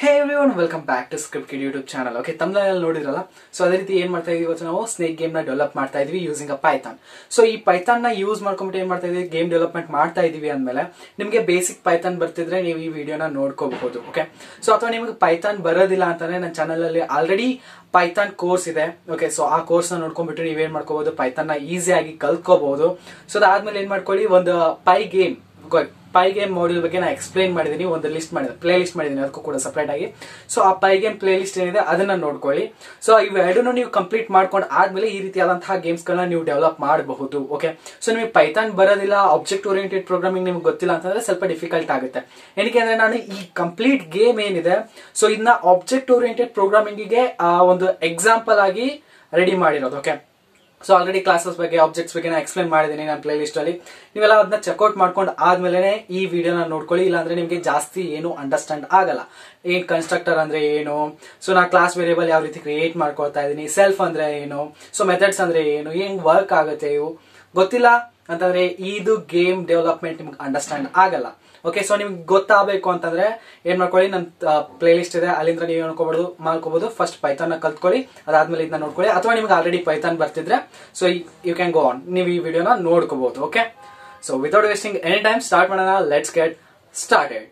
Hey everyone welcome back to script kid YouTube channel okay ತಮಿಳಲ್ಲಿ ನೋಡಿದ್ರಲ್ಲ so ಅದೇ ರೀತಿ ಏನ್ ಮಾಡ್ತಾ ಇದೀವಿ ಇವತ್ತು ನಾವು ಸ್ನೇಕ್ ಗೇಮ್ ನ ಡೆವಲಪ್ ಮಾಡ್ತಾ ಇದೀವಿ ಯೂಸಿಂಗ್ ಅ ಪೈಥಾನ್ ಸೊ ಈ ಪೈಥಾನ್ ನ ಯೂಸ್ ಮಾಡ್ಕೊಂಡ್ಬಿಟ್ಟು ಏನ್ ಮಾಡ್ತಾ ಇದೀವಿ ಗೇಮ್ ಡೆವಲಪ್ಮೆಂಟ್ ಮಾಡ್ತಾ ಇದೀವಿ ಅಂದ್ಮೇಲೆ ನಿಮಗೆ ಬೇಸಿಕ್ ಪೈಥಾನ್ ಬರ್ತಿದ್ರೆ ನೀವು ಈ ವಿಡಿಯೋನ ನೋಡ್ಕೋಬಹುದು ಓಕೆ ಸೊ ಅಥವಾ ನಿಮಗೆ ಪೈಥಾನ್ ಬರೋದಿಲ್ಲ ಅಂತಂದ್ರೆ ನನ್ನ ಚಾನಲ್ ಅಲ್ಲಿ ಆಲ್ರೆಡಿ ಪೈಥಾನ್ ಕೋರ್ಸ್ ಇದೆ ಓಕೆ ಸೊ ಆ ಕೋರ್ಸ್ ನ ನೋಡ್ಕೊಂಡ್ಬಿಟ್ಟು ನೀವೇನ್ ಮಾಡ್ಕೋಬಹುದು ಪೈಥಾನ್ ನ ಈಸಿಯಾಗಿ ಕಲ್ತ್ಕೋಬಹುದು ಸೊ ಅದಾದ್ಮೇಲೆ ಏನ್ ಮಾಡ್ಕೊಳ್ಳಿ ಒಂದು Pygame Pygame module ಬಗ್ಗೆ ನಾನು ಎಕ್ಸ್ಪ್ಲೈನ್ ಮಾಡಿದ್ದೀನಿ ಒಂದು ಲಿಸ್ಟ್ ಮಾಡಿದೆ ಪ್ಲೇ ಲಿಸ್ಟ್ ಮಾಡಿದ್ದೀನಿ ಅದಕ್ಕೂ ಕೂಡ ಸಪ್ರೇಟ್ ಆಗಿ ಸೊ ಆ ಪೈ ಗೇಮ್ ಪ್ಲೇ ಲಿಸ್ಟ್ ಏನಿದೆ ಅದನ್ನ ನೋಡ್ಕೊಳ್ಳಿ ಸೊ ಇವೆರಡನ್ನು ನೀವು ಕಂಪ್ಲೀಟ್ ಮಾಡ್ಕೊಂಡು ಆದ್ಮೇಲೆ ಈ ರೀತಿಯಾದಂತಹ ಗೇಮ್ಸ್ ಗಳನ್ನ ನೀವು ಡೆವಲಪ್ ಮಾಡಬಹುದು ಓಕೆ ಸೊ ನಿಮಗೆ ಪೈಥಾನ್ ಬರೋದಿಲ್ಲ ಆಬ್ಜೆಕ್ಟ್ ಓರಿಯೆಂಟೆಡ್ ಪ್ರೋಗ್ರಾಮಿಂಗ್ ನಿಮ್ಗೆ ಗೊತ್ತಿಲ್ಲ ಅಂತಂದ್ರೆ ಸ್ವಲ್ಪ ಡಿಫಿಕಲ್ಟ್ ಆಗುತ್ತೆ ಏನಕ್ಕೆ ಅಂದ್ರೆ ನಾನು ಈ ಕಂಪ್ಲೀಟ್ ಗೇಮ್ ಏನಿದೆ ಸೊ ಇದನ್ನ ಆಬ್ಜೆಕ್ಟ್ ಓರಿಯೆಂಟೆಡ್ ಪ್ರೋಗ್ರಾಮಿಂಗಿಗೆ ಒಂದು ಎಕ್ಸಾಂಪಲ್ ಆಗಿ ರೆಡಿ ಮಾಡಿರೋದು ಓಕೆ ಸೊ ಆಲ್ರೆಡಿ ಕ್ಲಾಸಸ್ ಬಗ್ಗೆ ಆಬ್ಜೆಕ್ಟ್ಸ್ ಬಗ್ಗೆ ನಾನು ಎಕ್ಸ್ಪ್ಲೇನ್ ಮಾಡಿದ್ದೀನಿ ನನ್ನ ಪ್ಲೇ ಲಿಸ್ಟ್ ಅಲ್ಲಿ ನೀವೆಲ್ಲ ಅದನ್ನ ಚೆಕ್ಔಟ್ ಮಾಡ್ಕೊಂಡು ಆದ್ಮೇಲೆ ಈ ವಿಡಿಯೋನ ನೋಡ್ಕೊಳ್ಳಿ ಇಲ್ಲಾಂದ್ರೆ ನಿಮಗೆ ಜಾಸ್ತಿ ಏನು ಅಂಡರ್ಸ್ಟ್ಯಾಂಡ್ ಆಗಲ್ಲ ಏನ್ ಕನ್ಸ್ಟ್ರಕ್ಟರ್ ಅಂದ್ರೆ ಏನು ಸೊ ನಾ ಕ್ಲಾಸ್ ವೇರಿಯಬಲ್ ಯಾವ ರೀತಿ ಕ್ರಿಯೇಟ್ ಮಾಡ್ಕೊಳ್ತಾ ಇದ್ದೀನಿ ಸೆಲ್ಫ್ ಅಂದ್ರೆ ಏನು ಸೊ ಮೆಥಡ್ಸ್ ಅಂದ್ರೆ ಏನು ಹೆಂಗ್ ವರ್ಕ್ ಆಗುತ್ತೆ ಇವು ಗೊತ್ತಿಲ್ಲ ಅಂತಂದ್ರೆ ಇದು ಗೇಮ್ ಡೆವಲಪ್ಮೆಂಟ್ ನಿಮ್ಗೆ ಅಂಡರ್ಸ್ಟ್ಯಾಂಡ್ ಆಗಲ್ಲ ಓಕೆ ಸೊ ನಿಮ್ಗೆ ಗೊತ್ತಾಗಬೇಕು ಅಂತಂದ್ರೆ ಏನ್ ಮಾಡ್ಕೊಳ್ಳಿ ನನ್ನ ಪ್ಲೇ ಲಿಸ್ಟ್ ಇದೆ ಅಲ್ಲಿಂದ ನೀವು ಅನ್ಕೋಬಹುದು ಮಾಡ್ಕೋಬಹುದು ಫಸ್ಟ್ ಪೈಥಾನ್ ಕಲ್ತ್ಕೊಳ್ಳಿ ಅದಾದ್ಮೇಲೆ ಇದನ್ನ ನೋಡ್ಕೊಳ್ಳಿ ಅಥವಾ ನಿಮ್ಗೆ ಆಲ್ರೆಡಿ ಪೈಥಾನ್ ಬರ್ತಿದ್ರೆ so you can go on ನೀವು ಈ ವಿಡಿಯೋನ ನೋಡ್ಕೋಬಹುದು okay so without wasting any time start ಮಾಡೋಣ let's get started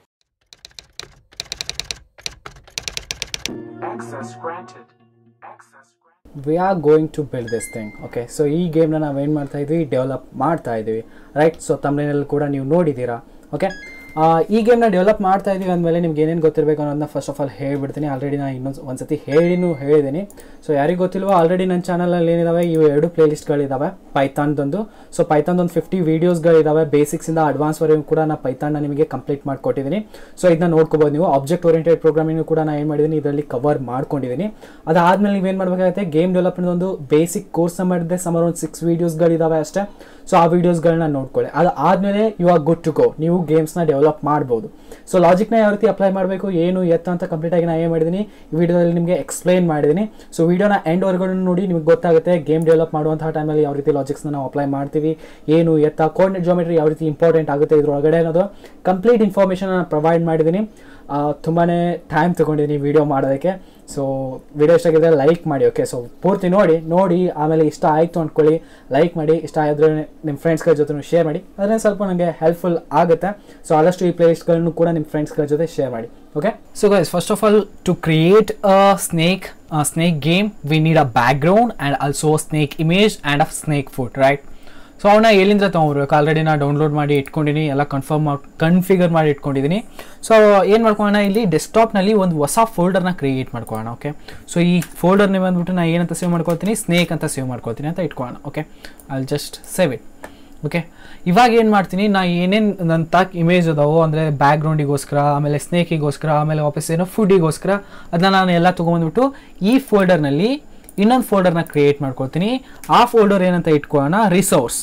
Access granted. Access granted. We are going to build this thing okay so ಈ ಗೇಮ್ನ ನಾವು ಏನು ಮಾಡ್ತಾ ಇದ್ವಿ ಡೆವಲಪ್ ಮಾಡ್ತಾ ಇದ್ದೀವಿ ರೈಟ್ ಸೊ ತಮ್ಮನೇನಲ್ಲಿ ಕೂಡ ನೀವು ನೋಡಿದ್ದೀರಾ ಓಕೆ ಈ ಗೇಮ್ನ ಡೆವಲಪ್ ಮಾಡ್ತಾ ಇದೀವಿ ಅಂದಮೇಲೆ ನಿಮ್ಗೆ ಏನೇನು ಗೊತ್ತಿರಬೇಕು ಅನ್ನೋದನ್ನ ಫಸ್ಟ್ ಆಫ್ ಆಲ್ ಹೇಳ್ಬಿಡ್ತೀನಿ ಆಲ್ರೆಡಿ ನಾನು ಇನ್ನೊಂದು ಒಂದ್ಸತಿ ಹೇಳಿನೂ ಹೇಳಿದ್ದೀನಿ ಸೊ ಯಾರಿಗೆ ಗೊತ್ತಿಲ್ವೋ ಆಲ್ರೆಡಿ ನನ್ನ ಚಾನಲಲ್ಲಿ ಏನಿದಾವೆ ಇವು ಎರಡು ಪ್ಲೇ ಲಿಸ್ಟ್ಗಳಿದ್ದಾವೆ ಪೈಥಾನ್ದೊಂದು ಸೊ ಪೈಥಾನ್ದೊಂದು ಫಿಫ್ಟಿ ವೀಡಿಯೋಸ್ಗಳಿದ್ದಾವೆ ಬೇಸಿಕ್ಸಿಂದ ಅಡ್ವಾನ್ಸ್ವರೆಗೂ ಕೂಡ ನಾನು ಪೈಥಾನ್ನ ನಿಮಗೆ ಕಂಪ್ಲೀಟ್ ಮಾಡಿಕೊಟ್ಟಿದ್ದೀನಿ ಸೊ ಇದನ್ನ ನೋಡ್ಕೋಬೋದು ನೀವು ಆಬ್ಜೆಕ್ಟ್ ಓರಿಯೆಂಟೆಡ್ ಪ್ರೋಗ್ರಾಮಿಂಗ್ ಕೂಡ ನಾನು ಏನು ಮಾಡಿದ್ದೀನಿ ಇದರಲ್ಲಿ ಕವರ್ ಮಾಡ್ಕೊಂಡಿದ್ದೀನಿ ಅದಾದ್ಮೇಲೆ ನೀವೇನು ಮಾಡಬೇಕಾಗುತ್ತೆ ಗೇಮ್ ಡೆವಲಪ್ಮೆಂಟ್ ಒಂದು ಬೇಸಿಕ್ ಕೋರ್ಸ್ ಮಾಡಿದೆ ಸುಮಾರು ಒಂದು ಸಿಕ್ಸ್ ವೀಡಿಯೋಸ್ಗಳಿದ್ದಾವೆ ಅಷ್ಟೇ ಸೊ ಆ ವೀಡಿಯೋಸ್ಗಳನ್ನ ನೋಡ್ಕೊಳ್ಳಿ ಅದು ಆದಮೇಲೆ you are good to go ನೀವು ಗೇಮ್ಸ್ನ ಡೆವಲಪ್ ಮಾಡ್ಬೋದು ಸೊ ಲಾಜಿಕ್ನ ಯಾವ ರೀತಿ ಅಪ್ಲೈ ಮಾಡಬೇಕು ಏನು ಎತ್ತ ಅಂತ ಕಂಪ್ಲೀಟ್ ಆಗಿ ನಾನು ಏನು ಮಾಡಿದ್ದೀನಿ ಈ ವಿಡಿಯೋದಲ್ಲಿ ನಿಮಗೆ ಎಕ್ಸ್ಪ್ಲೈನ್ ಮಾಡಿದ್ದೀನಿ ಸೊ ವಿಡಿಯೋನ ಎಂಡ್ ವರ್ಗಡೆ ನೋಡಿ ನಿಮ್ಗೆ ಗೊತ್ತಾಗುತ್ತೆ ಗೇಮ್ ಡೆವಲಪ್ಮೆಂಟ್ ಮಾಡುವಂತಹ ಟೈಮಲ್ಲಿ ಯಾವ ರೀತಿ ಲಾಜಿಕ್ಸ್ನ ನಾವು ಅಪ್ಲೈ ಮಾಡ್ತೀವಿ ಏನು ಎತ್ತ ಕೋರ್ಡಿನೇಟ್ ಜೋಮೆಟ್ರಿ ಯಾವ ರೀತಿ ಇಂಪಾರ್ಟೆಂಟ್ ಆಗುತ್ತೆ ಇದ್ರೊಳಗಡೆ ಅನ್ನೋದು ಕಂಪ್ಲೀಟ್ ಇನ್ಫಾರ್ಮೇಷನ್ ನಾನು ಪ್ರೊವೈಡ್ ಮಾಡಿದ್ದೀನಿ ತುಂಬಾ ಟೈಮ್ ತೊಗೊಂಡಿದ್ದೀನಿ ವಿಡಿಯೋ ಮಾಡೋದಕ್ಕೆ ಸೊ ವಿಡಿಯೋ ಇಷ್ಟ ಆಗಿದ್ರೆ ಲೈಕ್ ಮಾಡಿ ಓಕೆ ಸೊ ಪೂರ್ತಿ ನೋಡಿ ನೋಡಿ ಆಮೇಲೆ ಇಷ್ಟ ಆಯಿತು ಅಂದ್ಕೊಳ್ಳಿ ಲೈಕ್ ಮಾಡಿ ಇಷ್ಟ ಆಗಿದ್ರೆ ನಿಮ್ಮ ಫ್ರೆಂಡ್ಸ್ಗಳ ಜೊತೆ ಶೇರ್ ಮಾಡಿ ಅದರಿಂದ ಸ್ವಲ್ಪ ನನಗೆ ಹೆಲ್ಪ್ಫುಲ್ ಆಗುತ್ತೆ ಸೊ ಆದಷ್ಟು ಈ ಪ್ಲೇಲಿಸ್ಟ್ಗಳನ್ನು ಕೂಡ ನಿಮ್ಮ ಫ್ರೆಂಡ್ಸ್ಗಳ ಜೊತೆ ಶೇರ್ ಮಾಡಿ okay so guys first of all to create a snake snake game we need a background and also snake image and a snake food right so ಅವನ್ನ ಎಲ್ಲಿಂದ ತೊಗೊಂಬರ್ಬೇಕು ಆಲ್ರೆಡಿ ನಾನು ಡೌನ್ಲೋಡ್ ಮಾಡಿ ಇಟ್ಕೊಂಡಿನಿ ಎಲ್ಲ ಕನ್ಫರ್ಮ್ ಮಾಡಿ configure ಮಾಡಿ ಇಟ್ಕೊಂಡಿದ್ದೀನಿ so ಏನು ಮಾಡ್ಕೊಳ್ಳೋಣ ಇಲ್ಲಿ ಡೆಸ್ಕ್ಟಾಪ್ನಲ್ಲಿ ಒಂದು ಹೊಸ ಫೋಲ್ಡರ್ನ ಕ್ರಿಯೇಟ್ ಮಾಡ್ಕೊಳ್ಳೋಣ ಓಕೆ ಸೊ ಈ ಫೋಲ್ಡರ್ ನೀವು ಬಂದ್ಬಿಟ್ಟು ನಾನು ಏನಂತ ಸೇವ್ ಮಾಡ್ಕೊಳ್ತೀನಿ ಸ್ನೇಕ್ ಅಂತ ಸೇವ್ ಮಾಡ್ಕೊಳ್ತೀನಿ ಅಂತ ಇಟ್ಕೊಳ್ಳೋಣ ಓಕೆ ಅಲ್ಲಿ ಜಸ್ಟ್ ಸೇವ್ ಇಟ್ ಓಕೆ ಇವಾಗ ಏನು ಮಾಡ್ತೀನಿ ನಾ ಏನೇನು ನನ್ನ ತಾಕ್ ಇಮೇಜ್ ಅದಾವೋ ಅಂದರೆ ಬ್ಯಾಕ್ಗ್ರೌಂಡಿಗೋಸ್ಕರ ಆಮೇಲೆ ಸ್ನೇಕಿಗೋಸ್ಕರ ಆಮೇಲೆ ವಾಪಸ್ ಏನೋ ಫುಡ್ಡಿಗೋಸ್ಕರ ಅದನ್ನ ನಾನು ಎಲ್ಲ ತೊಗೊಂಬಂದ್ಬಿಟ್ಟು ಈ ಫೋಲ್ಡರ್ನಲ್ಲಿ ಇನ್ನೊಂದು ಫೋಲ್ಡರ್ನ ಕ್ರಿಯೇಟ್ ಮಾಡ್ಕೊಳ್ತೀನಿ ಆ ಫೋಲ್ಡರ್ ಏನಂತ ಇಟ್ಕೊಳ್ಳೋಣ ರಿಸೋರ್ಸ್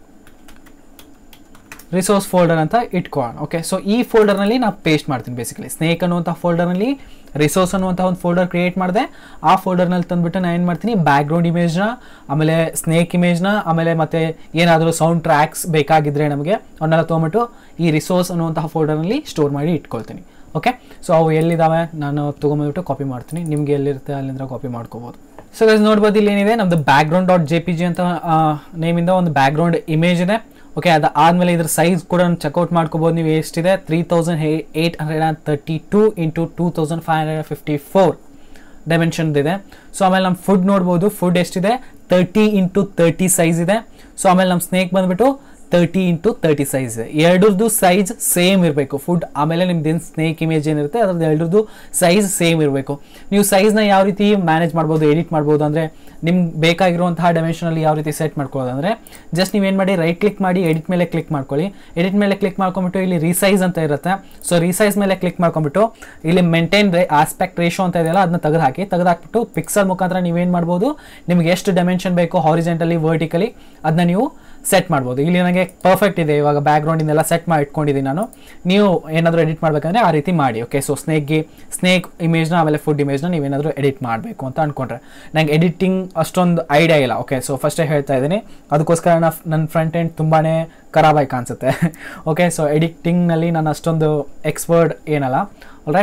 ರಿಸೋರ್ಸ್ ಫೋಲ್ಡರ್ ಅಂತ ಇಟ್ಕೊಳ್ಳೋಣ ಓಕೆ ಸೊ ಈ ಫೋಲ್ಡರ್ನಲ್ಲಿ ನಾನು ಪೇಸ್ಟ್ ಮಾಡ್ತೀನಿ ಬೇಸಿಕಲಿ ಸ್ನೇಕ್ ಅನ್ನುವಂಥ ಫೋಲ್ಡರ್ನಲ್ಲಿ ರಿಸೋರ್ಸ್ ಅನ್ನುವಂಥ ಒಂದು ಫೋಲ್ಡರ್ ಕ್ರಿಯೇಟ್ ಮಾಡಿದೆ ಆ ಫೋಲ್ಡರ್ನಲ್ಲಿ ತಂದುಬಿಟ್ಟು ನಾನು ಏನು ಮಾಡ್ತೀನಿ ಬ್ಯಾಕ್ಗ್ರೌಂಡ್ ಇಮೇಜ್ನ ಆಮೇಲೆ ಸ್ನೇಕ್ ಇಮೇಜ್ನ ಆಮೇಲೆ ಮತ್ತೆ ಏನಾದರೂ ಸೌಂಡ್ ಟ್ರ್ಯಾಕ್ಸ್ ಬೇಕಾಗಿದ್ದರೆ ನಮಗೆ ಅವನ್ನೆಲ್ಲ ತೊಗೊಂಬಿಟ್ಟು ಈ ರಿಸೋರ್ಸ್ ಅನ್ನುವಂತಹ ಫೋಲ್ಡರ್ನಲ್ಲಿ ಸ್ಟೋರ್ ಮಾಡಿ ಇಟ್ಕೊಳ್ತೀನಿ ಓಕೆ ಸೊ ಅವು ಎಲ್ಲಿದ್ದಾವೆ ನಾನು ತೊಗೊಂಬಂದ್ಬಿಟ್ಟು ಕಾಪಿ ಮಾಡ್ತೀನಿ ನಿಮಗೆ ಎಲ್ಲಿರುತ್ತೆ ಅಲ್ಲಿಂದ ಕಾಪಿ ಮಾಡ್ಕೋಬೋದು ಸೊ ಗೈಸ್ ನೋಡ್ಬೋದು ಇಲ್ಲಿ ಏನಿದೆ ನಮ್ಮದು background dot J P G ಅಂತ ನೇಮಿಂದ ಒಂದು ಬ್ಯಾಕ್ಗ್ರೌಂಡ್ ಇಮೇಜ್ ಇದೆ ಓಕೆ ಅದು ಆದಮೇಲೆ ಇದ್ರ ಸೈಜ್ ಕೂಡ ಚೆಕ್ಔಟ್ ಮಾಡ್ಕೋಬೋದು ನೀವು ಎಷ್ಟಿದೆ three thousand eight hundred and thirty two into two thousand five hundred fifty four dimension ಇದೆ ಸೊ ಆಮೇಲೆ ನಮ್ಮ ಫುಡ್ ನೋಡ್ಬೋದು ಫುಡ್ ಎಷ್ಟಿದೆ ತರ್ಟಿ ಇಂಟು ತರ್ಟಿ ಸೈಜ್ ಇದೆ ಸೊ ಆಮೇಲೆ ನಮ್ಮ ಸ್ನೇಕ್ ಬಂದುಬಿಟ್ಟು ತರ್ಟಿ ಇಂಟು ತರ್ಟಿ ಸೈಜ್ ಇದೆ ಎರಡರದ್ದು ಸೈಜ್ ಸೇಮ್ ಇರಬೇಕು ಫುಡ್ ಆಮೇಲೆ ನಿಮ್ದೇನು ಸ್ನೇಕ್ ಇಮೇಜ್ ಏನಿರುತ್ತೆ ಅದ್ರದ್ದು ಎರಡರದ್ದು ಸೈಜ್ ಸೇಮ್ ಇರಬೇಕು ನೀವು ಸೈಜ್ನ ಯಾವ ರೀತಿ ಮ್ಯಾನೇಜ್ ಮಾಡ್ಬೋದು ಎಡಿಟ್ ಮಾಡ್ಬೋದು ಅಂದರೆ ನಿಮ್ಗೆ ಬೇಕಾಗಿರುವಂತಹ ಡೈಮೆನ್ಷನಲ್ಲಿ ಯಾವ ರೀತಿ ಸೆಟ್ ಮಾಡ್ಕೊಳ್ಳೋದು ಅಂದರೆ ಜಸ್ಟ್ ನೀವೇನು ಮಾಡಿ ರೈಟ್ ಕ್ಲಿಕ್ ಮಾಡಿ ಎಡಿಟ್ ಮೇಲೆ ಕ್ಲಿಕ್ ಮಾಡ್ಕೊಳ್ಳಿ ಎಡಿಟ್ ಮೇಲೆ ಕ್ಲಿಕ್ ಮಾಡ್ಕೊಂಬಿಟ್ಟು ಇಲ್ಲಿ ರೀಸೈಸ್ ಅಂತ ಇರುತ್ತೆ ಸೊ ರೀಸೈಸ್ ಮೇಲೆ ಕ್ಲಿಕ್ ಮಾಡ್ಕೊಂಬಿಟ್ಟು ಇಲ್ಲಿ ಮೇಂಟೈನ್ ರೇ ಆಸ್ಪೆಕ್ಟ್ ರೇಷೋ ಅಂತ ಇದೆಯಲ್ಲ ಅದನ್ನ ತೆಗೆದು ಹಾಕಿ ತೆಗೆದು ಹಾಕ್ಬಿಟ್ಟು ಪಿಕ್ಸಲ್ ಮುಖಾಂತರ ನೀವೇನು ಮಾಡ್ಬೋದು ನಿಮ್ಗೆ ಎಷ್ಟು ಡೈಮೆನ್ಷನ್ ಬೇಕೋ ಹಾರಿಜೆಂಟಲಿ ವರ್ಟಿಕಲಿ ಅದನ್ನ ನೀವು ಸೆಟ್ ಮಾಡ್ಬೋದು ಇಲ್ಲಿ ನನಗೆ ಪರ್ಫೆಕ್ಟ್ ಇದೆ ಇವಾಗ ಬ್ಯಾಕ್ಗ್ರೌಂಡಿಂದೆಲ್ಲ ಸೆಟ್ ಮಾಡಿ ಇಟ್ಕೊಂಡಿದ್ದೀನಿ ನಾನು ನೀವು ಏನಾದರೂ ಎಡಿಟ್ ಮಾಡಬೇಕಂದ್ರೆ ಆ ರೀತಿ ಮಾಡಿ ಓಕೆ ಸೊ ಸ್ನೇಕ್ಗೆ ಸ್ನೇಕ್ ಇಮೇಜ್ನ ಆಮೇಲೆ ಫುಡ್ ಇಮೇಜ್ನ ನೀವೇನಾದರೂ ಎಡಿಟ್ ಮಾಡಬೇಕು ಅಂತ ಅಂದ್ಕೊಂಡ್ರೆ ನಂಗೆ ಎಡಿಟಿಂಗ್ ಅಷ್ಟೊಂದು ಐಡಿಯಾ ಇಲ್ಲ ಓಕೆ ಸೊ ಫಸ್ಟೇ ಹೇಳ್ತಾ ಇದ್ದೀನಿ ಅದಕ್ಕೋಸ್ಕರ ನಾ ನನ್ನ ಫ್ರಂಟ್ ಎಂಡ್ ತುಂಬಾ ಖರಾಬಾಗಿ ಕಾಣಿಸುತ್ತೆ ಓಕೆ ಸೊ ಎಡಿಟಿಂಗ್ನಲ್ಲಿ ನಾನು ಅಷ್ಟೊಂದು ಎಕ್ಸ್ಪರ್ಟ್ ಏನಲ್ಲ ರೈಟ್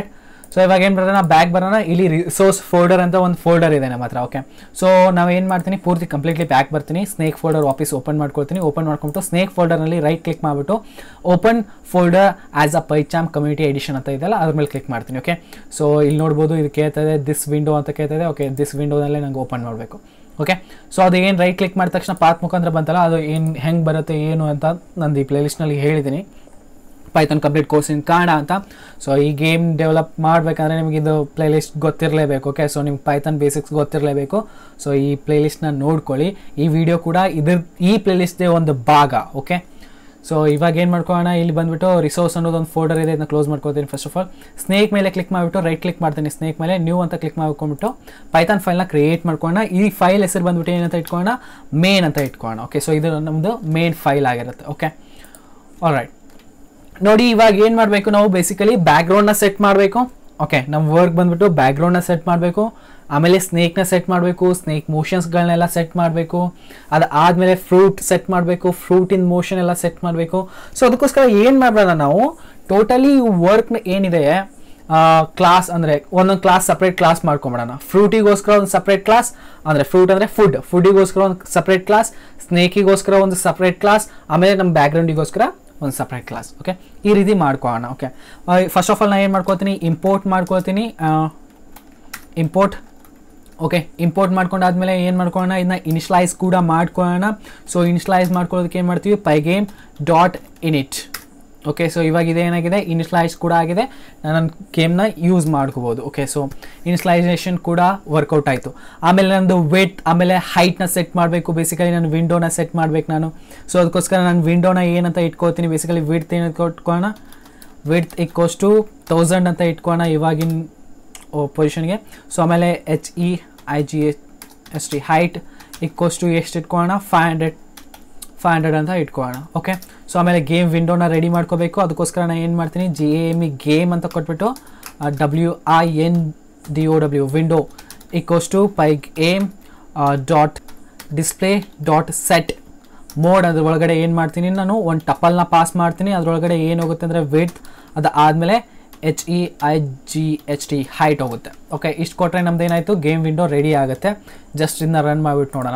ಸೊ ಇವಾಗ ಏನು ಬರೋಣ ಬ್ಯಾಕ್ ಬರೋಣ ಇಲ್ಲಿ ರಿಸೋರ್ಸ್ ಫೋಲ್ಡರ್ ಅಂತ ಒಂದು ಫೋಲ್ಡರ್ ಇದೆ ನಮ್ಮ ಹತ್ರ ಓಕೆ ಸೊ ನಾವು ಏನು ಮಾಡ್ತೀನಿ ಪೂರ್ತಿ ಕಂಪ್ಲೀಟ್ಲಿ ಬ್ಯಾಕ್ ಬರ್ತೀನಿ ಸ್ನೇಕ್ ಫೋಲ್ಡರ್ ವಾಪಸ್ ಓಪನ್ ಮಾಡ್ಕೊಳ್ತೀನಿ ಓಪನ್ ಮಾಡ್ಕೊಂಬಿಟ್ಟು ಸ್ನೇಕ್ ಫೋಲ್ಡರ್ನಲ್ಲಿ ರೈಟ್ ಕ್ಲಿಕ್ ಮಾಡಿಬಿಟ್ಟು open folder as a PyCharm community edition ಅಂತ ಇದೆಯಲ್ಲ ಅದ್ರ ಮೇಲೆ ಕ್ಲಿಕ್ ಮಾಡ್ತೀನಿ ಓಕೆ ಸೊ ಇಲ್ಲಿ ನೋಡ್ಬೋದು ಇದು ಕೇಳ್ತದೆ ದಿಸ್ ವಿಂಡೋ ಅಂತ ಕೇಳ್ತದೆ ಓಕೆ ದಿಸ್ ವಿಂಡೋನಲ್ಲೇ ನಂಗೆ ಓಪನ್ ಮಾಡಬೇಕು ಓಕೆ ಸೊ ಅದು ಏನು ರೈಟ್ ಕ್ಲಿಕ್ ಮಾಡಿದ ತಕ್ಷಣ ಪಾತ್ ಮುಖಾಂತರ ಬಂತಲ್ಲ ಅದು ಏನು ಹೆಂಗೆ ಬರುತ್ತೆ ಏನು ಅಂತ ನಂದು ಈ ಪ್ಲೇಲಿಸ್ಟ್ನಲ್ಲಿ ಹೇಳಿದ್ದೀನಿ Python complete course in Kannada ಅಂತ ಸೊ ಈ ಗೇಮ್ ಡೆವಲಪ್ ಮಾಡಬೇಕಂದ್ರೆ ನಿಮಗೆ ಇದು ಪ್ಲೇಲಿಸ್ಟ್ ಗೊತ್ತಿರಲೇಬೇಕು ಓಕೆ ಸೊ ನಿಮ್ಗೆ ಪೈಥಾನ್ ಬೇಸಿಕ್ಸ್ ಗೊತ್ತಿರಲೇಬೇಕು ಸೊ ಈ ಪ್ಲೇಲಿಸ್ಟ್ನ ನೋಡ್ಕೊಳ್ಳಿ ಈ ವಿಡಿಯೋ ಕೂಡ ಇದ್ರ ಈ ಪ್ಲೇಲಿಸ್ಟ್ದೇ ಒಂದು ಭಾಗ ಓಕೆ ಸೊ ಇವಾಗ ಏನು ಮಾಡ್ಕೊಳ್ಳೋಣ ಇಲ್ಲಿ ಬಂದುಬಿಟ್ಟು ರಿಸೋರ್ಸ್ ಅನ್ನೋದು ಒಂದು ಫೋಲ್ಡರ್ ಇದೆ ಇದನ್ನ ಕ್ಲೋಸ್ ಮಾಡ್ಕೊತೀನಿ ಫಸ್ಟ್ ಆಫ್ ಆಲ್ ಸ್ನೇಕ್ ಮೇಲೆ ಕ್ಲಿಕ್ ಮಾಡಿಬಿಟ್ಟು ರೈಟ್ ಕ್ಲಿಕ್ ಮಾಡ್ತೀನಿ ಸ್ನೇಕ್ ಮೇಲೆ ನ್ಯೂ ಅಂತ ಕ್ಲಿಕ್ ಮಾಡ್ಕೊಂಡ್ಬಿಟ್ಟು ಪೈಥಾನ್ ಫೈಲ್ನ ಕ್ರಿಯೇಟ್ ಮಾಡ್ಕೊಳ್ಳೋಣ ಈ ಫೈಲ್ ಹೆಸರು ಬಂದ್ಬಿಟ್ಟು ಏನಂತ ಇಟ್ಕೊಳ್ಳೋಣ ಮೇನ್ ಅಂತ ಇಟ್ಕೊಳ್ಳೋಣ ಓಕೆ ಸೊ ಇದು ನಮ್ಮದು ಮೇನ್ ಫೈಲ್ ಆಗಿರುತ್ತೆ ಓಕೆ ಆಲ್ ರೈಟ್ ನೋಡಿ ಇವಾಗ ಏನು ಮಾಡಬೇಕು ನಾವು ಬೇಸಿಕಲಿ ಬ್ಯಾಕ್ಗ್ರೌಂಡ್ನ ಸೆಟ್ ಮಾಡಬೇಕು ಓಕೆ ನಮ್ಮ ವರ್ಕ್ ಬಂದ್ಬಿಟ್ಟು ಬ್ಯಾಕ್ಗ್ರೌಂಡ್ನ ಸೆಟ್ ಮಾಡಬೇಕು ಆಮೇಲೆ ಸ್ನೇಕ್ನ ಸೆಟ್ ಮಾಡಬೇಕು ಸ್ನೇಕ್ ಮೋಷನ್ಸ್ಗಳನ್ನೆಲ್ಲ ಸೆಟ್ ಮಾಡಬೇಕು ಅದಾದಮೇಲೆ ಫ್ರೂಟ್ ಸೆಟ್ ಮಾಡಬೇಕು ಫ್ರೂಟಿನ ಮೋಷನ್ ಎಲ್ಲ ಸೆಟ್ ಮಾಡಬೇಕು ಸೊ ಅದಕ್ಕೋಸ್ಕರ ಏನು ಮಾಡಬೇಡ ನಾವು ಟೋಟಲಿ ವರ್ಕ್ನ ಏನಿದೆ ಕ್ಲಾಸ್ ಅಂದರೆ ಒಂದೊಂದು ಕ್ಲಾಸ್ ಸಪ್ರೇಟ್ ಕ್ಲಾಸ್ ಮಾಡ್ಕೊಂಬಿಡೋಣ ಫ್ರೂಟಿಗೋಸ್ಕರ ಒಂದು ಸಪ್ರೇಟ್ ಕ್ಲಾಸ್ ಅಂದರೆ ಫ್ರೂಟ್ ಅಂದರೆ ಫುಡ್ ಫುಡ್ಡಿಗೋಸ್ಕರ ಒಂದು ಸಪ್ರೇಟ್ ಕ್ಲಾಸ್ ಸ್ನೇಕಿಗೋಸ್ಕರ ಒಂದು ಸಪ್ರೇಟ್ ಕ್ಲಾಸ್ ಆಮೇಲೆ ನಮ್ಮ ಬ್ಯಾಕ್ಗ್ರೌಂಡಿಗೋಸ್ಕರ ಒಂದು ಸಪ್ರೇಟ್ ಕ್ಲಾಸ್ ಓಕೆ ಈ ರೀತಿ ಮಾಡ್ಕೊಳ್ಳೋಣ ಓಕೆ ಫಸ್ಟ್ ಆಫ್ ಆಲ್ ನಾನು ಏನು ಮಾಡ್ಕೊತೀನಿ ಇಂಪೋರ್ಟ್ ಮಾಡ್ಕೊಳ್ತೀನಿ ಇಂಪೋರ್ಟ್ ಓಕೆ ಇಂಪೋರ್ಟ್ ಮಾಡ್ಕೊಂಡಾದ್ಮೇಲೆ ಏನು ಮಾಡ್ಕೊಳ್ಳೋಣ ಇದನ್ನ ಇನಿಷಲೈಸ್ ಕೂಡ ಮಾಡ್ಕೊಳ್ಳೋಣ ಸೊ ಇನಿಷಲೈಸ್ ಮಾಡ್ಕೊಳ್ಳೋದಕ್ಕೆ ಏನು ಮಾಡ್ತೀವಿ Pygame dot init okay so ಇವಾಗ ಇದು ಏನಾಗಿದೆ ಇನಿಷಲೈಸ್ ಕೂಡ ಆಗಿದೆ ನಾನು ನನ್ನ ಗೇಮ್ನ ಯೂಸ್ ಮಾಡ್ಕೋಬೋದು ಓಕೆ ಸೊ ಇನಿಷಲೈಸೇಷನ್ ಕೂಡ ವರ್ಕೌಟ್ ಆಯಿತು ಆಮೇಲೆ ನಂದು ವೇಟ್ ಆಮೇಲೆ ಹೈಟ್ನ ಸೆಟ್ ಮಾಡಬೇಕು ಬೇಸಿಕಲಿ ನಾನು ವಿಂಡೋನ ಸೆಟ್ ಮಾಡಬೇಕು ನಾನು ಸೊ ಅದಕ್ಕೋಸ್ಕರ ನಾನು ವಿಂಡೋನ ಏನಂತ ಇಟ್ಕೋತೀನಿ ಬೇಸಿಕಲಿ ವಿಡ್ತ್ ಏನಂತ ಇಟ್ಕೊಳ್ಳೋಣ ವಿಡ್ತ್ ಇಕ್ಕೋಸ್ ಟು ತೌಸಂಡ್ ಅಂತ ಇಟ್ಕೊಳ್ಳೋಣ ಇವಾಗಿನ ಪೊಸಿಷನ್ಗೆ ಸೊ ಆಮೇಲೆ H E I G H S T height equals to ಎಷ್ಟು ಇಟ್ಕೊಳ್ಳೋಣ ಫೈವ್ ಹಂಡ್ರೆಡ್ ಫೈವ್ ಹಂಡ್ರೆಡ್ ಅಂತ ಇಟ್ಕೊಳ್ಳೋಣ ಓಕೆ ಸೊ ಆಮೇಲೆ ಗೇಮ್ ವಿಂಡೋನ ರೆಡಿ ಮಾಡ್ಕೋಬೇಕು ಅದಕ್ಕೋಸ್ಕರ ನಾನು ಏನು ಮಾಡ್ತೀನಿ G A M E game ಅಂತ ಕೊಟ್ಬಿಟ್ಟು W I N D O W window equals to Pygame dot display dot set mode ಅದ್ರ ಒಳಗಡೆ ಏನು ಮಾಡ್ತೀನಿ ನಾನು ಒಂದು ಟಪಲ್ನ ಪಾಸ್ ಮಾಡ್ತೀನಿ ಅದರೊಳಗಡೆ ಏನು ಹೋಗುತ್ತೆ ಅಂದರೆ ವಿಡ್ತ್ ಅದಾದಮೇಲೆ H E I G H T height ಹೋಗುತ್ತೆ ಓಕೆ ಇಷ್ಟು ಕೊಟ್ಟರೆ ನಮ್ದು ಏನಾಯಿತು ಗೇಮ್ ವಿಂಡೋ ರೆಡಿ ಆಗುತ್ತೆ ಜಸ್ಟ್ ಇದನ್ನ ರನ್ ಮಾಡಿಬಿಟ್ಟು ನೋಡೋಣ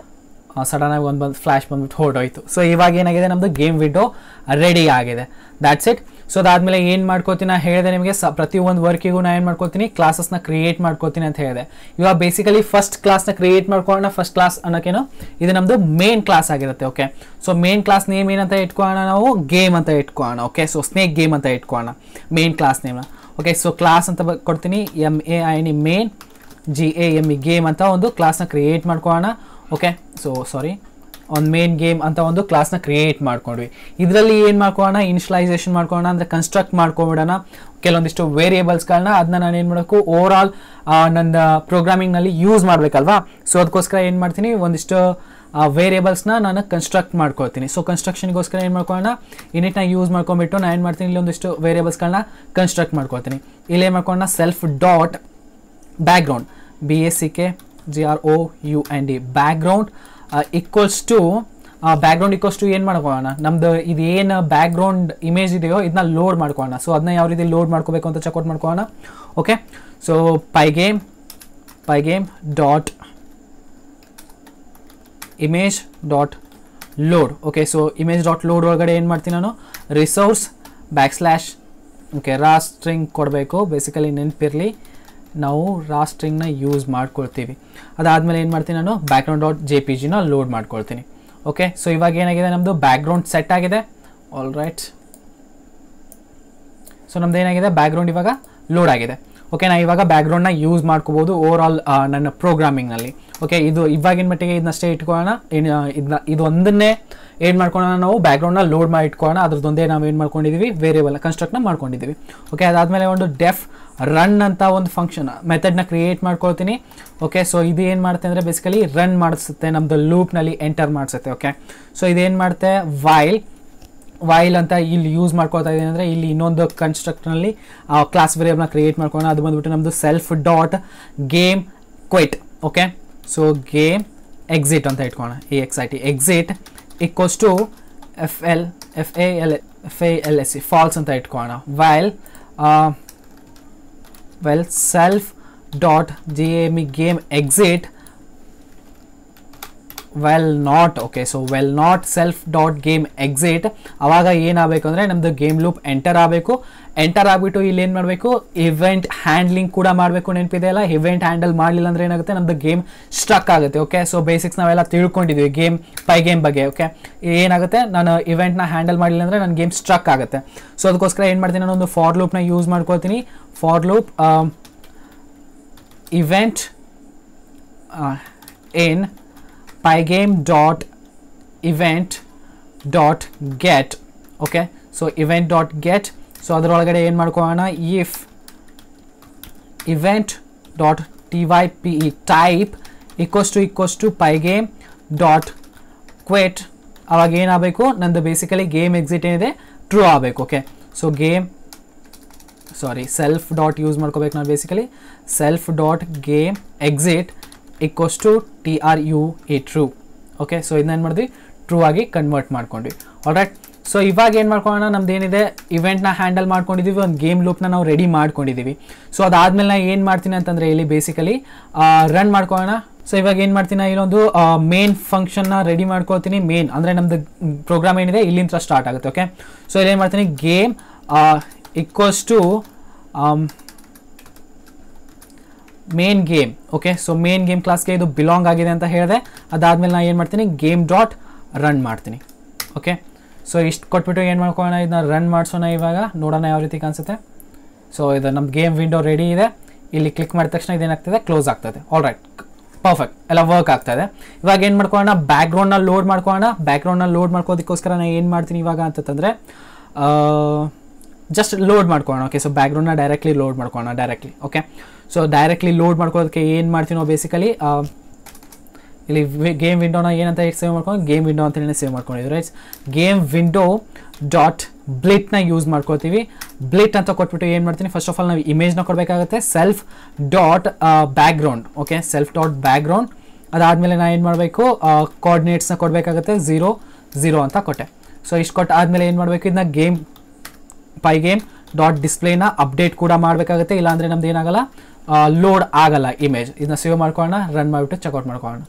ಸಡನ್ನಾಗಿ ಒಂದು ಬಂದು ಫ್ಲ್ಯಾಶ್ ಬಂದ್ಬಿಟ್ಟು ಹೊರಟೋಯ್ತು ಸೊ ಇವಾಗ ಏನಾಗಿದೆ ನಮ್ಮದು ಗೇಮ್ ವಿಂಡೋ ರೆಡಿ ಆಗಿದೆ ದ್ಯಾಟ್ಸ್ ಇಟ್ ಸೊ ಅದಾದಮೇಲೆ ಏನು ಮಾಡ್ಕೋತೀನಿ ನಾನು ಹೇಳಿದೆ ನಿಮಗೆ ಸ ಪ್ರತಿಯೊಂದು ವರ್ಕಿಗೂ ನಾನು ಏನು ಮಾಡ್ಕೋತೀನಿ ಕ್ಲಾಸಸ್ನ ಕ್ರಿಯೇಟ್ ಮಾಡ್ಕೋತೀನಿ ಅಂತ ಹೇಳಿದೆ ಇವಾಗ ಬೇಸಿಕಲಿ ಫಸ್ಟ್ ಕ್ಲಾಸ್ನ ಕ್ರಿಯೇಟ್ ಮಾಡ್ಕೊಳ್ಳೋಣ ಫಸ್ಟ್ ಕ್ಲಾಸ್ ಅನ್ನೋಕ್ಕೇನು ಇದು ನಮ್ಮದು ಮೇನ್ ಕ್ಲಾಸ್ ಆಗಿರುತ್ತೆ okay so main class name ಏನಂತ ಇಟ್ಕೊಳ್ಳೋಣ ನಾವು ಗೇಮ್ ಅಂತ ಇಟ್ಕೊಳ್ಳೋಣ ಓಕೆ ಸೊ ಸ್ನೇಕ್ ಗೇಮ್ ಅಂತ ಇಟ್ಕೊಳ್ಳೋಣ ಮೇನ್ ಕ್ಲಾಸ್ ನೇಮ್ನ ಓಕೆ ಸೊ ಕ್ಲಾಸ್ ಅಂತ ಬ- ಕೊಡ್ತೀನಿ M A I N main G A M E game ಅಂತ ಒಂದು ಕ್ಲಾಸ್ನ ಕ್ರಿಯೇಟ್ ಮಾಡ್ಕೊಳ್ಳೋಣ ಓಕೆ ಸೊ ಸಾರಿ ಒಂದು ಮೇನ್ ಗೇಮ್ ಅಂತ ಒಂದು ಕ್ಲಾಸ್ನ ಕ್ರಿಯೇಟ್ ಮಾಡ್ಕೊಂಡ್ವಿ ಇದರಲ್ಲಿ ಏನು ಮಾಡ್ಕೊಳ್ಳೋಣ ಇನಿಷಲೈಸೇಷನ್ ಮಾಡ್ಕೊಳ್ಳೋಣ ಅಂದರೆ ಕನ್ಸ್ಟ್ರಕ್ಟ್ ಮಾಡ್ಕೊಂಬಿಡೋಣ ಕೆಲವೊಂದಿಷ್ಟು ವೇರಿಯೇಬಲ್ಸ್ಗಳನ್ನ ಅದನ್ನ ನಾನು ಏನು ಮಾಡಬೇಕು ಓವರ್ ಆಲ್ ನನ್ನ ಪ್ರೋಗ್ರಾಮಿಂಗ್ನಲ್ಲಿ ಯೂಸ್ ಮಾಡಬೇಕಲ್ವಾ ಸೊ ಅದಕ್ಕೋಸ್ಕರ ಏನು ಮಾಡ್ತೀನಿ ಒಂದಿಷ್ಟು ವೇರಿಯೇಬಲ್ಸ್ನ ನಾನು ಕನ್ಸ್ಟ್ರಕ್ಟ್ ಮಾಡ್ಕೊಳ್ತೀನಿ ಸೊ ಕನ್ಸ್ಟ್ರಕ್ಷನ್ಗೋಸ್ಕರ ಏನು ಮಾಡ್ಕೊಳ್ಳೋಣ ಯೂನಿಟ್ನ ಯೂಸ್ ಮಾಡ್ಕೊಂಬಿಟ್ಟು ನಾನು ಏನು ಮಾಡ್ತೀನಿ ಇಲ್ಲಿ ಒಂದಿಷ್ಟು ವೇರಿಯೇಬಲ್ಸ್ಗಳನ್ನ ಕನ್ಸ್ಟ್ರಕ್ಟ್ ಮಾಡ್ಕೊಳ್ತೀನಿ ಇಲ್ಲಿ ಏನು ಮಾಡ್ಕೊಳ್ಳೋಣ self dot background B S C K G R O U N D background equals to background equals to ಏನು ಮಾಡ್ಕೊಳ್ಳೋಣ ನಮ್ದು ಇದು ಏನು ಬ್ಯಾಕ್ಗ್ರೌಂಡ್ ಇಮೇಜ್ ಇದೆಯೋ ಇದನ್ನ ಲೋಡ್ ಮಾಡ್ಕೊಳ್ಳೋಣ ಸೊ ಅದನ್ನ ಯಾವ ರೀತಿ ಲೋಡ್ ಮಾಡ್ಕೋಬೇಕು ಅಂತ ಚೆಕ್ಔಟ್ ಮಾಡ್ಕೊಳ್ಳೋಣ okay so Pygame ಪೈಗೇಮ್ dot image dot load okay so image dot load ಒಳಗಡೆ ಏನು ಮಾಡ್ತೀನಿ ನಾನು resource back slash okay raw string ಕೊಡಬೇಕು ಬೇಸಿಕಲಿ ನೆನಪಿರಲಿ ನಾವು ರಾ ಸ್ಟ್ರಿಂಗ್ನ ಯೂಸ್ ಮಾಡ್ಕೊಳ್ತೀವಿ ಅದಾದಮೇಲೆ ಏನು ಮಾಡ್ತೀನಿ ನಾನು ಬ್ಯಾಕ್ಗ್ರೌಂಡ್ ಡಾಟ್ ಜೆ ಪಿ ಜಿನ ಲೋಡ್ ಮಾಡ್ಕೊಳ್ತೀನಿ ಓಕೆ ಸೊ ಇವಾಗ ಏನಾಗಿದೆ ನಮ್ಮದು ಬ್ಯಾಕ್ಗ್ರೌಂಡ್ ಸೆಟ್ ಆಗಿದೆ ಆಲ್ ರೈಟ್ ಸೊ ನಮ್ದು ಏನಾಗಿದೆ ಬ್ಯಾಕ್ಗ್ರೌಂಡ್ ಇವಾಗ ಲೋಡ್ ಆಗಿದೆ ಓಕೆ ನಾ ಇವಾಗ ಬ್ಯಾಕ್ಗ್ರೌಂಡ್ನ ಯೂಸ್ ಮಾಡ್ಕೋಬೋದು ಓವರ್ ಆಲ್ ನನ್ನ ಪ್ರೋಗ್ರಾಮಿಂಗ್ನಲ್ಲಿ ಓಕೆ ಇದು ಇವಾಗಿನ ಮಟ್ಟಿಗೆ ಇದನ್ನಷ್ಟೇ ಇಟ್ಕೊಳ್ಳೋಣ ಏನು ಇದನ್ನ ಇದು ಒಂದನ್ನೇ ಏನು ಮಾಡ್ಕೊಳ್ಳೋಣ ನಾವು ಬ್ಯಾಕ್ಗ್ರೌಂಡ್ನ ಲೋಡ್ ಮಾಡಿ ಇಟ್ಕೊಳ್ಳೋಣ ಅದ್ರದ್ದೊಂದೇ ನಾವು ಏನು ಮಾಡ್ಕೊಂಡಿದ್ದೀವಿ ವೇರಿಯಬಲ್ ಕನ್ಸ್ಟ್ರಕ್ಟ್ನ ಮಾಡ್ಕೊಂಡಿದ್ದೀವಿ ಓಕೆ ಅದಾದಮೇಲೆ ಒಂದು ಡೆಫ್ ರನ್ ಅಂತ ಒಂದು ಫಂಕ್ಷನ್ ಮೆಥಡ್ನ ಕ್ರಿಯೇಟ್ ಮಾಡ್ಕೊಳ್ತೀನಿ ಓಕೆ ಸೊ ಇದು ಏನು ಮಾಡುತ್ತೆ ಅಂದರೆ ಬೇಸಿಕಲಿ ರನ್ ಮಾಡಿಸುತ್ತೆ ನಮ್ಮದು ಲೂಪ್ನಲ್ಲಿ ಎಂಟರ್ ಮಾಡಿಸುತ್ತೆ ಓಕೆ ಸೊ ಇದೇನು ಮಾಡುತ್ತೆ ವೈಲ್ ವೈಲ್ ಅಂತ ಇಲ್ಲಿ ಯೂಸ್ ಮಾಡ್ಕೊಳ್ತಾ ಇದ್ದೀನಿ ಅಂದರೆ ಇಲ್ಲಿ ಇನ್ನೊಂದು ಕನ್ಸ್ಟ್ರಕ್ಟ್ನಲ್ಲಿ ಕ್ಲಾಸ್ ವೇರಿಯಬಲ್ನ ಕ್ರಿಯೇಟ್ ಮಾಡ್ಕೊಳ್ಳೋಣ ಅದು ಬಂದ್ಬಿಟ್ಟು ನಮ್ಮದು self dot game quit okay so game exit ಅಂತ ಇಟ್ಕೊಳ್ಳೋಣ E X I T exit equals to F L F A L F A L S C false ಅಂತ ಇಟ್ಕೊಳ್ಳೋಣ while while self dot G M E game exit while not okay so while not self dot game exit ಅವಾಗ ಏನಾಗಬೇಕು ಅಂದರೆ ನಮ್ಮದು game loop enter ಆಗಬೇಕು enter ಆಗಿಬಿಟ್ಟು ಇಲ್ಲಿ ಏನು ಮಾಡಬೇಕು ಇವೆಂಟ್ ಹ್ಯಾಂಡ್ಲಿಂಗ್ ಕೂಡ ಮಾಡಬೇಕು ನೆನಪಿದೆ ಅಲ್ಲ ಇವೆಂಟ್ ಹ್ಯಾಂಡಲ್ ಮಾಡಲಿಲ್ಲ ಅಂದರೆ ಏನಾಗುತ್ತೆ ನಮ್ಮದು ಗೇಮ್ ಸ್ಟ್ರಕ್ ಆಗುತ್ತೆ ಓಕೆ ಸೊ ಬೇಸಿಕ್ಸ್ ನಾವೆಲ್ಲ ತಿಳ್ಕೊಂಡಿದ್ವಿ ಗೇಮ್ ಪೈ ಗೇಮ್ ಬಗ್ಗೆ ಓಕೆ ಏನಾಗುತ್ತೆ ನಾನು ಇವೆಂಟ್ನ ಹ್ಯಾಂಡಲ್ ಮಾಡಲಿಲ್ಲ ಅಂದರೆ ನನ್ನ ಗೇಮ್ ಸ್ಟ್ರಕ್ ಆಗುತ್ತೆ ಸೊ ಅದಕ್ಕೋಸ್ಕರ ಏನು ಮಾಡ್ತೀನಿ ನಾನು ಒಂದು ಫಾರ್ ಲೂಪ್ನ ಯೂಸ್ ಮಾಡ್ಕೊಳ್ತೀನಿ for loop event in pygame dot event dot get okay so event dot get so ಅದರೊಳಗಡೆ ಏನು ಮಾಡ್ಕೊಳ್ಳೋಣ if event dot T Y P E type equals to equals to ಪೈಗೇಮ್ dot quit ಅವಾಗ ಏನಾಗಬೇಕು ನಂದು basically game exit ಏನಿದೆ true ಆಗಬೇಕು okay so game sorry self dot use ಮಾಡ್ಕೋಬೇಕು ನಾವು basically self dot game exit equals to T R U A true okay so ಇದನ್ನ ಮಾಡಿದ್ವಿ true ಆಗಿ ಕನ್ವರ್ಟ್ ಮಾಡ್ಕೊಂಡ್ವಿ ಆಲ್ರೈಟ್ ಸೊ ಇವಾಗ ಏನು ಮಾಡ್ಕೊಳ್ಳೋಣ ನಮ್ದು ಏನಿದೆ ಇವೆಂಟ್ನ ಹ್ಯಾಂಡಲ್ ಮಾಡ್ಕೊಂಡಿದ್ದೀವಿ ಒಂದು ಗೇಮ್ ಲೂಪ್ನ ನಾವು ರೆಡಿ ಮಾಡ್ಕೊಂಡಿದ್ದೀವಿ ಸೊ ಅದಾದ್ಮೇಲೆ ನಾನು ಏನು ಮಾಡ್ತೀನಿ ಅಂತಂದರೆ ಇಲ್ಲಿ ಬೇಸಿಕಲಿ ರನ್ ಮಾಡ್ಕೊಳ್ಳೋಣ ಸೊ ಇವಾಗ ಏನು ಮಾಡ್ತೀನಿ ಇಲ್ಲೊಂದು ಮೇನ್ ಫಂಕ್ಷನ್ನ ರೆಡಿ ಮಾಡ್ಕೊಳ್ತೀನಿ ಮೇನ್ ಅಂದರೆ ನಮ್ಮದು ಪ್ರೋಗ್ರಾಮ್ ಏನಿದೆ ಇಲ್ಲಿಂದ ಸ್ಟಾರ್ಟ್ ಆಗುತ್ತೆ ಓಕೆ ಸೊ ಇಲ್ಲಿ ಏನು ಮಾಡ್ತೀನಿ game equals to main game okay so main game ಕ್ಲಾಸ್ಗೆ ಇದು ಬಿಲಾಂಗ್ ಆಗಿದೆ ಅಂತ ಹೇಳಿದೆ ಅದಾದಮೇಲೆ ನಾನು ಏನು ಮಾಡ್ತೀನಿ ಗೇಮ್ ಡಾಟ್ ರನ್ ಮಾಡ್ತೀನಿ ಓಕೆ ಸೊ ಇಷ್ಟು ಕೊಟ್ಬಿಟ್ಟು ಏನು ಮಾಡ್ಕೊಳ್ಳೋಣ ಇದನ್ನ ರನ್ ಮಾಡಿಸೋಣ ಇವಾಗ ನೋಡೋಣ ಯಾವ ರೀತಿ ಕಾಣಿಸುತ್ತೆ ಸೊ ಇದು ನಮ್ಮ ಗೇಮ್ ವಿಂಡೋ ರೆಡಿ ಇದೆ ಇಲ್ಲಿ ಕ್ಲಿಕ್ ಮಾಡಿದ ತಕ್ಷಣ ಇದೇನಾಗ್ತದೆ ಕ್ಲೋಸ್ ಆಗ್ತದೆ ಆಲ್ ರೈಟ್ ಪರ್ಫೆಕ್ಟ್ ಎಲ್ಲ ವರ್ಕ್ ಆಗ್ತದೆ ಇವಾಗ ಏನು ಮಾಡ್ಕೊಳ್ಳೋಣ ಬ್ಯಾಕ್ಗ್ರೌಂಡ್ನ ಲೋಡ್ ಮಾಡ್ಕೊಳ್ಳೋಣ ಬ್ಯಾಕ್ಗ್ರೌಂಡ್ನ ಲೋಡ್ ಮಾಡ್ಕೋದಕ್ಕೋಸ್ಕರ ನಾನು ಏನು ಮಾಡ್ತೀನಿ ಇವಾಗ ಅಂತಂದರೆ ಜಸ್ಟ್ ಲೋಡ್ ಮಾಡ್ಕೊಳ್ಳೋಣ ಓಕೆ ಸೊ ಬ್ಯಾಕ್ಗ್ರೌಂಡ್ನ ಡೈರೆಕ್ಟ್ಲಿ ಲೋಡ್ ಮಾಡ್ಕೊಳ್ಳೋಣ directly okay so directly load ಮಾಡ್ಕೊಳ್ಳೋದಕ್ಕೆ ಏನು ಮಾಡ್ತೀವಿ ನಾವು ಬೇಸಿಕಲಿ ಇಲ್ಲಿ ಗೇಮ್ ವಿಂಡೋನ ಏನಂತ ಸೇವ್ ಮಾಡ್ಕೊಂಡು ಗೇಮ್ ವಿಂಡೋ ಅಂತ ಹೇಳಿ ಸೇವ್ ಮಾಡ್ಕೊಂಡಿದ್ವಿ ರೈಟ್ ಗೇಮ್ ವಿಂಡೋ ಡಾಟ್ ಬ್ಲಿಟ್ನ ಯೂಸ್ ಮಾಡ್ಕೊಳ್ತೀವಿ ಬ್ಲಿಟ್ ಅಂತ ಕೊಟ್ಬಿಟ್ಟು ಏನು ಮಾಡ್ತೀನಿ ಫಸ್ಟ್ ಆಫ್ ಆಲ್ ನಾವು ಇಮೇಜ್ನ ಕೊಡಬೇಕಾಗುತ್ತೆ self dot background okay self dot background ಅದಾದಮೇಲೆ ನಾನು ಏನು ಮಾಡಬೇಕು ಕೋಆರ್ಡಿನೇಟ್ಸ್ನ ಕೊಡಬೇಕಾಗುತ್ತೆ ಝೀರೋ ಝೀರೋ ಅಂತ ಕೊಟ್ಟೆ ಸೊ ಇಷ್ಟು ಕೊಟ್ಟು ಆದಮೇಲೆ ಏನು ಮಾಡಬೇಕು ಇದನ್ನ ಗೇಮ್ ಪೈ ಗೇಮ್ ಡಾಟ್ ಡಿಸ್ಪ್ಲೇನ ಅಪ್ಡೇಟ್ ಕೂಡ ಮಾಡಬೇಕಾಗುತ್ತೆ ಇಲ್ಲಾಂದರೆ ನಮ್ದು ಏನಾಗಲ್ಲ ಲೋಡ್ ಆಗಲ್ಲ ಇಮೇಜ್ ಇದನ್ನ ಸೇವ್ ಮಾಡ್ಕೊಳ್ಳೋಣ ರನ್ ಮಾಡಿಬಿಟ್ಟು ಚೆಕ್ಔಟ್ ಮಾಡ್ಕೊಳ್ಳೋಣ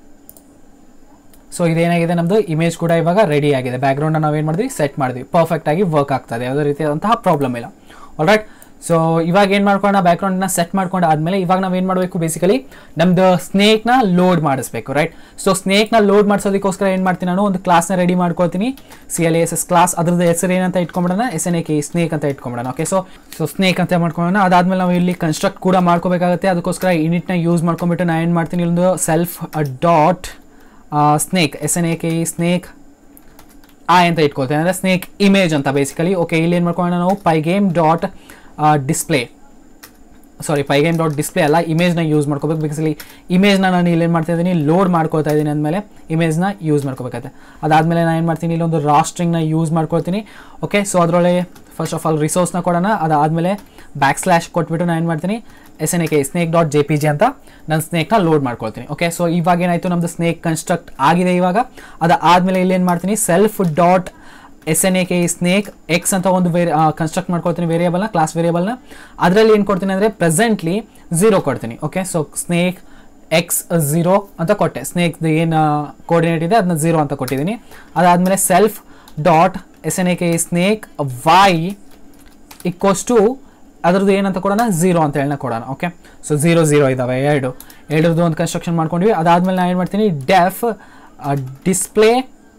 ಸೊ ಇದೇನಾಗಿದೆ ನಮ್ಮದು ಇಮೇಜ್ ಕೂಡ ಇವಾಗ ರೆಡಿ ಆಗಿದೆ ಬ್ಯಾಕ್ಗ್ರೌಂಡ್ನ ನಾವೇನು ಮಾಡಿದ್ವಿ ಸೆಟ್ ಮಾಡಿದ್ವಿ ಪರ್ಫೆಕ್ಟ್ ಆಗಿ ವರ್ಕ್ ಆಗ್ತದೆ ಯಾವುದೇ ರೀತಿಯಾದಂತಹ ಪ್ರಾಬ್ಲಮ್ ಇಲ್ಲ ಆಲ್ರೈಟ್ ಸೊ ಇವಾಗ ಏನು ಮಾಡ್ಕೊಳ್ಳೋಣ ಬ್ಯಾಕ್ಗ್ರೌಂಡ್ನ ಸೆಟ್ ಮಾಡ್ಕೊಂಡು ಆದಮೇಲೆ ಇವಾಗ ನಾವು ಏನು ಮಾಡಬೇಕು ಬೇಸಿಕಲಿ ನಮ್ದು ಸ್ನೇಕ್ನ ಲೋಡ್ ಮಾಡಿಸ್ಬೇಕು ರೈಟ್ ಸೊ ಸ್ನೇಕ್ನ ಲೋಡ್ ಮಾಡಿಸೋದಕ್ಕೋಸ್ಕರ ಏನು ಮಾಡ್ತೀನಿ ನಾನು ಒಂದು ಕ್ಲಾಸ್ನ ರೆಡಿ ಮಾಡ್ಕೊಳ್ತೀನಿ C L S S class ಅದ್ರದ್ದು ಹೆಸರು ಏನಂತ ಇಟ್ಕೊಂಬಿಡೋಣ S N A K snake ಅಂತ ಇಟ್ಕೊಂಬಿಡೋಣ ಓಕೆ ಸೊ ಸೊ ಸ್ನೇಕ್ ಅಂತ ಮಾಡ್ಕೊಳ್ಳೋಣ ಅದಾದ್ಮೇಲೆ ನಾವು ಇಲ್ಲಿ ಕನ್ಸ್ಟ್ರಕ್ಟ್ ಕೂಡ ಮಾಡ್ಕೋಬೇಕಾಗುತ್ತೆ ಅದಕ್ಕೋಸ್ಕರ ಯೂನಿಟ್ನ ಯೂಸ್ ಮಾಡ್ಕೊಂಡ್ಬಿಟ್ಟು ನಾನು ಏನು ಮಾಡ್ತೀನಿ ಇಲ್ಲೊಂದು self dot snake S N A K snake I ಅಂತ ಇಟ್ಕೊಳ್ತೇನೆ ಅಂದರೆ ಸ್ನೇಕ್ ಇಮೇಜ್ ಅಂತ ಬೇಸಿಕಲಿ ಓಕೆ ಇಲ್ಲಿ ಏನು ಮಾಡ್ಕೊಳ್ಳೋಣ ನಾವು pi game dot display sorry pi game dot display ಅಲ್ಲ ಇಮೇಜ್ನ ಯೂಸ್ ಮಾಡ್ಕೋಬೇಕು ಬೇಸಿಕಲಿ ಇಮೇಜ್ನ ನಾನು ಇಲ್ಲಿ ಏನು ಮಾಡ್ತಾ ಇದ್ದೀನಿ ಲೋಡ್ ಮಾಡ್ಕೊಳ್ತಾ ಇದ್ದೀನಿ ಅಂದಮೇಲೆ ಇಮೇಜ್ನ ಯೂಸ್ ಮಾಡ್ಕೋಬೇಕಾಗುತ್ತೆ ಅದಾದಮೇಲೆ ನಾನು ಏನು ಮಾಡ್ತೀನಿ ಇಲ್ಲೊಂದು ರಾಸ್ಟ್ರಿಂಗ್ನ ಯೂಸ್ ಮಾಡ್ಕೊಳ್ತೀನಿ ಓಕೆ ಸೊ ಅದರೊಳಗೆ ಫಸ್ಟ್ ಆಫ್ ಆಲ್ ರಿಸೋರ್ಸ್ನ ಕೊಡೋಣ ಅದಾದಮೇಲೆ ಬ್ಯಾಕ್ ಸ್ಲ್ಯಾಶ್ ಕೊಟ್ಬಿಟ್ಟು ನಾನು ಏನು ಮಾಡ್ತೀನಿ S N A K snake dot J P G ಅಂತ ನಾನು ಸ್ನೇಕ್ನ ಲೋಡ್ ಮಾಡ್ಕೊಳ್ತೀನಿ ಓಕೆ ಸೊ ಇವಾಗ ಏನಾಯಿತು ನಮ್ಮದು ಸ್ನೇಕ್ ಕನ್ಸ್ಟ್ರಕ್ಟ್ ಆಗಿದೆ ಇವಾಗ ಅದಾದಮೇಲೆ ಇಲ್ಲಿ ಏನು ಮಾಡ್ತೀನಿ self dot S N A K snake X ಅಂತ ಒಂದು ವೇರಿ ಕನ್ಸ್ಟ್ರಕ್ಟ್ ಮಾಡ್ಕೊಳ್ತೀನಿ ವೇರಿಯಬಲ್ನ ಕ್ಲಾಸ್ ವೇರಿಯಬಲ್ನ ಅದರಲ್ಲಿ ಏನು ಕೊಡ್ತೀನಿ ಅಂದರೆ ಪ್ರೆಸೆಂಟ್ಲಿ ಝೀರೋ ಕೊಡ್ತೀನಿ okay so snake X zero ಅಂತ ಕೊಟ್ಟೆ ಸ್ನೇಕ್ ಏನು ಕೋಆರ್ಡಿನೇಟ್ ಇದೆ ಅದನ್ನ ಝೀರೋ ಅಂತ ಕೊಟ್ಟಿದ್ದೀನಿ ಅದಾದಮೇಲೆ self dot S N A K snake Y equals to ಅದ್ರದ್ದು ಏನಂತ ಕೊಡೋಣ ಝೀರೋ ಅಂತ ಹೇಳಿ ಕೊಡೋಣ ಓಕೆ ಸೊ ಝೀರೋ ಝೀರೋ ಇದ್ದಾವೆ ಎರಡು ಎರಡರದ್ದು ಒಂದು ಕನ್ಸ್ಟ್ರಕ್ಷನ್ ಮಾಡ್ಕೊಂಡ್ವಿ ಅದಾದಮೇಲೆ ನಾನು ಏನು ಮಾಡ್ತೀನಿ ಡೆಫ್ ಡಿಸ್ಪ್ಲೇ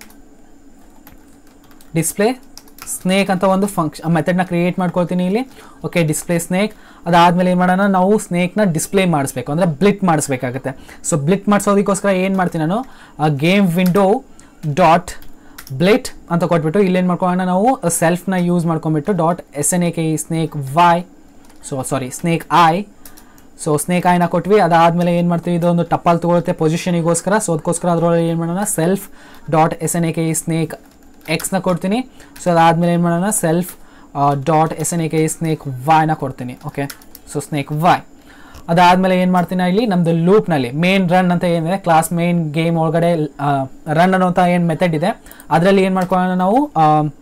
ಡಿಸ್ಪ್ಲೇ ಸ್ನೇಕ್ ಅಂತ ಒಂದು ಫಂಕ್ಷನ್ ಮೆಥಡ್ನ ಕ್ರಿಯೇಟ್ ಮಾಡ್ಕೊಳ್ತೀನಿ ಇಲ್ಲಿ ಓಕೆ ಡಿಸ್ಪ್ಲೇ ಸ್ನೇಕ್ ಅದಾದಮೇಲೆ ಏನು ಮಾಡೋಣ ನಾವು ಸ್ನೇಕ್ನ ಡಿಸ್ಪ್ಲೇ ಮಾಡಿಸ್ಬೇಕು ಅಂದರೆ ಬ್ಲಿಟ್ ಮಾಡಿಸ್ಬೇಕಾಗುತ್ತೆ ಸೊ ಬ್ಲಿಟ್ ಮಾಡಿಸೋದಕ್ಕೋಸ್ಕರ ಏನು ಮಾಡ್ತೀನಿ ನಾನು ಗೇಮ್ ವಿಂಡೋ ಡಾಟ್ ಬ್ಲಿಟ್ ಅಂತ ಕೊಟ್ಬಿಟ್ಟು ಇಲ್ಲೇನು ಮಾಡ್ಕೊಳ್ಳೋಣ ನಾವು ಸೆಲ್ಫ್ನ ಯೂಸ್ ಮಾಡ್ಕೊಂಬಿಟ್ಟು dot S N A K snake Y so sorry snake I so snake ಐನ ಕೊಟ್ವಿ ಅದಾದಮೇಲೆ ಏನು ಮಾಡ್ತೀವಿ ಇದೊಂದು ಟಪ್ಪಲ್ ತೊಗೊಳುತ್ತೆ ಪೊಸಿಷನಿಗೋಸ್ಕರ ಸೊ ಅದಕ್ಕೋಸ್ಕರ ಅದರೊಳಗೆ ಏನು ಮಾಡೋಣ self dot S N A K snake ಎಕ್ಸ್ನ ಕೊಡ್ತೀನಿ ಸೊ ಅದಾದಮೇಲೆ ಏನು ಮಾಡೋಣ self dot S N A K snake ವೈನ ಕೊಡ್ತೀನಿ ಓಕೆ ಸೊ ಸ್ನೇಕ್ ವೈ ಅದಾದಮೇಲೆ ಏನು ಮಾಡ್ತೀನಿ ಇಲ್ಲಿ ನಮ್ಮದು ಲೂಪ್ನಲ್ಲಿ ಮೇನ್ ರನ್ ಅಂತ ಏನಿದೆ ಕ್ಲಾಸ್ ಮೇನ್ ಗೇಮ್ ಒಳಗಡೆ ರನ್ ಅನ್ನೋಂಥ ಏನು ಮೆಥಡ್ ಇದೆ ಅದರಲ್ಲಿ ಏನು ಮಾಡ್ಕೊಳ್ಳೋಣ ನಾವು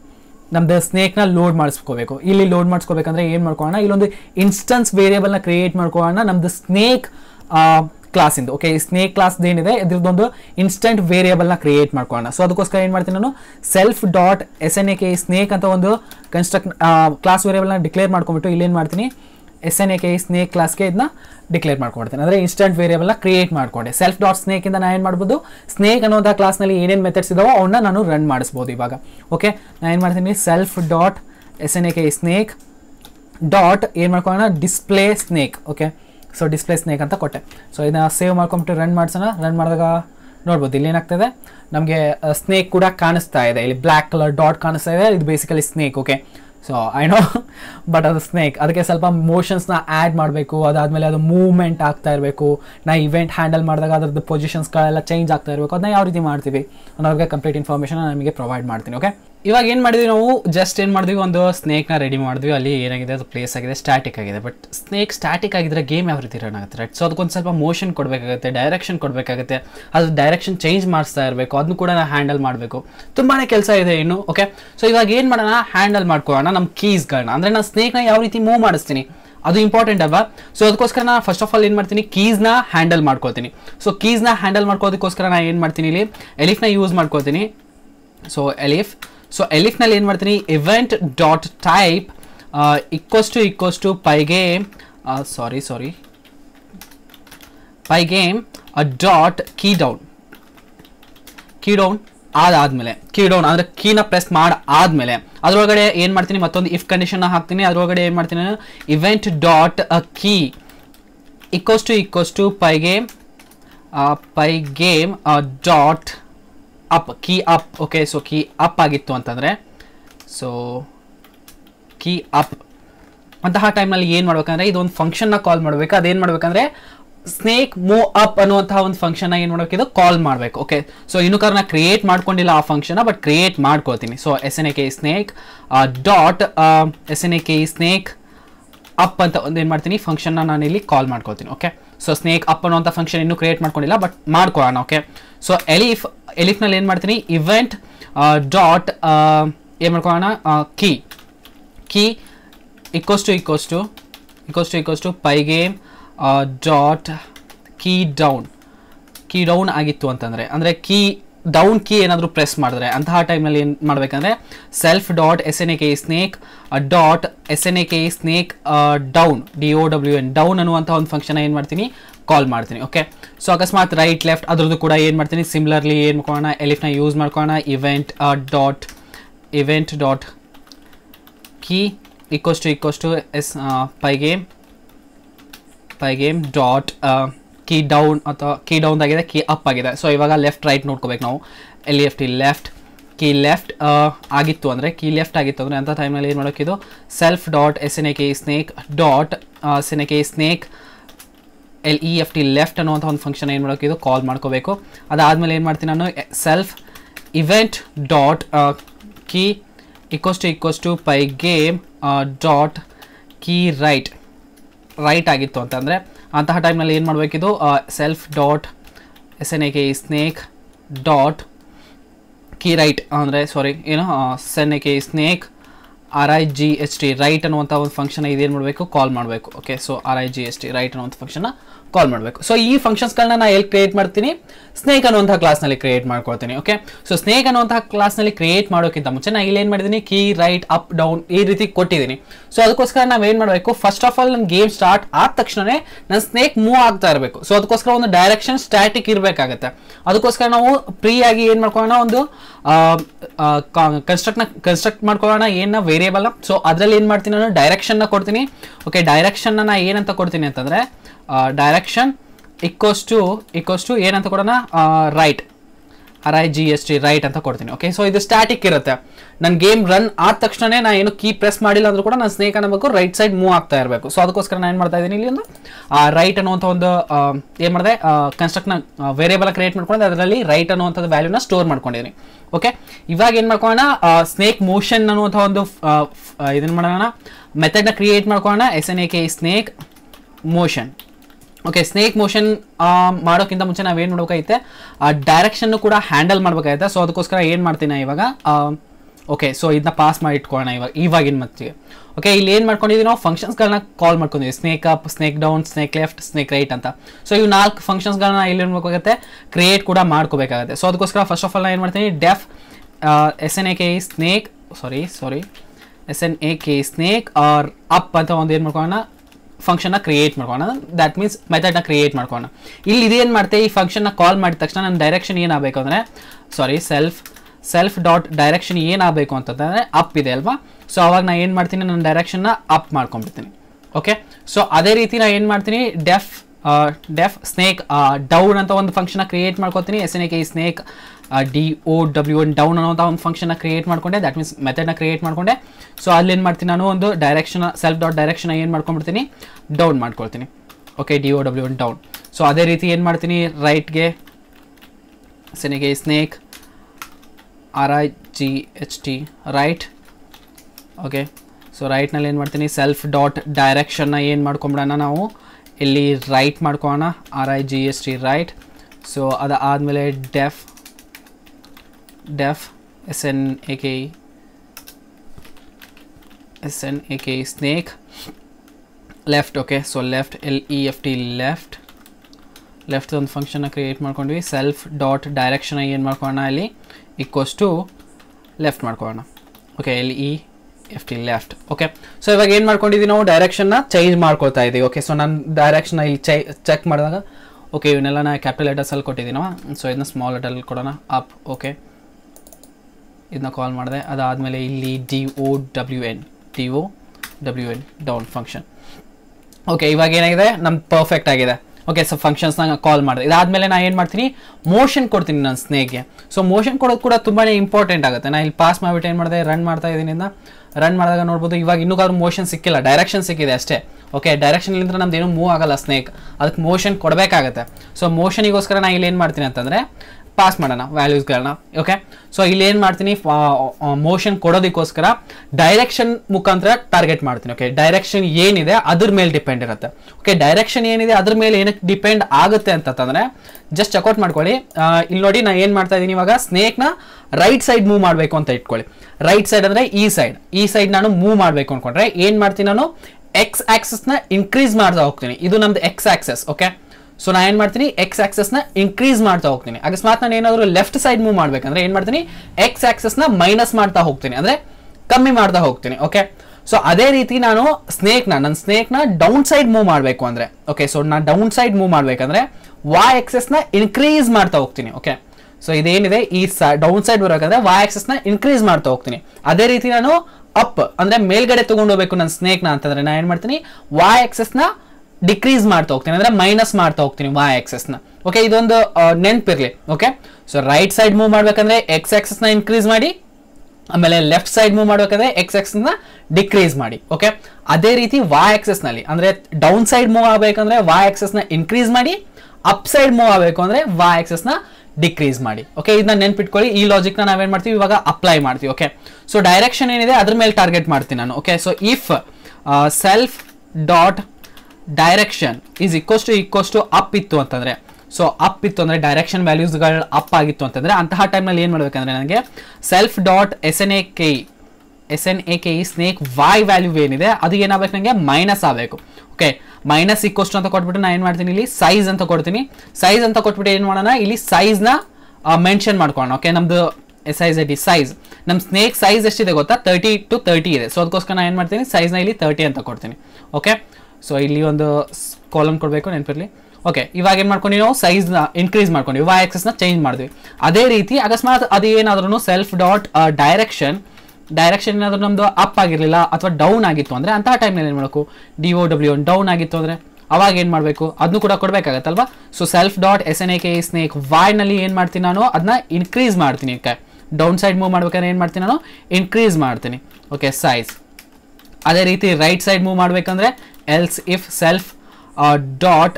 ನಮ್ದು ಸ್ನೇಕ್ನ ಲೋಡ್ ಮಾಡಿಸ್ಕೋಬೇಕು ಇಲ್ಲಿ ಲೋಡ್ ಮಾಡಿಸ್ಕೋಬೇಕಂದ್ರೆ ಏನು ಮಾಡ್ಕೊಳ್ಳೋಣ ಇಲ್ಲೊಂದು ಇನ್ಸ್ಟನ್ಸ್ ವೇರಿಯೇಬಲ್ನ ಕ್ರಿಯೇಟ್ ಮಾಡ್ಕೊಳ್ಳೋಣ ನಮ್ದು ಸ್ನೇಕ್ ಕ್ಲಾಸಿಂದು ಓಕೆ ಸ್ನೇಕ್ ಕ್ಲಾಸ್ ಏನಿದೆ ಇದ್ರದ್ದೊಂದು ಇನ್ಸ್ಟೆಂಟ್ ವೇರಿಯೇಬಲ್ನ ಕ್ರಿಯೇಟ್ ಮಾಡ್ಕೊಳ್ಳೋಣ ಸೊ ಅದಕ್ಕೋಸ್ಕರ ಏನು ಮಾಡ್ತೀನಿ ನಾನು self dot S N A K snake ಅಂತ ಒಂದು ಕನ್ಸ್ಟ್ರಕ್ಟ್ ಕ್ಲಾಸ್ ವೇರಿಯೇಬಲ್ನ ಡಿಕ್ಲೇರ್ ಮಾಡ್ಕೊಂಬಿಟ್ಟು ಇಲ್ಲೇನು ಮಾಡ್ತೀನಿ S N A K snake ಕ್ಲಾಸ್ಗೆ ಇದನ್ನ ಡಿಕ್ಲೇರ್ ಮಾಡ್ಕೊಡ್ತೀನಿ ಅಂದರೆ ಇನ್ಸ್ಟೆಂಟ್ ವೇರಿಯೇಬಲ್ನ ಕ್ರಿಯೇಟ್ ಮಾಡ್ಕೊಂಡೆ ಸೆಲ್ಫ್ ಡಾಟ್ ಸ್ನೇಕಿಂದ ನಾನು ಏನು ಮಾಡ್ಬೋದು ಸ್ನೇಕ್ ಅನ್ನೋಂಥ ಕ್ಲಾಸ್ನಲ್ಲಿ ಏನೇನು ಮೆಥಡ್ಸ್ ಇದಾವೋ ಅವನ್ನ ನಾನು ರನ್ ಮಾಡಿಸ್ಬೋದು ಇವಾಗ ಓಕೆ ನಾನು ಏನು ಮಾಡ್ತೀನಿ self dot S N A K snake dot ಏನು ಮಾಡ್ಕೊಳ್ಳೋಣ display snake okay so display snake ಅಂತ ಕೊಟ್ಟೆ ಸೊ ಇದನ್ನ ಸೇವ್ ಮಾಡ್ಕೊಂಬಿಟ್ಟು ರನ್ ಮಾಡ್ಸೋಣ ರನ್ ಮಾಡಿದಾಗ ನೋಡ್ಬೋದು ಇಲ್ಲಿ ಏನಾಗ್ತದೆ ನಮಗೆ ಸ್ನೇಕ್ ಕೂಡ ಕಾಣಿಸ್ತಾ ಇದೆ ಇಲ್ಲಿ ಬ್ಲ್ಯಾಕ್ ಕಲರ್ ಡಾಟ್ ಕಾಣಿಸ್ತಾ ಇದೆ ಇದು basically snake okay so I know but ಅದು ಸ್ನೇಕ್ ಅದಕ್ಕೆ ಸ್ವಲ್ಪ ಮೋಷನ್ಸ್ನ ಆ್ಯಡ್ ಮಾಡಬೇಕು ಅದಾದಮೇಲೆ ಅದು ಮೂವ್ಮೆಂಟ್ ಆಗ್ತಾ ಇರಬೇಕು ನಾ ಇವೆಂಟ್ ಹ್ಯಾಂಡಲ್ ಮಾಡಿದಾಗ ಅದ್ರದ್ದು ಪೊಸಿಷನ್ಸ್ಗಳೆಲ್ಲ ಚೇಂಜ್ ಆಗ್ತಾ ಇರಬೇಕು ಅದನ್ನ ಯಾವ ರೀತಿ ಮಾಡ್ತೀವಿ ಅನ್ನೋರಿಗೆ ಕಂಪ್ಲೀಟ್ ಇನ್ಫಾರ್ಮೇಷನ್ ನಿಮಗೆ ಪ್ರೊವೈಡ್ ಮಾಡ್ತೀನಿ ಓಕೆ ಇವಾಗ ಏನು ಮಾಡಿದ್ವಿ ನಾವು ಜಸ್ಟ್ ಏನು ಮಾಡಿದ್ವಿ ಒಂದು ಸ್ನೇಕ್ನ ರೆಡಿ ಮಾಡಿದ್ವಿ ಅಲ್ಲಿ ಏನಾಗಿದೆ ಅದು ಪ್ಲೇಸ್ ಆಗಿದೆ ಸ್ಟ್ಯಾಟಿಕ್ ಆಗಿದೆ ಬಟ್ ಸ್ನೇಕ್ ಸ್ಟ್ಯಾಟಿಕ್ ಆಗಿದ್ರೆ ಗೇಮ್ ಯಾವ ರೀತಿ ರನ್ ಆಗುತ್ತೆ ರೈಟ್ ಸೊ ಅದಕ್ಕೊಂದು ಸ್ವಲ್ಪ ಮೋಷನ್ ಕೊಡಬೇಕಾಗುತ್ತೆ ಡೈರೆಕ್ಷನ್ ಕೊಡಬೇಕಾಗುತ್ತೆ ಅದು ಡೈರೆಕ್ಷನ್ ಚೇಂಜ್ ಮಾಡಿಸ್ತಾ ಇರಬೇಕು ಅದನ್ನು ಕೂಡ ನಾವು ಹ್ಯಾಂಡಲ್ ಮಾಡಬೇಕು ತುಂಬಾ ಕೆಲಸ ಇದೆ ಇನ್ನು ಓಕೆ ಸೊ ಇವಾಗ ಏನು ಮಾಡೋಣ ಹ್ಯಾಂಡಲ್ ಮಾಡ್ಕೊಳ್ಳೋಣ ನಮ್ಮ ಕೀಸ್ಗಳನ್ನ ಅಂದರೆ ನಾನು ಸ್ನೇಕ್ನ ಯಾವ ರೀತಿ ಮೂವ್ ಮಾಡಿಸ್ತೀನಿ ಅದು ಇಂಪಾರ್ಟೆಂಟ್ ಅಲ್ವಾ ಸೊ ಅದಕ್ಕೋಸ್ಕರ ನಾನು ಫಸ್ಟ್ ಆಫ್ ಆಲ್ ಏನು ಮಾಡ್ತೀನಿ ಕೀಸ್ನ ಹ್ಯಾಂಡಲ್ ಮಾಡ್ಕೋತೀನಿ ಸೊ ಕೀಸ್ನ ಹ್ಯಾಂಡಲ್ ಮಾಡ್ಕೋದಕ್ಕೋಸ್ಕರ ನಾನು ಏನು ಮಾಡ್ತೀನಿ ಇಲ್ಲಿ ಎಲಿಫ್ನ ಯೂಸ್ ಮಾಡ್ಕೋತೀನಿ ಸೊ ಎಲಿಫ್ ಸೊ ಎಲಿಫ್ನಲ್ಲಿ ಏನು ಮಾಡ್ತೀನಿ event dot type equals to equals to pygame sorry sorry pygame dot key down key down ಅದಾದ್ಮೇಲೆ ಕೀ ಡೌನ್ ಅಂದರೆ ಕೀನ ಪ್ರೆಸ್ ಮಾಡಿ ಆದಮೇಲೆ ಅದರೊಳಗಡೆ ಏನು ಮಾಡ್ತೀನಿ ಮತ್ತೊಂದು ಇಫ್ ಕಂಡೀಷನ್ನ ಹಾಕ್ತೀನಿ ಅದರೊಳಗಡೆ ಏನು ಮಾಡ್ತೀನಿ ನಾನು event dot uh key equals to equals to pygame ಪೈಗೇಮ್ dot up key up okay so key up ಆಗಿತ್ತು ಅಂತಂದರೆ ಸೊ ಕೀ ಅಪ್ ಅಂತಹ ಟೈಮ್ನಲ್ಲಿ ಏನು ಮಾಡ್ಬೇಕಂದ್ರೆ ಇದೊಂದು ಫಂಕ್ಷನ್ನ ಕಾಲ್ ಮಾಡಬೇಕು ಅದೇನು ಮಾಡ್ಬೇಕಂದ್ರೆ ಸ್ನೇಕ್ ಮೂವ್ ಅಪ್ ಅನ್ನುವಂತಹ ಒಂದು ಫಂಕ್ಷನ್ನ ಏನು ಮಾಡಬೇಕು ಇದು ಕಾಲ್ ಮಾಡಬೇಕು ಓಕೆ ಸೊ ಇನ್ನು ಕಾರಣ ಕ್ರಿಯೇಟ್ ಮಾಡ್ಕೊಂಡಿಲ್ಲ ಆ ಫಂಕ್ಷನ್ನ ಬಟ್ ಕ್ರಿಯೇಟ್ ಮಾಡ್ಕೊಳ್ತೀನಿ so S N A K snake dot S N A K snake up ಅಂತ ಒಂದು ಏನು ಮಾಡ್ತೀನಿ ಫಂಕ್ಷನ್ನ ನಾನು ಇಲ್ಲಿ ಕಾಲ್ ಮಾಡ್ಕೊಳ್ತೀನಿ ಓಕೆ ಸೊ ಸ್ನೇಕ್ ಅಪ್ ಅನ್ನೋಂಥ ಫಂಕ್ಷನ್ ಇನ್ನೂ ಕ್ರಿಯೇಟ್ ಮಾಡ್ಕೊಂಡಿಲ್ಲ ಬಟ್ ಮಾಡ್ಕೊಳ್ಳೋಣ ಓಕೆ ಸೊ ಎಲಿಫ್ ಎಲಿಫ್ನಲ್ಲಿ ಏನು ಮಾಡ್ತೀನಿ ಇವೆಂಟ್ ಡಾಟ್ ಏನು ಮಾಡ್ಕೊಳ್ಳೋಣ key key equals to equals to equals to equals to ಪೈಗೇಮ್ dot key down key down ಆಗಿತ್ತು ಅಂತಂದರೆ ಅಂದರೆ ಕೀ ಡೌನ್ ಕೀ ಏನಾದರೂ ಪ್ರೆಸ್ ಮಾಡಿದ್ರೆ ಅಂತಹ ಟೈಮ್ನಲ್ಲಿ ಏನು ಮಾಡಬೇಕಂದ್ರೆ self dot S N A K snake dot S N A K snake down D O W N down ಅನ್ನುವಂಥ ಒಂದು ಫಂಕ್ಷನ್ ಏನು ಮಾಡ್ತೀನಿ ಕಾಲ್ ಮಾಡ್ತೀನಿ ಓಕೆ ಸೊ ಅಕಸ್ಮಾತ್ ರೈಟ್ ಲೆಫ್ಟ್ ಅದ್ರದ್ದು ಕೂಡ ಏನು ಮಾಡ್ತೀನಿ ಸಿಮಿಲರ್ಲಿ ಏನು ಮಾಡ್ಕೊಳ್ಳೋಣ ಎಲಿಫ್ನ ಯೂಸ್ ಮಾಡ್ಕೊಳ್ಳೋಣ event dot event dot key equals to equals to S pygame ಪೈಗೇಮ್ dot key down ಅಥವಾ ಕೀ ಡೌನ್ ಆಗಿದೆ ಕೀ ಅಪ್ ಆಗಿದೆ ಸೊ ಇವಾಗ ಲೆಫ್ಟ್ ರೈಟ್ ನೋಡ್ಕೋಬೇಕು ನಾವು L F T left key left ಆಗಿತ್ತು ಅಂದರೆ ಕೀ ಲೆಫ್ಟ್ ಆಗಿತ್ತು ಅಂದರೆ ಅಂಥ ಟೈಮಲ್ಲಿ ಏನು ಮಾಡೋಕ್ಕಿದು self dot S N A K snake dot S N A K snake L E F T left ಅನ್ನುವಂಥ ಒಂದು ಫಂಕ್ಷನ್ ಏನು ಮಾಡೋಕ್ಕಿದು ಕಾಲ್ ಮಾಡ್ಕೋಬೇಕು ಅದಾದಮೇಲೆ ಏನು ಮಾಡ್ತೀನಿ ನಾನು self event dot key equals to equals to pi game dot key right right ಆಗಿತ್ತು ಅಂತಂದರೆ ಅಂತಹ ಟೈಮ್ನಲ್ಲಿ ಏನು ಮಾಡಬೇಕಿದು self dot S N A K snake dot key right ಅಂದರೆ ಸಾರಿ ಏನು S N A K snake R I G H T right ಅನ್ನುವಂಥ ಒಂದು ಫಂಕ್ಷನ್ ಇದೇನು ಮಾಡಬೇಕು ಕಾಲ್ ಮಾಡಬೇಕು okay so R I G S T right ಅನ್ನುವಂಥ ಫಂಕ್ಷನ್ನ ಕಾಲ್ ಮಾಡಬೇಕು ಸೊ ಈ ಫಂಕ್ಷನ್ಸ್ಗಳನ್ನ ನಾನು ಎಲ್ಲಿ ಕ್ರಿಯೇಟ್ ಮಾಡ್ತೀನಿ ಸ್ನೇಕ್ ಅನ್ನುವಂಥ ಕ್ಲಾಸ್ನಲ್ಲಿ ಕ್ರಿಯೇಟ್ ಮಾಡ್ಕೊಳ್ತೀನಿ ಓಕೆ ಸೊ ಸ್ನೇಕ್ ಅನ್ನುವಂಥ ಕ್ಲಾಸ್ನಲ್ಲಿ ಕ್ರಿಯೇಟ್ ಮಾಡೋಕ್ಕಿಂತ ಮುಂಚೆ ನಾನು ಇಲ್ಲಿ ಏನು ಮಾಡಿದ್ದೀನಿ ಕೀ ರೈಟ್ ಅಪ್ ಡೌನ್ ಈ ರೀತಿ ಕೊಟ್ಟಿದ್ದೀನಿ ಸೊ ಅದಕ್ಕೋಸ್ಕರ ನಾವು ಏನು ಮಾಡಬೇಕು ಫಸ್ಟ್ ಆಫ್ ಆಲ್ ನನ್ನ ಗೇಮ್ ಸ್ಟಾರ್ಟ್ ಆದ ತಕ್ಷಣವೇ ನನ್ನ ಸ್ನೇಕ್ ಮೂವ್ ಆಗ್ತಾ ಇರಬೇಕು ಸೊ ಅದಕ್ಕೋಸ್ಕರ ಒಂದು ಡೈರೆಕ್ಷನ್ ಸ್ಟ್ಯಾಟಿಕ್ ಇರಬೇಕಾಗತ್ತೆ ಅದಕ್ಕೋಸ್ಕರ ನಾವು ಫ್ರೀ ಆಗಿ ಏನು ಮಾಡ್ಕೊಳ್ಳೋಣ ಒಂದು ಕನ್ಸ್ಟ್ರಕ್ಟ್ನ ಕನ್ಸ್ಟ್ರಕ್ಟ್ ಮಾಡ್ಕೊಳ್ಳೋಣ ಏನ ವೇರಿಯೇಬಲ್ನ ಸೊ ಅದರಲ್ಲಿ ಏನು ಮಾಡ್ತೀನಿ ನಾನು ಡೈರೆಕ್ಷನ್ನ ಕೊಡ್ತೀನಿ ಓಕೆ ಡೈರೆಕ್ಷನ್ನ ನಾ ಏನಂತ ಕೊಡ್ತೀನಿ ಅಂತಂದರೆ direction equals to equals to ಏನಂತ ಕೊಡೋಣ right R I G S T right ಅಂತ ಕೊಡ್ತೀನಿ ಓಕೆ ಸೊ ಇದು ಸ್ಟ್ಯಾಟಿಕ್ ಇರುತ್ತೆ ನನ್ನ ಗೇಮ್ ರನ್ ಆದ ತಕ್ಷಣನೇ ನಾನು ಏನು ಕೀ ಪ್ರೆಸ್ ಮಾಡಿಲ್ಲ ಅಂದ್ರೂ ಕೂಡ ನಾನು ಸ್ನೇಕ್ ಅನ್ನಬೇಕು ರೈಟ್ ಸೈಡ್ ಮೂವ್ ಆಗ್ತಾ ಇರಬೇಕು ಸೊ ಅದಕ್ಕೋಸ್ಕರ ನಾನು ಏನು ಮಾಡ್ತಾ ಇದ್ದೀನಿ ಇಲ್ಲಿ ಒಂದು ರೈಟ್ ಅನ್ನುವಂಥ ಒಂದು ಏನು ಮಾಡಿದೆ ಕನ್ಸ್ಟ್ರಕ್ಟ್ನ ವೇರಿಯೇಬಲ್ ಕ್ರಿಯೇಟ್ ಮಾಡ್ಕೊಂಡು ಅದರಲ್ಲಿ ರೈಟ್ ಅನ್ನುವಂಥದ್ದು ವ್ಯಾಲ್ಯೂನ ಸ್ಟೋರ್ ಮಾಡ್ಕೊಂಡಿದ್ದೀನಿ ಓಕೆ ಇವಾಗ ಏನು ಮಾಡ್ಕೊಳ್ಳೋಣ ಸ್ನೇಕ್ ಮೋಷನ್ ಅನ್ನುವಂಥ ಒಂದು ಇದನ್ನು ಮಾಡೋಣ ಮೆಥಡ್ನ ಕ್ರಿಯೇಟ್ ಮಾಡ್ಕೊಳ್ಳೋಣ S N A K snake motion okay snake motion ಮಾಡೋಕ್ಕಿಂತ ಮುಂಚೆ ನಾವೇನು ಮಾಡ್ಬೇಕಾಗೈತೆ ಆ ಡೈರೆಕ್ಷನ್ನು ಕೂಡ ಹ್ಯಾಂಡಲ್ ಮಾಡ್ಬೇಕಾಗೈತೆ ಸೊ ಅದಕ್ಕೋಸ್ಕರ ಏನು ಮಾಡ್ತೀನಿ ಇವಾಗ ಓಕೆ ಸೊ ಇದನ್ನ ಪಾಸ್ ಮಾಡಿ ಇಟ್ಕೊಳ್ಳೋಣ ಇವಾಗ ಇವಾಗಿನ ಮತ್ತಿಗೆ ಓಕೆ ಇಲ್ಲಿ ಏನು ಮಾಡ್ಕೊಂಡಿದ್ದೀವಿ ನಾವು ಫಂಕ್ಷನ್ಸ್ಗಳನ್ನ ಕಾಲ್ ಮಾಡ್ಕೊಂಡಿದ್ದೀವಿ snake up snake down snake left snake right ಅಂತ ಸೊ ಇವು ನಾಲ್ಕು ಫಂಕ್ಷನ್ಸ್ಗಳನ್ನ ಇಲ್ಲಿ ಏನ್ಬೇಕಾಗುತ್ತೆ ಕ್ರಿಯೇಟ್ ಕೂಡ ಮಾಡ್ಕೋಬೇಕಾಗುತ್ತೆ ಸೊ ಅದಕ್ಕೋಸ್ಕರ ಫಸ್ಟ್ ಆಫ್ ಆಲ್ ನಾನು ಏನು ಮಾಡ್ತೀನಿ def S N A K snake sorry sorry S N A K snake R up ಅಂತ ಒಂದು ಏನು ಮಾಡ್ಕೊಳ್ಳೋಣ ಫಂಕ್ಷನ್ನ ಕ್ರಿಯೇಟ್ ಮಾಡ್ಕೋಣ ದ್ಯಾಟ್ ಮೀನ್ಸ್ ಮೆಥಡ್ನ ಕ್ರಿಯೇಟ್ ಮಾಡ್ಕೋಣ ಇಲ್ಲಿ ಇದೇನು ಮಾಡ್ತೆ ಈ ಫಂಕ್ಷನ್ನ ಕಾಲ್ ಮಾಡಿದ ತಕ್ಷಣ ನನ್ನ ಡೈರೆಕ್ಷನ್ ಏನಾಗಬೇಕು ಅಂದರೆ sorry self self dot direction ಏನಾಗಬೇಕು ಅಂತಂದರೆ ಅಪ್ ಇದೆ ಅಲ್ವಾ ಸೊ ಅವಾಗ ನಾನು ಏನು ಮಾಡ್ತೀನಿ ನನ್ನ ಡೈರೆಕ್ಷನ್ನ ಅಪ್ ಮಾಡ್ಕೊಂಡ್ಬಿಡ್ತೀನಿ ಓಕೆ ಸೊ ಅದೇ ರೀತಿ ನಾನು ಏನು ಮಾಡ್ತೀನಿ ಡೆಫ್ ಡೆಫ್ ಸ್ನೇಕ್ ಡೌನ್ ಅಂತ ಒಂದು ಫಂಕ್ಷನ್ನ ಕ್ರಿಯೇಟ್ ಮಾಡ್ಕೊತೀನಿ S N A K snake D O W N down ಅನ್ನೋಂಥ ಒಂದು ಫಂಕ್ಷನ್ನ ಕ್ರಿಯೇಟ್ ಮಾಡ್ಕೊಂಡೆ ದಟ್ ಮೀನ್ಸ್ ಮೆಥಡ್ನ ಕ್ರಿಯೇಟ್ ಮಾಡ್ಕೊಂಡೆ ಸೊ ಅಲ್ಲಿ ಏನು ಮಾಡ್ತೀನಿ ನಾನು ಒಂದು ಡೈರೆಕ್ಷನ್ ಸೆಲ್ಫ್ ಡಾಟ್ ಡೈರೆಕ್ಷನ್ ಏನು ಮಾಡ್ಕೊಂಡ್ಬಿಡ್ತೀನಿ ಡೌನ್ ಮಾಡ್ಕೊಳ್ತೀನಿ okay D O W N down so ಅದೇ ರೀತಿ ಏನು ಮಾಡ್ತೀನಿ ರೈಟ್ಗೆ ಸೆನೆಗೆ snake R I G H T right okay so ರೈಟ್ನಲ್ಲಿ ಏನು ಮಾಡ್ತೀನಿ ಸೆಲ್ಫ್ ಡಾಟ್ ಡೈರೆಕ್ಷನ್ನ ಏನು ಮಾಡ್ಕೊಂಬಿಡೋಣ ನಾವು ಇಲ್ಲಿ ರೈಟ್ ಮಾಡ್ಕೊಳ್ಳೋಣ R I G S T right so ಅದಾದಮೇಲೆ def def S N A K S N A K snake left okay so left L E F T left left ಒಂದು ಫಂಕ್ಷನ್ನ create ಮಾಡ್ಕೊಂಡ್ವಿ self dot direction ಏನು ಮಾಡ್ಕೊಳ್ಳೋಣ ಇಲ್ಲಿ equals to left ಮಾಡ್ಕೊಳ್ಳೋಣ okay L E F T left okay so ಇವಾಗ ಏನು ಮಾಡ್ಕೊಂಡಿದ್ದೀವಿ ನಾವು ಡೈರೆಕ್ಷನ್ನ ಚೇಂಜ್ ಮಾಡ್ಕೊಳ್ತಾ ಇದ್ದೀವಿ ಓಕೆ ಸೊ ನಾನು ಡೈರೆಕ್ಷನ್ ಇಲ್ಲಿ ಚೈ ಚೆಕ್ ಮಾಡಿದಾಗ ಓಕೆ ಇವನ್ನೆಲ್ಲ ನಾನು ಕ್ಯಾಪಿಟಲ್ ಲೆಟರ್ಸಲ್ಲಿ ಕೊಟ್ಟಿದ್ದೀನವ ಸೊ ಇದನ್ನ ಸ್ಮಾಲ್ ಲೆಟರಲ್ಲಿ ಕೊಡೋಣ ಅಪ್ ಓಕೆ ಇದನ್ನ ಕಾಲ್ ಮಾಡಿದೆ ಅದಾದಮೇಲೆ ಇಲ್ಲಿ D O W N D O W N down function okay ಇವಾಗ ಏನಾಗಿದೆ ನಮ್ದು ಪರ್ಫೆಕ್ಟ್ ಆಗಿದೆ ಓಕೆ ಸೊ ಫಂಕ್ಷನ್ಸ್ನ ಕಾಲ್ ಮಾಡಿದೆ ಇದಾದಮೇಲೆ ನಾನು ಏನು ಮಾಡ್ತೀನಿ ಮೋಷನ್ ಕೊಡ್ತೀನಿ ನನ್ನ ಸ್ನೇಕ್ಗೆ ಸೊ ಮೋಷನ್ ಕೊಡೋದು ಕೂಡ ತುಂಬಾ ಇಂಪಾರ್ಟೆಂಟ್ ಆಗುತ್ತೆ ನಾನು ಇಲ್ಲಿ ಪಾಸ್ ಮಾಡಿಬಿಟ್ಟು ಏನು ಮಾಡಿದೆ ರನ್ ಮಾಡ್ತಾ ಇದ್ದೀನಿ ರನ್ ಮಾಡಿದಾಗ ನೋಡ್ಬೋದು ಇವಾಗ ಇನ್ನೂ ಆದ್ರೂ ಮೋಷನ್ ಸಿಕ್ಕಿಲ್ಲ ಡೈರೆಕ್ಷನ್ ಸಿಕ್ಕಿದೆ ಅಷ್ಟೇ ಓಕೆ ಡೈರೆಕ್ಷನ್ಲಿಂದ ನಮ್ದು ಏನೂ ಮೂವ್ ಆಗಲ್ಲ ಸ್ನೇಕ್ ಅದಕ್ಕೆ ಮೋಷನ್ ಕೊಡಬೇಕಾಗತ್ತೆ ಸೊ ಮೋಷನಿಗೋಸ್ಕರ ನಾನು ಇಲ್ಲಿ ಏನು ಮಾಡ್ತೀನಿ ಅಂತಂದರೆ ಪಾಸ್ ಮಾಡೋಣ ವ್ಯಾಲ್ಯೂಸ್ಗಳನ್ನ ಓಕೆ ಸೊ ಇಲ್ಲಿ ಏನು ಮಾಡ್ತೀನಿ ಮೋಷನ್ ಕೊಡೋದಕ್ಕೋಸ್ಕರ ಡೈರೆಕ್ಷನ್ ಮುಖಾಂತರ ಟಾರ್ಗೆಟ್ ಮಾಡ್ತೀನಿ ಓಕೆ ಡೈರೆಕ್ಷನ್ ಏನಿದೆ ಅದ್ರ ಮೇಲೆ ಡಿಪೆಂಡ್ ಇರುತ್ತೆ ಓಕೆ ಡೈರೆಕ್ಷನ್ ಏನಿದೆ ಅದ್ರ ಮೇಲೆ ಏನಕ್ಕೆ ಡಿಪೆಂಡ್ ಆಗುತ್ತೆ ಅಂತಂದ್ರೆ ಜಸ್ಟ್ ಚೆಕ್ಔಟ್ ಮಾಡ್ಕೊಳ್ಳಿ ಆ, ಇಲ್ಲಿ ನೋಡಿ ನಾನು ಏನು ಮಾಡ್ತಾ ಇದ್ದೀನಿ ಇವಾಗ ಸ್ನೇಕ್ನ ರೈಟ್ ಸೈಡ್ ಮೂವ್ ಮಾಡಬೇಕು ಅಂತ ಇಟ್ಕೊಳ್ಳಿ ರೈಟ್ ಸೈಡ್ ಅಂದರೆ ಈ ಸೈಡ್ ಈ ಸೈಡ್ ನಾನು ಮೂವ್ ಮಾಡಬೇಕು ಅನ್ಕೊಂಡ್ರೆ ಏನು ಮಾಡ್ತೀನಿ ನಾನು ಎಕ್ಸ್ ಆಕ್ಸಸ್ನ ಇನ್ಕ್ರೀಸ್ ಮಾಡ್ತಾ ಹೋಗ್ತೀನಿ ಇದು ನಮ್ದು ಎಕ್ಸ್ ಆಕ್ಸಸ್ ಓಕೆ ಸೊ ನಾನು ಏನು ಮಾಡ್ತೀನಿ ಎಕ್ಸ್ ಆಕ್ಸಸ್ನ ಇನ್ಕ್ರೀಸ್ ಮಾಡ್ತಾ ಹೋಗ್ತೀನಿ ಅಕಸ್ಮಾತ್ ನಾನು ಏನಾದರೂ ಲೆಫ್ಟ್ ಸೈಡ್ ಮೂವ್ ಮಾಡ್ಬೇಕಂದ್ರೆ ಏನು ಮಾಡ್ತೀನಿ ಎಕ್ಸ್ ಆಕ್ಸಸ್ನ ಮೈನಸ್ ಮಾಡ್ತಾ ಹೋಗ್ತೀನಿ ಅಂದರೆ ಕಮ್ಮಿ ಮಾಡ್ತಾ ಹೋಗ್ತೀನಿ ಓಕೆ ಸೊ ಅದೇ ರೀತಿ ನಾನು ಸ್ನೇಕ್ನ ನನ್ನ ಸ್ನೇಕ್ನ ಡೌನ್ ಸೈಡ್ ಮೂವ್ ಮಾಡಬೇಕು ಅಂದರೆ ಓಕೆ ಸೊ ನಾನು ಡೌನ್ ಸೈಡ್ ಮೂವ್ ಮಾಡಬೇಕಂದ್ರೆ ವಾಯ್ ಎಕ್ಸಸ್ನ ಇನ್ಕ್ರೀಸ್ ಮಾಡ್ತಾ ಹೋಗ್ತೀನಿ ಓಕೆ ಸೊ ಇದೇನಿದೆ ಈ ಡೌನ್ ಸೈಡ್ ಬರಬೇಕಂದ್ರೆ ವಾಯ್ ಆಕ್ಸಸ್ನ ಇನ್ಕ್ರೀಸ್ ಮಾಡ್ತಾ ಹೋಗ್ತೀನಿ ಅದೇ ರೀತಿ ನಾನು ಅಪ್ ಅಂದ್ರೆ ಮೇಲ್ಗಡೆ ತಗೊಂಡು ಹೋಗ್ಬೇಕು ನನ್ನ ಸ್ನೇಕ್ನ ಅಂತಂದ್ರೆ ನಾನು ಏನು ಮಾಡ್ತೀನಿ ವಾಯ್ ಆಕ್ಸಸ್ನ ಡಿಕ್ರೀಸ್ ಮಾಡ್ತಾ ಹೋಗ್ತೀನಿ ಅಂದ್ರೆ ಮೈನಸ್ ಮಾಡ್ತಾ ಹೋಗ್ತೀನಿ ವಾಯ್ ನ ಓಕೆ ಇದೊಂದು ಆ, ನೆನ್ಪಿರ್ಲಿ okay so right side move ಮಾಡ್ಬೇಕಂದ್ರೆ ಎಕ್ಸ್ ನ ಇನ್ಕ್ರೀಸ್ ಮಾಡಿ ಆಮೇಲೆ ಲೆಫ್ಟ್ ಸೈಡ್ ಮೂವ್ ಮಾಡ್ಬೇಕಂದ್ರೆ ಎಕ್ಸ್ ನ ಡಿಕ್ರೀಸ್ ಮಾಡಿ ಓಕೆ ಅದೇ ರೀತಿ ವಾಯ್ ಆಕ್ಸಸ್ ನಲ್ಲಿ ಅಂದ್ರೆ ಡೌನ್ ಸೈಡ್ ಮೂವ್ ಆಗಬೇಕಂದ್ರೆ ವಾಯ್ ಆಕ್ಸಸ್ ನ ಇನ್ಕ್ರೀಸ್ ಮಾಡಿ ಅಪ್ ಸೈಡ್ ಮೂವ್ ಆಗಬೇಕು ಅಂದ್ರೆ ವಾಯ್ ಆಕ್ಸಸ್ ನ ಡಿಕ್ರೀಸ್ ಮಾಡಿ ಓಕೆ ಇದನ್ನ ನೆನ್ಪಿಟ್ಕೊಳ್ಳಿ ಈ ಲಾಜಿಕ್ ನ ನಾವೇನ್ ಮಾಡ್ತೀವಿ ಇವಾಗ ಅಪ್ಲೈ ಮಾಡ್ತೀವಿ ಓಕೆ ಸೊ ಡೈರೆಕ್ಷನ್ ಏನಿದೆ ಅದ್ರ ಮೇಲೆ ಟಾರ್ಗೆಟ್ ಮಾಡ್ತೀನಿ ನಾನು okay so if self dot direction is equals to equals to up ಇತ್ತು ಅಂತಂದ್ರೆ ಸೊ ಅಪ್ ಇತ್ತು ಅಂದ್ರೆ ಡೈರೆಕ್ಷನ್ ವ್ಯಾಲ್ಯೂಸ್ಗಳು ಅಪ್ ಆಗಿತ್ತು ಅಂತಂದ್ರೆ ಅಂತಹ ಟೈಮ್ನಲ್ಲಿ ಏನು ಮಾಡ್ಬೇಕಂದ್ರೆ ನನಗೆ self dot S N A K S N A K E snake Y value ಏನಿದೆ ಅದು ಏನಾಗಬೇಕು ನನಗೆ ಮೈನಸ್ ಆಗಬೇಕು ಓಕೆ ಮೈನಸ್ ಇಕ್ವಸ್ಟ್ ಅಂತ ಕೊಟ್ಬಿಟ್ಟು ನಾನು ಏನು ಮಾಡ್ತೀನಿ ಇಲ್ಲಿ ಸೈಜ್ ಅಂತ ಕೊಡ್ತೀನಿ ಸೈಜ್ ಅಂತ ಕೊಟ್ಬಿಟ್ಟು ಏನು ಮಾಡೋಣ ಇಲ್ಲಿ ಸೈಜ್ನ ಮೆನ್ಷನ್ ಮಾಡ್ಕೊಳ್ಳೋಣ ಓಕೆ ನಮ್ದು ಎಸ್ ಐ ಡಿ ಸೈಜ್ ನಮ್ಮ ಸ್ನೇಕ್ ಸೈಜ್ ಎಷ್ಟಿದೆ ಗೊತ್ತಾ ತರ್ಟಿ ಟು ತರ್ಟಿ ಇದೆ ಸೊ ಅದಕ್ಕೋಸ್ಕರ ನಾನು ಏನು ಮಾಡ್ತೀನಿ ಸೈಜ್ನ ಇಲ್ಲಿ ತರ್ಟಿ ಅಂತ ಕೊಡ್ತೀನಿ ಓಕೆ ಸೊ ಇಲ್ಲಿ ಒಂದು ಕಾಲಮ್ ಕೊಡಬೇಕು ನೆನಪಿರಲಿ ಓಕೆ ಇವಾಗ ಏನು ಮಾಡ್ಕೊಂಡು ನಾವು ಸೈಜ್ನ ಇನ್ಕ್ರೀಸ್ ಮಾಡ್ಕೊಂಡು ವೈ ನ ಚೇಂಜ್ ಮಾಡಿದ್ವಿ ಅದೇ ರೀತಿ ಅಕಸ್ಮಾತ್ ಅದು ಏನಾದ್ರೂ ಸೆಲ್ಫ್ ಡಾಟ್ ಡೈರೆಕ್ಷನ್ ಡೈರೆಕ್ಷನ್ ಏನಾದರೂ ನಮ್ಮದು ಅಪ್ ಆಗಿರಲಿಲ್ಲ ಅಥವಾ ಡೌನ್ ಆಗಿತ್ತು ಅಂದರೆ ಅಂತಹ ಟೈಮ್ನಲ್ಲಿ ಏನು ಮಾಡಬೇಕು ಡಿ ಒ ಡಬ್ಲ್ಯೂ ಡೌನ್ ಆಗಿತ್ತು ಅಂದರೆ ಅವಾಗ ಏನು ಮಾಡಬೇಕು ಅದನ್ನು ಕೂಡ ಕೊಡಬೇಕಾಗತ್ತಲ್ವಾ so self dot S N A K snake ವಾಯ್ನಲ್ಲಿ ಏನು ಮಾಡ್ತೀನಿ ನಾನು ಅದನ್ನ ಇನ್ಕ್ರೀಸ್ ಮಾಡ್ತೀನಿ ಓಕೆ ಡೌನ್ ಸೈಡ್ ಮೂವ್ ಮಾಡ್ಬೇಕಾದ್ರೆ ಏನು ಮಾಡ್ತೀನಿ ನಾನು ಇನ್ಕ್ರೀಸ್ ಮಾಡ್ತೀನಿ ಓಕೆ ಸೈಜ್ ಅದೇ ರೀತಿ ರೈಟ್ ಸೈಡ್ ಮೂವ್ ಮಾಡಬೇಕಂದ್ರೆ else if self dot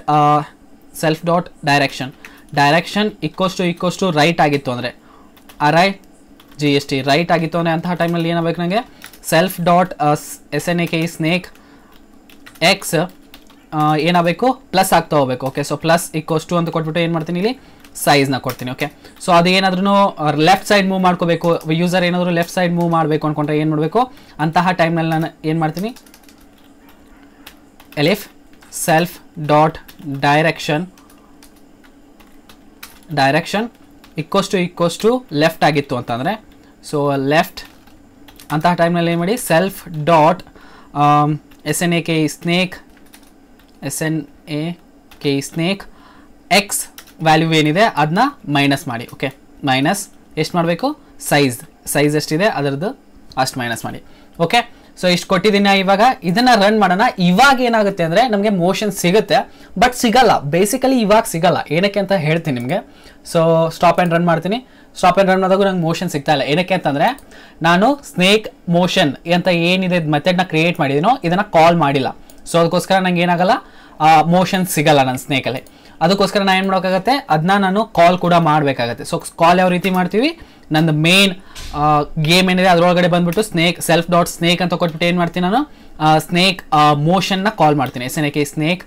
self dot direction direction equals to equals to right ಆಗಿತ್ತು ಅಂದರೆ R I G S T right ಆಗಿತ್ತು ಅಂದರೆ ಅಂತಹ ಟೈಮಲ್ಲಿ ಏನಾಗಬೇಕು ನನಗೆ self dot S N A K snake X ಏನಾಗಬೇಕು ಪ್ಲಸ್ ಆಗ್ತಾ ಹೋಗ್ಬೇಕು okay so plus equals to ಅಂತ ಕೊಟ್ಬಿಟ್ಟು ಏನು ಮಾಡ್ತೀನಿ ಇಲ್ಲಿ ಸೈಜ್ನ ಕೊಡ್ತೀನಿ ಓಕೆ ಸೊ ಅದು ಏನಾದ್ರೂ ಲೆಫ್ಟ್ ಸೈಡ್ ಮೂವ್ ಮಾಡ್ಕೋಬೇಕು ಯೂಸರ್ ಏನಾದರೂ ಲೆಫ್ಟ್ ಸೈಡ್ ಮೂವ್ ಮಾಡಬೇಕು ಅಂದ್ಕೊಂಡ್ರೆ ಏನು ಮಾಡಬೇಕು ಅಂತಹ ಟೈಮ್ನಲ್ಲಿ ನಾನು ಏನು ಮಾಡ್ತೀನಿ elif self dot direction direction equals to equals to left ಆಗಿತ್ತು ಅಂತಂದರೆ ಸೊ ಲೆಫ್ಟ್ ಅಂತಹ ಟೈಮ್ನಲ್ಲಿ ಏನು ಮಾಡಿ self dot S N A K snake S N A K snake X value ಏನಿದೆ ಅದನ್ನ ಮೈನಸ್ ಮಾಡಿ ಓಕೆ ಮೈನಸ್ ಎಷ್ಟು ಮಾಡಬೇಕು ಸೈಜ್ ಸೈಜ್ ಎಷ್ಟಿದೆ ಅದರದ್ದು ಅಷ್ಟು ಮೈನಸ್ ಮಾಡಿ ಓಕೆ ಸೊ ಇಷ್ಟು ಕೊಟ್ಟಿದ್ದೀನಿ ಇವಾಗ ಇದನ್ನ ರನ್ ಮಾಡೋಣ ಇವಾಗ ಏನಾಗುತ್ತೆ ಅಂದರೆ ನಮಗೆ ಮೋಷನ್ ಸಿಗುತ್ತೆ ಬಟ್ ಸಿಗಲ್ಲ ಬೇಸಿಕಲಿ ಇವಾಗ ಸಿಗಲ್ಲ ಏನಕ್ಕೆ ಅಂತ ಹೇಳ್ತೀನಿ ನಿಮಗೆ ಸೊ ಸ್ಟಾಪ್ ಆ್ಯಂಡ್ ರನ್ ಮಾಡ್ತೀನಿ ಸ್ಟಾಪ್ ಆ್ಯಂಡ್ ರನ್ ಮಾಡಿದಾಗ ನಂಗೆ ಮೋಷನ್ ಸಿಗ್ತಾ ಇಲ್ಲ ಏನಕ್ಕೆ ಅಂತಂದರೆ ನಾನು ಸ್ನೇಕ್ ಮೋಷನ್ ಅಂತ ಏನಿದೆ ಮೆಥಡ್ನ ಕ್ರಿಯೇಟ್ ಮಾಡಿದ್ದೀನೋ ಇದನ್ನು ಕಾಲ್ ಮಾಡಿಲ್ಲ ಸೊ ಅದಕ್ಕೋಸ್ಕರ ನಂಗೆ ಏನಾಗಲ್ಲ ಮೋಷನ್ ಸಿಗಲ್ಲ ನನ್ನ ಸ್ನೇಕಲ್ಲಿ ಅದಕ್ಕೋಸ್ಕರ ನಾನು ಏನು ಮಾಡೋಕ್ಕಾಗತ್ತೆ ಅದನ್ನ ನಾನು ಕಾಲ್ ಕೂಡ ಮಾಡಬೇಕಾಗತ್ತೆ ಸೊ ಕಾಲ್ ಯಾವ ರೀತಿ ಮಾಡ್ತೀವಿ ನಂದು ಮೇನ್ ಗೇಮ್ ಏನಿದೆ ಅದರೊಳಗಡೆ ಬಂದ್ಬಿಟ್ಟು ಸ್ನೇಕ್ ಸೆಲ್ಫ್ ಡಾಟ್ ಸ್ನೇಕ್ ಅಂತ ಕೊಟ್ಬಿಟ್ಟು ಏನು ಮಾಡ್ತೀನಿ ನಾನು ಸ್ನೇಕ್ ಮೋಷನ್ನ ಕಾಲ್ ಮಾಡ್ತೀನಿ S N A K snake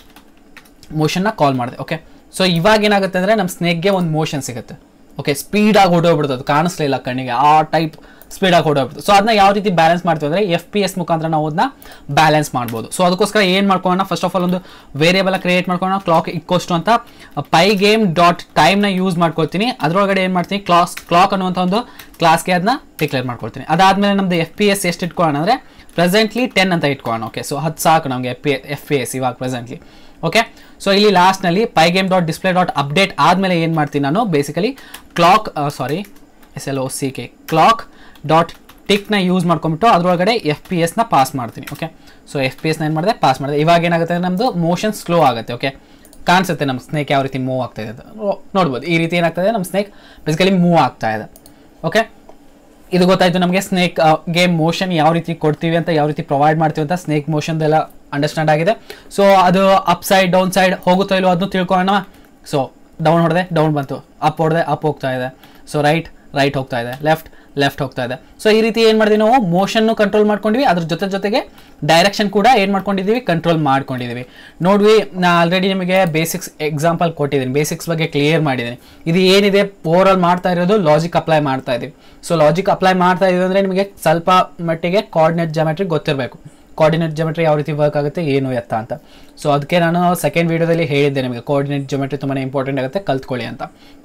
ಮೋಷನ್ನ ಕಾಲ್ ಮಾಡಿದೆ ಓಕೆ ಸೊ ಇವಾಗ ಏನಾಗುತ್ತೆ ಅಂದರೆ ನಮ್ಮ ಸ್ನೇಕ್ಗೆ ಒಂದು ಮೋಷನ್ ಸಿಗುತ್ತೆ ಓಕೆ ಸ್ಪೀಡಾಗಿ ಹೊಡೋಗ್ಬಿಡುತ್ತೆ ಅದು ಕಾಣಿಸ್ಲಿಲ್ಲ ಕಣ್ಣಿಗೆ ಆ ಟೈಪ್ ಸ್ಪೀಡಾಗಿ ಹೊಡೋಗ್ಬಿಡುತ್ತೆ ಸೊ ಅದನ್ನ ಯಾವ ರೀತಿ ಬ್ಯಾಲೆನ್ಸ್ ಮಾಡ್ತೀವಿ ಅಂದರೆ ಎಫ್ ಪಿ ಎಸ್ ಮುಖಾಂತರ ನಾವು ಅದನ್ನ ಬ್ಯಾಲೆನ್ಸ್ ಮಾಡ್ಬೋದು ಸೊ ಅದಕ್ಕೋಸ್ಕರ ಏನು ಮಾಡ್ಕೊಳ್ಳೋಣ ಫಸ್ಟ್ ಆಫ್ ಆಲ್ ಒಂದು ವೇರಿಯಬಲ್ ಕ್ರಿಯೇಟ್ ಮಾಡ್ಕೊಳ್ಳೋಣ ಕ್ಲಾಕ್ ಇಕ್ಕೋಷ್ಟು ಅಂತ ಪೈ ಗೇಮ್ ಡಾಟ್ ಟೈಮ್ನ ಯೂಸ್ ಮಾಡ್ಕೊಳ್ತೀನಿ ಅದರೊಳಗಡೆ ಏನು ಮಾಡ್ತೀನಿ ಕ್ಲಾಸ್ ಕ್ಲಾಕ್ ಅನ್ನುವಂಥ ಒಂದು ಕ್ಲಾಸ್ಗೆ ಅದನ್ನ ಡಿಕ್ಲೇರ್ ಮಾಡ್ಕೊಳ್ತೀನಿ ಅದಾದಮೇಲೆ ನಮ್ಮದು ಎಫ್ ಪಿ ಎಸ್ ಎಷ್ಟು ಇಟ್ಕೊಳ್ಳೋಣ ಅಂದರೆ ಪ್ರೆಸೆಂಟ್ಲಿ ಟೆನ್ ಅಂತ ಇಟ್ಕೊಳ್ಳೋಣ ಓಕೆ ಸೊ ಹತ್ತು ಸಾಕು ನಮಗೆ F P F P S ಇವಾಗ ಪ್ರೆಸೆಂಟ್ಲಿ ಓಕೆ ಸೊ ಇಲ್ಲಿ ಲಾಸ್ಟ್ನಲ್ಲಿ pi game dot display dot update ಆದಮೇಲೆ ಏನು ಮಾಡ್ತೀನಿ ನಾನು basically clock sorry S L O C K clock dot ಟಿಕ್ನ ಯೂಸ್ ಮಾಡ್ಕೊಂಬಿಟ್ಟು ಅದರೊಳಗಡೆ ಎಫ್ ಪಿ ಎಸ್ನ ಪಾಸ್ ಮಾಡ್ತೀನಿ ಓಕೆ ಸೊ ಎಫ್ ಪಿ ಎಸ್ನ ಏನು ಮಾಡಿದೆ ಪಾಸ್ ಮಾಡಿದೆ ಇವಾಗ ಏನಾಗುತ್ತೆ ನಮ್ಮದು ಮೋಷನ್ ಸ್ಲೋ ಆಗುತ್ತೆ ಓಕೆ ಕಾಣಿಸುತ್ತೆ ನಮ್ಮ ಸ್ನೇಕ್ ಯಾವ ರೀತಿ ಮೂವ್ ಆಗ್ತಾ ಇದೆ ಅಂತ ನೋ- ನೋಡ್ಬೋದು ಈ ರೀತಿ ಏನಾಗ್ತದೆ ನಮ್ಮ ಸ್ನೇಕ್ ಬೇಸಿಕಲಿ ಮೂವ್ ಆಗ್ತಾ ಇದೆ ಓಕೆ ಇದು ಗೊತ್ತಾಯ್ತು ನಮಗೆ ಸ್ನೇಕ್ ಗೇಮ್ ಮೋಷನ್ ಯಾವ ರೀತಿ ಕೊಡ್ತೀವಿ ಅಂತ ಯಾವ ರೀತಿ ಪ್ರೊವೈಡ್ ಮಾಡ್ತೀವಿ ಅಂತ ಸ್ನೇಕ್ ಮೋಷನ್ದೆಲ್ಲ ಅಂಡರ್ಸ್ಟ್ಯಾಂಡ್ ಆಗಿದೆ ಸೊ ಅದು ಅಪ್ ಸೈಡ್ ಡೌನ್ ಸೈಡ್ ಹೋಗುತ್ತೋ ಇಲ್ಲೋ ಅದನ್ನು ತಿಳ್ಕೊಳ್ಳೋಣ ಸೊ ಡೌನ್ ಹೊಡೆದೆ ಡೌನ್ ಬಂತು ಅಪ್ ಹೊಡೆದೆ ಅಪ್ ಹೋಗ್ತಾ ಇದೆ ಸೊ ರೈಟ್ ರೈಟ್ ಹೋಗ್ತಾ ಇದೆ ಲೆಫ್ಟ್ ಲೆಫ್ಟ್ ಹೋಗ್ತಾ ಇದೆ ಸೊ ಈ ರೀತಿ ಏನು ಮಾಡಿದ್ವಿ ನಾವು ಮೋಷನ್ನು ಕಂಟ್ರೋಲ್ ಮಾಡ್ಕೊಂಡ್ವಿ ಅದ್ರ ಜೊತೆ ಜೊತೆಗೆ ಡೈರೆಕ್ಷನ್ ಕೂಡ ಏನು ಮಾಡ್ಕೊಂಡಿದ್ದೀವಿ ಕಂಟ್ರೋಲ್ ಮಾಡ್ಕೊಂಡಿದ್ದೀವಿ ನೋಡ್ವಿ ನಾ ಆಲ್ರೆಡಿ ನಿಮಗೆ ಬೇಸಿಕ್ಸ್ ಎಕ್ಸಾಂಪಲ್ ಕೊಟ್ಟಿದ್ದೀನಿ ಬೇಸಿಕ್ಸ್ ಬಗ್ಗೆ ಕ್ಲಿಯರ್ ಮಾಡಿದ್ದೀನಿ ಇದು ಏನಿದೆ ಓವರ್ ಆಲ್ ಮಾಡ್ತಾ ಇರೋದು ಲಾಜಿಕ್ ಅಪ್ಲೈ ಮಾಡ್ತಾ ಇದೀವಿ ಸೊ ಲಾಜಿಕ್ ಅಪ್ಲೈ ಮಾಡ್ತಾ ಇದೀವಿ ಅಂದರೆ ನಿಮಗೆ ಸ್ವಲ್ಪ ಮಟ್ಟಿಗೆ ಕೋಆರ್ಡಿನೇಟ್ ಜಾಮೆಟ್ರಿ ಗೊತ್ತಿರಬೇಕು ಕೋಆರ್ಡಿನೇಟ್ ಜೊಮೆಟ್ರಿ ಯಾವ ರೀತಿ ವರ್ಕ್ ಆಗುತ್ತೆ ಏನು ಎತ್ತ ಅಂತ ಸೊ ಅದಕ್ಕೆ ನಾನು ಸೆಕೆಂಡ್ ವೀಡಿಯೋದಲ್ಲಿ ಹೇಳಿದ್ದೆ ನಿಮಗೆ ಕೋಆರ್ಡಿನೇಟ್ ಜೊಮೆಟ್ರಿ ತುಂಬಾ ಇಂಪಾರ್ಟೆಂಟ್ ಆಗುತ್ತೆ ಕಲ್ತ್ಕೊಳ್ಳಿ ಅಂತ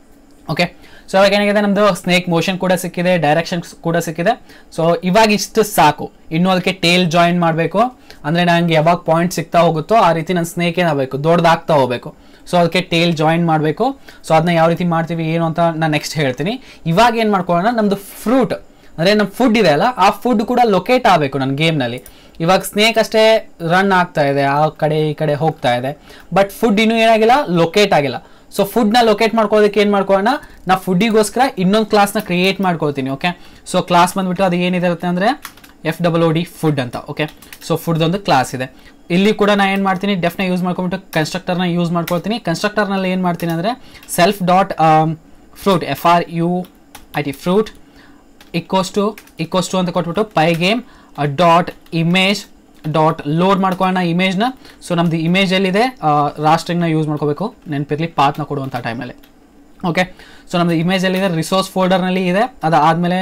ಓಕೆ ಸೊ ಇವಾಗ ಏನಾಗಿದೆ ನಮ್ಮದು ಸ್ನೇಕ್ ಮೋಷನ್ ಕೂಡ ಸಿಕ್ಕಿದೆ ಡೈರೆಕ್ಷನ್ ಕೂಡ ಸಿಕ್ಕಿದೆ ಸೊ ಇವಾಗ ಇಷ್ಟು ಸಾಕು ಇನ್ನು ಅದಕ್ಕೆ ಟೇಲ್ ಜಾಯಿನ್ ಮಾಡಬೇಕು ಅಂದರೆ ನನಗೆ ಯಾವಾಗ ಪಾಯಿಂಟ್ ಸಿಗ್ತಾ ಹೋಗುತ್ತೋ ಆ ರೀತಿ ನನ್ನ ಸ್ನೇಕ್ ಏನಾಗಬೇಕು ದೊಡ್ಡದಾಗ್ತಾ ಹೋಗಬೇಕು ಸೊ ಅದಕ್ಕೆ ಟೇಲ್ ಜಾಯಿನ್ ಮಾಡಬೇಕು ಸೊ ಅದನ್ನ ಯಾವ ರೀತಿ ಮಾಡ್ತೀವಿ ಏನು ಅಂತ ನಾನು ನೆಕ್ಸ್ಟ್ ಹೇಳ್ತೀನಿ ಇವಾಗ ಏನು ಮಾಡ್ಕೊಳ್ಳೋಣ ನಮ್ಮದು ಫ್ರೂಟ್ ಅಂದರೆ ನಮ್ಮ ಫುಡ್ ಇದೆ ಅಲ್ಲ ಆ ಫುಡ್ ಕೂಡ ಲೊಕೇಟ್ ಆಗಬೇಕು ನನ್ನ ಗೇಮ್ನಲ್ಲಿ ಇವಾಗ ಸ್ನೇಕ್ ಅಷ್ಟೇ ರನ್ ಆಗ್ತಾ ಇದೆ ಆ ಕಡೆ ಈ ಕಡೆ ಹೋಗ್ತಾ ಇದೆ ಬಟ್ ಫುಡ್ ಇನ್ನೂ ಏನಾಗಿಲ್ಲ ಲೊಕೇಟ್ ಆಗಿಲ್ಲ ಸೊ ಫುಡ್ನ ಲೊಕೇಟ್ ಮಾಡ್ಕೊಳ್ಳೋದಕ್ಕೆ ಏನು ಮಾಡ್ಕೊಳ್ಳೋಣ ನಾ ಫುಡ್ಡಿಗೋಸ್ಕರ ಇನ್ನೊಂದು ಕ್ಲಾಸ್ನ ಕ್ರಿಯೇಟ್ ಮಾಡ್ಕೊಳ್ತೀನಿ ಓಕೆ ಸೊ ಕ್ಲಾಸ್ ಬಂದ್ಬಿಟ್ಟು ಅದು ಏನಿರುತ್ತೆ ಅಂದರೆ F double O D food ಅಂತ ಓಕೆ ಸೊ ಫುಡ್ದೊಂದು ಕ್ಲಾಸ್ ಇದೆ ಇಲ್ಲಿ ಕೂಡ ನಾನು ಏನು ಮಾಡ್ತೀನಿ ಡೆಫ್ನ ಯೂಸ್ ಮಾಡ್ಕೊಂಬಿಟ್ಟು ಕನ್ಸ್ಟ್ರಕ್ಟರ್ನ ಯೂಸ್ ಮಾಡ್ಕೊಳ್ತೀನಿ ಕನ್ಸ್ಟ್ರಕ್ಟರ್ನಲ್ಲಿ ಏನು ಮಾಡ್ತೀನಿ ಅಂದರೆ self dot fruit F R U I T fruit equals to equals to ಅಂತ ಕೊಟ್ಬಿಟ್ಟು pi game dot image dot load ಮಾಡ್ಕೊಳ್ಳೋಣ ಇಮೇಜ್ನ ಸೊ ನಮ್ಮದು ಇಮೇಜ್ ಎಲ್ಲಿದೆ ರಾಸ್ಟ್ರಿಂಗ್ನ ಯೂಸ್ ಮಾಡ್ಕೋಬೇಕು ನೆನಪಿರಲಿ ಪಾತ್ನ ಕೊಡುವಂಥ ಟೈಮಲ್ಲಿ ಓಕೆ ಸೊ ನಮ್ಮದು ಇಮೇಜ್ ಎಲ್ಲಿದೆ ರಿಸೋರ್ಸ್ ಫೋಲ್ಡರ್ನಲ್ಲಿ ಇದೆ ಅದಾದಮೇಲೆ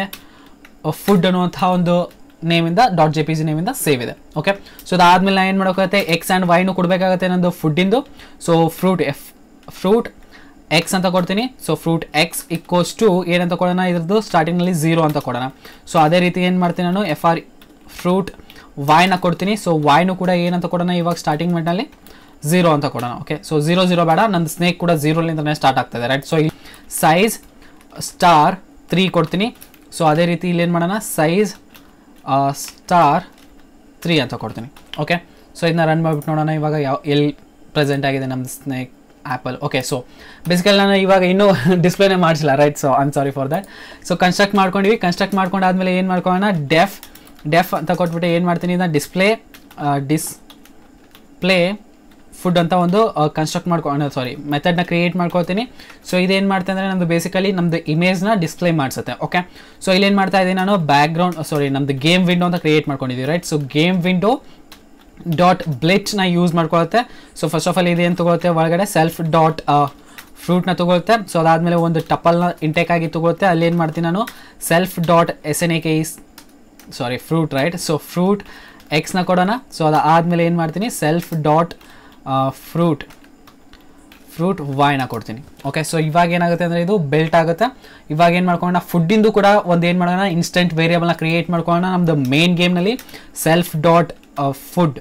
ಫುಡ್ ಅನ್ನುವಂಥ ಒಂದು ನೇಮಿಂದ ಡಾಟ್ ಜೆ ಪಿ ಜಿ ನೇಮಿಂದ ಸೇವ್ ಇದೆ ಓಕೆ ಸೊ ಅದಾದಮೇಲೆ ನಾನು ಏನು ಮಾಡೋಕ್ಕಾಗುತ್ತೆ ಎಕ್ಸ್ ಆ್ಯಂಡ್ ವೈನು ಕೊಡಬೇಕಾಗತ್ತೆ ನಂದು ಫುಡ್ಡಿಂದು so fruit F fruit X ಅಂತ ಕೊಡ್ತೀನಿ so fruit X equals to ಏನಂತ ಕೊಡೋಣ ಇದ್ರದ್ದು ಸ್ಟಾರ್ಟಿಂಗ್ನಲ್ಲಿ ಝೀರೋ ಅಂತ ಕೊಡೋಣ ಸೊ ಅದೇ ರೀತಿ ಏನು ಮಾಡ್ತೀನಿ ನಾನು ಎಫ್ ಆರ್ ಫ್ರೂಟ್ ವಾಯ್ನ ಕೊಡ್ತೀನಿ ಸೊ ವಾಯ್ನು ಕೂಡ ಏನಂತ ಕೊಡೋಣ ಇವಾಗ ಸ್ಟಾರ್ಟಿಂಗ್ ಮೆಂಟಲ್ಲಿ ಝೀರೋ ಅಂತ ಕೊಡೋಣ ಓಕೆ ಸೊ ಝೀರೋ ಝೀರೋ ಬೇಡ ನನ್ನ ಸ್ನೇಕ್ ಕೂಡ ಝೀರೋಲಿಂದನೇ ಸ್ಟಾರ್ಟ್ ಆಗ್ತದೆ ರೈಟ್ ಸೊ ಇಲ್ಲಿ ಸೈಜ್ ಸ್ಟಾರ್ ತ್ರೀ ಕೊಡ್ತೀನಿ ಸೊ ಅದೇ ರೀತಿ ಇಲ್ಲಿ ಏನು ಮಾಡೋಣ ಸೈಜ್ ಸ್ಟಾರ್ ತ್ರೀ ಅಂತ ಕೊಡ್ತೀನಿ ಓಕೆ ಸೊ ಇದನ್ನ ರನ್ ಮಾಡಿಬಿಟ್ಟು ನೋಡೋಣ ಇವಾಗ ಯಾವ ಎಲ್ಲಿ ಪ್ರೆಸೆಂಟ್ ಆಗಿದೆ ನಮ್ಮ snake apple okay so basically ನಾನು ಇವಾಗ ಇನ್ನೂ ಡಿಸ್ಪ್ಲೇನೇ ಮಾಡಿಸಿಲ್ಲ right so I'm sorry for that so construct ಮಾಡ್ಕೊಂಡಿವಿ ಕನ್ಸ್ಟ್ರಕ್ಟ್ ಮಾಡ್ಕೊಂಡಾದ್ಮೇಲೆ ಏನು ಮಾಡ್ಕೊಳ್ಳೋಣ ಡೆಫ್ ಡೆಫ್ ಅಂತ ಕೊಟ್ಬಿಟ್ಟು ಏನು ಮಾಡ್ತೀನಿ ಇದನ್ನ ಡಿಸ್ಪ್ಲೇ ಡಿಸ್ ಪ್ಲೇ ಫುಡ್ ಅಂತ ಒಂದು ಕನ್ಸ್ಟ್ರಕ್ಟ್ ಮಾಡ್ಕೊ ಸಾರಿ ಮೆಥಡ್ನ ಕ್ರಿಯೇಟ್ ಮಾಡ್ಕೊಳ್ತೀನಿ ಸೊ ಇದೇನು ಮಾಡ್ತಾ ಅಂದರೆ ನಮ್ಮದು ಬೇಸಿಕಲಿ ನಮ್ಮದು ಇಮೇಜ್ನ ಡಿಸ್ಪ್ಲೇ ಮಾಡಿಸುತ್ತೆ ಓಕೆ ಸೊ ಇಲ್ಲೇನು ಮಾಡ್ತಾ ಇದ್ದೀನಿ ನಾನು ಬ್ಯಾಕ್ಗ್ರೌಂಡ್ ಸಾರಿ ನಮ್ಮದು ಗೇಮ್ ವಿಂಡೋ ಅಂತ ಕ್ರಿಯೇಟ್ ಮಾಡ್ಕೊಂಡಿದ್ದೀವಿ right so game window dot ಬ್ಲಿಟ್ನ ಯೂಸ್ ಮಾಡ್ಕೊಳುತ್ತೆ ಸೊ ಫಸ್ಟ್ ಆಫ್ ಆಲ್ ಇದು ಏನು ತೊಗೊಳುತ್ತೆ ಒಳಗಡೆ ಸೆಲ್ಫ್ ಡಾಟ್ ಫ್ರೂಟ್ನ ತಗೊಳುತ್ತೆ ಸೊ ಅದಾದಮೇಲೆ ಒಂದು ಟಪಲ್ನ ಇಂಟೇಕ್ ಆಗಿ ತಗೊಳುತ್ತೆ ಅಲ್ಲಿ ಏನು ಮಾಡ್ತೀನಿ ನಾನು self dot S N A K is sorry fruit right so fruit ಎಕ್ಸ್ನ ಕೊಡೋಣ ಸೊ ಅದಾದಮೇಲೆ ಏನು ಮಾಡ್ತೀನಿ ಸೆಲ್ಫ್ ಡಾಟ್ ಫ್ರೂಟ್ ಫ್ರೂಟ್ ವೈನ ಕೊಡ್ತೀನಿ ಓಕೆ ಸೊ ಇವಾಗ ಏನಾಗುತ್ತೆ ಅಂದರೆ ಇದು ಬೆಲ್ಟ್ ಆಗುತ್ತೆ ಇವಾಗ ಏನು ಮಾಡ್ಕೊಳ್ಳೋಣ ಫುಡ್ಡಿಂದು ಕೂಡ ಒಂದು ಏನು ಮಾಡೋಣ ಇನ್ಸ್ಟೆಂಟ್ ವೇರಿಯಬಲ್ನ ಕ್ರಿಯೇಟ್ ಮಾಡ್ಕೊಳ್ಳೋಣ ನಮ್ಮದು ಮೇನ್ ಗೇಮ್ನಲ್ಲಿ self dot food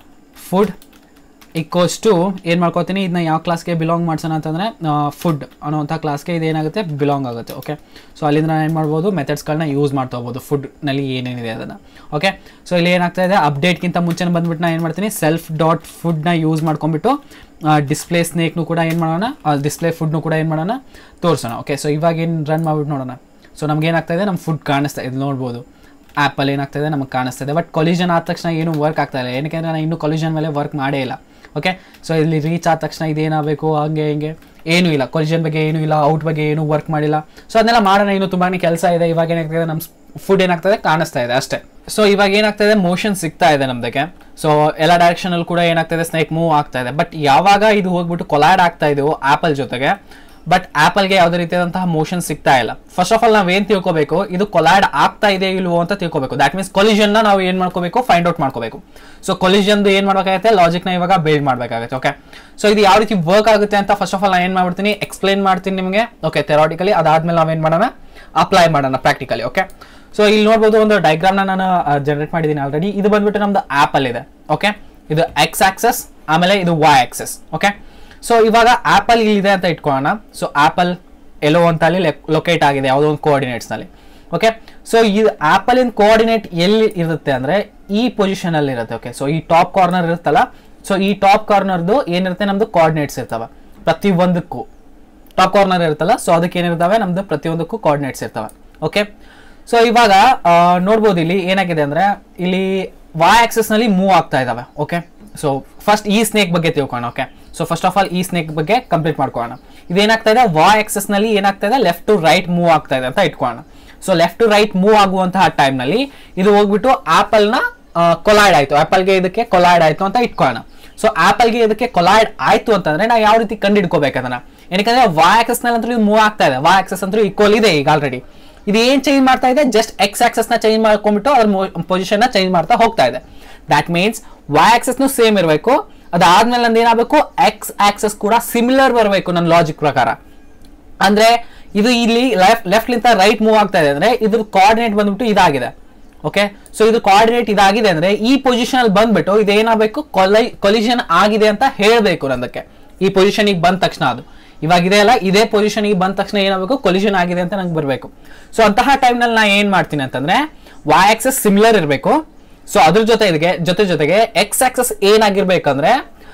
food equals to ಏನು ಮಾಡ್ಕೋತೀನಿ ಇದನ್ನ ಯಾವ ಕ್ಲಾಸ್ಗೆ ಬಿಲಾಂಗ್ ಮಾಡ್ಸೋಣ ಅಂತಂದರೆ ಫುಡ್ ಅನ್ನೋವಂಥ ಕ್ಲಾಸ್ಗೆ ಇದೇನಾಗುತ್ತೆ ಬಿಲಾಂಗ್ ಆಗುತ್ತೆ ಓಕೆ ಸೊ ಅಲ್ಲಿಂದ ನಾನು ಏನು ಮಾಡ್ಬೋದು ಮೆಥಡ್ಸ್ಗಳನ್ನ ಯೂಸ್ ಮಾಡ್ತಾ ಹೋಗ್ಬೋದು ಫುಡ್ನಲ್ಲಿ ಏನೇನಿದೆ ಅದನ್ನು ಓಕೆ ಸೊ ಇಲ್ಲಿ ಏನಾಗ್ತಾ ಇದೆ ಅಪ್ಡೇಟ್ಗಿಂತ ಮುಂಚೆ ಬಂದ್ಬಿಟ್ಟು ನಾನು ಏನು ಮಾಡ್ತೀನಿ ಸೆಲ್ಫ್ ಡಾಟ್ ಫುಡ್ನ ಯೂಸ್ ಮಾಡ್ಕೊಂಬಿಟ್ಟು ಡಿಸ್ಪ್ಲೇ ಸ್ನೇಕ್ನು ಕೂಡ ಏನು ಮಾಡೋಣ ಡಿಸ್ಪ್ಲೇ ಫುಡ್ನು ಕೂಡ ಏನು ಮಾಡೋಣ ತೋರಿಸೋಣ ಓಕೆ ಸೊ ಇವಾಗ ಏನು ರನ್ ಮಾಡ್ಬಿಟ್ಟು ನೋಡೋಣ ಸೊ ನಮ್ಗೆ ಏನಾಗ್ತಾ ಇದೆ ನಮ್ಮ ಫುಡ್ ಕಾಣಿಸ್ತಾ ಇದು ನೋಡ್ಬೋದು ಆ್ಯಪಲ್ಲಿ ಏನಾಗ್ತಾ ಇದೆ ನಮಗೆ ಕಾಣಿಸ್ತಾ ಇದೆ ಬಟ್ ಕೊಲಿಷನ್ ಆದ ತಕ್ಷಣ ಏನು ವರ್ಕ್ ಆಗ್ತಾ ಇಲ್ಲ ಏನಕ್ಕೆ ನಾನು ಇನ್ನೂ ಕೊಲಿಷನ್ ಮೇಲೆ ವರ್ಕ್ ಮಾಡೇ ಇಲ್ಲ ಓಕೆ ಸೊ ಇಲ್ಲಿ ರೀಚ್ ಆದ ತಕ್ಷಣ ಇದೇನಾಗಬೇಕು ಹಂಗೆ ಹಿಂಗೆ ಏನೂ ಇಲ್ಲ ಕೊಲಿಷನ್ ಬಗ್ಗೆ ಏನೂ ಇಲ್ಲ ಔಟ್ ಬಗ್ಗೆ ಏನೂ ವರ್ಕ್ ಮಾಡಿಲ್ಲ ಸೊ ಅದನ್ನೆಲ್ಲ ಮಾಡೋಣ ಇನ್ನೂ ತುಂಬಾ ಕೆಲಸ ಇದೆ ಇವಾಗ ಏನಾಗ್ತದೆ ನಮ್ಮ ಫುಡ್ ಏನಾಗ್ತದೆ ಕಾಣಿಸ್ತಾ ಇದೆ ಅಷ್ಟೇ ಸೊ ಇವಾಗ ಏನಾಗ್ತದೆ ಮೋಷನ್ ಸಿಗ್ತಾ ಇದೆ ನಮ್ದಕ್ಕೆ ಸೊ ಎಲ್ಲ ಡೈರೆಕ್ಷನಲ್ಲಿ ಕೂಡ ಏನಾಗ್ತದೆ ಸ್ನೇಕ್ ಮೂವ್ ಆಗ್ತಾ ಇದೆ ಬಟ್ ಯಾವಾಗ ಇದು ಹೋಗ್ಬಿಟ್ಟು ಕೊಲಾಡ್ ಆಗ್ತಾ ಇದೆಯೋ ಆ್ಯಪಲ್ ಜೊತೆಗೆ ಬಟ್ ಆ್ಯಪಲ್ಗೆ ಯಾವುದೇ ರೀತಿಯಾದಂತಹ ಮೋಷನ್ ಸಿಗ್ತಾ ಇಲ್ಲ ಫಸ್ಟ್ ಆಫ್ ಆಲ್ ನಾವು ಏನು ತಿಳ್ಕೊಬೇಕು ಇದು ಕೊಲಾಡ್ ಆಗ್ತಾ ಇದೆ ಇಲ್ವೋ ಅಂತ ತಿಳ್ಕೊಬೇಕು ದ್ಯಾಟ್ ಮೀನ್ಸ್ ಕೊಲಿಷನ್ನ ನಾವು ಏನು ಮಾಡ್ಕೋಬೇಕು ಫೈಂಡ್ ಔಟ್ ಮಾಡ್ಕೋಬೇಕು ಸೊ ಕೊಲಿಷನ್ದು ಏನು ಮಾಡಬೇಕಾಗುತ್ತೆ ಲಾಜಿಕ್ನ ಇವಾಗ ಬಿಲ್ಡ್ ಮಾಡಬೇಕಾಗುತ್ತೆ ಓಕೆ ಸೊ ಇದು ಯಾವ ರೀತಿ ವರ್ಕ್ ಆಗುತ್ತೆ ಅಂತ ಫಸ್ಟ್ ಆಫ್ ಆಲ್ ನಾನು ಏನು ಮಾಡ್ಬಿಡ್ತೀನಿ ಎಕ್ಸ್ಪ್ಲೈನ್ ಮಾಡ್ತೀನಿ ನಿಮಗೆ ಓಕೆ ಥೆರಾಟಿಕಲಿ ಅದಾದ್ಮೇಲೆ ನಾವೇನು ಮಾಡೋಣ ಅಪ್ಲೈ ಮಾಡೋಣ ಪ್ರಾಕ್ಟಿಕಲಿ ಓಕೆ ಸೊ ಇಲ್ಲಿ ನೋಡ್ಬೋದು ಒಂದು ಡೈಗ್ರಾಮ್ನ ನಾನು ಜನರೇಟ್ ಮಾಡಿದ್ದೀನಿ ಆಲ್ರೆಡಿ ಇದು ಬಂದ್ಬಿಟ್ಟು ನಮ್ದು ಆ್ಯಪಲ್ ಇದೆ ಓಕೆ ಇದು ಎಕ್ಸ್ ಆಕ್ಸಸ್ ಆಮೇಲೆ ಇದು ವೈ ಆಕ್ಸಸ್ ಓಕೆ ಸೊ ಇವಾಗ ಆ್ಯಪಲ್ ಇಲ್ಲಿದೆ ಅಂತ ಇಟ್ಕೊಳ್ಳೋಣ ಸೊ ಆ್ಯಪಲ್ ಎಲ್ಲೋ ಅಂತ ಅಲ್ಲಿ ಲೊಕೇಟ್ ಆಗಿದೆ ಯಾವುದೋ ಒಂದು ಕೋಆರ್ಡಿನೇಟ್ಸ್ನಲ್ಲಿ ಓಕೆ ಸೊ ಈ ಆ್ಯಪಲಿನ ಕೋಆರ್ಡಿನೇಟ್ ಎಲ್ಲಿ ಇರುತ್ತೆ ಅಂದರೆ ಈ ಪೊಸಿಷನಲ್ಲಿ ಇರುತ್ತೆ ಓಕೆ ಸೊ ಈ ಟಾಪ್ ಕಾರ್ನರ್ ಇರುತ್ತಲ್ಲ ಸೊ ಈ ಟಾಪ್ ಕಾರ್ನರ್ದು ಏನಿರುತ್ತೆ ನಮ್ಮದು ಕೋಆರ್ಡಿನೇಟ್ಸ್ ಇರ್ತವೆ ಪ್ರತಿ ಒಂದಕ್ಕೂ ಟಾಪ್ ಕಾರ್ನರ್ ಇರುತ್ತಲ್ಲ ಸೊ ಅದಕ್ಕೆ ಏನಿರ್ತವೆ ನಮ್ದು ಪ್ರತಿಯೊಂದಕ್ಕೂ ಕೋಆರ್ಡಿನೇಟ್ಸ್ ಇರ್ತವೆ ಓಕೆ ಸೊ ಇವಾಗ ಆ, ನೋಡ್ಬೋದು ಇಲ್ಲಿ ಏನಾಗಿದೆ ಅಂದರೆ ಇಲ್ಲಿ ವಾಯ್ ಆಕ್ಸಸ್ನಲ್ಲಿ ಮೂವ್ ಆಗ್ತಾ ಇದ್ದಾವೆ ಓಕೆ ಸೊ ಫಸ್ಟ್ ಈ ಸ್ನೇಕ್ ಬಗ್ಗೆ ತಿಳ್ಕೊಳ್ಳೋಣ okay so first of all ಈ ಸ್ನೇಕ್ ಬಗ್ಗೆ ಕಂಪ್ಲೀಟ್ ಮಾಡ್ಕೊಳ್ಳೋಣ ಇದೇನಾಗ್ತಾ ಇದೆ ವಾಯ್ ಆಕ್ಸಸ್ನಲ್ಲಿ ಏನಾಗ್ತಾ ಇದೆ ಲೆಫ್ಟ್ ಟು ರೈಟ್ ಮೂವ್ ಆಗ್ತಾ ಇದೆ ಅಂತ ಇಟ್ಕೊಳ್ಳೋಣ so left to right move ಆಗುವಂತಹ ಟೈಮ್ನಲ್ಲಿ ಇದು ಹೋಗ್ಬಿಟ್ಟು ಆ್ಯಪಲ್ನ ಕೊಲಾಯ್ಡ್ ಆಯಿತು ಆ್ಯಪಲ್ಗೆ ಇದಕ್ಕೆ ಕೊಲಾಯ್ಡ್ ಆಯಿತು ಅಂತ ಇಟ್ಕೊಳ್ಳೋಣ ಸೊ ಆ್ಯಪಲ್ಗೆ ಇದಕ್ಕೆ ಕೊಲಾಯ್ಡ್ ಆಯಿತು ಅಂತಂದ್ರೆ ನಾವು ಯಾವ ರೀತಿ ಕಂಡುಹಿಡ್ಕೋಬೇಕು ಅದನ್ನ ಏನಕ್ಕೆ ವಾಯ್ ಆಕ್ಸಸ್ ನಲ್ಲಿ ಅಂತೂ ಇದು ಮೂವ್ ಆಗ್ತಾ ಇದೆ ವಾಯ್ ಆಕ್ಸಸ್ ಅಂತೂ ಈಕ್ವಲ್ ಇದೆ ಈಗ ಆಲ್ರೆಡಿ ಇದು ಏನ್ ಚೇಂಜ್ ಮಾಡ್ತಾ ಇದೆ ಜಸ್ಟ್ ಎಕ್ಸ್ ಆಕ್ಸಸ್ ನ ಚೇಂಜ್ ಮಾಡ್ಕೊಂಡ್ಬಿಟ್ಟು ಅದ್ರ ಪೊಸಿಷನ್ ನ ಚೇಂಜ್ ಮಾಡ್ತಾ ಹೋಗ್ತಾ ಇದೆ that means Y axis same ಇರಬೇಕು ಅದಾದ್ಮೇಲೆ ನಂದು ಏನಾಗಬೇಕು ಎಕ್ಸ್ ಆಕ್ಸಸ್ ಕೂಡ ಸಿಮಿಲರ್ ಬರಬೇಕು ನನ್ನ ಲಾಜಿಕ್ ಪ್ರಕಾರ ಅಂದ್ರೆ ಇದು ಇಲ್ಲಿ ಲೆಫ್ಟ್ ಲೆಫ್ಟ್ ಲಿಂದ ರೈಟ್ ಮೂವ್ ಆಗ್ತಾ ಇದೆ ಅಂದ್ರೆ ಇದ್ರ ಕೋಆರ್ಡಿನೇಟ್ ಬಂದ್ಬಿಟ್ಟು ಇದಾಗಿದೆ ಓಕೆ ಸೊ ಇದು ಕೋಆರ್ಡಿನೇಟ್ ಇದಾಗಿದೆ ಅಂದ್ರೆ ಈ ಪೊಸಿಷನ್ ಅಲ್ಲಿ ಬಂದ್ಬಿಟ್ಟು ಇದೇನಾಗಬೇಕು ಕೊಲೈ ಕೊಲಿಷನ್ ಆಗಿದೆ ಅಂತ ಹೇಳಬೇಕು ನಂದಕ್ಕೆ ಈ ಪೊಸಿಷನ್ ಬಂದ ತಕ್ಷಣ ಅದು ಇವಾಗ ಇದೆ ಅಲ್ಲ ಇದೇ ಪೊಸಿಷನ್ ಬಂದ ತಕ್ಷಣ ಏನಾಗಬೇಕು ಕೊಲಿಷನ್ ಆಗಿದೆ ಅಂತ ನಂಗೆ ಬರಬೇಕು ಸೊ ಅಂತಹ ಟೈಮ್ನಲ್ಲಿ ನಾ ಏನ್ ಮಾಡ್ತೀನಿ ಅಂತಂದ್ರೆ ವೈ ಆಕ್ಸಸ್ ಸಿಮಿಲರ್ ಇರಬೇಕು ಸೊ ಅದ್ರ ಜೊತೆಗೆ ಜೊತೆ ಜೊತೆಗೆ ಎಕ್ಸ್ ಆಕ್ಸಸ್ ಏನಾಗಿರ್ಬೇಕಂದ್ರೆ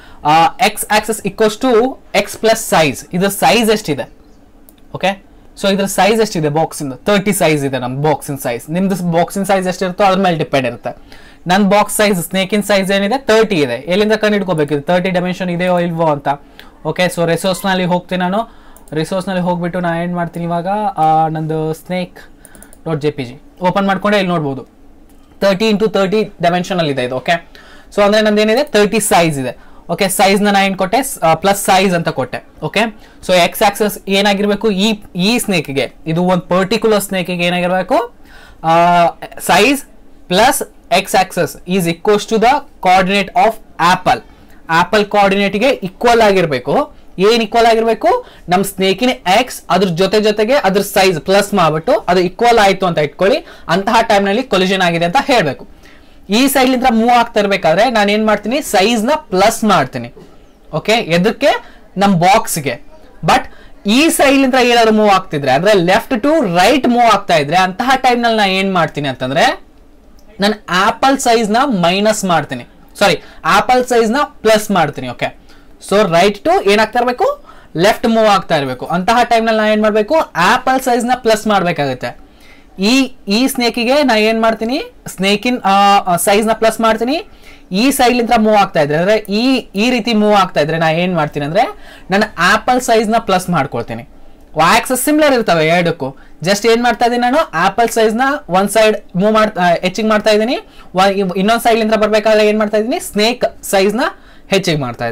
X axis equals to X plus size ಇದ್ರ ಸೈಜ್ ಎಷ್ಟಿದೆ ಓಕೆ ಸೊ ಇದ್ರ ಸೈಜ್ ಎಷ್ಟಿದೆ ಬಾಕ್ಸಿಂದ ತರ್ಟಿ ಸೈಜ್ ಇದೆ ನಮ್ಮ ಬಾಕ್ಸಿನ ಸೈಜ್ ನಿಮ್ದು ಬಾಕ್ಸಿನ ಸೈಜ್ ಎಷ್ಟಿರುತ್ತೋ ಅದ್ರ ಮೇಲೆ ಡಿಪೆಂಡ್ ಇರುತ್ತೆ ನನ್ನ ಬಾಕ್ಸ್ ಸೈಜ್ ಸ್ನೇಕಿನ ಸೈಜ್ ಏನಿದೆ ತರ್ಟಿ ಇದೆ ಎಲ್ಲಿಂದ ಕಂಡು ಹಿಡ್ಕೋಬೇಕು ತರ್ಟಿ ಡೈಮೆನ್ಷನ್ ಇದೆಯೋ ಇಲ್ವೋ ಅಂತ ಓಕೆ ಸೊ ರಿಸೋರ್ಸ್ನಲ್ಲಿ ಹೋಗ್ತೀನಿ ನಾನು ರಿಸೋರ್ಸ್ನಲ್ಲಿ ಹೋಗ್ಬಿಟ್ಟು ನಾನು ಏನು ಮಾಡ್ತೀನಿ ಇವಾಗ ಆ, ನಂದು snake dot J P G open ಮಾಡ್ಕೊಂಡೆ ಇಲ್ಲಿ ನೋಡ್ಬೋದು ತರ್ಟಿ ಇಂಟು ತರ್ಟಿ ಡೈಮೆನ್ಷನಲ್ ಇದೆ ಇದು ಓಕೆ ಸೊ ಅಂದ್ರೆ ನಂದು ಏನಿದೆ ತರ್ಟಿ ಸೈಜ್ ಇದೆ ಓಕೆ ಸೈಜ್ ನ ಏನು ಕೊಟ್ಟೆ ಪ್ಲಸ್ ಸೈಜ್ ಅಂತ ಕೊಟ್ಟೆ ಓಕೆ ಸೊ ಎಕ್ಸ್ ಆಕ್ಸಸ್ ಏನಾಗಿರ್ಬೇಕು ಈ ಈ ಸ್ನೇಕ್ಗೆ ಇದು ಒಂದು ಪರ್ಟಿಕ್ಯುಲರ್ ಸ್ನೇಕ್ಗೆ ಏನಾಗಿರ್ಬೇಕು size plus X axis is equals to the coordinate of apple apple ಕೋಆರ್ಡಿನೇಟ್ಗೆ ಈಕ್ವಲ್ ಆಗಿರಬೇಕು ಏನ್ ಈಕ್ವಲ್ ಆಗಿರ್ಬೇಕು ನಮ್ ಸ್ನೇಕಿನ ಎಕ್ಸ್ ಅದ್ರ ಜೊತೆ ಜೊತೆಗೆ ಅದ್ರ ಸೈಜ್ ಪ್ಲಸ್ ಮಾಡ್ಬಿಟ್ಟು ಅದು ಈಕ್ವಲ್ ಆಯ್ತು ಅಂತ ಇಟ್ಕೊಳ್ಳಿ ಅಂತಹ ಟೈಮ್ ನಲ್ಲಿ ಕೊಲಿಷನ್ ಆಗಿದೆ ಅಂತ ಹೇಳ್ಬೇಕು ಈ ಸೈಡ್ ಲಿಂದ ಮೂವ್ ಆಗ್ತಾ ಇರ್ಬೇಕಾದ್ರೆ ನಾನು ಏನ್ ಮಾಡ್ತೀನಿ ಸೈಜ್ ನ ಪ್ಲಸ್ ಮಾಡ್ತೀನಿ ಓಕೆ ಎದಕ್ಕೆ ನಮ್ ಬಾಕ್ಸ್ಗೆ ಬಟ್ ಈ ಸೈಡ್ ಲಿಂದ ಏನಾದ್ರು ಮೂವ್ ಆಗ್ತಿದ್ರೆ ಅಂದ್ರೆ ಲೆಫ್ಟ್ ಟು ರೈಟ್ ಮೂವ್ ಆಗ್ತಾ ಇದ್ರೆ ಅಂತಹ ಟೈಮ್ ನಲ್ಲಿ ನಾ ಏನ್ ಮಾಡ್ತೀನಿ ಅಂತಂದ್ರೆ ನಾನು ಆಪಲ್ ಸೈಜ್ ನ ಮೈನಸ್ ಮಾಡ್ತೀನಿ ಸಾರಿ ಆಪಲ್ ಸೈಜ್ ನ ಪ್ಲಸ್ ಮಾಡ್ತೀನಿ ಓಕೆ ಸೊ ರೈಟ್ ಟು ಏನಾಗ್ತಾ ಇರಬೇಕು ಲೆಫ್ಟ್ ಮೂವ್ ಆಗ್ತಾ ಇರಬೇಕು ಅಂತಹ ಟೈಮ್ ನಲ್ಲಿ ನಾ ಏನ್ ಮಾಡ್ಬೇಕು ಆಪಲ್ ಸೈಜ್ ನ ಪ್ಲಸ್ ಮಾಡ್ಬೇಕಾಗುತ್ತೆ ಈ ಈ ಸ್ನೇಕಿಗೆ ನಾ ಏನ್ ಮಾಡ್ತೀನಿ ಸ್ನೇಕಿನ್ ಸೈಜ್ ನ ಪ್ಲಸ್ ಮಾಡ್ತೀನಿ ಈ ಸೈಡ್ ಲಿಂದ ಮೂವ್ ಆಗ್ತಾ ಇದ್ರೆ ಅಂದ್ರೆ ಈ ಈ ರೀತಿ ಮೂವ್ ಆಗ್ತಾ ಇದ್ರೆ ನಾ ಏನ್ ಮಾಡ್ತೀನಿ ಅಂದ್ರೆ ನಾನು ಆಪಲ್ ಸೈಜ್ ನ ಪ್ಲಸ್ ಮಾಡ್ಕೊಳ್ತೀನಿ ಆಕ್ಸಸ್ ಸಿಮಿಲರ್ ಇರ್ತವೆ ಎರಡಕ್ಕೂ ಜಸ್ಟ್ ಏನ್ ಮಾಡ್ತಾ ಇದೀನಿ ನಾನು ಆಪಲ್ ಸೈಜ್ ನ ಒಂದ್ ಸೈಡ್ ಮೂವ್ ಮಾಡ್ತಾ ಹೆಚ್ಚಿಗೆ ಮಾಡ್ತಾ ಇದ್ದೀನಿ ಇನ್ನೊಂದ್ ಸೈಡ್ ಲಿಂದ ಬರ್ಬೇಕಾದ್ರೆ ಏನ್ ಮಾಡ್ತಾ ಇದೀನಿ ಸ್ನೇಕ್ ಸೈಜ್ ನ ಹೆಚ್ಚಿಗೆ ಮಾಡ್ತಾ ಇದ್ದೀನಿ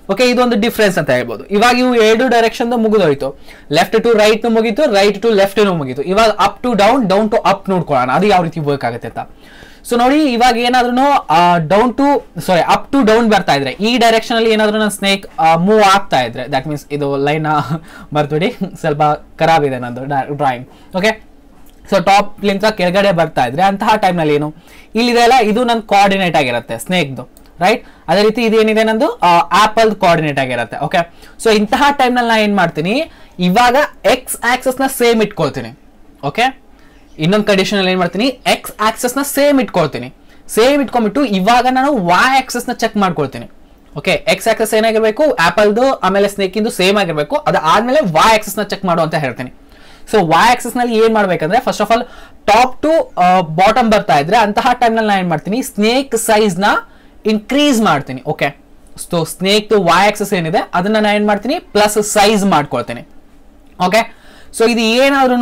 ಓಕೆ ಇದೊಂದು ಡಿಫ್ರೆನ್ಸ್ ಅಂತ ಹೇಳ್ಬೋದು ಇವಾಗ ಇವು ಎರಡು ಡೈರೆಕ್ಷನ್ ಮುಗಿದೋಯ್ತು ಲೆಫ್ಟ್ ಟು ರೈಟ್ ಮುಗೀತು ರೈಟ್ ಟು ಲೆಫ್ಟ್ ಮುಗೀತು ಇವಾಗ up to down down to up ನೋಡ್ಕೊಳ್ಳೋಣ ಅದು ಯಾವ ರೀತಿ ವರ್ಕ್ ಆಗುತ್ತೆ ಅಂತ ಸೊ ನೋಡಿ ಇವಾಗ ಏನಾದ್ರೂ down to sorry up to down ಬರ್ತಾ ಇದ್ರೆ ಈ ಡೈರೆಕ್ಷನ್ ಅಲ್ಲಿ ಏನಾದ್ರೂ ನನ್ನ ಸ್ನೇಕ್ ಮೂವ್ ಆಗ್ತಾ ಇದ್ರೆ ದಟ್ ಮೀನ್ಸ್ ಇದು ಲೈನ್ ಬರ್ಬಿಡಿ ಸ್ವಲ್ಪ ಖರಾಬ್ ಇದೆ ನಂದು ಡ್ರಾಯಿಂಗ್ ಓಕೆ ಸೊ ಟಾಪ್ ಲಿಂಕ ಕೆಳಗಡೆ ಬರ್ತಾ ಇದ್ರೆ ಅಂತಹ ಟೈಮ್ನಲ್ಲಿ ಏನು ಇಲ್ಲಿದೆ ಅಲ್ಲ ಇದು ನನ್ನ ಕೋಆರ್ಡಿನೇಟ್ ಆಗಿರುತ್ತೆ ಸ್ನೇಕ್ದು ರೈಟ್ ಅದೇ ರೀತಿ ಇದೇನಿದೆ ನಂದು ಆಪಲ್ ಕೋಆರ್ಡಿನೇಟ್ ಆಗಿರುತ್ತೆ ಓಕೆ ಸೊ ಇಂತಹ ಟೈಮ್ನಲ್ಲಿ ನಾನು ಏನು ಮಾಡ್ತೀನಿ ಇವಾಗ ಎಕ್ಸ್ ಆಕ್ಸಸ್ನ ಸೇಮ್ ಇಟ್ಕೊಳ್ತೀನಿ ಓಕೆ ಇನ್ನೊಂದು ಕಂಡೀಷನ್ ಅಲ್ಲಿ ಏನು ಮಾಡ್ತೀನಿ ಎಕ್ಸ್ ಆಕ್ಸಸ್ನ ಸೇಮ್ ಇಟ್ಕೊಳ್ತೀನಿ ಸೇಮ್ ಇಟ್ಕೊಂಡ್ಬಿಟ್ಟು ಇವಾಗ ನಾನು ವಾಯ್ ಆಕ್ಸಸ್ನ ಚೆಕ್ ಮಾಡ್ಕೊಳ್ತೀನಿ ಓಕೆ ಎಕ್ಸ್ ಆಕ್ಸಸ್ ಏನಾಗಿರ್ಬೇಕು ಆಪಲ್ದು ಆಮೇಲೆ ಸ್ನೇಕಿಂದು ಸೇಮ್ ಆಗಿರಬೇಕು ಅದಾದ್ಮೇಲೆ ವಾಯ್ ಆಕ್ಸಸ್ನ ಚೆಕ್ ಮಾಡು ಅಂತ ಹೇಳ್ತೀನಿ ಸೊ ವಾಯ್ ಆಕ್ಸಸ್ ನಲ್ಲಿ ಏನ್ ಮಾಡ್ಬೇಕಂದ್ರೆ first of all top to bottom ಬರ್ತಾ ಇದ್ರೆ ಅಂತಹ ಟೈಮ್ ನಲ್ಲಿ ನಾನು ಏನ್ ಮಾಡ್ತೀನಿ ಸ್ನೇಕ್ ಸೈಜ್ ನ ಇನ್ಕ್ರೀಸ್ ಮಾಡ್ತೀನಿ okay so snake Y axis ಏನಿದೆ ಅದನ್ನ ನಾನು ಏನ್ ಮಾಡ್ತೀನಿ ಪ್ಲಸ್ ಸೈಜ್ ಮಾಡ್ಕೊಳ್ತೀನಿ ಓಕೆ ಸೊ ಇದು ಏನಾದ್ರೂ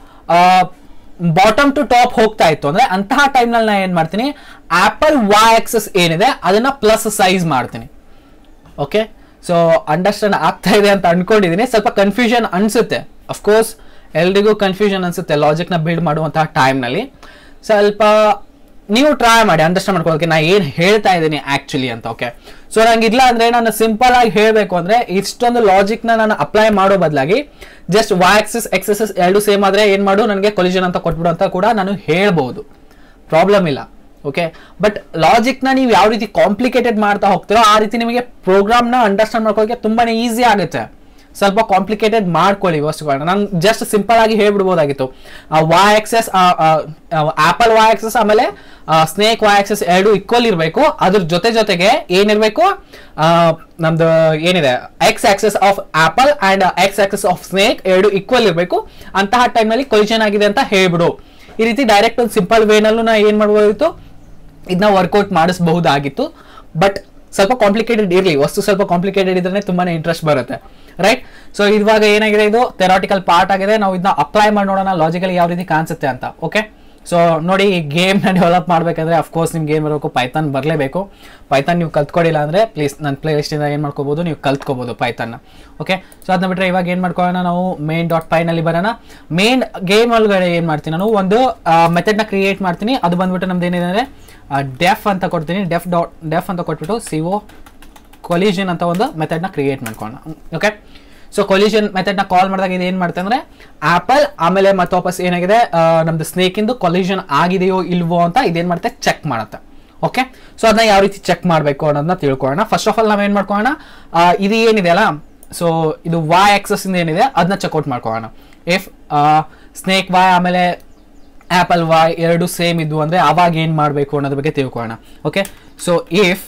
ಬಾಟಮ್ ಟು ಟಾಪ್ ಹೋಗ್ತಾ ಇತ್ತು ಅಂದ್ರೆ ಅಂತಹ ಟೈಮ್ನಲ್ಲಿ ನಾನು ಏನ್ ಮಾಡ್ತೀನಿ ಆಪಲ್ ವಾಯ್ ಆಕ್ಸಸ್ ಏನಿದೆ ಅದನ್ನ ಪ್ಲಸ್ ಸೈಜ್ ಮಾಡ್ತೀನಿ ಓಕೆ ಸೊ ಅಂಡರ್ಸ್ಟ್ಯಾಂಡ್ ಆಗ್ತಾ ಇದೆ ಅಂತ ಅನ್ಕೊಂಡಿದ್ದೀನಿ ಸ್ವಲ್ಪ ಕನ್ಫ್ಯೂಷನ್ ಅನ್ಸುತ್ತೆ ಅಫ್ಕೋರ್ಸ್ ಎಲ್ರಿಗೂ ಕನ್ಫ್ಯೂಷನ್ ಅನ್ಸುತ್ತೆ ಲಾಜಿಕ್ನ ಬಿಲ್ಡ್ ಮಾಡುವಂತಹ ಟೈಮ್ನಲ್ಲಿ ಸ್ವಲ್ಪ ನೀವು ಟ್ರೈ ಮಾಡಿ ಅಂಡರ್ಸ್ಟ್ಯಾಂಡ್ ಮಾಡ್ಕೊಳ್ಳೋಕೆ ನಾ ಏನು ಹೇಳ್ತಾ ಇದ್ದೀನಿ ಆ್ಯಕ್ಚುಲಿ ಅಂತ ಓಕೆ ಸೊ ನಂಗೆ ಇಲ್ಲ ಅಂದರೆ ನಾನು ಸಿಂಪಲ್ ಆಗಿ ಹೇಳಬೇಕು ಅಂದರೆ ಇಷ್ಟೊಂದು ಲಾಜಿಕ್ನ ನಾನು ಅಪ್ಲೈ ಮಾಡೋ ಬದಲಾಗಿ ಜಸ್ಟ್ ವಾಯ್ ಆಕ್ಸಸ್ ಎಕ್ಸಸಸ್ ಎರಡು ಸೇಮ್ ಆದರೆ ಏನು ಮಾಡು ನನಗೆ ಕೊಲಿಷನ್ ಅಂತ ಕೊಟ್ಬಿಡು ಅಂತ ಕೂಡ ನಾನು ಹೇಳ್ಬೋದು ಪ್ರಾಬ್ಲಮ್ ಇಲ್ಲ ಓಕೆ ಬಟ್ ಲಾಜಿಕ್ನ ನೀವು ಯಾವ ರೀತಿ ಕಾಂಪ್ಲಿಕೇಟೆಡ್ ಮಾಡ್ತಾ ಹೋಗ್ತೀರೋ ಆ ರೀತಿ ನಿಮಗೆ ಪ್ರೋಗ್ರಾಮ್ನ ಅಂಡರ್ಸ್ಟ್ಯಾಂಡ್ ಮಾಡ್ಕೊಳ್ಳೋಕೆ ತುಂಬಾನೇ ಈಸಿ ಆಗುತ್ತೆ ಸ್ವಲ್ಪ ಕಾಂಪ್ಲಿಕೇಟೆಡ್ ಮಾಡ್ಕೊಳ್ಳಿ ವಸ್ತುಗಳನ್ನ ನಾನು ಜಸ್ಟ್ ಸಿಂಪಲ್ ಆಗಿ ಹೇಳ್ಬಿಡ್ಬೋದಾಗಿತ್ತು Y axis apple Y axis ಆಮೇಲೆ ಸ್ನೇಕ್ ವಾಯ್ ಆಕ್ಸೆಸ್ ಎರಡು ಈಕ್ವಲ್ ಇರಬೇಕು ಅದ್ರ ಜೊತೆ ಜೊತೆಗೆ ಏನಿರಬೇಕು ನಮ್ದು ಏನಿದೆ X axis of apple and X axis of snake ಎರಡು ಈಕ್ವಲ್ ಇರಬೇಕು ಅಂತಹ ಟೈಮ್ನಲ್ಲಿ ಕೊಲಿಷನ್ ಆಗಿದೆ ಅಂತ ಹೇಳ್ಬಿಡು ಈ ರೀತಿ ಡೈರೆಕ್ಟ್ ಒಂದು ಸಿಂಪಲ್ ವೇನಲ್ಲೂ ನಾ ಏನು ಮಾಡ್ಬೋದಿತ್ತು ಇದನ್ನ ವರ್ಕೌಟ್ ಮಾಡಿಸಬಹುದಾಗಿತ್ತು ಬಟ್ ಸ್ವಲ್ಪ ಕಾಂಪ್ಲಿಕೇಟೆಡ್ ಇರಲಿ ವಸ್ತು ಸ್ವಲ್ಪ ಕಾಂಪ್ಲಿಕೇಟೆಡ್ ಇದ್ರೆ ತುಂಬಾನೇ ಇಂಟ್ರೆಸ್ಟ್ ಬರುತ್ತೆ ರೈಟ್ ಸೊ ಇವಾಗ ಏನಾಗಿದೆ ಇದು ಥೆರಾಟಿಕಲ್ ಪಾರ್ಟ್ ಆಗಿದೆ ನಾವು ಇದನ್ನ ಅಪ್ಲೈ ಮಾಡಿ ನೋಡೋಣ ಲಾಜಿಕಲಿ ಯಾವ ರೀತಿ ಕಾಣಿಸುತ್ತೆ ಅಂತ ಓಕೆ ಸೊ ನೋಡಿ ಈ ಗೇಮ್ನ ಡೆವಲಪ್ ಮಾಡಬೇಕಂದ್ರೆ ಅಫ್ಕೋರ್ಸ್ ನಿಮ್ಗೆ ಏನು ಬರಬೇಕು ಪೈಥಾನ್ ಬರಲೇಬೇಕು ಪೈಥಾನ್ ನೀವು ಕಲ್ತ್ಕೊಡಿಲ್ಲ ಅಂದರೆ ಪ್ಲೀಸ್ ನನ್ನ ಪ್ಲೇ ಲಿಸ್ಟಿಂದ ಏನು ಮಾಡ್ಕೋಬೋದು ನೀವು ಕಲ್ತ್ಕೋಬೋದು ಪೈಥಾನ್ನ ಓಕೆ ಸೊ ಅದನ್ನ ಬಿಟ್ಟರೆ ಇವಾಗ ಏನು ಮಾಡ್ಕೊಳ್ಳೋಣ ನಾವು ಮೇನ್ ಡಾಟ್ ಪೈನಲ್ಲಿ ಬರೋಣ ಮೇನ್ ಗೇಮ್ ಒಳಗಡೆ ಏನು ಮಾಡ್ತೀನಿ ನಾನು ಒಂದು ಮೆಥಡ್ನ ಕ್ರಿಯೇಟ್ ಮಾಡ್ತೀನಿ ಅದು ಬಂದ್ಬಿಟ್ಟು ನಮ್ದು ಏನಿದೆ ಅಂದರೆ ಡೆಫ್ ಅಂತ ಕೊಡ್ತೀನಿ ಡೆಫ್ ಡಾಟ್ ಡೆಫ್ ಅಂತ ಕೊಟ್ಬಿಟ್ಟು ಸಿ ಒ ಕೊಲಿಷನ್ ಅಂತ ಒಂದು ಮೆಥಡ್ನ ಕ್ರಿಯೇಟ್ ಮಾಡ್ಕೊಳ್ಳೋಣ ಓಕೆ ಸೊ ಕೊಲಿಷನ್ ಮೆಥಡ್ನ ಕಾಲ್ ಮಾಡಿದಾಗ ಇದು ಏನು ಮಾಡುತ್ತೆ ಅಂದರೆ ಆಪಲ್ ಆಮೇಲೆ ಮತ್ತೆ ವಾಪಸ್ ಏನಾಗಿದೆ ಆ, ನಮ್ದು ಸ್ನೇಕಿಂದು ಕೊಲಿಷನ್ ಆಗಿದೆಯೋ ಇಲ್ವೋ ಅಂತ ಇದೇನು ಮಾಡುತ್ತೆ ಚೆಕ್ ಮಾಡುತ್ತೆ ಓಕೆ ಸೊ ಅದನ್ನ ಯಾವ ರೀತಿ ಚೆಕ್ ಮಾಡಬೇಕು ಅನ್ನೋದನ್ನ ತಿಳ್ಕೊಳ್ಳೋಣ ಫಸ್ಟ್ ಆಫ್ ಆಲ್ ನಾವೇನು ಮಾಡ್ಕೊಳ್ಳೋಣ ಆ, ಇದು ಏನಿದೆ ಅಲ್ಲ ಸೊ ಇದು ವಾಯ್ ಆಕ್ಸಸ್ ಇಂದ ಏನಿದೆ ಅದನ್ನ ಚೆಕ್ಔಟ್ ಮಾಡ್ಕೊಳ್ಳೋಣ ಇಫ್ ಸ್ನೇಕ್ ವಾಯ್ ಆಮೇಲೆ ಆಪಲ್ ವಾಯ್ ಎರಡು ಸೇಮ್ ಇದ್ವು ಅಂದರೆ ಅವಾಗ ಏನು ಮಾಡಬೇಕು ಅನ್ನೋದ್ರ ಬಗ್ಗೆ ತಿಳ್ಕೊಳ್ಳೋಣ okay so if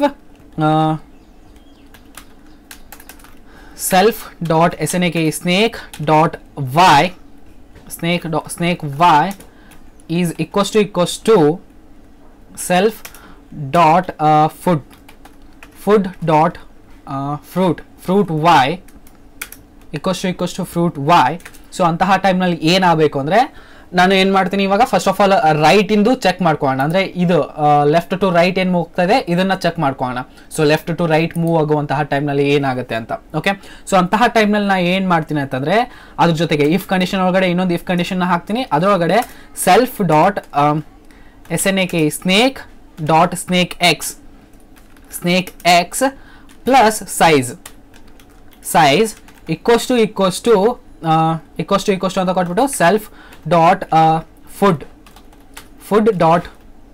self dot snake snake dot y snake dot snake y is equals to equals to self dot uh, food food dot uh, fruit fruit y equals to equals to fruit y so ಅಂತಹ ಟೈಮ್ನಲ್ಲಿ ಏನಾಗಬೇಕು ಅಂದರೆ ನಾನು ಏನು ಮಾಡ್ತೀನಿ ಇವಾಗ first of all right ಇಂದು check ಮಾಡ್ಕೊಳ್ಳೋಣ ಅಂದರೆ ಇದು ಲೆಫ್ಟ್ ಟು ರೈಟ್ ಏನು ಹೋಗ್ತಾ ಇದೆ ಇದನ್ನ ಚೆಕ್ ಮಾಡ್ಕೊಳ್ಳೋಣ so left to right move ಆಗುವಂತಹ ಟೈಮ್ನಲ್ಲಿ ಏನಾಗುತ್ತೆ ಅಂತ ಓಕೆ ಸೊ ಅಂತಹ ಟೈಮ್ನಲ್ಲಿ ನಾನು ಏನು ಮಾಡ್ತೀನಿ ಅಂತಂದರೆ ಅದ್ರ ಜೊತೆಗೆ ಇಫ್ ಕಂಡೀಷನ್ ಒಳಗಡೆ ಇನ್ನೊಂದು ಇಫ್ ಕಂಡೀಷನ್ನ ಹಾಕ್ತೀನಿ ಅದರೊಳಗಡೆ self dot S N A K snake dot snake X snake X plus size size equals to equals to equals to equals to ಅಂತ ಕೊಟ್ಬಿಟ್ಟು self dot food food dot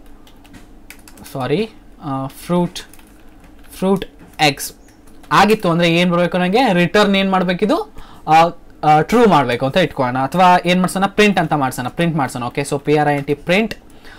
sorry fruit fruit X ಆಗಿತ್ತು ಅಂದರೆ ಏನು ಬರಬೇಕು ನನಗೆ return ಏನು ಮಾಡಬೇಕಿದು true ಮಾಡಬೇಕು ಅಂತ ಇಟ್ಕೊಳ್ಳೋಣ ಅಥವಾ ಏನು ಮಾಡ್ಸೋಣ ಪ್ರಿಂಟ್ ಅಂತ ಮಾಡ್ಸೋಣ ಪ್ರಿಂಟ್ ಮಾಡ್ಸೋಣ okay so P R I N T print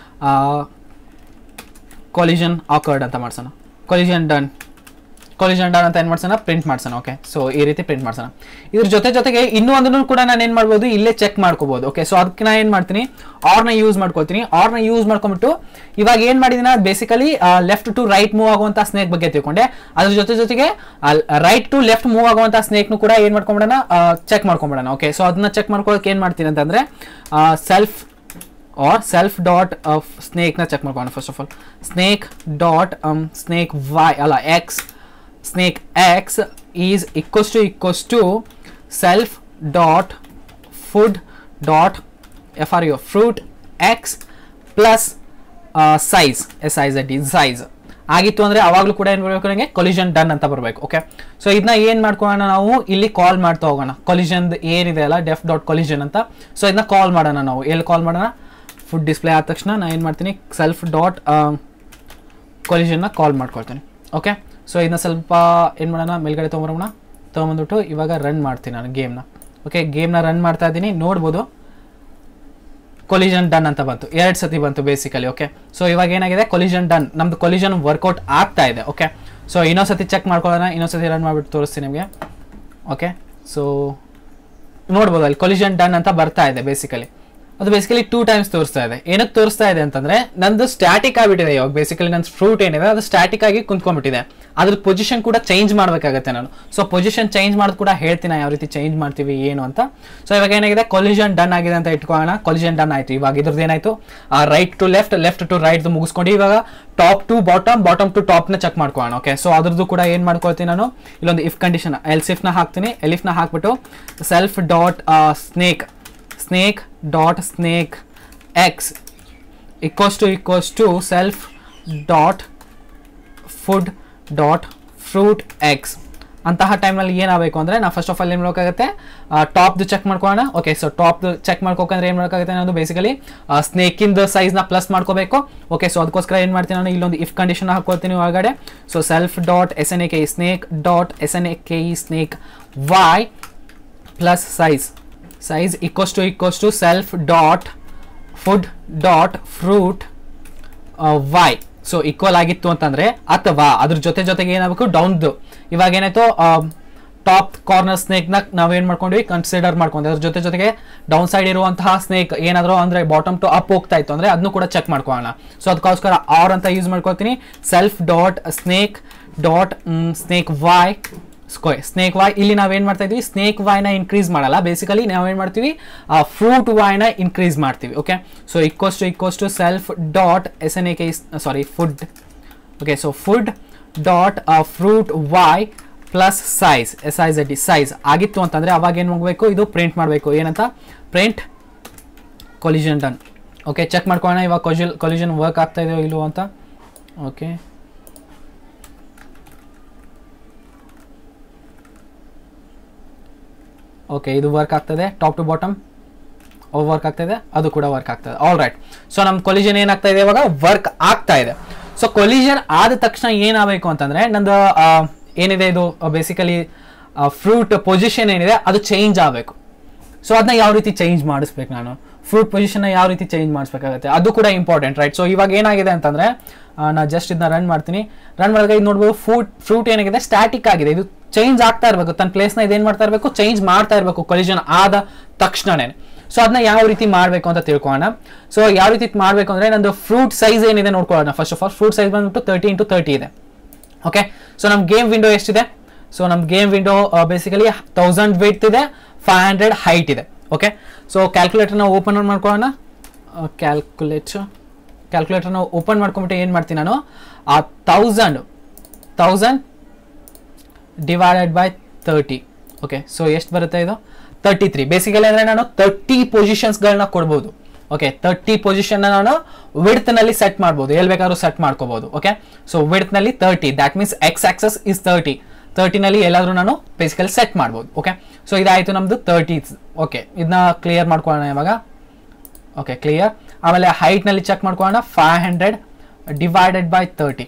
collision occurred ಅಂತ ಮಾಡ್ಸೋಣ ಕೊಲಿಷನ್ ಡನ್ ಕೊಲಿಷನ್ ಡನ್ ಅಂತ ಏನು ಮಾಡ್ಸೋಣ ಪ್ರಿಂಟ್ ಮಾಡ್ಸೋಣ ಓಕೆ ಸೊ ಈ ರೀತಿ ಪ್ರಿಂಟ್ ಮಾಡ್ಸೋಣ ಇದ್ರ ಜೊತೆ ಜೊತೆಗೆ ಇನ್ನೂ ಒಂದನ್ನು ಕೂಡ ನಾನು ಏನು ಮಾಡ್ಬೋದು ಇಲ್ಲೇ ಚೆಕ್ ಮಾಡ್ಕೋಬೋದು ಓಕೆ ಸೊ ಅದಕ್ಕೆ ನಾನು ಏನು ಮಾಡ್ತೀನಿ ಆರ್ನ ಯೂಸ್ ಮಾಡ್ಕೊಳ್ತೀನಿ ಆರ್ನ ಯೂಸ್ ಮಾಡ್ಕೊಂಬಿಟ್ಟು ಇವಾಗ ಏನು ಮಾಡಿದ್ದೀನಿ basically left to right move ಆಗುವಂಥ ಸ್ನೇಕ್ ಬಗ್ಗೆ ತಿಳ್ಕೊಂಡೆ ಅದ್ರ ಜೊತೆ ಜೊತೆಗೆ ರೈಟ್ ಟು ಲೆಫ್ಟ್ ಮೂವ್ ಆಗುವಂಥ ಸ್ನೇಕ್ನು ಕೂಡ ಏನು ಮಾಡ್ಕೊಂಬಿಡೋಣ ಚೆಕ್ ಮಾಡ್ಕೊಂಬಿಡೋಣ ಓಕೆ ಸೊ ಅದನ್ನ ಚೆಕ್ ಮಾಡ್ಕೊಳ್ಳೋಕೆ ಏನು ಮಾಡ್ತೀನಿ ಅಂತಂದರೆ ಸೆಲ್ಫ್ ಆರ್ ಸೆಲ್ಫ್ ಡಾಟ್ ಸ್ನೇಕ್ನ ಚೆಕ್ ಮಾಡ್ಕೊಳ್ಳೋಣ first of all snake dot snake Y ಅಲ್ಲ X snake X is equals to equals to self dot food dot F R U fruit X plus size S I Z D size ಆಗಿತ್ತು ಅಂದರೆ ಅವಾಗಲೂ ಕೂಡ ಏನು ಬರಬೇಕು ನನಗೆ collision done ಅಂತ ಬರಬೇಕು okay so ಇದನ್ನ ಏನು ಮಾಡ್ಕೊಳ್ಳೋಣ ನಾವು ಇಲ್ಲಿ ಕಾಲ್ ಮಾಡ್ತಾ ಹೋಗೋಣ ಕೊಲಿಷನ್ ಏನಿದೆ ಅಲ್ಲ ಡೆಫ್ ಡಾಟ್ ಕೊಲಿಷನ್ ಅಂತ ಸೊ ಇದನ್ನ ಕಾಲ್ ಮಾಡೋಣ ನಾವು ಎಲ್ಲಿ ಕಾಲ್ ಮಾಡೋಣ ಫುಡ್ ಡಿಸ್ಪ್ಲೇ ಆದ ತಕ್ಷಣ ನಾನು ಏನು ಮಾಡ್ತೀನಿ ಸೆಲ್ಫ್ ಡಾಟ್ ಕೊಲಿಷನ್ನ ಕಾಲ್ ಮಾಡ್ಕೊಳ್ತೀನಿ ಓಕೆ ಸೊ ಇದನ್ನ ಸ್ವಲ್ಪ ಏನು ಮಾಡೋಣ ಮೇಲ್ಗಡೆ ತೊಗೊಂಬರೋಣ ತೊಗೊಂಬಂದ್ಬಿಟ್ಟು ಇವಾಗ ರನ್ ಮಾಡ್ತೀನಿ ನಾನು ಗೇಮ್ನ ಓಕೆ ಗೇಮ್ನ ರನ್ ಮಾಡ್ತಾ ಇದ್ದೀನಿ ನೋಡ್ಬೋದು ಕೊಲಿಷನ್ ಡನ್ ಅಂತ ಬಂತು ಎರಡು ಸತಿ ಬಂತು ಬೇಸಿಕಲಿ ಓಕೆ ಸೊ ಇವಾಗ ಏನಾಗಿದೆ ಕೊಲಿಷನ್ ಡನ್ ನಮ್ದು ಕೊಲಿಷನ್ ವರ್ಕೌಟ್ ಆಗ್ತಾ ಇದೆ ಓಕೆ ಸೊ ಇನ್ನೊಂದ್ಸತಿ ಚೆಕ್ ಮಾಡ್ಕೊಳ್ಳೋಣ ಇನ್ನೊಂದ್ಸತಿ ರನ್ ಮಾಡಿಬಿಟ್ಟು ತೋರಿಸ್ತೀನಿ ನಿಮಗೆ ಓಕೆ ಸೊ ನೋಡ್ಬೋದು ಅಲ್ಲಿ ಕೊಲಿಷನ್ ಡನ್ ಅಂತ ಬರ್ತಾ ಇದೆ ಬೇಸಿಕಲಿ ಅದು ಬೇಸಿಕಲಿ ಟೂ ಟೈಮ್ಸ್ ತೋರಿಸ್ತಾ ಇದೆ ಏನಕ್ಕೆ ತೋರಿಸ್ತಾ ಇದೆ ಅಂತಂದ್ರೆ ನಂದು ಸ್ಟ್ಯಾಟಿಕ್ ಆಗಿಬಿಟ್ಟಿದೆ ಇವಾಗ ಬೇಸಿಕಲಿ ನನ್ನ ಫ್ರೂಟ್ ಏನಿದೆ ಅದು ಸ್ಟ್ಯಾಟಿಕ್ ಆಗಿ ಕುಂತ್ಕೊಂಡ್ಬಿಟ್ಟಿದೆ ಅದ್ರ ಪೊಸಿಷನ್ ಕೂಡ ಚೇಂಜ್ ಮಾಡಬೇಕಾಗತ್ತೆ ನಾನು ಸೊ ಪೊಸಿಷನ್ ಚೇಂಜ್ ಮಾಡೋದು ಕೂಡ ಹೇಳ್ತೀನಿ ಯಾವ ರೀತಿ ಚೇಂಜ್ ಮಾಡ್ತೀವಿ ಏನು ಅಂತ ಸೊ ಇವಾಗ ಏನಾಗಿದೆ ಕೊಲಿಷನ್ ಡನ್ ಆಗಿದೆ ಅಂತ ಇಟ್ಕೊಳ್ಳೋಣ ಕೊಲಿಷನ್ ಡನ್ ಆಯ್ತು ಇವಾಗ ಇದ್ರದ್ದು ಏನಾಯ್ತು right to left left to right ಮುಗಿಸ್ಕೊಂಡು ಇವಾಗ top to bottom bottom to ಟಾಪ್ನ ಚೆಕ್ ಮಾಡ್ಕೊಳ್ಳೋಣ ಓಕೆ ಸೊ ಅದ್ರದ್ದು ಕೂಡ ಏನು ಮಾಡ್ಕೊಳ್ತೀನಿ ನಾನು ಇಲ್ಲೊಂದು ಇಫ್ ಕಂಡೀಷನ್ ಎಲ್ಸಿಫ್ನ ಹಾಕ್ತೀನಿ ಎಲಿಫ್ನ ಹಾಕ್ಬಿಟ್ಟು self dot snake snake dot snake x equals to equals to self dot food dot fruit x ಅಂತಹ ಟೈಮ್ನಲ್ಲಿ ಏನಾಗಬೇಕು ಅಂದರೆ ನಾವು ಫಸ್ಟ್ ಆಫ್ ಆಲ್ ಏನು ಮಾಡಬೇಕಾಗುತ್ತೆ ಟಾಪ್ದು ಚೆಕ್ ಮಾಡ್ಕೊಳ್ಳೋಣ ಓಕೆ ಸೊ ಟಾಪ್ದು ಚೆಕ್ ಮಾಡ್ಕೋಕಂದ್ರೆ ಏನು ಮಾಡೋಕ್ಕಾಗುತ್ತೆ ನಾನು ಬೇಸಿಕಲಿ ಸ್ನೇಕಿಂದ ಸೈಜ್ನ ಪ್ಲಸ್ ಮಾಡ್ಕೋಬೇಕು ಓಕೆ ಸೊ ಅದಕ್ಕೋಸ್ಕರ ಏನು ಮಾಡ್ತೀನಿ ನಾನು ಇಲ್ಲೊಂದು ಇಫ್ ಕಂಡೀಷನ್ ಹಾಕ್ಕೊಳ್ತೀನಿ ಒಳಗಡೆ so self dot S N A K snake dot S N A K E snake Y plus size size equals to equals to self dot food dot fruit y so equal ಆಗಿತ್ತು ಅಂತಂದ್ರೆ ಅಥವಾ ಅದ್ರ ಜೊತೆ ಜೊತೆಗೆ ಏನಾಗಬೇಕು ಡೌನ್ದು ಇವಾಗ ಏನಾಯ್ತು top corner ಸ್ನೇಕ್ನ ನಾವೇನು ಮಾಡ್ಕೊಂಡ್ವಿ ಕನ್ಸಿಡರ್ ಮಾಡ್ಕೊಂಡ್ವಿ ಅದ್ರ ಜೊತೆ ಜೊತೆಗೆ ಡೌನ್ ಸೈಡ್ ಇರುವಂತಹ ಸ್ನೇಕ್ ಏನಾದರೂ ಅಂದ್ರೆ ಬಾಟಮ್ ಟು ಅಪ್ ಹೋಗ್ತಾ ಇತ್ತು ಅಂದ್ರೆ ಅದನ್ನು ಕೂಡ ಚೆಕ್ ಮಾಡ್ಕೊಳ್ಳೋಣ ಸೊ ಅದಕ್ಕೋಸ್ಕರ ಆರ್ ಅಂತ ಯೂಸ್ ಮಾಡ್ಕೊಳ್ತೀನಿ self dot snake dot snake Y square snake Y ಇಲ್ಲಿ ನಾವೇನು ಮಾಡ್ತಾ ಇದೀವಿ ಸ್ನೇಕ್ ವಾಯ್ನ ಇನ್ಕ್ರೀಸ್ ಮಾಡಲ್ಲ ಬೇಸಿಕಲಿ ನಾವೇನು ಮಾಡ್ತೀವಿ ಫ್ರೂಟ್ ವಾಯ್ನ ಇನ್ಕ್ರೀಸ್ ಮಾಡ್ತೀವಿ okay so equals to equals to self dot S N A K sorry food okay so food dot fruit Y plus size S I Z D size ಆಗಿತ್ತು ಅಂತಂದರೆ ಅವಾಗ ಏನು ಮಾಡಬೇಕು ಇದು ಪ್ರಿಂಟ್ ಮಾಡಬೇಕು ಏನಂತ print collision done okay check ಮಾಡ್ಕೊಳ್ಳೋಣ ಇವಾಗ ಕೊಲಿಷನ್ ಕೊಲಿಷನ್ ವರ್ಕ್ ಆಗ್ತಾ ಇದೆಯೋ ಇಲ್ಲವೋ ಅಂತ ಓಕೆ ಓಕೆ ಇದು ವರ್ಕ್ ಆಗ್ತದೆ ಟಾಪ್ ಟು ಬಾಟಮ್ ವರ್ಕ್ ಆಗ್ತಾಯಿದೆ ಅದು ಕೂಡ ವರ್ಕ್ ಆಗ್ತದೆ ಆಲ್ ರೈಟ್ ಸೊ ನಮ್ಮ ಕೊಲಿಷನ್ ಏನಾಗ್ತಾ ಇದೆ ಇವಾಗ ವರ್ಕ್ ಆಗ್ತಾ ಇದೆ ಸೊ ಕೊಲಿಷನ್ ಆದ ತಕ್ಷಣ ಏನಾಗಬೇಕು ಅಂತಂದ್ರೆ ನಂದು ಆ, ಏನಿದೆ ಇದು ಬೇಸಿಕಲಿ ಫ್ರೂಟ್ ಪೊಸಿಷನ್ ಏನಿದೆ ಅದು ಚೇಂಜ್ ಆಗಬೇಕು ಸೊ ಅದನ್ನ ಯಾವ ರೀತಿ ಚೇಂಜ್ ಮಾಡಿಸ್ಬೇಕು ನಾನು ಫ್ರೂಟ್ ಪೊಸಿಷನ್ನ ಯಾವ ರೀತಿ ಚೇಂಜ್ ಮಾಡಿಸ್ಬೇಕಾಗುತ್ತೆ ಅದು ಕೂಡ ಇಂಪಾರ್ಟೆಂಟ್ ರೈಟ್ ಸೊ ಇವಾಗ ಏನಾಗಿದೆ ಅಂತಂದರೆ ನಾ ಜಸ್ಟ್ ಇದನ್ನ ರನ್ ಮಾಡ್ತೀನಿ ರನ್ ಮಾಡಿದಾಗ ಇದು ನೋಡ್ಬೋದು ಫ್ರೂಟ್ ಫ್ರೂಟ್ ಏನಾಗಿದೆ ಸ್ಟ್ಯಾಟಿಕ್ ಆಗಿದೆ ಇದು ಚೇಂಜ್ ಆಗ್ತಾ ಇರಬೇಕು ತನ್ನ ಪ್ಲೇಸ್ನ ಇದೇನು ಮಾಡ್ತಾ ಇರಬೇಕು ಚೇಂಜ್ ಮಾಡ್ತಾ ಇರಬೇಕು ಕೊಲಿಷನ್ ಆದ ತಕ್ಷಣನೇ ಸೊ ಅದನ್ನ ಯಾವ ರೀತಿ ಮಾಡಬೇಕು ಅಂತ ತಿಳ್ಕೊಳ್ಳೋಣ ಸೊ ಯಾವ ರೀತಿ ಮಾಡಬೇಕು ಅಂದರೆ ನಂದು ಫ್ರೂಟ್ ಸೈಜ್ ಏನಿದೆ ನೋಡ್ಕೊಳ್ಳೋಣ first of all fruit size ಬಂದ್ಬಿಟ್ಟು ತರ್ಟಿ ಇಂಟು ತರ್ಟಿ ಇದೆ ಓಕೆ ಸೊ ನಮ್ಮ ಗೇಮ್ ವಿಂಡೋ ಎಷ್ಟಿದೆ ಸೊ ನಮ್ಮ game window basically thousand width ಇದೆ ಫೈವ್ ಹಂಡ್ರೆಡ್ ಹೈಟ್ ಇದೆ ಓಕೆ ಸೊ ಕ್ಯಾಲ್ಕುಲೇಟರ್ನ ಓಪನ್ ಮಾಡ್ಕೊಳ್ಳೋಣ ಕ್ಯಾಲ್ಕುಲೇಟರ್ ಕ್ಯಾಲ್ಕುಲೇಟರ್ನ ಓಪನ್ ಮಾಡ್ಕೊಂಬಿಟ್ಟು ಏನು ಮಾಡ್ತೀನಿ ನಾನು ಆ thousand thousand divided by thirty okay so ಎಷ್ಟು ಬರುತ್ತೆ ಇದು ತರ್ಟಿ ತ್ರೀ ಬೇಸಿಕಲಿ ಅಂದರೆ ನಾನು ತರ್ಟಿ ಪೊಸಿಷನ್ಸ್ಗಳನ್ನ ಕೊಡ್ಬೋದು ಓಕೆ ತರ್ಟಿ ಪೊಸಿಷನ್ನ ನಾನು ವಿಡ್ತ್ನಲ್ಲಿ ಸೆಟ್ ಮಾಡ್ಬೋದು ಎಲ್ಲಿ ಬೇಕಾದ್ರೂ ಸೆಟ್ ಮಾಡ್ಕೋಬೋದು ಓಕೆ ಸೊ ವಿಡ್ತ್ನಲ್ಲಿ thirty that means X axis is thirty ತರ್ಟಿನಲ್ಲಿ ಎಲ್ಲಾದರೂ ನಾನು ಬೇಸಿಕಲಿ ಸೆಟ್ ಮಾಡ್ಬೋದು ಓಕೆ ಸೊ ಇದಾಯಿತು ನಮ್ಮದು ತರ್ಟಿ ಓಕೆ ಇದನ್ನ ಕ್ಲಿಯರ್ ಮಾಡ್ಕೊಳ್ಳೋಣ ಇವಾಗ ಓಕೆ ಕ್ಲಿಯರ್ ಆಮೇಲೆ ಹೈಟ್ನಲ್ಲಿ ಚೆಕ್ ಮಾಡ್ಕೊಳ್ಳೋಣ five hundred divided by thirty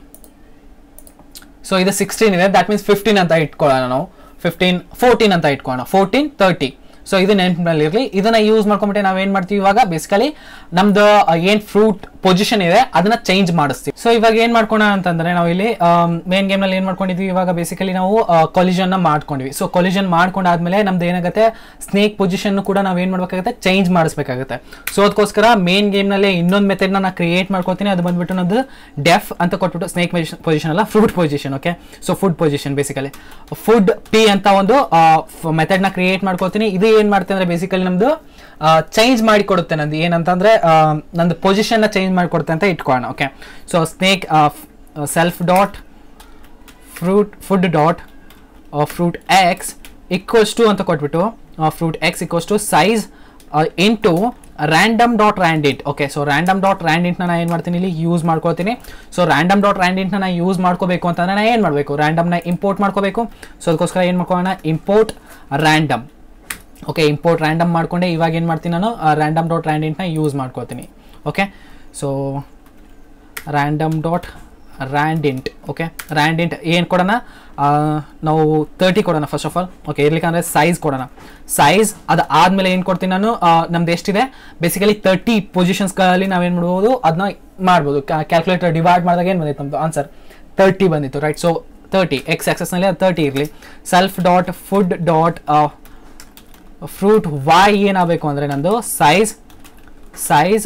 so ಇದು ಸಿಕ್ಸ್ಟೀನ್ ಇದೆ ದ್ಯಾಟ್ ಮೀನ್ಸ್ ಫಿಫ್ಟೀನ್ ಅಂತ ಇಟ್ಕೊಳ್ಳೋಣ ನಾವು ಫಿಫ್ಟೀನ್ ಫೋರ್ಟೀನ್ ಅಂತ ಇಟ್ಕೊಳ್ಳೋಣ ಫೋರ್ಟೀನ್ ತರ್ಟಿ ಸೊ ಇದು ನೆನಪಿನಲ್ಲಿ ಇರಲಿ ಇದನ್ನ ಯೂಸ್ ಮಾಡ್ಕೊಂಬಿಟ್ಟು ನಾವು ಏನು ಮಾಡ್ತೀವಿ ಇವಾಗ ಬೇಸಿಕಲಿ ನಮ್ದು ಏನು ಫ್ರೂಟ್ ಪೊಸಿಷನ್ ಇದೆ ಅದನ್ನ ಚೇಂಜ್ ಮಾಡಿಸ್ತೀವಿ ಸೊ ಇವಾಗ ಏನು ಮಾಡ್ಕೋಣ ಅಂತಂದ್ರೆ ನಾವು ಇಲ್ಲಿ ಮೇನ್ ಗೇಮ್ನಲ್ಲಿ ಏನು ಮಾಡ್ಕೊಂಡಿದ್ವಿ ಇವಾಗ ಬೇಸಿಕಲಿ ನಾವು ಕೊಲಿಷನ್ನ ಮಾಡ್ಕೊಂಡ್ವಿ ಸೊ ಕೊಲಿಷನ್ ಮಾಡ್ಕೊಂಡಾದ್ಮೇಲೆ ನಮ್ದು ಏನಾಗುತ್ತೆ ಸ್ನೇಕ್ ಪೊಸಿಷನ್ ಕೂಡ ನಾವು ಏನು ಮಾಡ್ಬೇಕಾಗುತ್ತೆ ಚೇಂಜ್ ಮಾಡಿಸ್ಬೇಕಾಗುತ್ತೆ ಸೊ ಅದಕ್ಕೋಸ್ಕರ ಮೇನ್ ಗೇಮ್ನಲ್ಲಿ ಇನ್ನೊಂದು ಮೆಥಡ್ನ ನಾನು ಕ್ರಿಯೇಟ್ ಮಾಡ್ಕೊತೀನಿ ಅದು ಬಂದ್ಬಿಟ್ಟು ನಮ್ದು ಡೆಫ್ ಅಂತ ಕೊಟ್ಬಿಟ್ಟು ಸ್ನೇಕ್ ಪೊಸಿಷನ್ ಅಲ್ಲ fruit position okay so food position basically food P ಅಂತ ಒಂದು ಮೆಥಡ್ನ ಕ್ರಿಯೇಟ್ ಮಾಡ್ಕೊತೀನಿ ಇದು ಏನು ಮಾಡ್ತೀನಿ ಅಂದರೆ ಬೇಸಿಕಲಿ ನಮ್ಮದು ಚೇಂಜ್ ಮಾಡಿ ಕೊಡುತ್ತೆ ನಂದು ಏನಂತಂದರೆ ನಂದು ಪೊಸಿಷನ್ನ ಚೇಂಜ್ ಮಾಡಿಕೊಡುತ್ತೆ ಅಂತ ಇಟ್ಕೊಳ್ಳೋಣ okay so snake self dot fruit food dot fruit X equals to ಅಂತ ಕೊಟ್ಬಿಟ್ಟು fruit X equals to size into random dot randint okay so random dot ರ್ಯಾಂಡಿಂಟ್ನ ನಾನು ಏನು ಮಾಡ್ತೀನಿ ಇಲ್ಲಿ ಯೂಸ್ ಮಾಡ್ಕೊಳ್ತೀನಿ ಸೊ ರ್ಯಾಂಡಮ್ ಡಾಟ್ ರ್ಯಾಂಡಿಂಟ್ನ ನಾನು ಯೂಸ್ ಮಾಡ್ಕೋಬೇಕು ಅಂತಂದರೆ ನಾನು ಏನು ಮಾಡಬೇಕು ರ್ಯಾಂಡಮ್ನ ಇಂಪೋರ್ಟ್ ಮಾಡ್ಕೋಬೇಕು ಸೊ ಅದಕ್ಕೋಸ್ಕರ ಏನು ಮಾಡ್ಕೊಳ್ಳೋಣ import random okay import random ಮಾಡಿಕೊಂಡೆ ಇವಾಗ ಏನು ಮಾಡ್ತೀನಿ ನಾನು ರ್ಯಾಂಡಮ್ ಡಾಟ್ ರ್ಯಾಂಡಿಂಟ್ನ ಯೂಸ್ ಮಾಡ್ಕೋತೀನಿ okay so random dot randint okay randint ಏನು ಕೊಡೋಣ ಆ, ನಾವು ತರ್ಟಿ ಕೊಡೋಣ ಫಸ್ಟ್ ಆಫ್ ಆಲ್ ಓಕೆ ಇರ್ಲಿಕ್ಕಂದ್ರೆ ಸೈಜ್ ಕೊಡೋಣ ಸೈಜ್ ಅದು ಆದಮೇಲೆ ಏನು ಕೊಡ್ತೀನಿ ನಾನು ಆ, ನಮ್ದು ಎಷ್ಟಿದೆ ಬೇಸಿಕಲಿ ತರ್ಟಿ ಪೊಸಿಷನ್ಸ್ಗಳಲ್ಲಿ ನಾವೇನು ಮಾಡ್ಬೋದು ಅದನ್ನ ಮಾಡ್ಬೋದು ಕ್ಯಾಲ್ಕುಲೇಟರ್ ಡಿವೈಡ್ ಮಾಡಿದಾಗ ಏನು ಬಂದಿತ್ತು ನಮ್ಮದು ಆನ್ಸರ್ ತರ್ಟಿ ಬಂದಿತ್ತು ರೈಟ್ ಸೊ ತರ್ಟಿ ಎಕ್ಸ್ ಆಕ್ಸಸ್ನಲ್ಲಿ ಅದು ತರ್ಟಿ ಇರಲಿ self dot food dot fruit Y ಏನಾಗಬೇಕು ಅಂದರೆ ನಂದು size size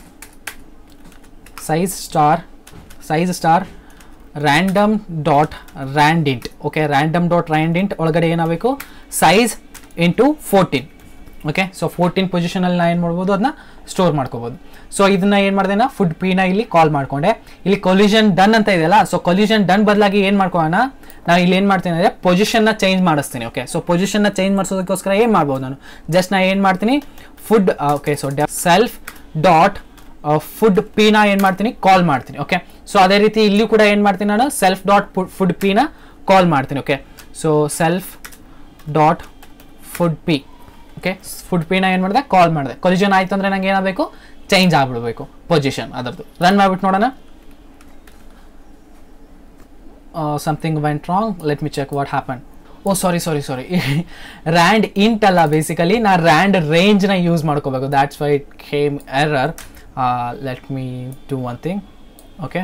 size star size star random dot randint okay random dot randint ಒಳಗಡೆ ಏನಾಗಬೇಕು size into fourteen okay so fourteen ಪೊಸಿಷನಲ್ಲಿ ನಾ ಏನು ಮಾಡ್ಬೋದು ಅದನ್ನ ಸ್ಟೋರ್ ಮಾಡ್ಕೋಬೋದು ಸೊ ಇದನ್ನ ಏನು ಮಾಡಿದೆ ನಾ ಫುಡ್ ಪೀನ ಇಲ್ಲಿ ಕಾಲ್ ಮಾಡ್ಕೊಂಡೆ ಇಲ್ಲಿ ಕೊಲ್ಯೂಷನ್ ಡನ್ ಅಂತ ಇದೆಯಲ್ಲ ಸೊ ಕೊಲ್ಯೂಷನ್ ಡನ್ ಬದಲಾಗಿ ಏನು ಮಾಡ್ಕೊಳ್ಳೋಣ ನಾನು ಇಲ್ಲಿ ಏನು ಮಾಡ್ತೀನಿ ಅಂದರೆ ಪೊಸಿಷನ್ನ ಚೇಂಜ್ ಮಾಡಿಸ್ತೀನಿ ಓಕೆ ಸೊ ಪೊಸಿಷನ್ನ ಚೇಂಜ್ ಮಾಡಿಸೋದಕ್ಕೋಸ್ಕರ ಏನು ಮಾಡ್ಬೋದು ನಾನು ಜಸ್ಟ್ ನಾನು ಏನು ಮಾಡ್ತೀನಿ food okay so self dot food ಪಿನ ಏನು ಮಾಡ್ತೀನಿ ಕಾಲ್ ಮಾಡ್ತೀನಿ ಓಕೆ ಸೊ ಅದೇ ರೀತಿ ಇಲ್ಲಿ ಕೂಡ ಏನು ಮಾಡ್ತೀನಿ ನಾನು ಸೆಲ್ಫ್ ಡಾಟ್ ಫುಡ್ ಪಿನ ಕಾಲ್ ಮಾಡ್ತೀನಿ okay so self dot food P okay food ಪಿನ ಏನು ಮಾಡಿದೆ ಕಾಲ್ ಮಾಡಿದೆ ಕೊಲಿಜನ್ ಆಯ್ತು ಅಂದರೆ ನಂಗೆ ಏನಾಗಬೇಕು ಚೇಂಜ್ ಆಗ್ಬಿಡ್ಬೇಕು ಪೊಸಿಷನ್ ಅದರದ್ದು ರನ್ ಮಾಡ್ಬಿಟ್ಟು ನೋಡೋಣ something went wrong let me check what happen oh sorry sorry sorry rand int ಅಲ್ಲ ಬೇಸಿಕಲಿ ನಾ ರ್ಯಾಂಡ್ ರೇಂಜ್ನ ಯೂಸ್ ಮಾಡ್ಕೋಬೇಕು that's why it came error let me do one thing okay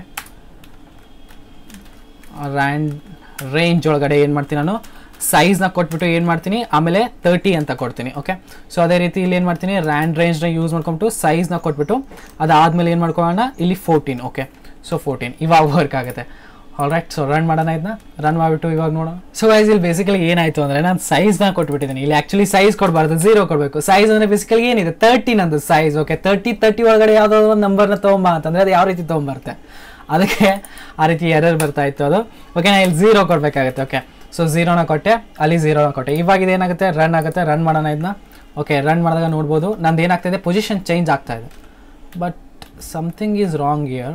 rand range ಒಳಗಡೆ ಏನು ಮಾಡ್ತೀನಿ ನಾನು ಸೈಜ್ನ ಕೊಟ್ಬಿಟ್ಟು ಏನು ಮಾಡ್ತೀನಿ ಆಮೇಲೆ ತರ್ಟಿ ಅಂತ ಕೊಡ್ತೀನಿ ಓಕೆ ಸೊ ಅದೇ ರೀತಿ ಇಲ್ಲಿ ಏನು ಮಾಡ್ತೀನಿ ರ್ಯಾಂಡ್ ರೇಂಜ್ನ ಯೂಸ್ ಮಾಡ್ಕೊಂಬಿಟ್ಟು ಸೈಜ್ನ ಕೊಟ್ಬಿಟ್ಟು ಅದಾದಮೇಲೆ ಏನು ಮಾಡ್ಕೊಳ್ಳೋಣ ಇಲ್ಲಿ ಫೋರ್ಟೀನ್ ಓಕೆ ಸೊ ಫೋರ್ಟೀನ್ ಇವಾಗ ವರ್ಕ್ ಆಗುತ್ತೆ ಆಲ್ ರೈಟ್ ಸೊ ರನ್ ಮಾಡೋಣ ಇದನ್ನ ರನ್ ಮಾಡಿಬಿಟ್ಟು ಇವಾಗ ನೋಡೋಣ ಸೊ ವೈಸ್ ಇಲ್ಲಿ ಬೇಸಿಕಲಿ ಏನಾಯಿತು ಅಂದರೆ ನಾನು ಸೈಜ್ನ ಕೊಟ್ಬಿಟ್ಟಿದ್ದೀನಿ ಇಲ್ಲಿ ಆ್ಯಕ್ಚುಲಿ ಸೈಜ್ ಕೊಡಬಾರ್ದು ಝೀರೋ ಕೊಡಬೇಕು ಸೈಜ್ ಅಂದರೆ ಬೇಸಿಕಲಿ ಏನಿದೆ ತರ್ಟಿ ನಂದು ಸೈಜ್ ಓಕೆ ತರ್ಟಿ ತರ್ಟಿ ಒಳಗಡೆ ಯಾವುದೋ ಒಂದು ನಂಬರ್ನ ತೊಗೊಂಬ ಅಂತಂದರೆ ಅದು ಯಾವ ರೀತಿ ತೊಗೊಂಬರುತ್ತೆ ಅದಕ್ಕೆ ಆ ರೀತಿ ಎರರ್ ಬರ್ತಾ ಇತ್ತು ಅದು ಓಕೆ ನಾನು ಇಲ್ಲಿ ಝೀರೋ ಕೊಡಬೇಕಾಗುತ್ತೆ ಓಕೆ ಸೊ ಝೀರೋನ ಕೊಟ್ಟೆ ಅಲ್ಲಿ ಝೀರೋನ ಕೊಟ್ಟೆ ಇವಾಗ ಇದೇನಾಗುತ್ತೆ ರನ್ ಆಗುತ್ತೆ ರನ್ ಮಾಡೋಣ ಇದನ್ನ ಓಕೆ ರನ್ ಮಾಡಿದಾಗ ನೋಡ್ಬೋದು ನಂದು ಏನಾಗ್ತಾಯಿದೆ ಪೊಸಿಷನ್ ಚೇಂಜ್ ಆಗ್ತಾ ಇದೆ but something is wrong here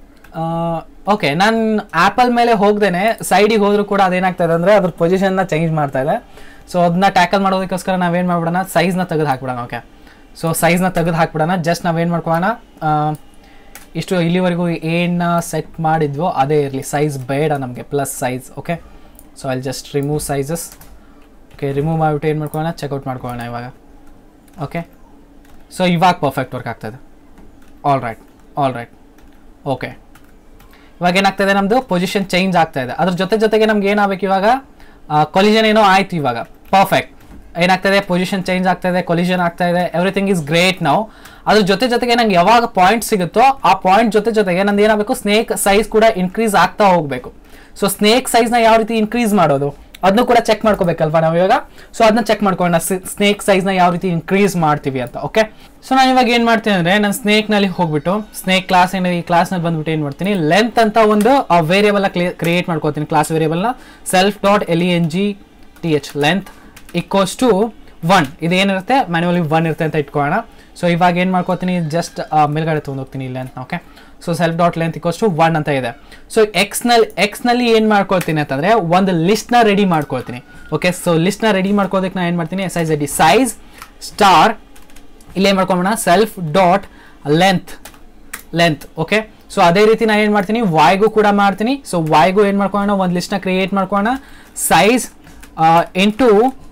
okay ನಾನು ಆ್ಯಪಲ್ ಮೇಲೆ ಹೋಗ್ದೇನೆ ಸೈಡಿಗೆ ಹೋದರೂ ಕೂಡ ಅದೇನಾಗ್ತದೆ ಅಂದರೆ ಅದ್ರ ಪೊಸಿಷನ್ನ ಚೇಂಜ್ ಮಾಡ್ತಾ ಇದೆ ಸೊ ಅದನ್ನ ಟ್ಯಾಕಲ್ ಮಾಡೋದಕ್ಕೋಸ್ಕರ ನಾವೇನು ಮಾಡ್ಬಿಡೋಣ ಸೈಜ್ನ ತೆಗೆದು ಹಾಕ್ಬಿಡೋಣ ಓಕೆ ಸೊ ಸೈಜ್ನ ತೆಗೆದು ಹಾಕ್ಬಿಡೋಣ ಜಸ್ಟ್ ನಾವೇನು ಮಾಡ್ಕೊಳ್ಳೋಣ ಆ, ಇಷ್ಟು ಇಲ್ಲಿವರೆಗೂ ಏನು ಸೆಟ್ ಮಾಡಿದ್ವೋ ಅದೇ ಇರಲಿ ಸೈಜ್ ಬೇಡ ನಮಗೆ ಪ್ಲಸ್ ಸೈಜ್ ಓಕೆ ಸೊ ಅಲ್ಲಿ just remove sizes okay remove ಮಾಡಿಬಿಟ್ಟು ಏನು ಮಾಡ್ಕೊಳ್ಳೋಣ ಚೆಕ್ಔಟ್ ಮಾಡ್ಕೊಳ್ಳೋಣ ಇವಾಗ ಓಕೆ ಸೊ ಇವಾಗ ಪರ್ಫೆಕ್ಟ್ ವರ್ಕ್ ಆಗ್ತದೆ all right all right okay ಇವಾಗ ಏನಾಗ್ತದೆ ನಮ್ಮದು ಪೊಸಿಷನ್ ಚೇಂಜ್ ಆಗ್ತಾ ಇದೆ ಅದ್ರ ಜೊತೆ ಜೊತೆಗೆ ನಮ್ಗೆ ಏನಾಗಬೇಕು ಇವಾಗ ಕೊಲಿಷನ್ ಏನೋ ಆಯ್ತು ಇವಾಗ ಪರ್ಫೆಕ್ಟ್ ಏನಾಗ್ತದೆ ಪೊಸಿಷನ್ ಚೇಂಜ್ ಆಗ್ತಾ ಇದೆ ಕೊಲಿಷನ್ ಆಗ್ತಾ ಇದೆ ಎವ್ರಿಥಿಂಗ್ ಇಸ್ ಗ್ರೇಟ್ ನಾವು ಅದ್ರ ಜೊತೆ ಜೊತೆಗೆ ನಂಗೆ ಯಾವಾಗ ಪಾಯಿಂಟ್ ಸಿಗುತ್ತೋ ಆ ಪಾಯಿಂಟ್ ಜೊತೆ ಜೊತೆಗೆ ನಂದು ಏನಾಗಬೇಕು ಸ್ನೇಕ್ ಸೈಜ್ ಕೂಡ ಇನ್ಕ್ರೀಸ್ ಆಗ್ತಾ ಹೋಗಬೇಕು ಸೊ ಸ್ನೇಕ್ ಸೈಜ್ನ ಯಾವ ರೀತಿ ಇನ್ಕ್ರೀಸ್ ಮಾಡೋದು ಅದನ್ನು ಕೂಡ ಚೆಕ್ ಮಾಡ್ಕೋಬೇಕಲ್ವಾ ನಾವು ಇವಾಗ ಸೊ ಅದನ್ನ ಚೆಕ್ ಮಾಡ್ಕೊಳ್ಳೋಣ ಸ್ನೇಕ್ ಸೈಜ್ನ ಯಾವ ರೀತಿ ಇನ್ಕ್ರೀಸ್ ಮಾಡ್ತೀವಿ ಅಂತ ಓಕೆ ಸೊ ನಾನು ಇವಾಗ ಏನು ಮಾಡ್ತೀನಿ ಅಂದರೆ ನಾನು ಸ್ನೇಕ್ನಲ್ಲಿ ಹೋಗ್ಬಿಟ್ಟು ಸ್ನೇಕ್ ಕ್ಲಾಸ್ ಏನಿದೆ ಈ ಕ್ಲಾಸ್ನಲ್ಲಿ ಬಂದ್ಬಿಟ್ಟು ಏನು ಮಾಡ್ತೀನಿ ಲೆಂತ್ ಅಂತ ಒಂದು ವೇರಿಯಬಲ್ನ ಕ್ರಿಯೇಟ್ ಮಾಡ್ಕೋತೀನಿ ಕ್ಲಾಸ್ ವೇರಿಯಬಲ್ನ self dot L E N G T H length equals to one ಇದೇನಿರುತ್ತೆ ಮ್ಯಾನ್ಯುವಲಿ ಒನ್ ಇರುತ್ತೆ ಅಂತ ಇಟ್ಕೊಳ್ಳೋಣ ಸೊ ಇವಾಗ ಏನು ಮಾಡ್ಕೋತೀನಿ ಜಸ್ಟ್ ಮೇಲ್ಗಡೆ ತೊಗೊಂಡೋಗ್ತೀನಿ ಇಲ್ಲಿ ಅಂತ okay so self dot length equals to one ಅಂತ ಇದೆ ಸೊ ಎಕ್ಸ್ನಲ್ಲಿ ಎಕ್ಸ್ನಲ್ಲಿ ಏನು ಮಾಡ್ಕೊಳ್ತೀನಿ ಅಂತಂದರೆ ಒಂದು ಲಿಸ್ಟ್ನ ರೆಡಿ ಮಾಡ್ಕೊಳ್ತೀನಿ ಓಕೆ ಸೊ ಲಿಸ್ಟ್ನ ರೆಡಿ ಮಾಡ್ಕೋದಕ್ಕೆ ನಾನು ಏನು ಮಾಡ್ತೀನಿ S I D size star ಇಲ್ಲಿ ಏನು ಮಾಡ್ಕೊಂಬೋಣ self dot length length okay so ಅದೇ ರೀತಿ ನಾನು ಏನು ಮಾಡ್ತೀನಿ ವಾಯ್ಗೂ ಕೂಡ ಮಾಡ್ತೀನಿ ಸೊ ವಾಯ್ಗೂ ಏನು ಮಾಡ್ಕೊಳ್ಳೋಣ ಒಂದು ಲಿಸ್ಟ್ನ ಕ್ರಿಯೇಟ್ ಮಾಡ್ಕೊಳ್ಳೋಣ size into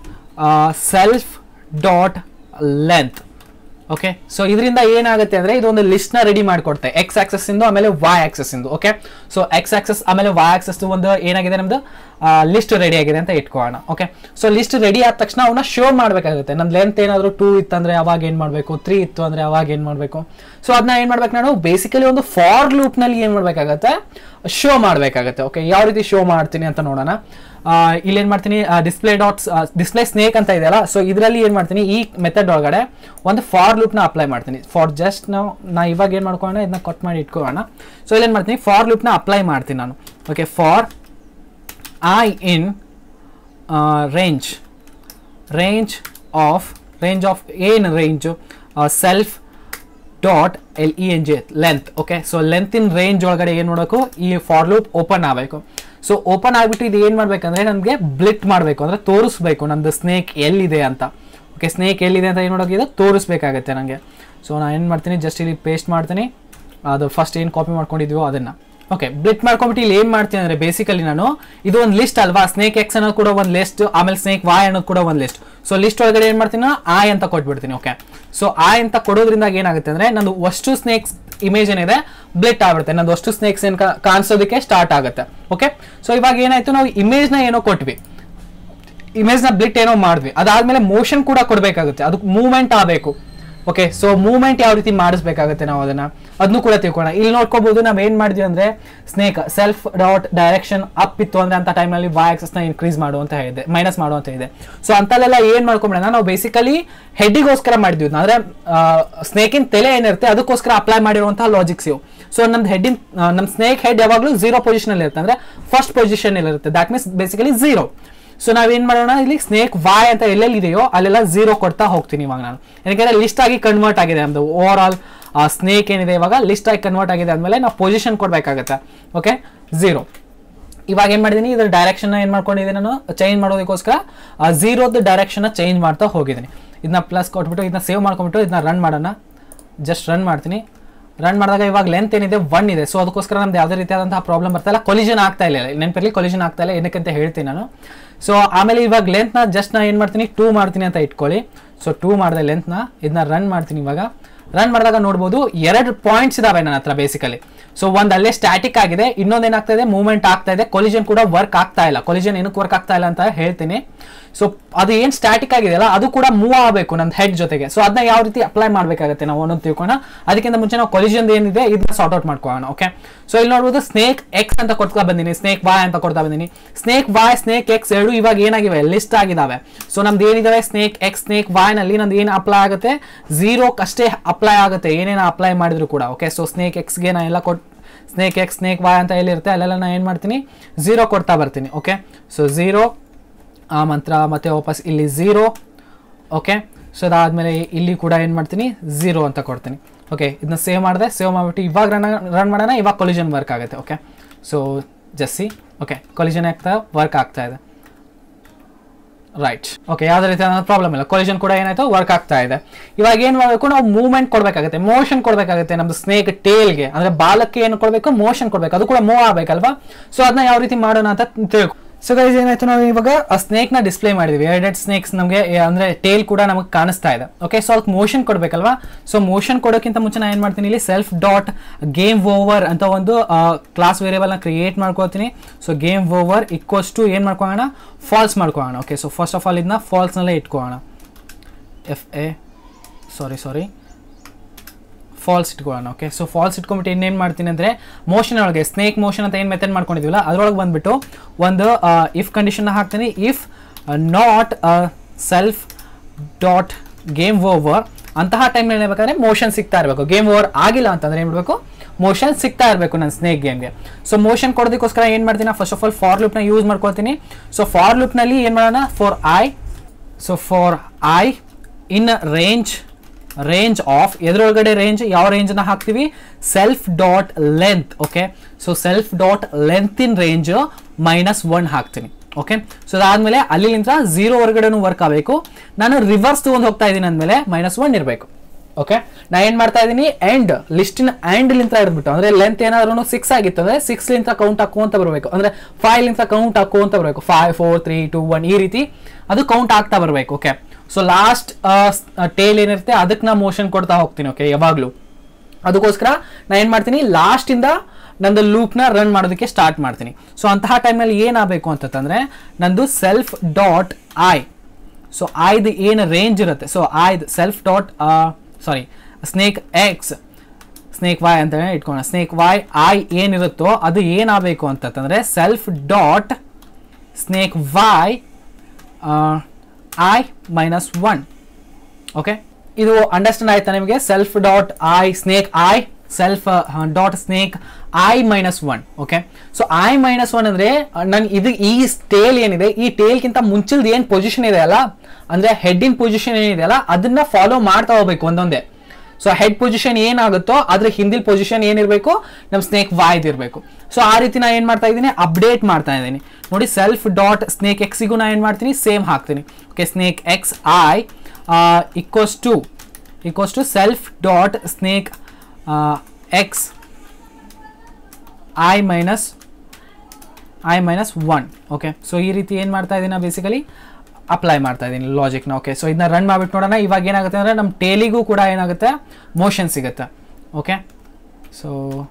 self dot length okay so ಇದರಿಂದ ಏನಾಗುತ್ತೆ ಅಂದರೆ ಇದೊಂದು ಲಿಸ್ಟ್ನ ರೆಡಿ ಮಾಡಿಕೊಡ್ತೆ ಎಕ್ಸ್ ಆಕ್ಸಸ್ ಇಂದು ಆಮೇಲೆ ವಾಯ್ ಆಕ್ಸಸ್ ಇಂದು ಓಕೆ ಸೊ ಎಕ್ಸ್ ಆಕ್ಸಸ್ ಆಮೇಲೆ ವಾಯ್ ಆಕ್ಸಸ್ ಒಂದು ಏನಾಗಿದೆ ನಮ್ದು ಲಿಸ್ಟ್ ರೆಡಿ ಆಗಿದೆ ಅಂತ ಇಟ್ಕೊಳ್ಳೋಣ ಓಕೆ ಸೊ ಲಿಸ್ಟ್ ರೆಡಿ ಆದ ತಕ್ಷಣ ಅವನ್ನ ಶೋ ಮಾಡಬೇಕಾಗುತ್ತೆ ನನ್ನ ಲೆಂತ್ ಏನಾದರೂ ಟೂ ಇತ್ತಂದ್ರೆ ಅವಾಗ ಏನು ಮಾಡಬೇಕು ತ್ರೀ ಇತ್ತು ಅಂದರೆ ಅವಾಗ ಏನು ಮಾಡಬೇಕು ಸೊ ಅದನ್ನ ಏನು ಮಾಡ್ಬೇಕು ನಾನು ಬೇಸಿಕಲಿ ಒಂದು ಫಾರ್ ಲೂಪ್ನಲ್ಲಿ ಏನು ಮಾಡಬೇಕಾಗತ್ತೆ ಶೋ ಮಾಡಬೇಕಾಗತ್ತೆ ಓಕೆ ಯಾವ ರೀತಿ ಶೋ ಮಾಡ್ತೀನಿ ಅಂತ ನೋಡೋಣ ಇಲ್ಲಿ ಏನು ಮಾಡ್ತೀನಿ ಡಿಸ್ಪ್ಲೇ ಡಾಟ್ಸ್ ಡಿಸ್ಪ್ಲೇ ಸ್ನೇಕ್ ಅಂತ ಇದೆಯಲ್ಲ ಸೊ ಇದರಲ್ಲಿ ಏನು ಮಾಡ್ತೀನಿ ಈ ಮೆಥಡ್ ಒಳಗಡೆ ಒಂದು ಫಾರ್ ಲೂಪ್ನ ಅಪ್ಲೈ ಮಾಡ್ತೀನಿ ಫಾರ್ ಜಸ್ಟ್ ನಾವು ನಾ ಇವಾಗ ಏನು ಮಾಡ್ಕೊಳ್ಳೋಣ ಇದನ್ನ ಕಟ್ ಮಾಡಿ ಇಟ್ಕೊಳ್ಳೋಣ ಸೊ ಇಲ್ಲಿ ಏನು ಮಾಡ್ತೀನಿ ಫಾರ್ ಲೂಪ್ನ ಅಪ್ಲೈ ಮಾಡ್ತೀನಿ ನಾನು okay for I in range range of range of ಏನು range self dot L E N G length okay so length in range ಒಳಗಡೆ ಏನು ಮಾಡಬೇಕು ಈ ಫಾರ್ ಲೂಪ್ ಓಪನ್ ಆಗಬೇಕು ಸೊ ಓಪನ್ ಆಗಿಬಿಟ್ಟು ಇದು ಏನು ಮಾಡಬೇಕಂದ್ರೆ ನನಗೆ ಬ್ಲಿಟ್ ಮಾಡಬೇಕು ಅಂದರೆ ತೋರಿಸ್ಬೇಕು ನಂದು ಸ್ನೇಕ್ ಎಲ್ಲಿದೆ ಅಂತ ಓಕೆ ಸ್ನೇಕ್ ಎಲ್ಲಿದೆ ಅಂತ ಏನು ಮಾಡೋಕ್ಕಿದೆ ತೋರಿಸ್ಬೇಕಾಗತ್ತೆ ನನಗೆ ಸೊ ನಾನು ಏನು ಮಾಡ್ತೀನಿ ಜಸ್ಟ್ ಇಲ್ಲಿ ಪೇಸ್ಟ್ ಮಾಡ್ತೀನಿ ಅದು ಫಸ್ಟ್ ಏನು ಕಾಪಿ ಮಾಡ್ಕೊಂಡಿದ್ವೋ ಅದನ್ನು ಓಕೆ ಬ್ಲಿಟ್ ಮಾಡ್ಕೊಂಬಿಟ್ಟು ಇಲ್ಲಿ ಏನು ಮಾಡ್ತೀನಿ ಅಂದರೆ ಬೇಸಿಕಲಿ ನಾನು ಇದು ಒಂದು ಲಿಸ್ಟ್ ಅಲ್ವಾ ಸ್ನೇಕ್ ಎಕ್ಸ್ ಅನ್ನೋದು ಕೂಡ ಒಂದು ಲಿಸ್ಟ್ ಆಮೇಲೆ ಸ್ನೇಕ್ ವಾಯ್ ಅನ್ನೋದು ಕೂಡ ಒಂದು ಲಿಸ್ಟ್ ಸೊ ಲಿಸ್ಟ್ ಒಳಗಡೆ ಏನು ಮಾಡ್ತೀನಿ ನಾನು ಆಯ್ ಅಂತ ಕೊಟ್ಬಿಡ್ತೀನಿ ಓಕೆ ಸೊ ಆಯ್ ಅಂತ ಕೊಡೋದ್ರಿಂದ ಏನಾಗುತ್ತೆ ಅಂದರೆ ನಂದು ಅಷ್ಟು ಸ್ನೇಕ್ಸ್ ಇಮೇಜ್ ಏನಿದೆ ಬ್ಲಿಟ್ ಆಗ್ಬಿಡುತ್ತೆ ನಂದು ಅಷ್ಟು ಸ್ನೇಕ್ಸ್ ಏನು ಕಾಣಿಸೋದಕ್ಕೆ ಸ್ಟಾರ್ಟ್ ಆಗುತ್ತೆ ಓಕೆ ಸೊ ಇವಾಗ ಏನಾಯ್ತು ನಾವು ಇಮೇಜ್ನ ಏನೋ ಕೊಟ್ವಿ ಇಮೇಜ್ನ ಬ್ಲಿಟ್ ಏನೋ ಮಾಡಿದ್ವಿ ಅದಾದ್ಮೇಲೆ ಮೋಷನ್ ಕೂಡ ಕೊಡಬೇಕಾಗುತ್ತೆ ಅದಕ್ಕೆ ಮೂವ್ಮೆಂಟ್ ಆಗಬೇಕು ಓಕೆ ಸೊ ಮೂವ್ಮೆಂಟ್ ಯಾವ ರೀತಿ ಮಾಡಿಸ್ಬೇಕಾಗುತ್ತೆ ನಾವು ಅದನ್ನ ಅದನ್ನು ಕೂಡ ತಿಳ್ಕೊಳ್ಳೋಣ ಇಲ್ಲಿ ನೋಡ್ಕೋಬಹುದು ನಾವು ಏನು ಮಾಡಿದ್ವಿ ಅಂದ್ರೆ snake self dot direction up ಇತ್ತು ಅಂದ್ರೆ ಅಂತ ಟೈಮಲ್ಲಿ ವಾಯ್ ಆಕ್ಸಸ್ನ ಇನ್ಕ್ರೀಸ್ ಮಾಡು ಅಂತ ಹೇಳಿದೆ ಮೈನಸ್ ಮಾಡು ಅಂತ ಇದೆ ಸೊ ಅಂತಲ್ಲೆಲ್ಲ ಏನು ಮಾಡ್ಕೊಂಬಿಡೋಣ ನಾವು ಬೇಸಿಕಲಿ ಹೆಡ್ಡಿಗೋಸ್ಕರ ಮಾಡಿದ್ವಿ ಅಂದ್ರೆ ಸ್ನೇಕಿನ ತಲೆ ಏನಿರುತ್ತೆ ಅದಕ್ಕೋಸ್ಕರ ಅಪ್ಲೈ ಮಾಡಿರುವಂತಹ ಲಾಜಿಕ್ಸ್ ಇವು ಸೊ ನಮ್ದು ಹೆಡ್ಡಿನ ನಮ್ಮ ಸ್ನೇಕ್ ಹೆಡ್ ಯಾವಾಗಲೂ ಝೀರೋ ಪೊಸಿಷನ್ ಇರುತ್ತೆ ಅಂದ್ರೆ ಫಸ್ಟ್ ಪೊಸಿಷನ್ ಇರುತ್ತೆ that means basically zero so ನಾವೇನ್ ಮಾಡೋಣ ಇಲ್ಲಿ ಸ್ನೇಕ್ ವಾಯ್ ಅಂತ ಎಲ್ಲೆಲ್ಲಿ ಇದೆಯೋ ಅಲ್ಲೆಲ್ಲ ಝೀರೋ ಕೊಡ್ತಾ ಹೋಗ್ತೀನಿ ಇವಾಗ ನಾನು ಯಾಕಂದ್ರೆ ಲಿಸ್ಟ್ ಆಗಿ ಕನ್ವರ್ಟ್ ಆಗಿದೆ ನಮ್ದು ಓವರ್ ಆಲ್ ಸ್ನೇಕ್ ಏನಿದೆ ಇವಾಗ ಲಿಸ್ಟ್ ಆಗಿ ಕನ್ವರ್ಟ್ ಆಗಿದೆ ಅಂದಮೇಲೆ ನಾವು ಪೊಸಿಷನ್ ಕೊಡಬೇಕಾಗತ್ತೆ ಓಕೆ ಝೀರೋ ಇವಾಗ ಏನು ಮಾಡಿದ್ದೀನಿ ಇದ್ರ ಡೈರೆಕ್ಷನ್ ಏನು ಮಾಡ್ಕೊಂಡಿದ್ದೀನಿ ನಾನು ಚೇಂಜ್ ಮಾಡೋದಕ್ಕೋಸ್ಕರ ಝೀರೋದು ಡೈರೆಕ್ಷನ್ ಚೇಂಜ್ ಮಾಡ್ತಾ ಹೋಗಿದ್ದೀನಿ ಇದನ್ನ ಪ್ಲಸ್ ಕೊಟ್ಬಿಟ್ಟು ಇದನ್ನ ಸೇವ್ ಮಾಡ್ಕೊಂಬಿಟ್ಟು ಇದನ್ನ ರನ್ ಮಾಡೋಣ ಜಸ್ಟ್ ರನ್ ಮಾಡ್ತೀನಿ ರನ್ ಮಾಡಿದಾಗ ಇವಾಗ ಲೆಂತ್ ಏನಿದೆ ಒನ್ ಇದೆ ಸೊ ಅದಕ್ಕೋಸ್ಕರ ನಮ್ದು ಯಾವುದೇ ರೀತಿಯಾದಂತಹ ಪ್ರಾಬ್ಲಮ್ ಬರ್ತಾ ಇಲ್ಲ ಕೊಲಿಷನ್ ಆಗ್ತಾ ಇಲ್ಲ ನೆನಪಿರಲಿ ಕೊಲಿಷನ್ ಆಗ್ತಾ ಇಲ್ಲ ಏನಕ್ಕೆ ಅಂತ ಹೇಳ್ತೀನಿ ನಾನು ಸೊ ಆಮೇಲೆ ಇವಾಗ ಲೆಂತ್ನ ಜಸ್ಟ್ ನಾ ಏನು ಮಾಡ್ತೀನಿ ಟೂ ಮಾಡ್ತೀನಿ ಅಂತ ಇಟ್ಕೊಳ್ಳಿ ಸೊ ಟೂ ಮಾಡಿದೆ ಲೆಂತ್ನ ಇದನ್ನ ರನ್ ಮಾಡ್ತೀನಿ ಇವಾಗ ರನ್ ಮಾಡಿದಾಗ ನೋಡ್ಬೋದು ಎರಡು ಪಾಯಿಂಟ್ಸ್ ಇದಾವೆ ನನ್ನ ಹತ್ರ ಬೇಸಿಕಲಿ ಸೊ ಒಂದು ಅಲ್ಲೇ ಸ್ಟ್ಯಾಟಿಕ್ ಆಗಿದೆ ಇನ್ನೊಂದು ಏನಾಗ್ತಾ ಇದೆ ಮೂವ್ಮೆಂಟ್ ಆಗ್ತಾ ಇದೆ ಕೊಲಿಜನ್ ಕೂಡ ವರ್ಕ್ ಆಗ್ತಾ ಇಲ್ಲ ಕೊಲಿಜನ್ ಏನಕ್ಕೆ ವರ್ಕ್ ಆಗ್ತಾ ಇಲ್ಲ ಅಂತ ಹೇಳ್ತೀನಿ ಸೊ ಅದು ಏನು ಸ್ಟ್ಯಾಟಿಕ್ ಆಗಿದೆಯಲ್ಲ ಅದು ಕೂಡ ಮೂವ್ ಆಗಬೇಕು ನನ್ನ ಹೆಡ್ ಜೊತೆಗೆ ಸೊ ಅದನ್ನ ಯಾವ ರೀತಿ ಅಪ್ಲೈ ಮಾಡಬೇಕಾಗುತ್ತೆ ನಾವು ಒಂದೊಂದು ತಿಳ್ಕೊಳ್ಳೋಣ ಅದಕ್ಕಿಂತ ಮುಂಚೆ ನಾವು ಕೊಲಿಜನ್ ಏನಿದೆ ಇದನ್ನ ಸಾರ್ಟ್ ಔಟ್ ಮಾಡ್ಕೊಳ್ಳೋಣ ಓಕೆ ಸೊ ಇಲ್ಲಿ ನೋಡ್ಬೋದು ಸ್ನೇಕ್ ಎಕ್ಸ್ ಅಂತ ಕೊಡ್ತಾ ಬಂದಿನಿ ಸ್ನೇಕ್ ವಾಯ್ ಅಂತ ಕೊಡ್ತಾ ಬಂದಿನಿ ಸ್ನೇಕ್ ವಾಯ್ ಸ್ನೇಕ್ ಎಕ್ಸ್ ಎರಡು ಇವಾಗ ಏನಾಗಿವೆ ಲಿಸ್ಟ್ ಆಗಿದಾವೆ ಸೊ ನಮ್ದು ಏನಿದಾವೆ ಸ್ನೇಕ್ ಎಕ್ಸ್ ಸ್ನೇಕ್ ವಾಯ್ ನಲ್ಲಿ ನಂದು ಏನು ಅಪ್ಲೈ ಆಗುತ್ತೆ ಝೀರೋ ಅಷ್ಟೇ ಅಪ್ಲೈ ಆಗುತ್ತೆ ಏನೇನು ಅಪ್ಲೈ ಮಾಡಿದ್ರು ಕೂಡ ಓಕೆ ಸೊ ಸ್ನೇಕ್ ಎಕ್ಸ್ಗೆ ನಾ ಎಲ್ಲ ಕೊಟ್ಟು ಸ್ನೇಕ್ ಎಕ್ಸ್ ಸ್ನೇಕ್ ವಾಯ್ ಅಂತ ಎಲ್ಲಿರುತ್ತೆ ಅಲ್ಲೆಲ್ಲ ನಾನು ಏನು ಮಾಡ್ತೀನಿ ಝೀರೋ ಕೊಡ್ತಾ ಬರ್ತೀನಿ ಓಕೆ ಸೊ ಝೀರೋ ಆ ಮಂತ್ರ ಮತ್ತೆ ವಾಪಸ್ ಇಲ್ಲಿ ಝೀರೋ ಓಕೆ ಸೊ ಅದಾದಮೇಲೆ ಇಲ್ಲಿ ಕೂಡ ಏನು ಮಾಡ್ತೀನಿ ಝೀರೋ ಅಂತ ಕೊಡ್ತೀನಿ ಓಕೆ ಇದನ್ನ ಸೇವ್ ಮಾಡಿದೆ ಸೇವ್ ಮಾಡಿಬಿಟ್ಟು ಇವಾಗ ರನ್ ರನ್ ಮಾಡೋಣ ಇವಾಗ ಕೊಲಿಜನ್ ವರ್ಕ್ ಆಗುತ್ತೆ ಓಕೆ ಸೊ ಜಸ್ಸಿ ಓಕೆ ಕೊಲಿಜನ್ ಆಗ್ತಾ ವರ್ಕ್ ಆಗ್ತಾ ಇದೆ ರೈಟ್ ಓಕೆ ಯಾವುದೇ ರೀತಿ ಪ್ರಾಬ್ಲಮ್ ಇಲ್ಲ ಕೊಲಿಜನ್ ಕೂಡ ಏನಾಯ್ತು ವರ್ಕ್ ಆಗ್ತಾ ಇದೆ ಇವಾಗ ಏನು ಮಾಡಬೇಕು ನಾವು ಮೂವ್ಮೆಂಟ್ ಕೊಡಬೇಕಾಗುತ್ತೆ ಮೋಷನ್ ಕೊಡಬೇಕಾಗುತ್ತೆ ನಮ್ದು ಸ್ನೇಕ್ ಟೇಲ್ಗೆ ಅಂದ್ರೆ ಬಾಲಕ್ಕೆ ಏನು ಕೊಡಬೇಕು ಮೋಷನ್ ಕೊಡಬೇಕು ಅದು ಕೂಡ ಮೂವ್ ಆಗಬೇಕಲ್ವಾ ಸೊ ಅದನ್ನ ಯಾವ ರೀತಿ ಮಾಡೋಣ ಅಂತ ತಿಳ್ಕೊ ಸೊ ಗೈಸ್ ಏನಾಯ್ತು ನಾವು ಇವಾಗ ಆ ಸ್ನೇಕ್ ನ ಡಿಸ್ಪ್ಲೇ ಮಾಡಿದ್ವಿ ಎರಡೆರಡು ಸ್ನೇಕ್ಸ್ ನಮಗೆ ಅಂದ್ರೆ ಟೇಲ್ ಕೂಡ ನಮಗೆ ಕಾಣಿಸ್ತಾ ಇದೆ ಓಕೆ ಸೊ ಅದಕ್ಕೆ ಮೋಷನ್ ಕೊಡಬೇಕಲ್ವಾ ಸೊ ಮೋಷನ್ ಕೊಡೋಕ್ಕಿಂತ ಮುಂಚೆ ನಾನು ಏನು ಮಾಡ್ತೀನಿ ಇಲ್ಲಿ ಸೆಲ್ಫ್ ಡಾಟ್ ಗೇಮ್ ಓವರ್ ಅಂತ ಒಂದು ಕ್ಲಾಸ್ ವೇರಿಯಬಲ್ನ ಕ್ರಿಯೇಟ್ ಮಾಡ್ಕೋತೀನಿ so game over equals to ಏನು ಮಾಡ್ಕೊಳ್ಳೋಣ ಫಾಲ್ಸ್ ಮಾಡ್ಕೊಳ್ಳೋಣ okay so first of all ಇದನ್ನ ಫಾಲ್ಸ್ನಲ್ಲೇ ಇಟ್ಕೊಳ್ಳೋಣ F A sorry sorry false ಇಟ್ಕೊಳ್ಳೋಣ ಓಕೆ ಸೊ ಫಾಲ್ಸ್ ಇಟ್ಕೊಂಡ್ಬಿಟ್ಟು ಇನ್ನೇನು ಮಾಡ್ತೀನಿ ಅಂದರೆ ಮೋಷನ್ ಒಳಗೆ ಸ್ನೇಕ್ ಮೋಷನ್ ಅಂತ ಏನು ಮೆಥಡ್ ಮಾಡ್ಕೊಂಡಿದ್ದೀವಲ್ಲ ಅದರೊಳಗೆ ಬಂದ್ಬಿಟ್ಟು ಒಂದು ಇಫ್ ಕಂಡೀಷನ್ನ ಹಾಕ್ತೀನಿ if not self dot game over ಅಂತಹ ಟೈಮ್ನಲ್ಲಿ ಏನ್ಬೇಕಾದ್ರೆ ಮೋಷನ್ ಸಿಗ್ತಾ ಇರಬೇಕು ಗೇಮ್ ಓವರ್ ಆಗಿಲ್ಲ ಅಂತಂದ್ರೆ ಏನು ಮಾಡಬೇಕು ಮೋಷನ್ ಸಿಗ್ತಾ ಇರಬೇಕು ನನ್ನ ಸ್ನೇಕ್ ಗೇಮ್ಗೆ ಸೊ ಮೋಷನ್ ಕೊಡೋದಕ್ಕೋಸ್ಕರ ಏನು ಮಾಡ್ತೀನಿ ಫಸ್ಟ್ ಆಫ್ ಆಲ್ ಫಾರ್ ಲೂಪ್ನ ಯೂಸ್ ಮಾಡ್ಕೊಳ್ತೀನಿ ಸೊ ಫಾರ್ ಲೂಪ್ನಲ್ಲಿ ಏನು ಮಾಡೋಣ for I so for I in range range of ಎದ್ರೊಳಗಡೆ ರೇಂಜ್ ಯಾವ ರೇಂಜ್ನ ಹಾಕ್ತೀವಿ self dot length okay so self dot length in range minus one ಹಾಕ್ತೀನಿ ಓಕೆ ಸೊ ಅದಾದ್ಮೇಲೆ ಅಲ್ಲಿಂದ ಝೀರೋ ಹೊರಗಡೆನೂ ವರ್ಕ್ ಆಗಬೇಕು ನಾನು ರಿವರ್ಸ್ ತಗೊಂಡು ಹೋಗ್ತಾ ಇದ್ದೀನಿ ಅಂದಮೇಲೆ ಮೈನಸ್ ಒನ್ ಇರಬೇಕು ಓಕೆ ನಾ ಏನು ಮಾಡ್ತಾ ಇದ್ದೀನಿ ಎಂಡ್ ಲಿಸ್ಟಿನ ಎಂಡ್ ಲಿಂತ ಹಿಡಿದ್ಬಿಟ್ಟು ಅಂದ್ರೆ ಲೆಂತ್ ಏನಾದ್ರೂ ಸಿಕ್ಸ್ ಆಗಿತ್ತು ಅಂದ್ರೆ ಸಿಕ್ಸ್ ಲಿಂತ ಕೌಂಟ್ ಹಾಕುವಂತ ಬರಬೇಕು ಅಂದ್ರೆ ಫೈವ್ ಲಿಂತ ಕೌಂಟ್ ಹಾಕುವಂತ ಬರಬೇಕು five four three two one ಈ ರೀತಿ ಅದು ಕೌಂಟ್ ಆಗ್ತಾ ಬರಬೇಕು ಓಕೆ ಸೊ ಲಾಸ್ಟ್ ಟೇಲ್ ಏನಿರುತ್ತೆ ಅದಕ್ಕೆ ನಾ ಮೋಷನ್ ಕೊಡ್ತಾ ಹೋಗ್ತೀನಿ ಓಕೆ ಯಾವಾಗಲೂ ಅದಕ್ಕೋಸ್ಕರ ನಾ ಏನು ಮಾಡ್ತೀನಿ ಲಾಸ್ಟಿಂದ ನಂದು ಲೂಪ್ನ ರನ್ ಮಾಡೋದಕ್ಕೆ ಸ್ಟಾರ್ಟ್ ಮಾಡ್ತೀನಿ ಸೊ ಅಂತಹ ಟೈಮ್ನಲ್ಲಿ ಏನಾಗಬೇಕು ಅಂತಂದ್ರೆ ನಂದು ಸೆಲ್ಫ್ ಡಾಟ್ ಐ ಸೊ ಐದು ಏನು ರೇಂಜ್ ಇರುತ್ತೆ ಸೊ ಐದು self dot sorry snake X snake Y ಅಂತ ಇಟ್ಕೋಣ ಸ್ನೇಕ್ ವಾಯ್ ಐ ಏನಿರುತ್ತೋ ಅದು ಏನಾಗಬೇಕು ಅಂತಂದ್ರೆ self dot snake Y I minus one okay ಇದು ಅಂಡರ್ಸ್ಟ್ಯಾಂಡ್ ಆಯ್ತಾ ನಿಮಗೆ self dot I snake I self dot snake I minus one okay so I minus one ಅಂದರೆ ನನ್ ಇದು ಈ ಟೇಲ್ ಏನಿದೆ ಈ ಟೇಲ್ಗಿಂತ ಮುಂಚಿಲ್ದು ಏನು ಪೊಸಿಷನ್ ಇದೆ ಅಲ್ಲ ಅಂದರೆ ಹೆಡ್ಡಿನ ಪೊಸಿಷನ್ ಏನಿದೆ ಅಲ್ಲ ಅದನ್ನ ಫಾಲೋ ಮಾಡ್ತಾ ಹೋಗ್ಬೇಕು ಒಂದೊಂದೇ ಸೊ ಹೆಡ್ ಪೊಸಿಷನ್ ಏನಾಗುತ್ತೋ ಅದ್ರ ಹಿಂದಿಲ್ ಪೊಸಿಷನ್ ಏನಿರಬೇಕು ನಮ್ಮ ಸ್ನೇಕ್ ವಾಯ್ದು ಇರಬೇಕು ಸೊ ಆ ರೀತಿ ನಾ ಏನು ಮಾಡ್ತಾ ಇದ್ದೀನಿ ಅಪ್ಡೇಟ್ ಮಾಡ್ತಾ ಇದ್ದೀನಿ ನೋಡಿ ಸೆಲ್ಫ್ ಡಾಟ್ ಸ್ನೇಕ್ ಎಕ್ಸಿಗೂ ನಾ ಏನು ಮಾಡ್ತೀನಿ ಸೇಮ್ ಹಾಕ್ತೀನಿ okay snake X I equals to equals to self dot snake X I minus I minus one okay so ಈ ರೀತಿ ಏನು ಮಾಡ್ತಾ ಇದ್ದೀನಿ ಬೇಸಿಕಲಿ ಅಪ್ಲೈ ಮಾಡ್ತಾ ಇದ್ದೀನಿ ಲಾಜಿಕ್ನ ಓಕೆ ಸೊ ಇದನ್ನ ರನ್ ಮಾಡಿಬಿಟ್ಟು ನೋಡೋಣ ಇವಾಗ ಏನಾಗುತ್ತೆ ಅಂದರೆ ನಮ್ಮ ಟೇಲಿಗೂ ಕೂಡ ಏನಾಗುತ್ತೆ ಮೋಷನ್ ಸಿಗುತ್ತೆ ಓಕೆ ಸೊ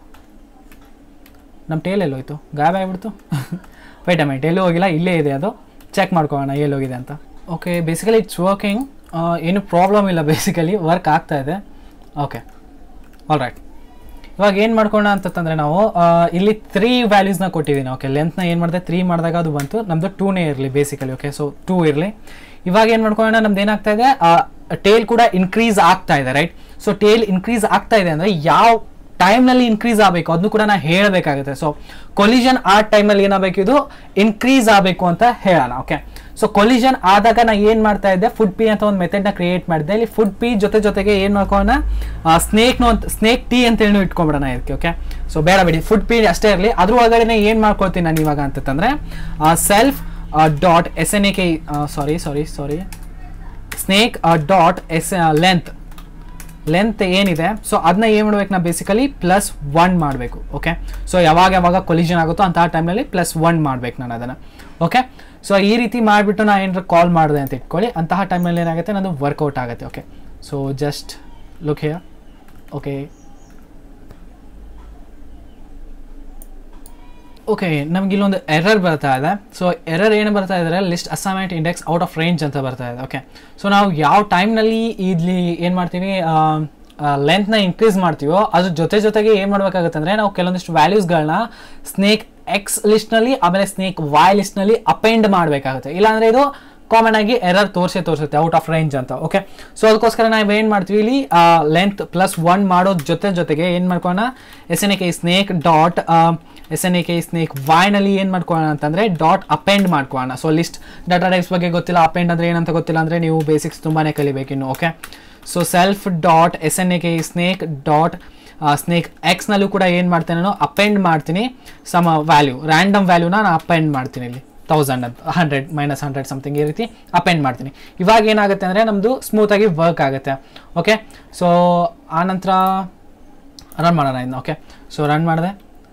ನಮ್ಮ ಟೇಲ್ ಎಲ್ಲೋಯ್ತು ಗಾಯಬ್ ಆಗಿಬಿಡ್ತು ವೈಟ್ ಅ ಮಿನಿಟ್ ಎಲ್ಲೂ ಹೋಗಿಲ್ಲ ಇಲ್ಲೇ ಇದೆ ಅದು ಚೆಕ್ ಮಾಡ್ಕೊಳ್ಳೋಣ ಎಲ್ಲಿ ಹೋಗಿದೆ ಅಂತ ಓಕೆ ಬೇಸಿಕಲಿ ಇಟ್ಸ್ ವರ್ಕಿಂಗ್ ಏನು ಪ್ರಾಬ್ಲಮ್ ಇಲ್ಲ ಬೇಸಿಕಲಿ ವರ್ಕ್ ಆಗ್ತಾ ಇದೆ ಓಕೆ ಆಲ್ ರೈಟ್ ಇವಾಗ ಏನು ಮಾಡ್ಕೊಳ್ಳೋಣ ಅಂತಂದರೆ ನಾವು ಆ, ಇಲ್ಲಿ ತ್ರೀ ವ್ಯಾಲ್ಯೂಸ್ನ ಕೊಟ್ಟಿದ್ದೀನಿ ಓಕೆ ಲೆಂತ್ನ ಏನು ಮಾಡಿದೆ ತ್ರೀ ಮಾಡಿದಾಗ ಅದು ಬಂತು ನಮ್ಮದು ಟೂನೇ ಇರಲಿ ಬೇಸಿಕಲಿ ಓಕೆ ಸೊ ಟೂ ಇರಲಿ ಇವಾಗ ಏನು ಮಾಡ್ಕೊಳ್ಳೋಣ ನಮ್ದು ಏನಾಗ್ತಾ ಇದೆ ಟೇಲ್ ಕೂಡ ಇನ್ಕ್ರೀಸ್ ಆಗ್ತಾ ಇದೆ ರೈಟ್ ಸೊ ಟೇಲ್ ಇನ್ಕ್ರೀಸ್ ಆಗ್ತಾ ಇದೆ ಅಂದರೆ ಯಾವ ಟೈಮ್ನಲ್ಲಿ ಇನ್ಕ್ರೀಸ್ ಆಗಬೇಕು ಅದನ್ನು ಕೂಡ ನಾನು ಹೇಳಬೇಕಾಗುತ್ತೆ ಸೊ ಕೊಲಿಷನ್ ಆ ಟೈಮಲ್ಲಿ ಏನಾಗಬೇಕು ಇದು ಇನ್ಕ್ರೀಸ್ ಆಗಬೇಕು ಅಂತ ಹೇಳೋಣ ಓಕೆ ಸೊ ಕೊಲಿಷನ್ ಆದಾಗ ನಾ ಏನು ಮಾಡ್ತಾ ಇದ್ದೆ ಫುಡ್ ಪಿ ಅಂತ ಒಂದು ಮೆಥಡ್ನ ಕ್ರಿಯೇಟ್ ಮಾಡಿದ್ದೆ ಇಲ್ಲಿ ಫುಡ್ ಪಿ ಜೊತೆ ಜೊತೆಗೆ ಏನು ಮಾಡ್ಕೊಳ್ಳೋಣ ಸ್ನೇಕ್ನು ಅಂತ ಸ್ನೇಕ್ ಟೀ ಅಂತ ಹೇಳಿ ಇಟ್ಕೊಂಡ್ಬಿಡೋಣ ಇದಕ್ಕೆ ಓಕೆ ಸೊ ಬೇಡ ಬಿಡಿ ಫುಡ್ ಪಿ ಅಷ್ಟೇ ಇರಲಿ ಅದ್ರ ಒಳಗಡೆ ಏನು ಮಾಡ್ಕೊಳ್ತೀನಿ ನಾನು ಇವಾಗ ಅಂತಂದ್ರೆ self dot S N A K sorry sorry sorry snake dot S length length ಏನಿದೆ ಸೊ ಅದನ್ನ ಏನು ಮಾಡ್ಬೇಕು ನಾವು ಬೇಸಿಕಲಿ ಪ್ಲಸ್ ಒನ್ ಮಾಡಬೇಕು ಓಕೆ ಸೊ ಯಾವಾಗ ಯಾವಾಗ ಕೊಲಿಷನ್ ಆಗುತ್ತೋ ಅಂತಹ ಟೈಮ್ನಲ್ಲಿ ಪ್ಲಸ್ ಒನ್ ಮಾಡ್ಬೇಕು ನಾನು ಅದನ್ನು ಓಕೆ ಸೊ ಈ ರೀತಿ ಮಾಡಿಬಿಟ್ಟು ನಾನು ಏನಾರು ಕಾಲ್ ಮಾಡಿದೆ ಅಂತ ಇಟ್ಕೊಳ್ಳಿ ಅಂತಹ ಟೈಮಲ್ಲಿ ಏನಾಗುತ್ತೆ ನಂದು ವರ್ಕೌಟ್ ಆಗುತ್ತೆ okay so just look here okay okay ನಮ್ಗೆ ಇಲ್ಲೊಂದು ಎರರ್ ಬರ್ತಾ ಇದೆ ಸೊ ಎರರ್ ಏನು ಬರ್ತಾ ಇದ್ದಾರೆ list assignment index out of range ಅಂತ ಬರ್ತಾ ಇದೆ ಓಕೆ ಸೊ ನಾವು ಯಾವ ಟೈಮ್ನಲ್ಲಿ ಇಲ್ಲಿ ಏನು ಮಾಡ್ತೀವಿ ಲೆಂತ್ನ ಇನ್ಕ್ರೀಸ್ ಮಾಡ್ತೀವೋ ಅದ್ರ ಜೊತೆ ಜೊತೆಗೆ ಏನು ಮಾಡಬೇಕಾಗುತ್ತೆ ಅಂದರೆ ನಾವು ಕೆಲವೊಂದಿಷ್ಟು ವ್ಯಾಲ್ಯೂಸ್ಗಳನ್ನ ಸ್ನೇಕ್ ಎಕ್ಸ್ ಲಿಸ್ಟ್ನಲ್ಲಿ ಆಮೇಲೆ ಸ್ನೇಕ್ ವಾಯ್ ಲಿಸ್ಟ್ನಲ್ಲಿ ಅಪೆಂಡ್ ಮಾಡಬೇಕಾಗುತ್ತೆ ಇಲ್ಲಾಂದರೆ ಇದು ಕಾಮನ್ ಆಗಿ ಎರರ್ ತೋರಿಸೇ ತೋರಿಸುತ್ತೆ ಔಟ್ ಆಫ್ ರೇಂಜ್ ಅಂತ ಓಕೆ ಸೊ ಅದಕ್ಕೋಸ್ಕರ ನಾವು ಏನು ಮಾಡ್ತೀವಿ ಇಲ್ಲಿ ಲೆಂತ್ ಪ್ಲಸ್ ಒನ್ ಮಾಡೋದ್ರ ಜೊತೆ ಜೊತೆಗೆ ಏನು ಮಾಡ್ಕೊಳ್ಳೋಣ S N A K snake dot S N A K snake ವಾಯ್ನಲ್ಲಿ ಏನು ಮಾಡ್ಕೊಳ್ಳೋಣ ಅಂತಂದರೆ ಡಾಟ್ ಅಪೆಂಡ್ ಮಾಡ್ಕೊಳ್ಳೋಣ ಸೊ ಲಿಸ್ಟ್ ಡಾಟಾ ಟೈಪ್ಸ್ ಬಗ್ಗೆ ಗೊತ್ತಿಲ್ಲ ಅಪೆಂಡ್ ಅಂದರೆ ಏನಂತ ಗೊತ್ತಿಲ್ಲ ಅಂದರೆ ನೀವು ಬೇಸಿಕ್ಸ್ ತುಂಬಾ ಕಲಿಬೇಕಿನ್ನು okay so self dot S N A K snake dot snake ಎಕ್ಸ್ನಲ್ಲೂ ಕೂಡ ಏನು ಮಾಡ್ತೇನೆ ನಾನು ಅಪೆಂಡ್ ಮಾಡ್ತೀನಿ ಸಮ ವ್ಯಾಲ್ಯೂ ರ್ಯಾಂಡಮ್ ವ್ಯಾಲ್ಯೂನ ನಾನು ಅಪೆಂಡ್ ಮಾಡ್ತೀನಿ ಇಲ್ಲಿ ತೌಸಂಡ್ ಅಂತ ಹಂಡ್ರೆಡ್ ಮೈನಸ್ ಹಂಡ್ರೆಡ್ ಸಮಥಿಂಗ್ ಈ ರೀತಿ ಅಪೆಂಡ್ ಮಾಡ್ತೀನಿ ಇವಾಗ ಏನಾಗುತ್ತೆ ಅಂದರೆ ನಮ್ಮದು ಸ್ಮೂತಾಗಿ ವರ್ಕ್ ಆಗುತ್ತೆ ಓಕೆ ಸೊ ಆನಂತರ ರನ್ ಮಾಡೋಣ ಇನ್ನು ಓಕೆ ಸೊ ರನ್ ಮಾಡಿದೆ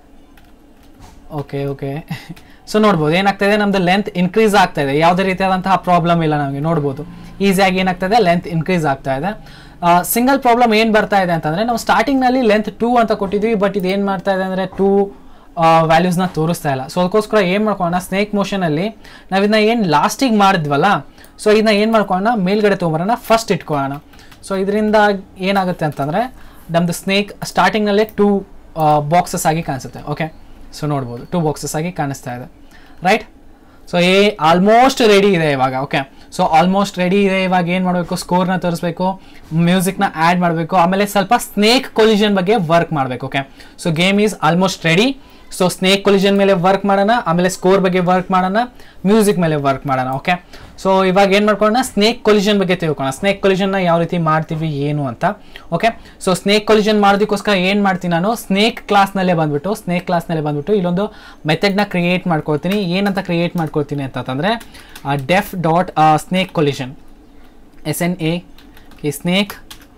ಓಕೆ ಓಕೆ ಸೊ ನೋಡ್ಬೋದು ಏನಾಗ್ತಾಯಿದೆ ನಮ್ಮದು ಲೆಂತ್ ಇನ್ಕ್ರೀಸ್ ಆಗ್ತಾ ಇದೆ ಯಾವುದೇ ರೀತಿಯಾದಂತಹ ಪ್ರಾಬ್ಲಮ್ ಇಲ್ಲ ನಮಗೆ ನೋಡ್ಬೋದು ಈಸಿಯಾಗಿ ಏನಾಗ್ತದೆ ಲೆಂತ್ ಇನ್ಕ್ರೀಸ್ ಆಗ್ತಾ ಇದೆ ಸಿಂಗಲ್ ಪ್ರಾಬ್ಲಮ್ ಏನು ಬರ್ತಾ ಇದೆ ಅಂತಂದರೆ ನಾವು ಸ್ಟಾರ್ಟಿಂಗ್ನಲ್ಲಿ ಲೆಂತ್ ಟೂ ಅಂತ ಕೊಟ್ಟಿದ್ವಿ ಬಟ್ ಇದು ಏನು ಮಾಡ್ತಾ ಇದೆ ಅಂದರೆ ಟೂ ವ್ಯಾಲ್ಯೂಸ್ನ ತೋರಿಸ್ತಾ ಇಲ್ಲ ಸೊ ಅದಕ್ಕೋಸ್ಕರ ಏನು ಮಾಡ್ಕೊಳ್ಳೋಣ ಸ್ನೇಕ್ ಮೋಷನಲ್ಲಿ ನಾವು ಇದನ್ನ ಏನು ಲಾಸ್ಟಿಗೆ ಮಾಡಿದ್ವಲ್ಲ ಸೊ ಇದನ್ನ ಏನು ಮಾಡ್ಕೊಳ್ಳೋಣ ಮೇಲ್ಗಡೆ ತೊಗೊಂಬರೋಣ ಫಸ್ಟ್ ಇಟ್ಕೊಳ್ಳೋಣ ಸೊ ಇದರಿಂದ ಏನಾಗುತ್ತೆ ಅಂತಂದರೆ ನಮ್ಮದು ಸ್ನೇಕ್ ಸ್ಟಾರ್ಟಿಂಗ್ನಲ್ಲೇ ಟೂ ಬಾಕ್ಸಸ್ ಆಗಿ ಕಾಣಿಸುತ್ತೆ ಓಕೆ ಸೊ ನೋಡ್ಬೋದು ಟೂ ಬಾಕ್ಸಸ್ ಆಗಿ ಕಾಣಿಸ್ತಾ ಇದೆ right so uh almost ready ಇದೆ ಇವಾಗ ಓಕೆ ಸೊ ಆಲ್ಮೋಸ್ಟ್ ರೆಡಿ ಇದೆ ಇವಾಗ ಏನು ಮಾಡಬೇಕು ಸ್ಕೋರ್ನ ತೋರಿಸ್ಬೇಕು ಮ್ಯೂಸಿಕ್ನ ಆ್ಯಡ್ ಮಾಡಬೇಕು ಆಮೇಲೆ ಸ್ವಲ್ಪ ಸ್ನೇಕ್ ಕೊಲಿಷನ್ ಬಗ್ಗೆ ವರ್ಕ್ ಮಾಡಬೇಕು okay so game is almost ready so snake collision ಮೇಲೆ ವರ್ಕ್ ಮಾಡೋಣ ಆಮೇಲೆ ಸ್ಕೋರ್ ಬಗ್ಗೆ ವರ್ಕ್ ಮಾಡೋಣ ಮ್ಯೂಸಿಕ್ ಮೇಲೆ ವರ್ಕ್ ಮಾಡೋಣ ಓಕೆ ಸೊ ಇವಾಗ ಏನು ಮಾಡ್ಕೊಳ್ಳೋಣ ಸ್ನೇಕ್ ಕೊಲಿಷನ್ ಬಗ್ಗೆ ತಿಳ್ಕೊಳ್ಳೋಣ ಸ್ನೇಕ್ ಕೊಲಿಷನ್ನ ಯಾವ ರೀತಿ ಮಾಡ್ತೀವಿ ಏನು ಅಂತ ಓಕೆ ಸೊ ಸ್ನೇಕ್ ಕೊಲಿಷನ್ ಮಾಡೋದಕ್ಕೋಸ್ಕರ ಏನು ಮಾಡ್ತೀನಿ ನಾನು ಸ್ನೇಕ್ ಕ್ಲಾಸ್ನಲ್ಲೇ ಬಂದ್ಬಿಟ್ಟು ಸ್ನೇಕ್ ಕ್ಲಾಸ್ನಲ್ಲೇ ಬಂದ್ಬಿಟ್ಟು ಇಲ್ಲೊಂದು ಮೆಥಡ್ನ ಕ್ರಿಯೇಟ್ ಮಾಡ್ಕೊಳ್ತೀನಿ ಏನಂತ ಕ್ರಿಯೇಟ್ ಮಾಡ್ಕೊಳ್ತೀನಿ ಅಂತಂದರೆ def dot snake collision S N A ಈ ಸ್ನೇಕ್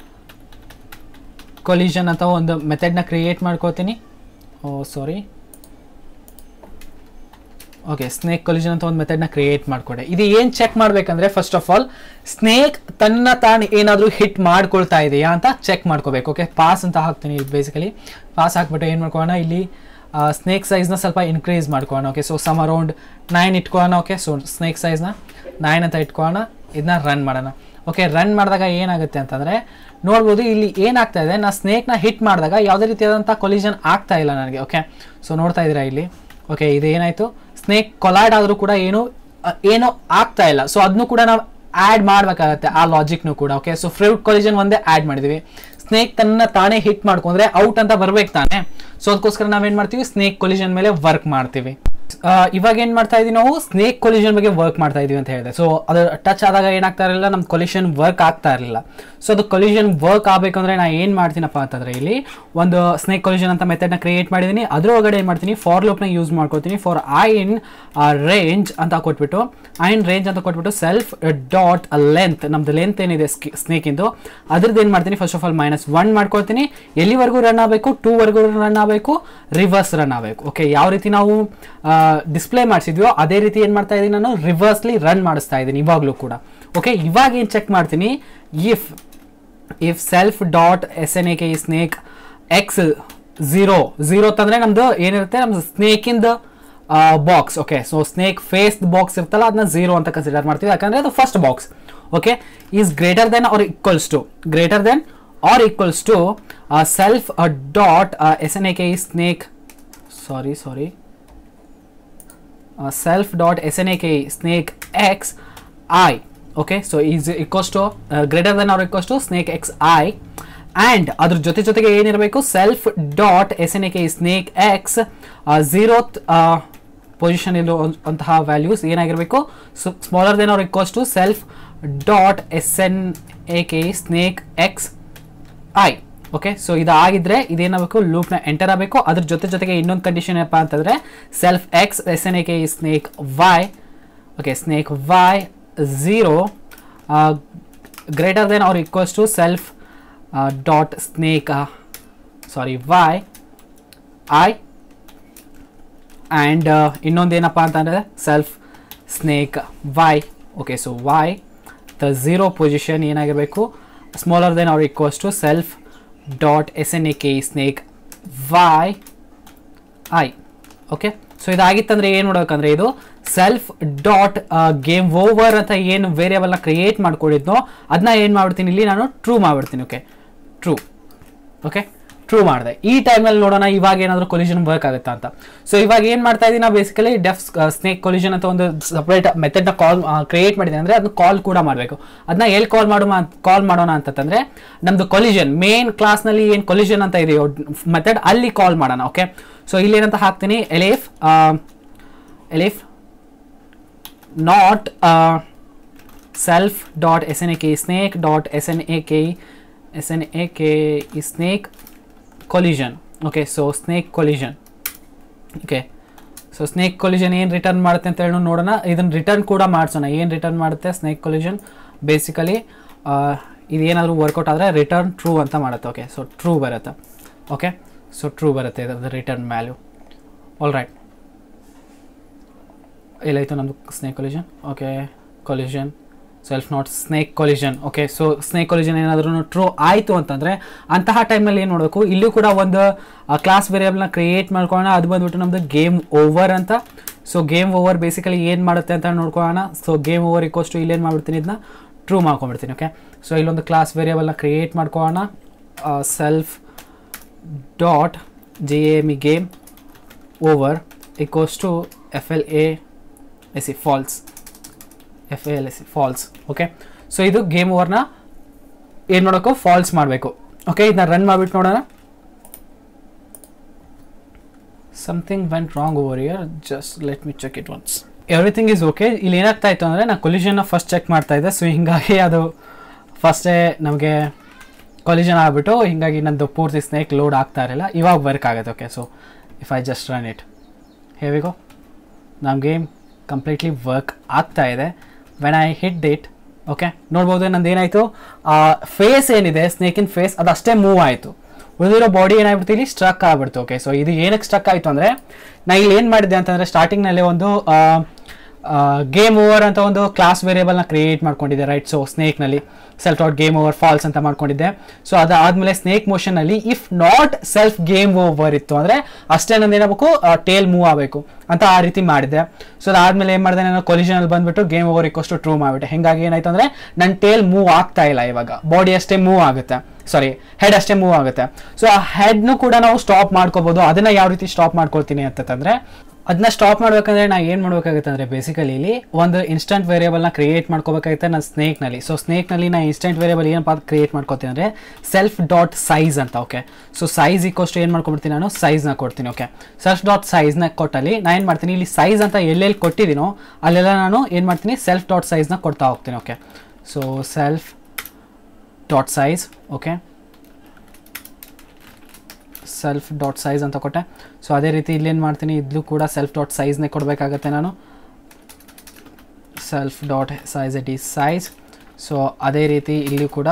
ಕೊಲಿಷನ್ ಅಂತ ಒಂದು ಮೆಥಡ್ನ ಕ್ರಿಯೇಟ್ ಮಾಡ್ಕೋತೀನಿ oh sorry okay snake collision ಅಂತ ಒಂದು ಮೆಥಡ್ನ ಕ್ರಿಯೇಟ್ ಮಾಡಿಕೊಡೆ ಇದು ಏನು ಚೆಕ್ ಮಾಡಬೇಕಂದ್ರೆ ಫಸ್ಟ್ ಆಫ್ ಆಲ್ ಸ್ನೇಕ್ ತನ್ನ ತಾನು ಏನಾದರೂ ಹಿಟ್ ಮಾಡ್ಕೊಳ್ತಾ ಇದೆಯಾ ಅಂತ ಚೆಕ್ ಮಾಡ್ಕೋಬೇಕು ಓಕೆ ಪಾಸ್ ಅಂತ ಹಾಕ್ತೀನಿ ಬೇಸಿಕಲಿ ಪಾಸ್ ಹಾಕ್ಬಿಟ್ಟು ಏನು ಮಾಡ್ಕೊಳ್ಳೋಣ ಇಲ್ಲಿ ಸ್ನೇಕ್ ಸೈಜ್ನ ಸ್ವಲ್ಪ ಇನ್ಕ್ರೀಸ್ ಮಾಡ್ಕೊಳ್ಳೋಣ okay so some around nine ಇಟ್ಕೊಳ್ಳೋಣ ಓಕೆ ಸೊ ಸ್ನೇಕ್ ಸೈಜ್ನ ನೈನ್ ಅಂತ ಇಟ್ಕೊಳ್ಳೋಣ ಇದನ್ನ ರನ್ ಮಾಡೋಣ ಓಕೆ ರನ್ ಮಾಡಿದಾಗ ಏನಾಗುತ್ತೆ ಅಂತಂದರೆ ನೋಡ್ಬೋದು ಇಲ್ಲಿ ಏನಾಗ್ತಾ ಇದೆ ನಾ ಸ್ನೇಕ್ನ ಹಿಟ್ ಮಾಡಿದಾಗ ಯಾವುದೇ ರೀತಿಯಾದಂಥ ಕೊಲಿಷನ್ ಆಗ್ತಾ ಇಲ್ಲ ನನಗೆ ಓಕೆ ಸೊ ನೋಡ್ತಾ ಇದ್ದೀರಾ ಇಲ್ಲಿ ಓಕೆ ಇದು ಏನಾಯಿತು ಸ್ನೇಕ್ ಕೊಲಾಯ್ಡ್ ಆದರೂ ಕೂಡ ಏನು ಅ, ಏನೋ ಆಗ್ತಾ ಇಲ್ಲ ಸೊ ಅದನ್ನು ಕೂಡ ನಾವು ಆ್ಯಡ್ ಮಾಡಬೇಕಾಗತ್ತೆ ಆ ಲಾಜಿಕ್ನು ಕೂಡ ಓಕೆ ಸೊ ಫ್ರೂಟ್ ಕೊಲಿಷನ್ ಒಂದೇ ಆ್ಯಡ್ ಮಾಡಿದ್ವಿ ಸ್ನೇಕ್ ತನ್ನ ತಾನೇ ಹಿಟ್ ಮಾಡ್ಕೊಂಡ್ರೆ ಔಟ್ ಅಂತ ಬರ್ಬೇಕು ತಾನೆ ಸೊ ಅದಕ್ಕೋಸ್ಕರ ನಾವೇನ್ ಮಾಡ್ತೀವಿ ಸ್ನೇಕ್ ಕೊಲಿಷನ್ ಮೇಲೆ ವರ್ಕ್ ಮಾಡ್ತೀವಿ ಆ, ಇವಾಗ ಏನ್ ಮಾಡ್ತಾ ಇದೀವಿ ನಾವು ಸ್ನೇಕ್ ಕೊಲಿಷನ್ ಬಗ್ಗೆ ವರ್ಕ್ ಮಾಡ್ತಾ ಇದೀವಿ ಅಂತ ಹೇಳಿದೆ ಸೊ ಅದು ಟಚ್ ಆದಾಗ ಏನಾಗ್ತಾ ಇರಲಿಲ್ಲ ನಮ್ಮ ಕೊಲಿಷನ್ ವರ್ಕ್ ಆಗ್ತಾ ಇರಲಿಲ್ಲ ಸೊ ಅದು ಕೊಲಿಷನ್ ವರ್ಕ್ ಆಗಬೇಕಂದ್ರೆ ನಾ ಏನು ಮಾಡ್ತೀನಪ್ಪ ಅಂತಂದ್ರೆ ಇಲ್ಲಿ ಒಂದು ಸ್ನೇಕ್ ಕೊಲಿಷನ್ ಅಂತ ಮೆಥಡ್ನ ಕ್ರಿಯೇಟ್ ಮಾಡಿದ್ದೀನಿ ಅದ್ರ ಒಳಗಡೆ ಏನು ಮಾಡ್ತೀನಿ ಫಾರ್ ಲೂಪ್ನ ಯೂಸ್ ಮಾಡ್ಕೊತೀನಿ ಫಾರ್ ಐ ಇನ್ ರೇಂಜ್ ಅಂತ ಕೊಟ್ಬಿಟ್ಟು ಐ ಇನ್ ರೇಂಜ್ ಅಂತ ಕೊಟ್ಬಿಟ್ಟು ಸೆಲ್ಫ್ ಡಾಟ್ ಲೆಂತ್ ನಮ್ದು ಲೆಂತ್ ಏನಿದೆ ಸ್ನೇಕಿಂದು ಅದ್ರದ್ದು ಏನು ಮಾಡ್ತೀನಿ first of all minus one ಮಾಡ್ಕೊಳ್ತೀನಿ ಎಲ್ಲಿವರೆಗೂ ರನ್ ಆಗಬೇಕು ಟೂ ವರೆಗೂ ರನ್ ಆಗಬೇಕು ರಿವರ್ಸ್ ರನ್ ಆಗಬೇಕು ಓಕೆ ಯಾವ ರೀತಿ ನಾವು ಡಿಸ್ಪ್ಲೇ ಮಾಡಿಸಿದ್ವೋ ಅದೇ ರೀತಿ ಏನು ಮಾಡ್ತಾ ಇದ್ದೀನಿ ನಾನು ರಿವರ್ಸ್ಲಿ ರನ್ ಮಾಡಿಸ್ತಾ ಇದ್ದೀನಿ ಇವಾಗಲೂ ಕೂಡ ಓಕೆ ಇವಾಗ ಏನು ಚೆಕ್ ಮಾಡ್ತೀನಿ if if self dot S N A K snake X zero zero ತಂದ್ರೆ ನಮ್ದು ಏನಿರುತ್ತೆ ನಮ್ದು ಸ್ನೇಕಿಂದ box okay so snake face box ಇರ್ತಲ್ಲ ಅದನ್ನ ಝೀರೋ ಅಂತ ಕನ್ಸಿಡರ್ ಮಾಡ್ತೀವಿ ಯಾಕಂದ್ರೆ ಅದು first box okay is greater than or equals to greater than or equals to self dot S N A K snake sorry sorry self dot snake snake x i okay so is equals to uh, greater than or equals to snake x i and ಅದ್ರ ಜೊತೆ ಜೊತೆಗೆ ಏನಿರಬೇಕು self dot S N A K snake X zeroth position ಇರುವಂತಹ values ಏನಾಗಿರಬೇಕು smaller than or equals to self dot S N A K snake X I okay so ಇದಾಗಿದ್ರೆ ಇದೇನಾಗಬೇಕು ಲೂಪ್ನ enter ಆಗಬೇಕು ಅದ್ರ ಜೊತೆ ಜೊತೆಗೆ ಇನ್ನೊಂದು ಕಂಡೀಷನ್ ಏನಪ್ಪ ಅಂತಂದ್ರೆ self X S N A K snake Y okay snake Y zero greater than or equals to self dot snake sorry Y I and ಇನ್ನೊಂದೇನಪ್ಪ ಅಂತಂದರೆ self snake Y okay so Y the zero position ಏನಾಗಿರಬೇಕು smaller than or equals to self dot S N A K snake Y I okay so ಇದಾಗಿತ್ತಂದ್ರೆ ಏನು ನೋಡಬೇಕಂದ್ರೆ ಇದು self dot game over ಅಂತ ಏನು ವೇರಿಯಬಲ್ನ create ಮಾಡ್ಕೊಂಡಿದ್ನೋ ಅದನ್ನ ಏನು ಮಾಡ್ಬಿಡ್ತೀನಿ ಇಲ್ಲಿ ನಾನು ಟ್ರೂ ಮಾಡ್ಬಿಡ್ತೀನಿ ಓಕೆ ಟ್ರೂ ಓಕೆ ಟ್ರೂ ಮಾಡಿದೆ ಈ ಟೈಮಲ್ಲಿ ನೋಡೋಣ ಇವಾಗ ಏನಾದರೂ ಕೊಲಿಷನ್ ವರ್ಕ್ ಆಗುತ್ತಾ ಅಂತ ಸೊ ಇವಾಗ ಏನು ಮಾಡ್ತಾ ಇದ್ದೀನಿ ನಾವು ಬೇಸಿಕಲಿ ಡೆಫ್ ಸ್ನೇಕ್ ಕೊಲಿಷನ್ ಅಂತ ಒಂದು ಸಪ್ರೇಟ್ ಮೆಥಡ್ನ ಕಾಲ್ ಕ್ರಿಯೇಟ್ ಮಾಡಿದೆ ಅಂದರೆ ಅದನ್ನ ಕಾಲ್ ಕೂಡ ಮಾಡಬೇಕು ಅದನ್ನ ಎಲ್ಲಿ ಕಾಲ್ ಮಾಡು ಕಾಲ್ ಮಾಡೋಣ ಅಂತಂದ್ರೆ ನಮ್ಮದು ಕೊಲಿಷನ್ ಮೇನ್ ಕ್ಲಾಸ್ನಲ್ಲಿ ಏನು ಕೊಲಿಷನ್ ಅಂತ ಇದೆಯೋ ಮೆಥಡ್ ಅಲ್ಲಿ ಕಾಲ್ ಮಾಡೋಣ ಓಕೆ ಸೊ ಇಲ್ಲಿ ಏನಂತ ಹಾಕ್ತೀನಿ elif elif not self dot S N A K snake dot S N A K S N A K snake collision okay so snake collision okay so snake collision ಏನು return ಮಾಡುತ್ತೆ ಅಂತ ಹೇಳಿ ನೋಡೋಣ ಇದನ್ನು return ಕೂಡ ಮಾಡಿಸೋಣ ಏನು return ಮಾಡುತ್ತೆ snake collision basically ಇದು ಏನಾದರೂ ವರ್ಕೌಟ್ ಆದರೆ ರಿಟರ್ನ್ ಟ್ರೂ ಅಂತ ಮಾಡುತ್ತೆ ಓಕೆ ಸೊ ಟ್ರೂ ಬರುತ್ತೆ ಓಕೆ ಸೊ ಟ್ರೂ ಬರುತ್ತೆ ಇದರದ್ದು ರಿಟರ್ನ್ ವ್ಯಾಲ್ಯೂ ಆಲ್ ರೈಟ್ ಎಲ್ಲಾಯಿತು ನಮ್ಮದು snake collision okay collision self not snake collision okay so snake collision ಏನಾದರೂ ಟ್ರೂ ಆಯಿತು ಅಂತಂದರೆ ಅಂತಹ ಟೈಮಲ್ಲಿ ಏನು ನೋಡಬೇಕು ಇಲ್ಲೂ ಕೂಡ ಒಂದು ಕ್ಲಾಸ್ ವೇರಿಯಬಲ್ನ ಕ್ರಿಯೇಟ್ ಮಾಡ್ಕೊಳ್ಳೋಣ ಅದು ಬಂದ್ಬಿಟ್ಟು ನಮ್ಮದು ಗೇಮ್ ಓವರ್ ಅಂತ ಸೊ ಗೇಮ್ ಓವರ್ ಬೇಸಿಕಲಿ ಏನು ಮಾಡುತ್ತೆ ಅಂತ ನೋಡ್ಕೊಳ್ಳೋಣ ಸೊ ಗೇಮ್ ಓವರ್ ಇಕ್ಕೋಷ್ಟು ಇಲ್ಲೇನು ಮಾಡ್ಬಿಡ್ತೀನಿ ಇದನ್ನ ಟ್ರೂ ಮಾಡ್ಕೊಂಡ್ಬಿಡ್ತೀನಿ ಓಕೆ ಸೊ ಇಲ್ಲೊಂದು ಕ್ಲಾಸ್ ವೇರಿಯಬಲ್ನ ಕ್ರಿಯೇಟ್ ಮಾಡ್ಕೊಳ್ಳೋಣ self dot J M E game over equals to F L A S C false F L S C false okay so ಇದು ಗೇಮ್ ಓವರ್ನ ಏನು ಮಾಡೋಕ್ಕೋ ಫಾಲ್ಸ್ ಮಾಡಬೇಕು ಓಕೆ ಇದನ್ನ ರನ್ ಮಾಡಿಬಿಟ್ಟು ನೋಡೋಣ something went wrong over here just let me check it once everything is okay ಇಲ್ಲಿ ಏನಾಗ್ತಾ ಇತ್ತು ಅಂದರೆ ನಾನು ಕೊಲಿಷನ್ನ ಫಸ್ಟ್ ಚೆಕ್ ಮಾಡ್ತಾ ಇದ್ದೆ ಸೊ ಹಿಂಗಾಗಿ ಅದು ಫಸ್ಟೇ ನಮಗೆ ಕೊಲಿಷನ್ ಆಗಿಬಿಟ್ಟು ಹಿಂಗಾಗಿ ನಂದು ಪೂರ್ತಿ ಸ್ನೇಕ್ ಲೋಡ್ ಆಗ್ತಾ ಇರಲಿಲ್ಲ ಇವಾಗ ವರ್ಕ್ ಆಗುತ್ತೆ okay so if I just run it ಹೇವಿಗೋ ನಮ್ಮ ಗೇಮ್ ಕಂಪ್ಲೀಟ್ಲಿ ವರ್ಕ್ ಆಗ್ತಾ ಇದೆ when I hit it okay ನೋಡ್ಬೋದು ನಂದು ಏನಾಯಿತು ಫೇಸ್ ಏನಿದೆ ಸ್ನೇಕಿನ ಫೇಸ್ ಅದು ಅಷ್ಟೇ ಮೂವ್ ಆಯಿತು ಉಳಿದಿರೋ ಬಾಡಿ ಏನಾಗ್ಬಿಡ್ತು ಇಲ್ಲಿ ಸ್ಟ್ರಕ್ ಆಗ್ಬಿಡ್ತು ಓಕೆ ಸೊ ಇದು ಏನಕ್ಕೆ ಸ್ಟ್ರಕ್ ಆಯಿತು ಅಂದರೆ ನಾ ಇಲ್ಲಿ ಏನು ಮಾಡಿದ್ದೆ ಅಂತಂದರೆ ಸ್ಟಾರ್ಟಿಂಗ್ನಲ್ಲಿ ಒಂದು ಗೇಮ್ ಓವರ್ ಅಂತ ಒಂದು ಕ್ಲಾಸ್ ವೇರಿಯಬಲ್ನ ಕ್ರಿಯೇಟ್ ಮಾಡ್ಕೊಂಡಿದ್ದೆ ರೈಟ್ ಸೊ ಸ್ನೇಕ್ನಲ್ಲಿ self dot game over false ಅಂತ ಮಾಡ್ಕೊಂಡಿದ್ದೆ ಸೊ ಅದಾದಮೇಲೆ ಸ್ನೇಕ್ ಮೋಷನಲ್ಲಿ if not self game over ಇತ್ತು ಅಂದರೆ ಅಷ್ಟೇ ನಂದು ಏನಾಗಬೇಕು ಟೇಲ್ ಮೂವ್ ಆಗಬೇಕು ಅಂತ ಆ ರೀತಿ ಮಾಡಿದ್ದೆ ಸೊ ಅದಾದಮೇಲೆ ಏನು ಮಾಡಿದೆ ನಾನು ಕೊಲಿಷನಲ್ಲಿ ಬಂದುಬಿಟ್ಟು ಗೇಮ್ ಓವರ್ ಇಕ್ಕೋಷ್ಟು ಟ್ರೂ ಮಾಡಿಬಿಟ್ಟೆ ಹಿಂಗಾಗಿ ಏನಾಯ್ತು ಅಂದರೆ ನನ್ನ ಟೇಲ್ ಮೂವ್ ಆಗ್ತಾ ಇಲ್ಲ ಇವಾಗ ಬಾಡಿ ಅಷ್ಟೇ ಮೂವ್ ಆಗುತ್ತೆ ಸಾರಿ ಹೆಡ್ ಅಷ್ಟೇ ಮೂವ್ ಆಗುತ್ತೆ ಸೊ ಆ ಹೆಡ್ನು ಕೂಡ ನಾವು ಸ್ಟಾಪ್ ಮಾಡ್ಕೋಬೋದು ಅದನ್ನು ಯಾವ ರೀತಿ ಸ್ಟಾಪ್ ಮಾಡ್ಕೊಳ್ತೀನಿ ಅಂತಂದರೆ ಅದನ್ನ ಸ್ಟಾಪ್ ಮಾಡ್ಬೇಕಂದ್ರೆ ನಾ ಏನು ಮಾಡ್ಬೇಕಾಗುತ್ತೆ ಅಂದರೆ ಬೇಸಿಕಲಿ ಇಲ್ಲಿ ಒಂದು ಇನ್ಸ್ಟಂಟ್ ವೇರಿಯೇಬಲ್ನ ಕ್ರಿಯೇಟ್ ಮಾಡ್ಕೋಬೇಕಾಗುತ್ತೆ ನಾನು ಸ್ನೇಕ್ನಲ್ಲಿ ಸೊ ಸ್ನೇಕ್ನಲ್ಲಿ ನಾನು ಇನ್ಸ್ಟಂಟ್ ವೇರಿಯೇಬಲ್ ಏನಪ್ಪ ಕ್ರಿಯೇಟ್ ಮಾಡ್ಕೋತೀನಿ ಅಂದರೆ ಸೆಲ್ಫ್ ಡಾಟ್ ಸೈಜ್ ಅಂತ ಓಕೆ ಸೊ ಸೈಜ್ ಇಕ್ಕೋಷ್ಟು ಏನು ಮಾಡ್ಕೊಬಿಡ್ತೀನಿ ನಾನು ಸೈಜ್ನ ಕೊಡ್ತೀನಿ ಓಕೆ ಸೆಲ್ಫ್ ಡಾಟ್ ಸೈಜ್ನ ಕೊಟ್ಟಲ್ಲಿ ನಾನು ಏನು ಮಾಡ್ತೀನಿ ಇಲ್ಲಿ ಸೈಜ್ ಅಂತ ಎಲ್ಲೆಲ್ಲಿ ಕೊಟ್ಟಿದ್ದೀನೋ ಅಲ್ಲೆಲ್ಲ ನಾನು ಏನು ಮಾಡ್ತೀನಿ ಸೆಲ್ಫ್ ಡಾಟ್ ಸೈಜ್ನ ಕೊಡ್ತಾ ಹೋಗ್ತೀನಿ okay so self dot size okay self dot size ಅಂತ ಕೊಟ್ಟೆ ಸೊ ಅದೇ ರೀತಿ ಇಲ್ಲೇನು ಮಾಡ್ತೀನಿ ಇದ್ಲು ಕೂಡ ಸೆಲ್ಫ್ ಡಾಟ್ ಸೈಜ್ನೇ ಕೊಡಬೇಕಾಗತ್ತೆ ನಾನು self dot size it is size so ಅದೇ ರೀತಿ ಇಲ್ಲಿ ಕೂಡ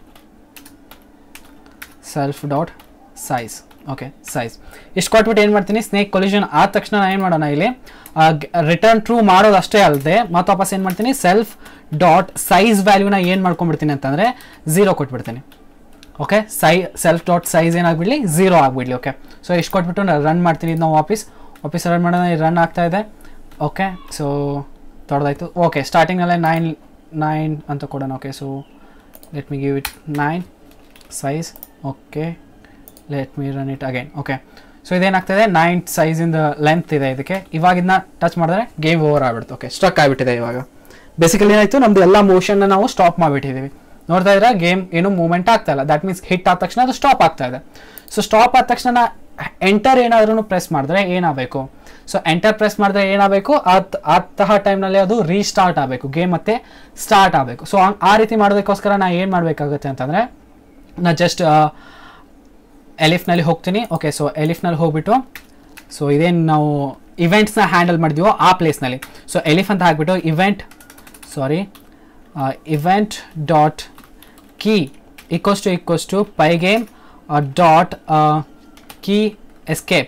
self dot size okay size ಇಷ್ಟು ಕೊಟ್ಬಿಟ್ಟು ಏನು ಮಾಡ್ತೀನಿ ಸ್ನೇಕ್ ಕೊಲ್ಯೂಷನ್ ಆದ ತಕ್ಷಣ ನಾನು ಏನು ಮಾಡೋಣ ಇಲ್ಲಿ ರಿಟರ್ನ್ ಟ್ರೂ ಮಾಡೋದು ಅಷ್ಟೇ ಅಲ್ಲದೆ ಮತ್ತೆ ವಾಪಸ್ ಏನು ಮಾಡ್ತೀನಿ ಸೆಲ್ಫ್ ಡಾಟ್ ಸೈಜ್ ವ್ಯಾಲ್ಯೂನ ಏನು ಮಾಡ್ಕೊಂಡ್ಬಿಡ್ತೀನಿ ಅಂತಂದರೆ ಝೀರೋ ಕೊಟ್ಬಿಡ್ತೀನಿ okay so self dot size ಏನಾಗ್ಬಿಡಲಿ ಝೀರೋ ಆಗಿಬಿಡ್ಲಿ ಓಕೆ ಸೊ ಇಷ್ಟು ಕೊಟ್ಬಿಟ್ಟು ನಾನು ರನ್ ಮಾಡ್ತೀನಿ ಇದು ನಾವು ವಾಪೀಸ್ ವಾಪೀಸ್ ರನ್ ಮಾಡೋಣ ರನ್ ಆಗ್ತಾ ಇದೆ ಓಕೆ ಸೊ ದೊಡ್ಡದಾಯ್ತು ಓಕೆ ಸ್ಟಾರ್ಟಿಂಗಲ್ಲೇ ನೈನ್ ನೈನ್ ಅಂತ ಕೊಡೋಣ okay so let me give it nine size okay let me run it again okay so ಇದೇನಾಗ್ತದೆ ನೈನ್ ಸೈಜಿಂದ ಲೆಂತ್ ಇದೆ ಇದಕ್ಕೆ ಇವಾಗ ಇದನ್ನ ಟಚ್ ಮಾಡಿದ್ರೆ ಗೇಮ್ ಓವರ್ ಆಗ್ಬಿಡುತ್ತೆ ಓಕೆ ಸ್ಟ್ರಕ್ ಆಗಿಬಿಟ್ಟಿದೆ ಇವಾಗ ಬೇಸಿಕಲಿ ಏನಾಯಿತು ನಮ್ಮದು ಎಲ್ಲ ಮೋಷನ್ನ ನಾವು ಸ್ಟಾಪ್ ಮಾಡಿಬಿಟ್ಟಿದ್ದೀವಿ ನೋಡ್ತಾ ಇದ್ರೆ ಗೇಮ್ ಏನು ಮೂವ್ಮೆಂಟ್ ಆಗ್ತಾ ಇಲ್ಲ ದಟ್ ಮೀನ್ಸ್ ಹಿಟ್ ಆದ ತಕ್ಷಣ ಅದು ಸ್ಟಾಪ್ ಆಗ್ತಾ ಇದೆ ಸೊ ಸ್ಟಾಪ್ ಆದ ತಕ್ಷಣ ಎಂಟರ್ ಏನಾದ್ರೂ ಪ್ರೆಸ್ ಮಾಡಿದ್ರೆ ಏನಾಗಬೇಕು ಸೊ ಎಂಟರ್ ಪ್ರೆಸ್ ಮಾಡಿದ್ರೆ ಏನಾಗಬೇಕು ಅತ್ ಅಂತಹ ಟೈಮ್ನಲ್ಲಿ ಅದು ರೀಸ್ಟಾರ್ಟ್ ಆಗಬೇಕು ಗೇಮ್ ಮತ್ತೆ ಸ್ಟಾರ್ಟ್ ಆಗಬೇಕು ಸೊ ಆ ರೀತಿ ಮಾಡೋದಕ್ಕೋಸ್ಕರ ನಾ ಏನು ಮಾಡಬೇಕಾಗುತ್ತೆ ಅಂತಂದರೆ ನಾ ಜಸ್ಟ್ ಎಲಿಫ್ನಲ್ಲಿ ಹೋಗ್ತೀನಿ ಓಕೆ ಸೊ ಎಲಿಫ್ನಲ್ಲಿ ಹೋಗ್ಬಿಟ್ಟು ಸೊ ಇದೇನು ನಾವು ಇವೆಂಟ್ಸ್ನ ಹ್ಯಾಂಡಲ್ ಮಾಡಿದ್ವೋ ಆ ಪ್ಲೇಸ್ನಲ್ಲಿ ಸೊ ಎಲಿಫ್ ಅಂತ ಹಾಕ್ಬಿಟ್ಟು event sorry event dot key equals to equals to pi game dot key escape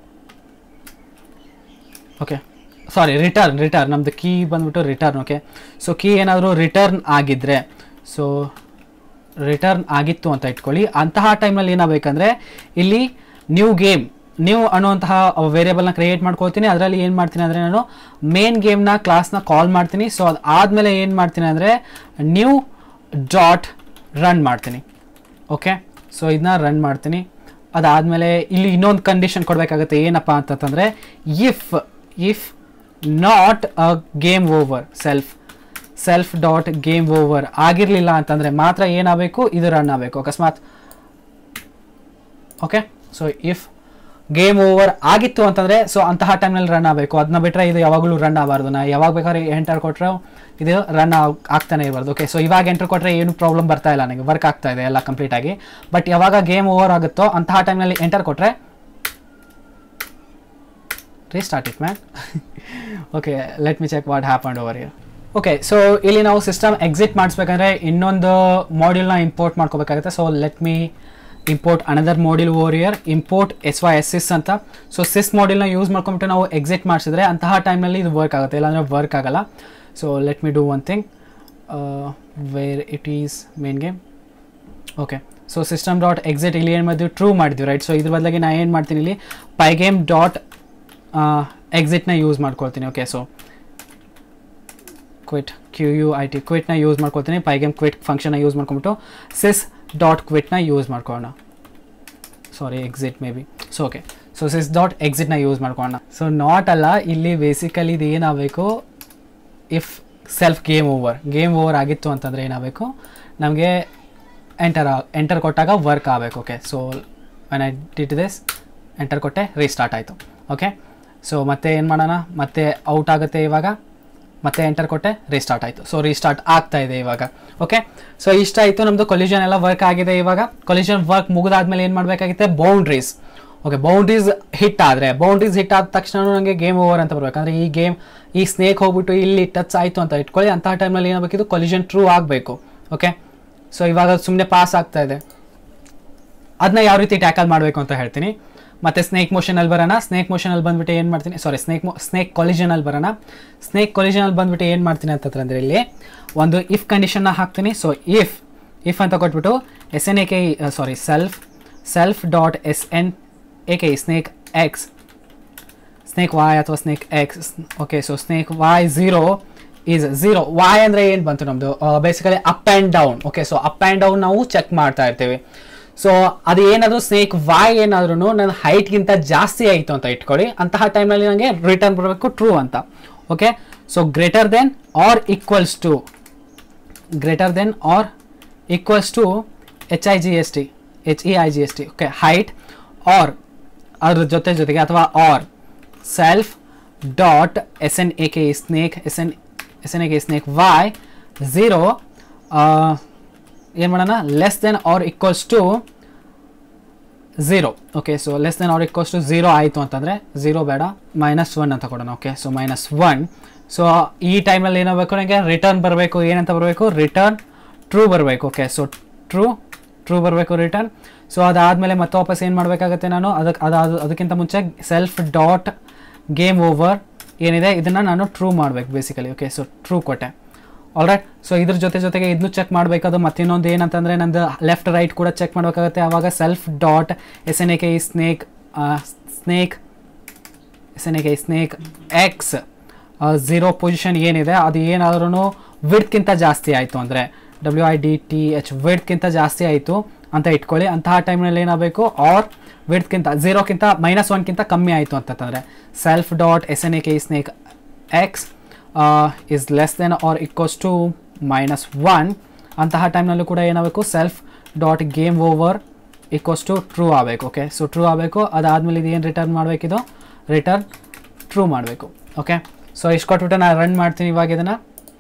okay sorry return return ನಮ್ಮದು ಕೀ ಬಂದ್ಬಿಟ್ಟು ರಿಟರ್ನ್ ಓಕೆ ಸೊ ಕೀ ಏನಾದರೂ ರಿಟರ್ನ್ ಆಗಿದ್ದರೆ ಸೊ ರಿಟರ್ನ್ ಆಗಿತ್ತು ಅಂತ ಇಟ್ಕೊಳ್ಳಿ ಅಂತಹ ಟೈಮಲ್ಲಿ ಏನಾಗಬೇಕಂದ್ರೆ ಇಲ್ಲಿ ನ್ಯೂ ಗೇಮ್ ನ್ಯೂ ಅನ್ನುವಂತಹ ವೇರಿಯೇಬಲ್ನ ಕ್ರಿಯೇಟ್ ಮಾಡ್ಕೊಳ್ತೀನಿ ಅದರಲ್ಲಿ ಏನು ಮಾಡ್ತೀನಿ ಅಂದರೆ ನಾನು ಮೇನ್ ಗೇಮ್ನ ಕ್ಲಾಸ್ನ ಕಾಲ್ ಮಾಡ್ತೀನಿ ಸೊ ಅದು ಆದಮೇಲೆ ಏನು ಮಾಡ್ತೀನಿ ಅಂದರೆ ನ್ಯೂ ಡಾಟ್ ರನ್ ಮಾಡ್ತೀನಿ ಓಕೆ ಸೊ ಇದನ್ನ ರನ್ ಮಾಡ್ತೀನಿ ಅದಾದಮೇಲೆ ಇಲ್ಲಿ ಇನ್ನೊಂದು ಕಂಡೀಷನ್ ಕೊಡಬೇಕಾಗುತ್ತೆ ಏನಪ್ಪ ಅಂತಂತಂದರೆ if if not uh game over self self dot game over ಆಗಿರಲಿಲ್ಲ ಅಂತಂದರೆ ಮಾತ್ರ ಏನಾಗಬೇಕು ಇದು ರನ್ ಆಗಬೇಕು ಅಕಸ್ಮಾತ್ okay so if game over ಆಗಿತ್ತು ಅಂತಂದರೆ ಸೊ ಅಂತಹ ಟೈಮ್ನಲ್ಲಿ ರನ್ ಆಗಬೇಕು ಅದನ್ನ ಬಿಟ್ಟರೆ ಇದು ಯಾವಾಗಲೂ ರನ್ ಆಗಬಾರ್ದು ನಾ ಯಾವಾಗ ಬೇಕಾದ್ರೆ ಎಂಟರ್ ಕೊಟ್ಟರೆ ಇದು ರನ್ ಆಗ್ತಾನೆ ಇರಬಾರ್ದು ಓಕೆ ಸೊ ಇವಾಗ ಎಂಟರ್ ಕೊಟ್ಟರೆ ಏನು ಪ್ರಾಬ್ಲಮ್ ಬರ್ತಾ ಇಲ್ಲ ನನಗೆ ವರ್ಕ್ ಆಗ್ತಾ ಇದೆ ಎಲ್ಲ ಕಂಪ್ಲೀಟಾಗಿ ಬಟ್ ಯಾವಾಗ ಗೇಮ್ ಓವರ್ ಆಗುತ್ತೋ ಅಂತಹ ಟೈಮ್ನಲ್ಲಿ ಎಂಟರ್ ಕೊಟ್ಟರೆ restart it man okay let me check what happened over here okay so ಇಲ್ಲಿ ನಾವು ಸಿಸ್ಟಮ್ ಎಕ್ಸಿಟ್ ಮಾಡಿಸ್ಬೇಕಂದ್ರೆ ಇನ್ನೊಂದು ಮಾಡ್ಯೂಲ್ನ ಇಂಪೋರ್ಟ್ ಮಾಡ್ಕೋಬೇಕಾಗುತ್ತೆ so let me import another module over here import S Y S sys ಅಂತ ಸೊ ಸಿಸ್ ಮಾಡ್ಯೂಲ್ನ use ಮಾಡ್ಕೊಂಬಿಟ್ಟು ನಾವು exit ಮಾಡಿಸಿದ್ರೆ ಅಂತಹ ಟೈಮ್ನಲ್ಲಿ ಇದು ವರ್ಕ್ ಆಗುತ್ತೆ ಇಲ್ಲಾಂದರೆ ವರ್ಕ್ ಆಗಲ್ಲ so let me do one thing where it is main game okay so system dot exit ಇಲ್ಲಿ ಏನು ಮಾಡಿದ್ವಿ ಟ್ರೂ ಮಾಡಿದ್ವಿ ರೈಟ್ ಸೊ ಇದ್ರ ಬದಲಾಗಿ ನಾನು ಏನು ಮಾಡ್ತೀನಿ ಇಲ್ಲಿ ಪೈಗೇಮ್ ಡಾಟ್ ಎಕ್ಸಿಟ್ನ ಯೂಸ್ ಮಾಡ್ಕೊಳ್ತೀನಿ okay so quit Q U I T ಕ್ವಿಟ್ನ ಯೂಸ್ ಮಾಡ್ಕೊಳ್ತೀನಿ ಪೈಗೇಮ್ ಕ್ವಿಟ್ ಫಂಕ್ಷನ್ನ ಯೂಸ್ ಮಾಡ್ಕೊಂಬಿಟ್ಟು ಸಿಸ್ ಡಾಟ್ ಕ್ವಿಟ್ನ ಯೂಸ್ ಮಾಡ್ಕೊಳ್ಳೋಣ sorry exit may be so okay so sys dot ಎಕ್ಸಿಟ್ನ ಯೂಸ್ ಮಾಡ್ಕೊಳ್ಳೋಣ ಸೊ ನಾಟ್ ಅಲ್ಲ ಇಲ್ಲಿ ಬೇಸಿಕಲಿ ಇದು ಏನಾಗಬೇಕು if self game over game over ಆಗಿತ್ತು ಅಂತಂದರೆ ಏನಾಗಬೇಕು ನಮಗೆ ಎಂಟರ್ ಎಂಟರ್ ಕೊಟ್ಟಾಗ ವರ್ಕ್ ಆಗಬೇಕು okay so when I hit this enter ಕೊಟ್ಟೆ ರೀಸ್ಟಾರ್ಟ್ ಆಯಿತು ಓಕೆ ಸೊ ಮತ್ತೆ ಏನು ಮಾಡೋಣ ಮತ್ತೆ ಔಟ್ ಆಗುತ್ತೆ ಇವಾಗ ಮತ್ತೆ ಎಂಟರ್ ಕೊಟ್ಟೆ ರೀಸ್ಟಾರ್ಟ್ ಆಯಿತು ಸೊ ರೀಸ್ಟಾರ್ಟ್ ಆಗ್ತಾ ಇದೆ ಇವಾಗ ಓಕೆ ಸೊ ಇಷ್ಟ ಆಯಿತು ನಮ್ಮದು ಕೊಲ್ಯೂಷನ್ ಎಲ್ಲ ವರ್ಕ್ ಆಗಿದೆ ಇವಾಗ ಕೊಲ್ಯೂಷನ್ ವರ್ಕ್ ಮುಗಿದಾದ್ಮೇಲೆ ಏನು ಮಾಡಬೇಕಾಗುತ್ತೆ ಬೌಂಡ್ರೀಸ್ ಓಕೆ ಬೌಂಡ್ರೀಸ್ ಹಿಟ್ ಆದರೆ ಬೌಂಡ್ರೀಸ್ ಹಿಟ್ ಆದ ತಕ್ಷಣ ನನಗೆ ಗೇಮ್ ಓವರ್ ಅಂತ ಬರ್ಬೇಕಂದ್ರೆ ಈ ಗೇಮ್ ಈ ಸ್ನೇಕ್ ಹೋಗ್ಬಿಟ್ಟು ಇಲ್ಲಿ ಟಚ್ ಆಯಿತು ಅಂತ ಇಟ್ಕೊಳ್ಳಿ ಅಂತಹ ಟೈಮ್ನಲ್ಲಿ ಏನಾಗಬೇಕಿದು ಕೊಲ್ಯೂಷನ್ ಟ್ರೂ ಆಗಬೇಕು ಓಕೆ ಸೊ ಇವಾಗ ಸುಮ್ಮನೆ ಪಾಸ್ ಆಗ್ತಾ ಇದೆ ಅದನ್ನ ಯಾವ ರೀತಿ ಟ್ಯಾಕಲ್ ಮಾಡಬೇಕು ಅಂತ ಹೇಳ್ತೀನಿ ಮತ್ತು ಸ್ನೇಕ್ ಮೋಷನಲ್ಲಿ ಬರೋಣ ಸ್ನೇಕ್ ಮೋಷನಲ್ಲಿ ಬಂದ್ಬಿಟ್ಟು ಏನು ಮಾಡ್ತೀನಿ ಸಾರಿ ಸ್ನೇಕ್ ಮೋ ಸ್ನೇಕ್ ಕೊಲಿಷನಲ್ಲಿ ಬರೋಣ ಸ್ನೇಕ್ ಕೊಲಿಷನಲ್ಲಿ ಬಂದ್ಬಿಟ್ಟು ಏನು ಮಾಡ್ತೀನಿ ಅಂತಂದ್ರೆ ಇಲ್ಲಿ ಒಂದು ಇಫ್ ಕಂಡೀಷನ್ನ ಹಾಕ್ತೀನಿ ಸೊ ಇಫ್ ಇಫ್ ಅಂತ ಕೊಟ್ಬಿಟ್ಟು S N A K sorry self self dot S N A K snake X snake Y ಅಥವಾ snake X okay so snake Y zero is zero Y ಅಂದರೆ ಏನು ಬಂತು ನಮ್ಮದು basically up and down okay so up and down ನಾವು check ಮಾಡ್ತಾ ಇರ್ತೀವಿ so ಅದು ಏನಾದರೂ ಸ್ನೇಕ್ ವಾಯ್ ಏನಾದ್ರೂ ನನ್ನ ಹೈಟ್ಗಿಂತ ಜಾಸ್ತಿ ಆಯಿತು ಅಂತ ಇಟ್ಕೊಳ್ಳಿ ಅಂತಹ ಟೈಮ್ನಲ್ಲಿ ನನಗೆ ರಿಟರ್ನ್ ಬರಬೇಕು ಟ್ರೂ ಅಂತ okay so greater than or equals to greater than or equals to H I G S T H E I G S T okay height or ಅದ್ರ ಜೊತೆ ಜೊತೆಗೆ ಅಥವಾ or self dot S N A K snake S N S N A K snake Y zero ಏನು ಮಾಡೋಣ less than or equals to zero okay so less than or equals to zero ಆಯಿತು ಅಂತಂದರೆ zero ಬೇಡ minus one ಅಂತ ಕೊಡೋಣ okay so minus one so ಈ ಟೈಮಲ್ಲಿ ಏನಾಗಬೇಕು ನನಗೆ ರಿಟರ್ನ್ ಬರಬೇಕು ಏನಂತ ಬರಬೇಕು ರಿಟರ್ನ್ ಟ್ರೂ ಬರಬೇಕು ಓಕೆ ಸೊ ಟ್ರೂ ಟ್ರೂ ಬರಬೇಕು ರಿಟರ್ನ್ ಸೊ ಅದಾದಮೇಲೆ ಮತ್ತೆ ವಾಪಸ್ ಏನು ಮಾಡಬೇಕಾಗತ್ತೆ ನಾನು ಅದಕ್ಕೆ ಅದಾದ ಅದಕ್ಕಿಂತ ಮುಂಚೆ ಸೆಲ್ಫ್ ಡಾಟ್ ಗೇಮ್ ಓವರ್ ಏನಿದೆ ಇದನ್ನು ನಾನು ಟ್ರೂ ಮಾಡಬೇಕು ಬೇಸಿಕಲಿ ಓಕೆ ಸೊ ಟ್ರೂ ಕೊಟ್ಟೆ ಆಲ್ರೈಟ್ ಸೊ ಇದ್ರ ಜೊತೆ ಜೊತೆಗೆ ಇದನ್ನು ಚೆಕ್ ಮಾಡಬೇಕಾದ್ರು ಮತ್ತಿನ್ನೊಂದು ಏನಂತಂದರೆ ನಂದು ಲೆಫ್ಟ್ ರೈಟ್ ಕೂಡ ಚೆಕ್ ಮಾಡಬೇಕಾಗುತ್ತೆ ಆವಾಗ self dot S N A K snake snake S N A K snake X zero position ಏನಿದೆ ಅದು ಏನಾದ್ರೂ ವಿಡ್ಕ್ಕಿಂತ ಜಾಸ್ತಿ ಆಯಿತು ಅಂದರೆ W I D T H ವಿಡ್ಕ್ಕಿಂತ ಜಾಸ್ತಿ ಆಯಿತು ಅಂತ ಇಟ್ಕೊಳ್ಳಿ ಅಂತಹ ಟೈಮ್ನಲ್ಲಿ ಏನಾಗಬೇಕು ಆರ್ ವಿಡ್ಕ್ಕಿಂತ ಝೀರೋಕ್ಕಿಂತ ಮೈನಸ್ ಒನ್ಗಿಂತ ಕಮ್ಮಿ ಆಯಿತು ಅಂತಂದರೆ self dot S N A K snake X is less than or equals to minus one ಅಂತಹ ಟೈಮ್ನಲ್ಲೂ ಕೂಡ ಏನಾಗಬೇಕು self dot game over equals to true ಆಗಬೇಕು ಓಕೆ ಸೊ ಟ್ರೂ ಆಗಬೇಕು ಅದಾದಮೇಲೆ ಇದು ಏನು ರಿಟರ್ನ್ ಮಾಡಬೇಕಿದು ರಿಟರ್ನ್ ಟ್ರೂ ಮಾಡಬೇಕು ಓಕೆ ಸೊ ಇಷ್ಟು ಕೊಟ್ಬಿಟ್ಟು ನಾನು ರನ್ ಮಾಡ್ತೀನಿ ಇವಾಗ ಇದನ್ನು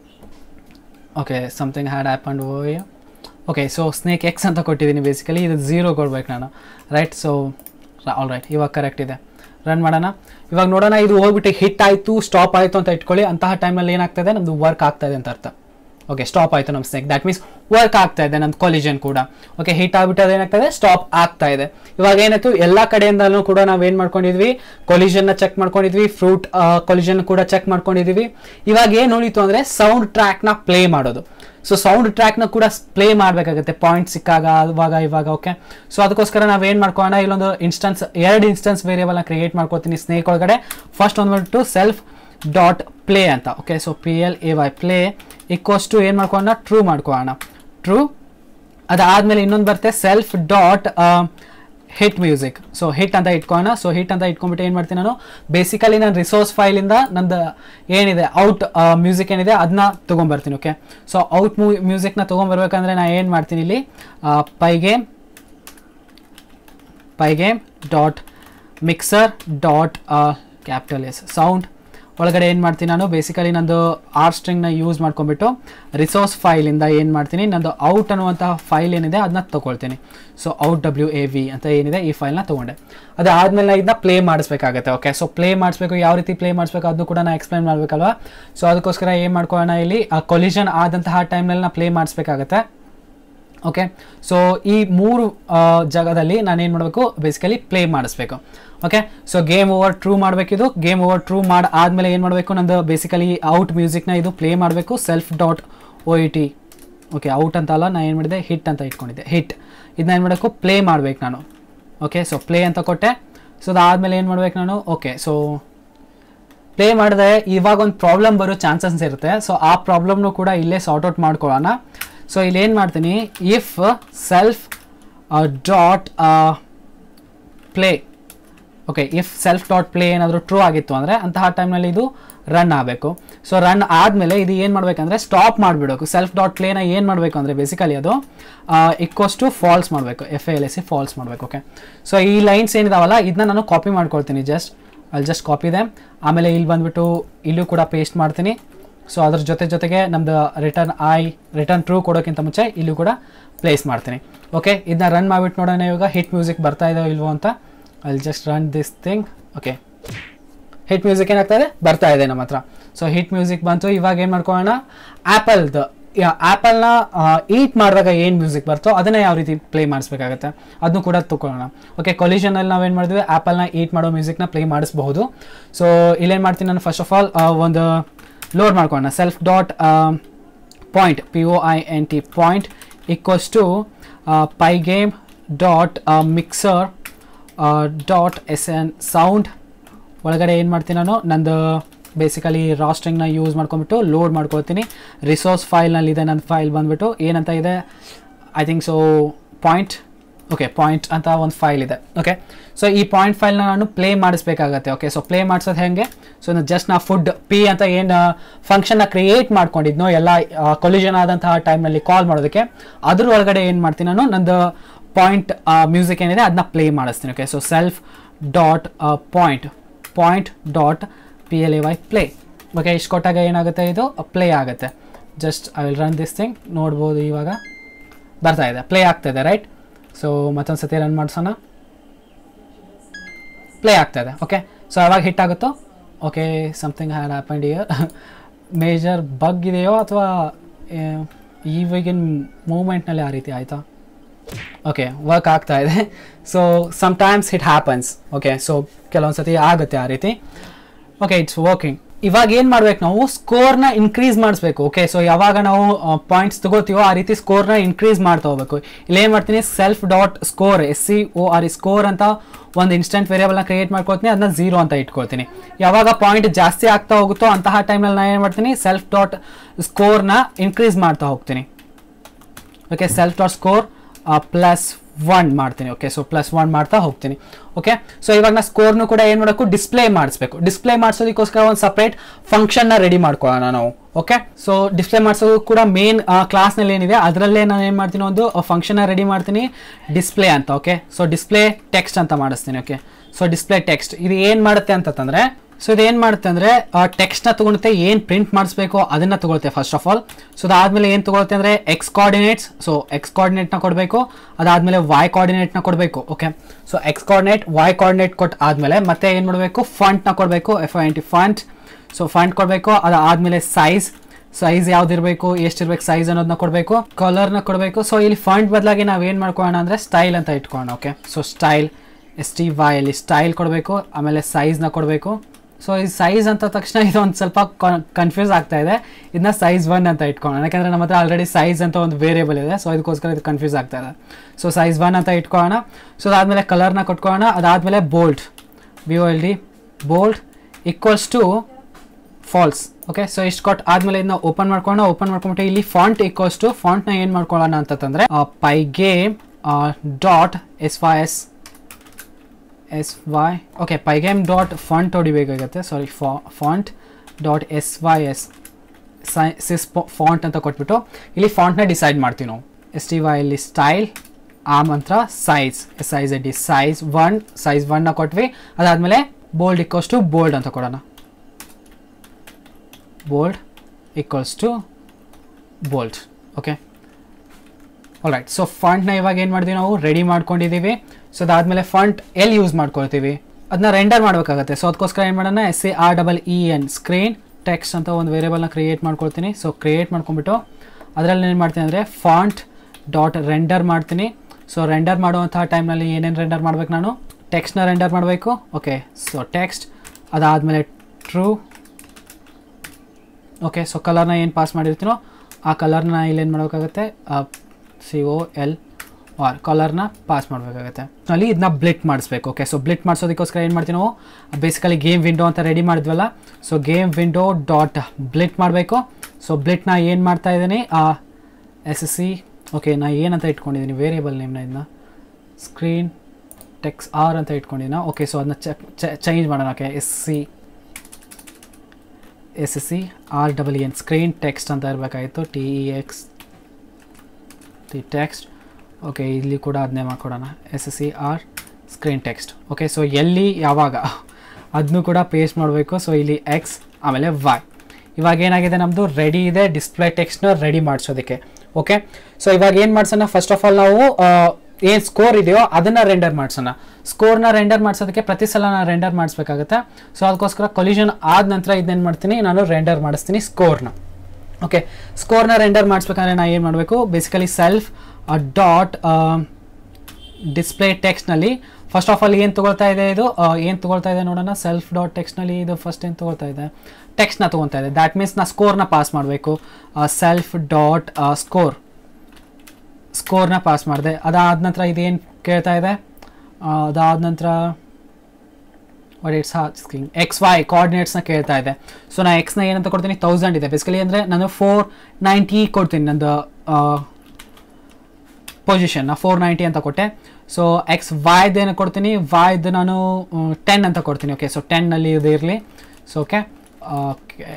ಓಕೆ ಸಮಥಿಂಗ್ ಹ್ಯಾಡ್ ಆ್ಯಪಂಡ್ ಓಯ್ ಓಕೆ ಸೊ ಸ್ನೇಕ್ ಎಕ್ಸ್ ಅಂತ ಕೊಟ್ಟಿದ್ದೀನಿ ಬೇಸಿಕಲಿ ಇದು ಝೀರೋ ಕೊಡ್ಬೇಕು ನಾನು ರೈಟ್ ಸೊ ಆಲ್ ರೈಟ್ ಇವಾಗ ಕರೆಕ್ಟ್ ಇದೆ ರನ್ ಮಾಡೋಣ ಇವಾಗ ನೋಡೋಣ ಇದು ಹೋಗ್ಬಿಟ್ಟು ಹಿಟ್ ಆಯಿತು ಸ್ಟಾಪ್ ಆಯಿತು ಅಂತ ಇಟ್ಕೊಳ್ಳಿ ಅಂತಹ ಟೈಮಲ್ಲಿ ಏನಾಗ್ತದೆ ನಮ್ಮದು ವರ್ಕ್ ಆಗ್ತಾ ಇದೆ ಅಂತ ಅರ್ಥ ಓಕೆ ಸ್ಟಾಪ್ ಆಯಿತು ನಮ್ಮ ಸ್ನೇಕ್ ದ್ಯಾಟ್ ಮೀನ್ಸ್ ವರ್ಕ್ ಆಗ್ತಾ ಇದೆ ನಮ್ಮ ಕೊಲಿಜನ್ ಕೂಡ ಓಕೆ ಹಿಟ್ ಆಗ್ಬಿಟ್ಟು ಅದೇನಾಗ್ತದೆ ಸ್ಟಾಪ್ ಆಗ್ತಾ ಇದೆ ಇವಾಗ ಏನಾಯ್ತು ಎಲ್ಲ ಕಡೆಯಿಂದಲೂ ಕೂಡ ನಾವು ಏನು ಮಾಡ್ಕೊಂಡಿದ್ವಿ ಕೊಲಿಜನ್ನ ಚೆಕ್ ಮಾಡ್ಕೊಂಡಿದ್ವಿ ಫ್ರೂಟ್ ಕೊಲಿಜನ್ ಕೂಡ ಚೆಕ್ ಮಾಡ್ಕೊಂಡಿದ್ವಿ ಇವಾಗ ಏನು ಉಳಿತು ಅಂದರೆ ಸೌಂಡ್ ಟ್ರ್ಯಾಕ್ನ ಪ್ಲೇ ಮಾಡೋದು ಸೊ ಸೌಂಡ್ ಟ್ರ್ಯಾಕ್ನ ಕೂಡ ಪ್ಲೇ ಮಾಡಬೇಕಾಗುತ್ತೆ ಪಾಯಿಂಟ್ ಸಿಕ್ಕಾಗ ಅವಾಗ ಇವಾಗ ಓಕೆ ಸೊ ಅದಕ್ಕೋಸ್ಕರ ನಾವು ಏನು ಮಾಡ್ಕೊಳ್ಳೋಣ ಇಲ್ಲೊಂದು ಇನ್ಸ್ಟೆನ್ಸ್ ಎರಡು ಇನ್ಸ್ಟೆನ್ಸ್ ವೇರಿಯಬಲ್ನ ಕ್ರಿಯೇಟ್ ಮಾಡ್ಕೊತೀನಿ ಸ್ನೇಕ್ ಒಳಗಡೆ ಫಸ್ಟ್ ಒಂದು ಬಂದ್ಬಿಟ್ಟು ಸೆಲ್ಫ್ ಡಾಟ್ ಪ್ಲೇ ಅಂತ okay so P L A Y play equals to ಏನು ಮಾಡ್ಕೊಳ್ಳೋಣ ಟ್ರೂ ಮಾಡ್ಕೊಳ್ಳೋಣ ಟ್ರೂ ಅದಾದಮೇಲೆ ಇನ್ನೊಂದು ಬರುತ್ತೆ self dot hit music so hit ಅಂತ ಇಟ್ಕೊಳ್ಳೋಣ ಸೊ ಹಿಟ್ ಅಂತ ಇಟ್ಕೊಂಡ್ಬಿಟ್ಟು ಏನು ಮಾಡ್ತೀನಿ ನಾನು ಬೇಸಿಕಲಿ ನಾನು ರಿಸೋರ್ಸ್ ಫೈಲಿಂದ ನಂದು ಏನಿದೆ ಔಟ್ ಮ್ಯೂಸಿಕ್ ಏನಿದೆ ಅದನ್ನ ತೊಗೊಂಬರ್ತೀನಿ ಓಕೆ ಸೊ ಔಟ್ ಮೂ ಮ್ಯೂಸಿಕ್ನ ತೊಗೊಂಬರ್ಬೇಕಂದ್ರೆ ನಾನು ಏನು ಮಾಡ್ತೀನಿ ಇಲ್ಲಿ pygame ಪೈಗೇಮ್ dot mixer dot capital S sound ಒಳಗಡೆ ಏನು ಮಾಡ್ತೀನಿ ನಾನು ಬೇಸಿಕಲಿ ನಂದು ಆರ್ ಸ್ಟ್ರಿಂಗ್ನ ಯೂಸ್ ಮಾಡ್ಕೊಂಡ್ಬಿಟ್ಟು ರಿಸೋರ್ಸ್ ಫೈಲಿಂದ ಏನು ಮಾಡ್ತೀನಿ ನಂದು ಔಟ್ ಅನ್ನುವಂತಹ ಫೈಲ್ ಏನಿದೆ ಅದನ್ನ ತೊಗೊಳ್ತೀನಿ so out W A V ಅಂತ ಏನಿದೆ ಈ ಫೈಲ್ನ ತೊಗೊಂಡೆ ಅದಾದಮೇಲೆ ಇದನ್ನ ಪ್ಲೇ ಮಾಡಿಸ್ಬೇಕಾಗತ್ತೆ ಓಕೆ ಸೊ ಪ್ಲೇ ಮಾಡಿಸ್ಬೇಕು ಯಾವ ರೀತಿ ಪ್ಲೇ ಮಾಡಿಸ್ಬೇಕು ಅದನ್ನು ಕೂಡ ನಾನು ಎಕ್ಸ್ಪ್ಲೈನ್ ಮಾಡಬೇಕಲ್ವಾ ಸೊ ಅದಕ್ಕೋಸ್ಕರ ಏನು ಮಾಡ್ಕೊಳ್ಳೋಣ ಇಲ್ಲಿ ಕೊಲಿಷನ್ ಆದಂತಹ ಟೈಮ್ನಲ್ಲಿ ನಾನು ಪ್ಲೇ ಮಾಡಿಸ್ಬೇಕಾಗತ್ತೆ ಓಕೆ ಸೊ ಈ ಮೂರು ಜಾಗದಲ್ಲಿ ನಾನು ಏನು ಮಾಡಬೇಕು ಬೇಸಿಕಲಿ ಪ್ಲೇ ಮಾಡಿಸ್ಬೇಕು okay so game over true ಮಾಡಬೇಕಿದು ಗೇಮ್ ಓವರ್ ಟ್ರೂ ಮಾಡಿ ಆದಮೇಲೆ ಏನು ಮಾಡಬೇಕು ನಂದು ಬೇಸಿಕಲಿ ಔಟ್ ಮ್ಯೂಸಿಕ್ನ ಇದು ಪ್ಲೇ ಮಾಡಬೇಕು self dot O E T okay out ಅಂತ ಅಲ್ಲ ನಾನು ಏನು ಮಾಡಿದೆ ಹಿಟ್ ಅಂತ ಇಟ್ಕೊಂಡಿದ್ದೆ ಹಿಟ್ ಇದನ್ನ ಏನು ಮಾಡಬೇಕು ಪ್ಲೇ ಮಾಡಬೇಕು ನಾನು ಓಕೆ ಸೊ ಪ್ಲೇ ಅಂತ ಕೊಟ್ಟೆ ಸೊ ಅದಾದಮೇಲೆ ಏನು ಮಾಡ್ಬೇಕು ನಾನು ಓಕೆ ಸೊ ಪ್ಲೇ ಮಾಡಿದ್ರೆ ಇವಾಗ ಒಂದು ಪ್ರಾಬ್ಲಮ್ ಬರೋ ಚಾನ್ಸಸ್ ಇರುತ್ತೆ ಸೊ ಆ ಪ್ರಾಬ್ಲಮ್ನು ಕೂಡ ಇಲ್ಲೇ ಸಾರ್ಟ್ ಔಟ್ ಮಾಡ್ಕೊಳ್ಳೋಣ ಸೊ ಇಲ್ಲಿ ಏನು ಮಾಡ್ತೀನಿ if self dot play okay if self dot play ಏನಾದರೂ ಟ್ರೂ ಆಗಿತ್ತು ಅಂದರೆ ಅಂತಹ ಟೈಮ್ನಲ್ಲಿ ಇದು ರನ್ ಆಗಬೇಕು ಸೊ ರನ್ ಆದಮೇಲೆ ಇದು ಏನು ಮಾಡಬೇಕಂದ್ರೆ ಸ್ಟಾಪ್ ಮಾಡಿಬಿಡಬೇಕು ಸೆಲ್ಫ್ ಡಾಟ್ ಪ್ಲೇನ ಏನು ಮಾಡಬೇಕು ಅಂದರೆ ಬೇಸಿಕಲಿ ಅದು ಇಕ್ವಸ್ ಟು ಫಾಲ್ಸ್ ಮಾಡಬೇಕು F L S C false ಮಾಡಬೇಕು ಓಕೆ ಸೊ ಈ ಲೈನ್ಸ್ ಏನಿದಾವಲ್ಲ ಇದನ್ನ ನಾನು ಕಾಪಿ ಮಾಡ್ಕೊಳ್ತೀನಿ ಜಸ್ಟ್ ಅಲ್ಲಿ ಜಸ್ಟ್ ಕಾಪಿ ಇದೆ ಆಮೇಲೆ ಇಲ್ಲಿ ಬಂದುಬಿಟ್ಟು ಇಲ್ಲೂ ಕೂಡ ಪೇಸ್ಟ್ ಮಾಡ್ತೀನಿ ಸೊ ಅದ್ರ ಜೊತೆ ಜೊತೆಗೆ ನಮ್ಮದು ರಿಟರ್ನ್ ಐ ರಿಟರ್ನ್ ಟ್ರೂ ಕೊಡೋಕ್ಕಿಂತ ಮುಂಚೆ ಇಲ್ಲೂ ಕೂಡ ಪ್ಲೇಸ್ ಮಾಡ್ತೀನಿ ಓಕೆ ಇದನ್ನ ರನ್ ಮಾಡಿಬಿಟ್ಟು ನೋಡೋಣ ಇವಾಗ ಹಿಟ್ ಮ್ಯೂಸಿಕ್ ಬರ್ತಾ ಇದೆಯೋ ಇಲ್ವೋ ಅಂತ ಅಲ್ಲಿ just run this thing okay hit music ಏನಾಗ್ತಾ ಇದೆ ಬರ್ತಾ ಇದೆ ನಮ್ಮ ಹತ್ರ ಸೊ ಹಿಟ್ ಮ್ಯೂಸಿಕ್ ಬಂತು ಇವಾಗ ಏನು ಮಾಡ್ಕೊಳ್ಳೋಣ ಆ್ಯಪಲ್ದು ಆ್ಯಪಲ್ನ ಈಟ್ ಮಾಡಿದಾಗ ಏನು ಮ್ಯೂಸಿಕ್ ಬರ್ತೋ ಅದನ್ನೇ ಯಾವ ರೀತಿ ಪ್ಲೇ ಮಾಡಿಸ್ಬೇಕಾಗತ್ತೆ ಅದನ್ನು ಕೂಡ ತಗೊಳ್ಳೋಣ ಓಕೆ ಕೊಲಿಷನಲ್ಲಿ ನಾವೇನು ಮಾಡಿದ್ವಿ ಆ್ಯಪಲ್ನ ಈಟ್ ಮಾಡೋ ಮ್ಯೂಸಿಕ್ನ ಪ್ಲೇ ಮಾಡಿಸ್ಬಹುದು ಸೊ ಇಲ್ಲೇನು ಮಾಡ್ತೀನಿ ನಾನು ಫಸ್ಟ್ ಆಫ್ ಆಲ್ ಒಂದು ಲೋಡ್ ಮಾಡ್ಕೊಳ್ಳೋಣ self dot point P O I N T point equals to ಪೈಗೇಮ್ dot mixer dot S N sound ಒಳಗಡೆ ಏನು ಮಾಡ್ತೀನಿ ನಾನು ನಂದು ಬೇಸಿಕಲಿ ರಾಸ್ಟ್ರಿಂಗ್ನ ಯೂಸ್ ಮಾಡ್ಕೊಂಬಿಟ್ಟು ಲೋಡ್ ಮಾಡ್ಕೊಳ್ತೀನಿ ರಿಸೋರ್ಸ್ ಫೈಲ್ನಲ್ಲಿದೆ ನನ್ನ ಫೈಲ್ ಬಂದುಬಿಟ್ಟು ಏನಂತ ಇದೆ I think so point okay point ಅಂತ ಒಂದು ಫೈಲ್ ಇದೆ ಓಕೆ ಸೊ ಈ ಪಾಯಿಂಟ್ ಫೈಲ್ನ ನಾನು ಪ್ಲೇ ಮಾಡಿಸ್ಬೇಕಾಗತ್ತೆ ಓಕೆ ಸೊ ಪ್ಲೇ ಮಾಡಿಸೋದು ಹೆಂಗೆ ಸೊ ಜಸ್ಟ್ ನಾ ಫುಡ್ ಪಿ ಅಂತ ಏನು ಫಂಕ್ಷನ್ನ ಕ್ರಿಯೇಟ್ ಮಾಡ್ಕೊಂಡಿದ್ನೋ ಎಲ್ಲ ಕೊಲ್ಯೂಷನ್ ಆದಂತಹ ಟೈಮ್ನಲ್ಲಿ ಕಾಲ್ ಮಾಡೋದಕ್ಕೆ ಅದ್ರ ಒಳಗಡೆ ಏನು ಮಾಡ್ತೀನಿ ನಾನು ನಂದು ಪಾಯಿಂಟ್ ಮ್ಯೂಸಿಕ್ ಏನಿದೆ ಅದನ್ನ ಪ್ಲೇ ಮಾಡಿಸ್ತೀನಿ okay so self dot point point dot P L A Y play okay ಇಷ್ಟು ಕೊಟ್ಟಾಗ ಏನಾಗುತ್ತೆ ಇದು ಪ್ಲೇ ಆಗುತ್ತೆ just I will run this thing ನೋಡ್ಬೋದು ಇವಾಗ ಬರ್ತಾ ಇದೆ ಪ್ಲೇ ಆಗ್ತಾ ಇದೆ ರೈಟ್ ಸೊ ಮತ್ತೊಂದು ಸತಿ ರನ್ ಮಾಡಿಸೋಣ ಪ್ಲೇ ಆಗ್ತಾ ಇದೆ ಓಕೆ ಸೊ ಯಾವಾಗ ಹಿಟ್ ಆಗುತ್ತೋ okay something had happened here major bug ಇದೆಯೋ ಅಥವಾ ಈವಾಗಿನ ಮೂಮೆಂಟ್ನಲ್ಲಿ ಆ ರೀತಿ ಆಯಿತಾ ಓಕೆ ವರ್ಕ್ ಆಗ್ತಾ ಇದೆ so sometimes it happens okay so ಕೆಲವೊಂದು ಸತಿ ಆಗುತ್ತೆ ಆ ರೀತಿ ಓಕೆ ಇಟ್ಸ್ ವರ್ಕಿಂಗ್ ಇವಾಗ ಏನು ಮಾಡ್ಬೇಕು ನಾವು ಸ್ಕೋರ್ನ ಇನ್ಕ್ರೀಸ್ ಮಾಡಿಸ್ಬೇಕು ಓಕೆ ಸೊ ಯಾವಾಗ ನಾವು ಪಾಯಿಂಟ್ಸ್ ತಗೋತೀವೋ ಆ ರೀತಿ ಸ್ಕೋರ್ನ ಇನ್ಕ್ರೀಸ್ ಮಾಡ್ತಾ ಹೋಗ್ಬೇಕು ಇಲ್ಲಿ ಏನು ಮಾಡ್ತೀನಿ self dot score S C O R E score ಅಂತ ಒಂದು ಇನ್ಸ್ಟೆಂಟ್ ವೇರಿಯಬಲ್ನ ಕ್ರಿಯೇಟ್ ಮಾಡ್ಕೊಳ್ತೀನಿ ಅದನ್ನ ಝೀರೋ ಅಂತ ಇಟ್ಕೊಳ್ತೀನಿ ಯಾವಾಗ ಪಾಯಿಂಟ್ ಜಾಸ್ತಿ ಆಗ್ತಾ ಹೋಗುತ್ತೋ ಅಂತಹ ಟೈಮ್ನಲ್ಲಿ ನಾನು ಏನು ಮಾಡ್ತೀನಿ ಸೆಲ್ಫ್ ಡಾಟ್ ಸ್ಕೋರ್ನ ಇನ್ಕ್ರೀಸ್ ಮಾಡ್ತಾ ಹೋಗ್ತೀನಿ okay self dot score plus one ಮಾಡ್ತೀನಿ ಓಕೆ ಸೊ ಪ್ಲಸ್ ಒನ್ ಮಾಡ್ತಾ ಹೋಗ್ತೀನಿ ಓಕೆ ಸೊ ಇವಾಗ ನಾ ಸ್ಕೋರ್ನು ಕೂಡ ಏನು ಮಾಡಬೇಕು ಡಿಸ್ಪ್ಲೇ ಮಾಡಿಸ್ಬೇಕು ಡಿಸ್ಪ್ಲೇ ಮಾಡಿಸೋದಕ್ಕೋಸ್ಕರ ಒಂದು ಸಪ್ರೇಟ್ ಫಂಕ್ಷನ್ನ ರೆಡಿ ಮಾಡ್ಕೊಳ್ಳೋಣ ನಾವು ಓಕೆ ಸೊ ಡಿಸ್ಪ್ಲೇ ಮಾಡಿಸೋದು ಕೂಡ ಮೇನ್ ಕ್ಲಾಸ್ನಲ್ಲಿ ಏನಿದೆ ಅದರಲ್ಲೇ ನಾನು ಏನು ಮಾಡ್ತೀನಿ ಒಂದು ಫಂಕ್ಷನ್ನ ರೆಡಿ ಮಾಡ್ತೀನಿ ಡಿಸ್ಪ್ಲೇ ಅಂತ ಓಕೆ ಸೊ ಡಿಸ್ಪ್ಲೇ ಟೆಕ್ಸ್ಟ್ ಅಂತ ಮಾಡಿಸ್ತೀನಿ ಓಕೆ ಸೊ ಡಿಸ್ಪ್ಲೇ ಟೆಕ್ಸ್ಟ್ ಇದು ಏನು ಮಾಡುತ್ತೆ ಅಂತಂದ್ರೆ ಸೊ ಇದು ಏನು ಮಾಡುತ್ತೆ ಅಂದರೆ ಟೆಕ್ಸ್ಟ್ನ ತೊಗೊಳುತ್ತೆ ಏನು ಪ್ರಿಂಟ್ ಮಾಡಿಸ್ಬೇಕು ಅದನ್ನು ತೊಗೊಳುತ್ತೆ ಫಸ್ಟ್ ಆಫ್ ಆಲ್ ಸೊ ಅದಾದಮೇಲೆ ಏನು ತೊಗೊಳುತ್ತೆ ಅಂದರೆ ಎಕ್ಸ್ ಕೋಆರ್ಡಿನೇಟ್ಸ್ ಸೊ ಎಕ್ಸ್ ಕೋಆರ್ಡಿನೇಟ್ನ ಕೊಡಬೇಕು ಅದಾದಮೇಲೆ ವಾಯ್ ಕೋಆರ್ಡಿನೇಟ್ನ ಕೊಡಬೇಕು okay so X coordinate Y coordinate ಕೊಟ್ಟು ಆದಮೇಲೆ ಮತ್ತೆ ಏನು ಮಾಡಬೇಕು ಫಂಟ್ನ ಕೊಡಬೇಕು F I N T font so font ಕೊಡಬೇಕು ಅದಾದಮೇಲೆ ಸೈಜ್ ಸೈಜ್ ಯಾವ್ದಿರಬೇಕು ಎಷ್ಟಿರ್ಬೇಕು ಸೈಜ್ ಅನ್ನೋದನ್ನ ಕೊಡಬೇಕು ಕಲರ್ನ ಕೊಡಬೇಕು ಸೊ ಇಲ್ಲಿ ಫಂಟ್ ಬದಲಾಗಿ ನಾವು ಏನು ಮಾಡ್ಕೊಳ್ಳೋಣ ಅಂದರೆ ಸ್ಟೈಲ್ ಅಂತ ಇಟ್ಕೊಳ್ಳೋಣ okay so style S T Y ಅಲ್ಲಿ ಸ್ಟೈಲ್ ಕೊಡಬೇಕು ಆಮೇಲೆ ಸೈಜ್ನ ಕೊಡಬೇಕು ಸೊ ಈ ಸೈಜ್ ಅಂತ ತಕ್ಷಣ ಇದು ಒಂದು ಸ್ವಲ್ಪ ಕನ್ಫ್ಯೂಸ್ ಆಗ್ತಾ ಇದೆ ಇದನ್ನ ಸೈಜ್ ಒನ್ ಅಂತ ಇಟ್ಕೊಳ್ಳೋಣ ಯಾಕಂದರೆ ನಮ್ಮ ಹತ್ರ ಆಲ್ರೆಡಿ ಸೈಜ್ ಅಂತ ಒಂದು ವೇರಿಯಬಲ್ ಇದೆ ಸೊ ಇದಕ್ಕೋಸ್ಕರ ಇದು ಕನ್ಫ್ಯೂಸ್ ಆಗ್ತಾ ಇದೆ ಸೊ ಸೈಜ್ ಒನ್ ಅಂತ ಇಟ್ಕೊಳ್ಳೋಣ ಸೊ ಅದಾದಮೇಲೆ ಕಲರ್ನ ಕೊಟ್ಕೊಳ್ಳೋಣ ಅದಾದಮೇಲೆ bold B O L D bold equals to false okay so ಇಷ್ಟು ಕೊಟ್ಟು ಆದಮೇಲೆ ಇದನ್ನ ಓಪನ್ ಮಾಡ್ಕೊಳ್ಳೋಣ ಓಪನ್ ಮಾಡ್ಕೊಂಬಿಟ್ಟು ಇಲ್ಲಿ ಫಾಂಟ್ ಈಕ್ವಲ್ಸ್ ಟು ಫಾಂಟ್ನ ಏನು ಮಾಡ್ಕೊಳ್ಳೋಣ ಅಂತಂದರೆ ಪೈಗೆ dot S Y S S Y okay pygame dot font ಹೊಡಿಬೇಕಾಗತ್ತೆ ಸಾರಿ ಫಾ font dot S Y S ಸೈ ಸಿಸ್ ಫಾಂಟ್ ಅಂತ ಕೊಟ್ಬಿಟ್ಟು ಇಲ್ಲಿ ಫಾಂಟ್ನ ಡಿಸೈಡ್ ಮಾಡ್ತೀವಿ ನಾವು ಎಸ್ ಟಿ ವೈ ಇಲ್ಲಿ ಸ್ಟೈಲ್ ಆ ಮಂತ್ರ size size D size one size ಒನ್ನ ಕೊಟ್ವಿ ಅದಾದಮೇಲೆ ಬೋಲ್ಡ್ ಈಕ್ವಲ್ಸ್ ಟು ಬೋಲ್ಡ್ ಅಂತ ಕೊಡೋಣ bold equals to bold okay right so ಫಂಟ್ನ ಇವಾಗ ಏನು ಮಾಡಿದ್ವಿ ನಾವು ರೆಡಿ ಮಾಡ್ಕೊಂಡಿದ್ದೀವಿ ಸೊ ಅದಾದಮೇಲೆ ಫಂಟ್ ಎಲ್ಲಿ ಯೂಸ್ ಮಾಡ್ಕೊಳ್ತೀವಿ ಅದನ್ನ ರೆಂಡರ್ ಮಾಡಬೇಕಾಗತ್ತೆ ಸೊ ಅದಕ್ಕೋಸ್ಕರ ಏನು ಮಾಡೋಣ S C R double E N screen text ಅಂತ ಒಂದು ವೇರಿಯಬಲ್ನ ಕ್ರಿಯೇಟ್ ಮಾಡ್ಕೊಳ್ತೀನಿ ಸೊ ಕ್ರಿಯೇಟ್ ಮಾಡ್ಕೊಂಬಿಟ್ಟು ಅದರಲ್ಲಿ ಏನು ಮಾಡ್ತೀನಿ ಅಂದರೆ ಫಾಂಟ್ ಡಾಟ್ ರೆಂಡರ್ ಮಾಡ್ತೀನಿ ಸೊ ರೆಂಡರ್ ಮಾಡುವಂತಹ ಟೈಮ್ನಲ್ಲಿ ಏನೇನು ರೆಂಡರ್ ಮಾಡ್ಬೇಕು ನಾನು ಟೆಕ್ಸ್ಟ್ನ ರೆಂಡರ್ ಮಾಡಬೇಕು ಓಕೆ ಸೊ ಟೆಕ್ಸ್ಟ್ ಅದಾದಮೇಲೆ ಟ್ರೂ ಓಕೆ ಸೊ ಕಲರ್ನ ಏನು ಪಾಸ್ ಮಾಡಿರ್ತೀನೋ ಆ ಕಲರ್ನ ಇಲ್ಲೇನು ಮಾಡಬೇಕಾಗುತ್ತೆ ಸಿ ಒ ಎಲ್ ಆರ್ ಕಲರ್ನ ಪಾಸ್ ಮಾಡಬೇಕಾಗುತ್ತೆ ಅಲ್ಲಿ ಇದನ್ನ ಬ್ಲಿಟ್ ಮಾಡಿಸ್ಬೇಕು ಓಕೆ ಸೊ ಬ್ಲಿಟ್ ಮಾಡಿಸೋದಕ್ಕೋಸ್ಕರ ಏನು ಮಾಡ್ತೀವಿ ನಾವು ಬೇಸಿಕಲಿ ಗೇಮ್ ವಿಂಡೋ ಅಂತ ರೆಡಿ ಮಾಡಿದ್ವಲ್ಲ so game window dot blit ಮಾಡಬೇಕು ಸೊ ಬ್ಲಿಟ್ನ ಏನು ಮಾಡ್ತಾ ಇದ್ದೀನಿ ಎಸ್ ಎಸ್ ಸಿ ಓಕೆ ನಾ ಏನಂತ ಇಟ್ಕೊಂಡಿದ್ದೀನಿ ವೇರಿಯಬಲ್ ನೇಮ್ನ ಇದನ್ನ ಸ್ಕ್ರೀನ್ ಟೆಕ್ಸ್ ಆರ್ ಅಂತ ಇಟ್ಕೊಂಡಿದ್ದೀನ ಓಕೆ ಸೊ ಅದನ್ನ ಚೇಂಜ್ ಮಾಡೋಣ okay S C S S C R double N screen text ಅಂತ ಇರಬೇಕಾಗಿತ್ತು T E X T text okay ಇಲ್ಲಿ ಕೂಡ ಅದನ್ನೇ ಮಾಡ್ಕೊಡೋಣ S S C R screen text okay so ಎಲ್ಲಿ ಯಾವಾಗ ಅದನ್ನು ಕೂಡ ಪೇಸ್ಟ್ ಮಾಡಬೇಕು ಸೊ ಇಲ್ಲಿ ಎಕ್ಸ್ ಆಮೇಲೆ ವೈ ಇವಾಗ ಏನಾಗಿದೆ ನಮ್ಮದು ರೆಡಿ ಇದೆ ಡಿಸ್ಪ್ಲೇ ಟೆಕ್ಸ್ಟ್ನ ರೆಡಿ ಮಾಡಿಸೋದಕ್ಕೆ ಓಕೆ ಸೊ ಇವಾಗ ಏನು ಮಾಡ್ಸೋಣ ಫಸ್ಟ್ ಆಫ್ ಆಲ್ ನಾವು ಏನು ಸ್ಕೋರ್ ಇದೆಯೋ ಅದನ್ನು ರೆಂಡರ್ ಮಾಡಿಸೋಣ ಸ್ಕೋರ್ನ ರೆಂಡರ್ ಮಾಡಿಸೋದಕ್ಕೆ ಪ್ರತಿ ಸಲ ನಾನು ರೆಂಡರ್ ಮಾಡಿಸ್ಬೇಕಾಗುತ್ತೆ ಸೊ ಅದಕ್ಕೋಸ್ಕರ ಕೊಲ್ಯೂಷನ್ ಆದ ನಂತರ ಇದನ್ನೇನು ಮಾಡ್ತೀನಿ ನಾನು ರೆಂಡರ್ ಮಾಡಿಸ್ತೀನಿ ಸ್ಕೋರ್ನ ಓಕೆ ಸ್ಕೋರ್ನ ರೆಂಡರ್ ಮಾಡಿಸ್ಬೇಕಂದ್ರೆ ನಾನು ಏನು ಮಾಡಬೇಕು ಬೇಸಿಕಲಿ ಸೆಲ್ಫ್ ಡಾಟ್ ಡಿಸ್ಪ್ಲೇ ಟೆಕ್ಸ್ಟ್ನಲ್ಲಿ ಫಸ್ಟ್ ಆಫ್ ಆಲ್ ಏನು ತೊಗೊಳ್ತಾ ಇದೆ ಇದು ಏನು ತೊಗೊಳ್ತಾ ಇದೆ ನೋಡೋಣ ಸೆಲ್ಫ್ ಡಾಟ್ ಟೆಕ್ಸ್ಟ್ನಲ್ಲಿ ಇದು ಫಸ್ಟ್ ಏನು ತೊಗೊಳ್ತಾ ಇದೆ ಟೆಕ್ಸ್ಟ್ನ ತೊಗೊಳ್ತಾ ಇದೆ ದ್ಯಾಟ್ ಮೀನ್ಸ್ ನಾ ಸ್ಕೋರ್ನ ಪಾಸ್ ಮಾಡಬೇಕು ಸೆಲ್ಫ್ ಡಾಟ್ ಸ್ಕೋರ್ ಸ್ಕೋರ್ನ ಪಾಸ್ ಮಾಡಿದೆ ಅದಾದ ನಂತರ ಇದೇನು ಕೇಳ್ತಾ ಇದೆ ಅದಾದ ನಂತರ what it's screen X Y ಕೋಆರ್ಡಿನೇಟ್ಸ್ನ ಕೇಳ್ತಾ ಇದೆ ಸೊ ನಾನು ಎಕ್ಸ್ನ ಏನಂತ ಕೊಡ್ತೀನಿ ತೌಸಂಡ್ ಇದೆ ಬೇಸಿಕಲಿ ಅಂದರೆ ನಾನು ಫೋರ್ ನೈಂಟಿ ಕೊಡ್ತೀನಿ ನಂದು ಪೊಸಿಷನ್ ಫೋರ್ ನೈಂಟಿ ಅಂತ ಕೊಟ್ಟೆ ಸೊ ಎಕ್ಸ್ ವಾಯ್ದೇನು ಕೊಡ್ತೀನಿ ವಾಯ್ದು ನಾನು ಟೆನ್ ಅಂತ ಕೊಡ್ತೀನಿ ಓಕೆ ಸೊ ಟೆನ್ನಲ್ಲಿ ಇದು ಇರಲಿ ಸೊ ಓಕೆ ಓಕೆ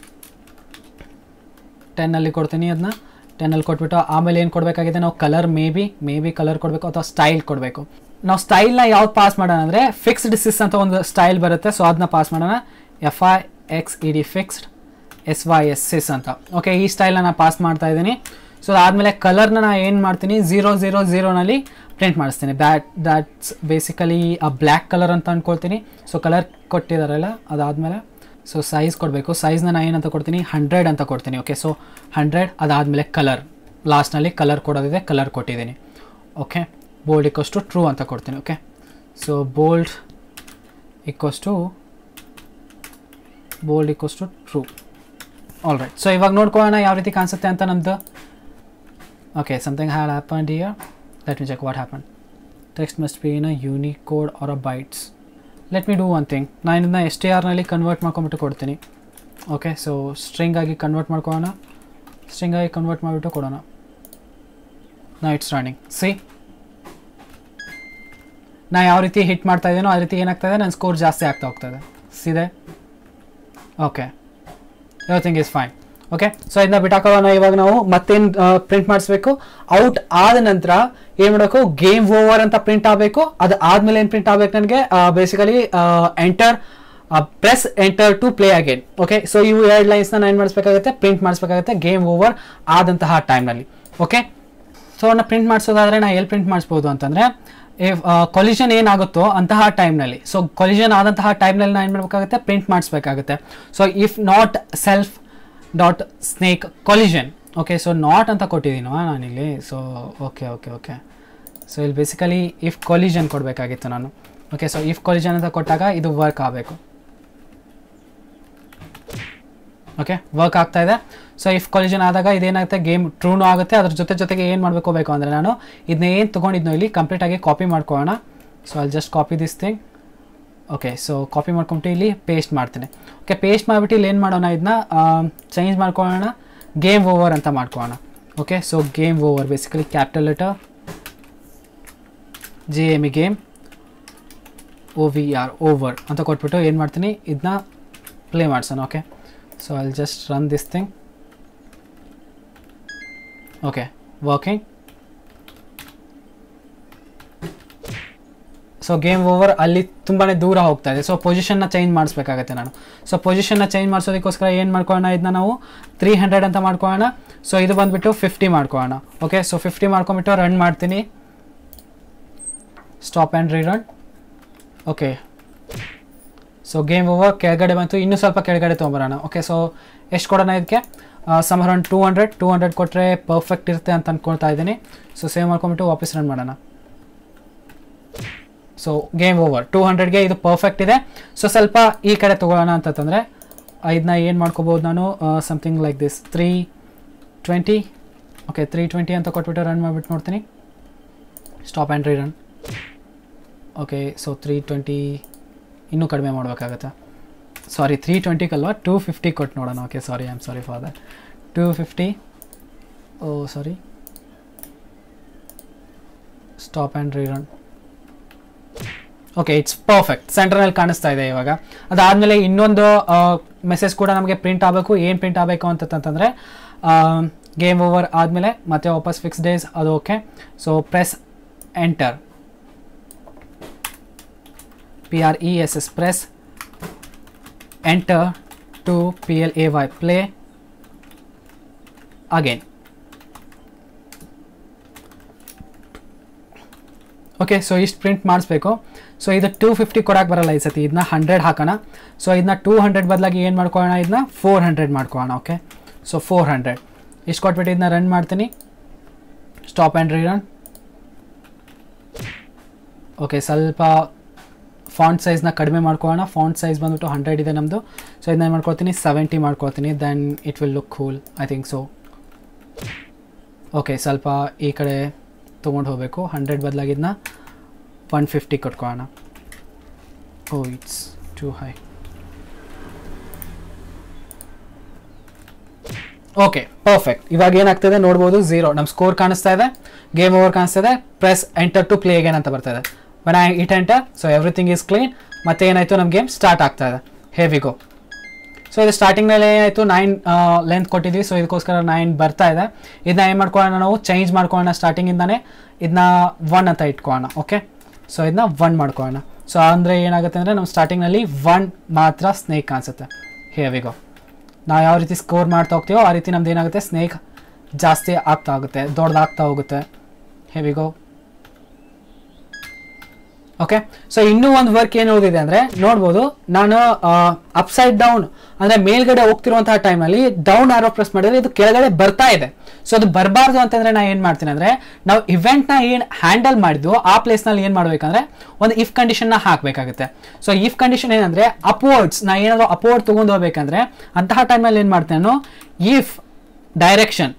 ಟೆನ್ನಲ್ಲಿ ಕೊಡ್ತೀನಿ ಅದನ್ನ ಟೆನ್ನಲ್ಲಿ ಕೊಟ್ಬಿಟ್ಟು ಆಮೇಲೆ ಏನು ಕೊಡಬೇಕಾಗಿದೆ ನಾವು colour maybe maybe colour ಕೊಡಬೇಕು ಅಥವಾ ಸ್ಟೈಲ್ ಕೊಡಬೇಕು ನಾವು ಸ್ಟೈಲ್ನ ಯಾವ್ದು ಪಾಸ್ ಮಾಡೋಣ ಅಂದರೆ ಫಿಕ್ಸ್ಡ್ ಸಿಸ್ ಅಂತ ಒಂದು ಸ್ಟೈಲ್ ಬರುತ್ತೆ ಸೊ ಅದನ್ನ ಪಾಸ್ ಮಾಡೋಣ F I X E D fixed S Y S sys ಅಂತ ಓಕೆ ಈ ಸ್ಟೈಲ್ನ ನಾನು ಪಾಸ್ ಮಾಡ್ತಾ ಇದ್ದೀನಿ ಸೊ ಅದಾದಮೇಲೆ ಕಲರ್ನ ನಾನು ಏನು ಮಾಡ್ತೀನಿ ಝೀರೋ ಝೀರೋ ಝೀರೋನಲ್ಲಿ ಪ್ರಿಂಟ್ ಮಾಡಿಸ್ತೀನಿ ದ್ಯಾಟ್ ದ್ಯಾಟ್ಸ್ ಬೇಸಿಕಲಿ ಆ ಬ್ಲ್ಯಾಕ್ ಕಲರ್ ಅಂತ ಅಂದ್ಕೊಳ್ತೀನಿ ಸೊ ಕಲರ್ ಕೊಟ್ಟಿದ್ದಾರಲ್ಲ ಅದಾದಮೇಲೆ ಸೊ ಸೈಜ್ ಕೊಡಬೇಕು ಸೈಜ್ನ ನಾನು ಏನಂತ ಕೊಡ್ತೀನಿ ಹಂಡ್ರೆಡ್ ಅಂತ ಕೊಡ್ತೀನಿ ಓಕೆ ಸೊ ಹಂಡ್ರೆಡ್ ಅದಾದಮೇಲೆ ಕಲರ್ ಲಾಸ್ಟ್ನಲ್ಲಿ ಕಲರ್ ಕೊಡೋದಿದೆ ಕಲರ್ ಕೊಟ್ಟಿದ್ದೀನಿ okay bold equals to true ಅಂತ ಕೊಡ್ತೀನಿ okay so bold equals to bold equals to true all right so ಇವಾಗ ನೋಡ್ಕೊಳ್ಳೋಣ ಯಾವ ರೀತಿ ಕಾಣಿಸುತ್ತೆ ಅಂತ ನಮ್ಮದು okay something had happen here let me check what happen text must be in a unicode or a bytes let me do one thing ನಾನು ಇದನ್ನ S T ಆರ್ನಲ್ಲಿ convert ಮಾಡ್ಕೊಂಬಿಟ್ಟು ಕೊಡ್ತೀನಿ ಓಕೆ ಸೊ ಸ್ಟ್ರಿಂಗ್ ಆಗಿ convert ಮಾಡ್ಕೊಳ್ಳೋಣ string ಆಗಿ convert ಮಾಡಿಬಿಟ್ಟು ಕೊಡೋಣ ನಾ ಇಟ್ಸ್ ರನ್ನಿಂಗ್ ಸಿ ನಾ ಯಾವ ರೀತಿ ಹಿಟ್ ಮಾಡ್ತಾ ಇದ್ದೀನೋ ಆ ರೀತಿ ಏನಾಗ್ತಾ ಇದೆ ನನ್ನ ಸ್ಕೋರ್ ಜಾಸ್ತಿ ಆಗ್ತಾ ಹೋಗ್ತಾ ಇದೆ ಸಿದೆ okay everything is fine okay so ಇದನ್ನ ಬಿಟ್ಟಾಕೋಣ ಇವಾಗ ನಾವು ಮತ್ತೇನು ಪ್ರಿಂಟ್ ಮಾಡಿಸ್ಬೇಕು ಔಟ್ ಆದ ನಂತರ ಏನು ಮಾಡಬೇಕು ಗೇಮ್ ಓವರ್ ಅಂತ ಪ್ರಿಂಟ್ ಆಗಬೇಕು ಅದು ಆದ್ಮೇಲೆ ಏನು ಪ್ರಿಂಟ್ ಆಗ್ಬೇಕು ನನಗೆ basically enter press enter to play again okay so ಇವು ಎರಡು ಲೈನ್ಸ್ನ ನಾನು ಏನು ಮಾಡಿಸ್ಬೇಕಾಗುತ್ತೆ ಪ್ರಿಂಟ್ ಮಾಡಿಸ್ಬೇಕಾಗುತ್ತೆ ಗೇಮ್ ಓವರ್ ಆದಂತಹ ಟೈಮ್ನಲ್ಲಿ ಓಕೆ ಸೊ ಅವನ್ನ ಪ್ರಿಂಟ್ ಮಾಡಿಸೋದಾದ್ರೆ ನಾ ಎಲ್ಲಿ ಪ್ರಿಂಟ್ ಮಾಡಿಸ್ಬೋದು ಅಂತಂದರೆ ಕೊಲಿಷನ್ ಏನಾಗುತ್ತೋ ಅಂತಹ ಟೈಮ್ನಲ್ಲಿ ಸೊ ಕೊಲಿಷನ್ ಆದಂತಹ ಟೈಮ್ನಲ್ಲಿ ನಾನು ಏನು ಮಾಡಬೇಕಾಗುತ್ತೆ ಪ್ರಿಂಟ್ ಮಾಡಿಸ್ಬೇಕಾಗುತ್ತೆ so if not self dot snake collision okay so not ಅಂತ ಕೊಟ್ಟಿದ್ದೀನೋ ನಾನಿಲ್ಲಿ so okay okay okay so ಇಲ್ಲಿ ಬೇಸಿಕಲಿ ಇಫ್ ಕೊಲಿಷನ್ ಕೊಡಬೇಕಾಗಿತ್ತು ನಾನು ಓಕೆ ಸೊ ಇಫ್ ಕೊಲಿಷನ್ ಅಂತ ಕೊಟ್ಟಾಗ ಇದು ವರ್ಕ್ ಆಗಬೇಕು ಓಕೆ ವರ್ಕ್ ಆಗ್ತಾ ಇದೆ ಸೊ ಇಫ್ ಕೊಲಿಷನ್ ಆದಾಗ ಇದೇನಾಗುತ್ತೆ ಗೇಮ್ ಟ್ರೂನು ಆಗುತ್ತೆ ಅದ್ರ ಜೊತೆ ಜೊತೆಗೆ ಏನು ಮಾಡಬೇಕು ಬೇಕು ಅಂದರೆ ನಾನು ಇದನ್ನ ಏನು ತೊಗೊಂಡಿದ್ನೋ ಇಲ್ಲಿ ಕಂಪ್ಲೀಟಾಗಿ ಕಾಪಿ ಮಾಡ್ಕೊಳ್ಳೋಣ ಸೊ ಅಲ್ಲಿ just copy this thing okay so copy ಮಾಡ್ಕೊಂಬಿಟ್ಟು ಇಲ್ಲಿ ಪೇಸ್ಟ್ ಮಾಡ್ತೀನಿ ಓಕೆ ಪೇಸ್ಟ್ ಮಾಡಿಬಿಟ್ಟು ಇಲ್ಲಿ ಏನು ಮಾಡೋಣ ಇದನ್ನ ಚೇಂಜ್ ಮಾಡ್ಕೊಳ್ಳೋಣ ಗೇಮ್ ಓವರ್ ಅಂತ ಮಾಡ್ಕೊಳ್ಳೋಣ okay so game over basically capital letter G M E game O V R over ಅಂತ ಕೊಟ್ಬಿಟ್ಟು ಏನು ಮಾಡ್ತೀನಿ ಇದನ್ನ ಪ್ಲೇ ಮಾಡ್ಸೋಣ okay so I'll just run this thing okay working so game over ಅಲ್ಲಿ ತುಂಬಾ ದೂರ ಹೋಗ್ತಾ ಇದೆ ಸೊ ಪೊಸಿಷನ್ನ ಚೇಂಜ್ ಮಾಡಿಸ್ಬೇಕಾಗತ್ತೆ ನಾನು ಸೊ ಪೊಸಿಷನ್ನ ಚೇಂಜ್ ಮಾಡಿಸೋದಕ್ಕೋಸ್ಕರ ಏನು ಮಾಡ್ಕೊಳ್ಳೋಣ ಇದನ್ನ ನಾವು ತ್ರೀ ಹಂಡ್ರೆಡ್ ಅಂತ ಮಾಡ್ಕೊಳ್ಳೋಣ ಸೊ ಇದು ಬಂದುಬಿಟ್ಟು ಫಿಫ್ಟಿ ಮಾಡ್ಕೊಳ್ಳೋಣ ಓಕೆ ಸೊ ಫಿಫ್ಟಿ ಮಾಡ್ಕೊಂಬಿಟ್ಟು ರನ್ ಮಾಡ್ತೀನಿ stop and rerun okay so game over ಕೆಳಗಡೆ ಬಂತು ಇನ್ನೂ ಸ್ವಲ್ಪ ಕೆಳಗಡೆ ತೊಗೊಂಬರೋಣ ಓಕೆ ಸೊ ಎಷ್ಟು ಕೊಡೋಣ ಇದಕ್ಕೆ some around two hundred two hundred ಕೊಟ್ಟರೆ ಪರ್ಫೆಕ್ಟ್ ಇರುತ್ತೆ ಅಂತ ಅಂದ್ಕೊಳ್ತಾ ಇದ್ದೀನಿ ಸೊ ಸೇವ್ ಮಾಡ್ಕೊಂಬಿಟ್ಟು ವಾಪಸ್ ರನ್ ಮಾಡೋಣ ಸೊ ಗೇಮ್ ಓವರ್ ಟೂ ಹಂಡ್ರೆಡ್ಗೆ ಇದು ಪರ್ಫೆಕ್ಟ್ ಇದೆ ಸೊ ಸ್ವಲ್ಪ ಈ ಕಡೆ ತೊಗೊಳ್ಳೋಣ ಅಂತಂದರೆ ಇದನ್ನ ಏನು ಮಾಡ್ಕೋಬೋದು ನಾನು something like this three twenty okay three twenty ಅಂತ ಕೊಟ್ಬಿಟ್ಟು ರನ್ ಮಾಡಿಬಿಟ್ಟು ನೋಡ್ತೀನಿ stop and rerun okay so three twenty ಇನ್ನೂ ಕಡಿಮೆ ಮಾಡಬೇಕಾಗತ್ತೆ ಸಾರಿ ತ್ರೀ ಟ್ವೆಂಟಿಗಲ್ವಾ ಟೂ ಫಿಫ್ಟಿ ಕೊಟ್ಟು ನೋಡೋಣ okay sorry I am sorry for that two fifty oh sorry stop and rerun okay it's perfect ಸೆಂಟ್ರಲ್ಲಿ ಕಾಣಿಸ್ತಾ ಇದೆ ಇವಾಗ ಅದಾದಮೇಲೆ ಇನ್ನೊಂದು ಮೆಸೇಜ್ ಕೂಡ ನಮಗೆ ಪ್ರಿಂಟ್ ಆಗಬೇಕು ಏನು ಪ್ರಿಂಟ್ ಆಗಬೇಕು ಅಂತಂತಂದರೆ ಗೇಮ್ ಓವರ್ ಆದಮೇಲೆ ಮತ್ತೆ ವಾಪಸ್ ಫಿಕ್ಸ್ ಡೇಸ್ ಅದು okay so press enter P R E S S press enter to P L A Y play again okay so ಇಷ್ಟು ಪ್ರಿಂಟ್ ಮಾಡಿಸ್ಬೇಕು ಸೊ ಇದು ಟೂ ಫಿಫ್ಟಿ ಕೊಡೋಕೆ ಬರಲ್ಲ ಈ ಸತಿ ಇದನ್ನ ಹಂಡ್ರೆಡ್ ಹಾಕೋಣ ಸೊ ಇದನ್ನ ಟೂ ಹಂಡ್ರೆಡ್ ಬದಲಾಗಿ ಏನು ಮಾಡ್ಕೊಳ್ಳೋಣ ಇದನ್ನ ಫೋರ್ ಹಂಡ್ರೆಡ್ ಮಾಡ್ಕೊಳ್ಳೋಣ ಓಕೆ ಸೊ ಫೋರ್ ಹಂಡ್ರೆಡ್ ಇಷ್ಟು ಕೊಟ್ಬಿಟ್ಟು ಇದನ್ನ ರನ್ ಮಾಡ್ತೀನಿ ಸ್ಟಾಪ್ ಆ್ಯಂಡ್ ರೀರನ್ ಓಕೆ ಸ್ವಲ್ಪ ಫಾಂಟ್ ಸೈಜ್ನ ಕಡಿಮೆ ಮಾಡ್ಕೊಳ್ಳೋಣ ಫಾಂಟ್ ಸೈಜ್ ಬಂದ್ಬಿಟ್ಟು ಹಂಡ್ರೆಡ್ ಇದೆ ನಮ್ಮದು ಸೊ ಇದನ್ನ ಏನು ಮಾಡ್ಕೊಳ್ತೀನಿ ಸೆವೆಂಟಿ ಮಾಡ್ಕೊಳ್ತೀನಿ then it will look cool I think so okay ಸ್ವಲ್ಪ ಈ ಕಡೆ ತೊಗೊಂಡು ಹೋಗಬೇಕು ಹಂಡ್ರೆಡ್ ಬದಲಾಗಿದ್ದನ್ನ ಒನ್ ಫಿಫ್ಟಿ ಕೊಟ್ಕೊಳ್ಳೋಣ oh it's too high okay perfect ಇವಾಗ ಏನಾಗ್ತದೆ ನೋಡ್ಬೋದು ಝೀರೋ ನಮ್ಮ ಸ್ಕೋರ್ ಕಾಣಿಸ್ತಾ ಇದೆ ಗೇಮ್ ಓವರ್ ಕಾಣಿಸ್ತಾ ಇದೆ press enter to play again ಅಂತ ಬರ್ತಾ ಇದೆ when I it enter so everything is clean ಮತ್ತೆ ಏನಾಯಿತು ನಮ್ಮ ಗೇಮ್ ಸ್ಟಾರ್ಟ್ ಆಗ್ತಾ ಇದೆ ಹೇವಿಗೋ ಸೊ ಇದು ಸ್ಟಾರ್ಟಿಂಗ್ನಲ್ಲಿ ಏನಾಯಿತು ನೈನ್ ಲೆಂತ್ ಕೊಟ್ಟಿದ್ವಿ ಸೊ ಇದಕ್ಕೋಸ್ಕರ ನೈನ್ ಬರ್ತಾ ಇದೆ ಇದನ್ನ ಏನು ಮಾಡ್ಕೊಳ್ಳೋಣ ನಾವು ಚೇಂಜ್ ಮಾಡ್ಕೊಳ್ಳೋಣ ಸ್ಟಾರ್ಟಿಂಗಿಂದಾನೆ ಇದನ್ನ ಒನ್ ಅಂತ ಇಟ್ಕೊಳ್ಳೋಣ ಓಕೆ ಸೊ ಇದನ್ನ ಒನ್ ಮಾಡ್ಕೊಳ್ಳೋಣ ಸೊ ಅಂದರೆ ಏನಾಗುತ್ತೆ ಅಂದರೆ ನಮ್ಮ ಸ್ಟಾರ್ಟಿಂಗ್ನಲ್ಲಿ ಒನ್ ಮಾತ್ರ ಸ್ನೇಕ್ ಕಾಣಿಸುತ್ತೆ ಹೇವಿಗೋ ನಾವು ಯಾವ ರೀತಿ ಸ್ಕೋರ್ ಮಾಡ್ತಾ ಹೋಗ್ತೀವೋ ಆ ರೀತಿ ನಮ್ದು ಏನಾಗುತ್ತೆ ಸ್ನೇಕ್ ಜಾಸ್ತಿ ಆಗ್ತಾ ಹೋಗುತ್ತೆ ದೊಡ್ಡದಾಗ್ತಾ ಹೋಗುತ್ತೆ ಹೇವಿಗೋ ಓಕೆ ಸೊ ಇನ್ನೂ ಒಂದು ವರ್ಕ್ ಏನು ಓದಿದೆ ಅಂದರೆ ನೋಡ್ಬೋದು ನಾನು ಅಪ್ಸೈಡ್ ಡೌನ್ ಅಂದರೆ ಮೇಲ್ಗಡೆ ಹೋಗ್ತಿರುವಂತಹ ಟೈಮಲ್ಲಿ ಡೌನ್ ಆರೋ ಪ್ರೆಸ್ ಮಾಡಿದ್ರೆ ಇದು ಕೆಳಗಡೆ ಬರ್ತಾ ಇದೆ ಸೊ ಅದು ಬರಬಾರ್ದು ಅಂತಂದರೆ ನಾನು ಏನು ಮಾಡ್ತೀನಿ ಅಂದರೆ ನಾವು ಇವೆಂಟ್ನ ಏನು ಹ್ಯಾಂಡಲ್ ಮಾಡಿದ್ವು ಆ ಪ್ಲೇಸ್ನಲ್ಲಿ ಏನು ಮಾಡಬೇಕಂದ್ರೆ ಒಂದು ಇಫ್ ಕಂಡೀಷನ್ನ ಹಾಕಬೇಕಾಗುತ್ತೆ ಸೊ ಇಫ್ ಕಂಡೀಷನ್ ಏನಂದರೆ ಅಪ್ವರ್ಡ್ಸ್ ನಾ ಏನಾದರೂ ಅಪ್ವರ್ಡ್ ತೊಗೊಂಡು ಹೋಗ್ಬೇಕಂದ್ರೆ ಅಂತಹ ಟೈಮಲ್ಲಿ ಏನು ಮಾಡ್ತೇನೆ ನಾನು if direction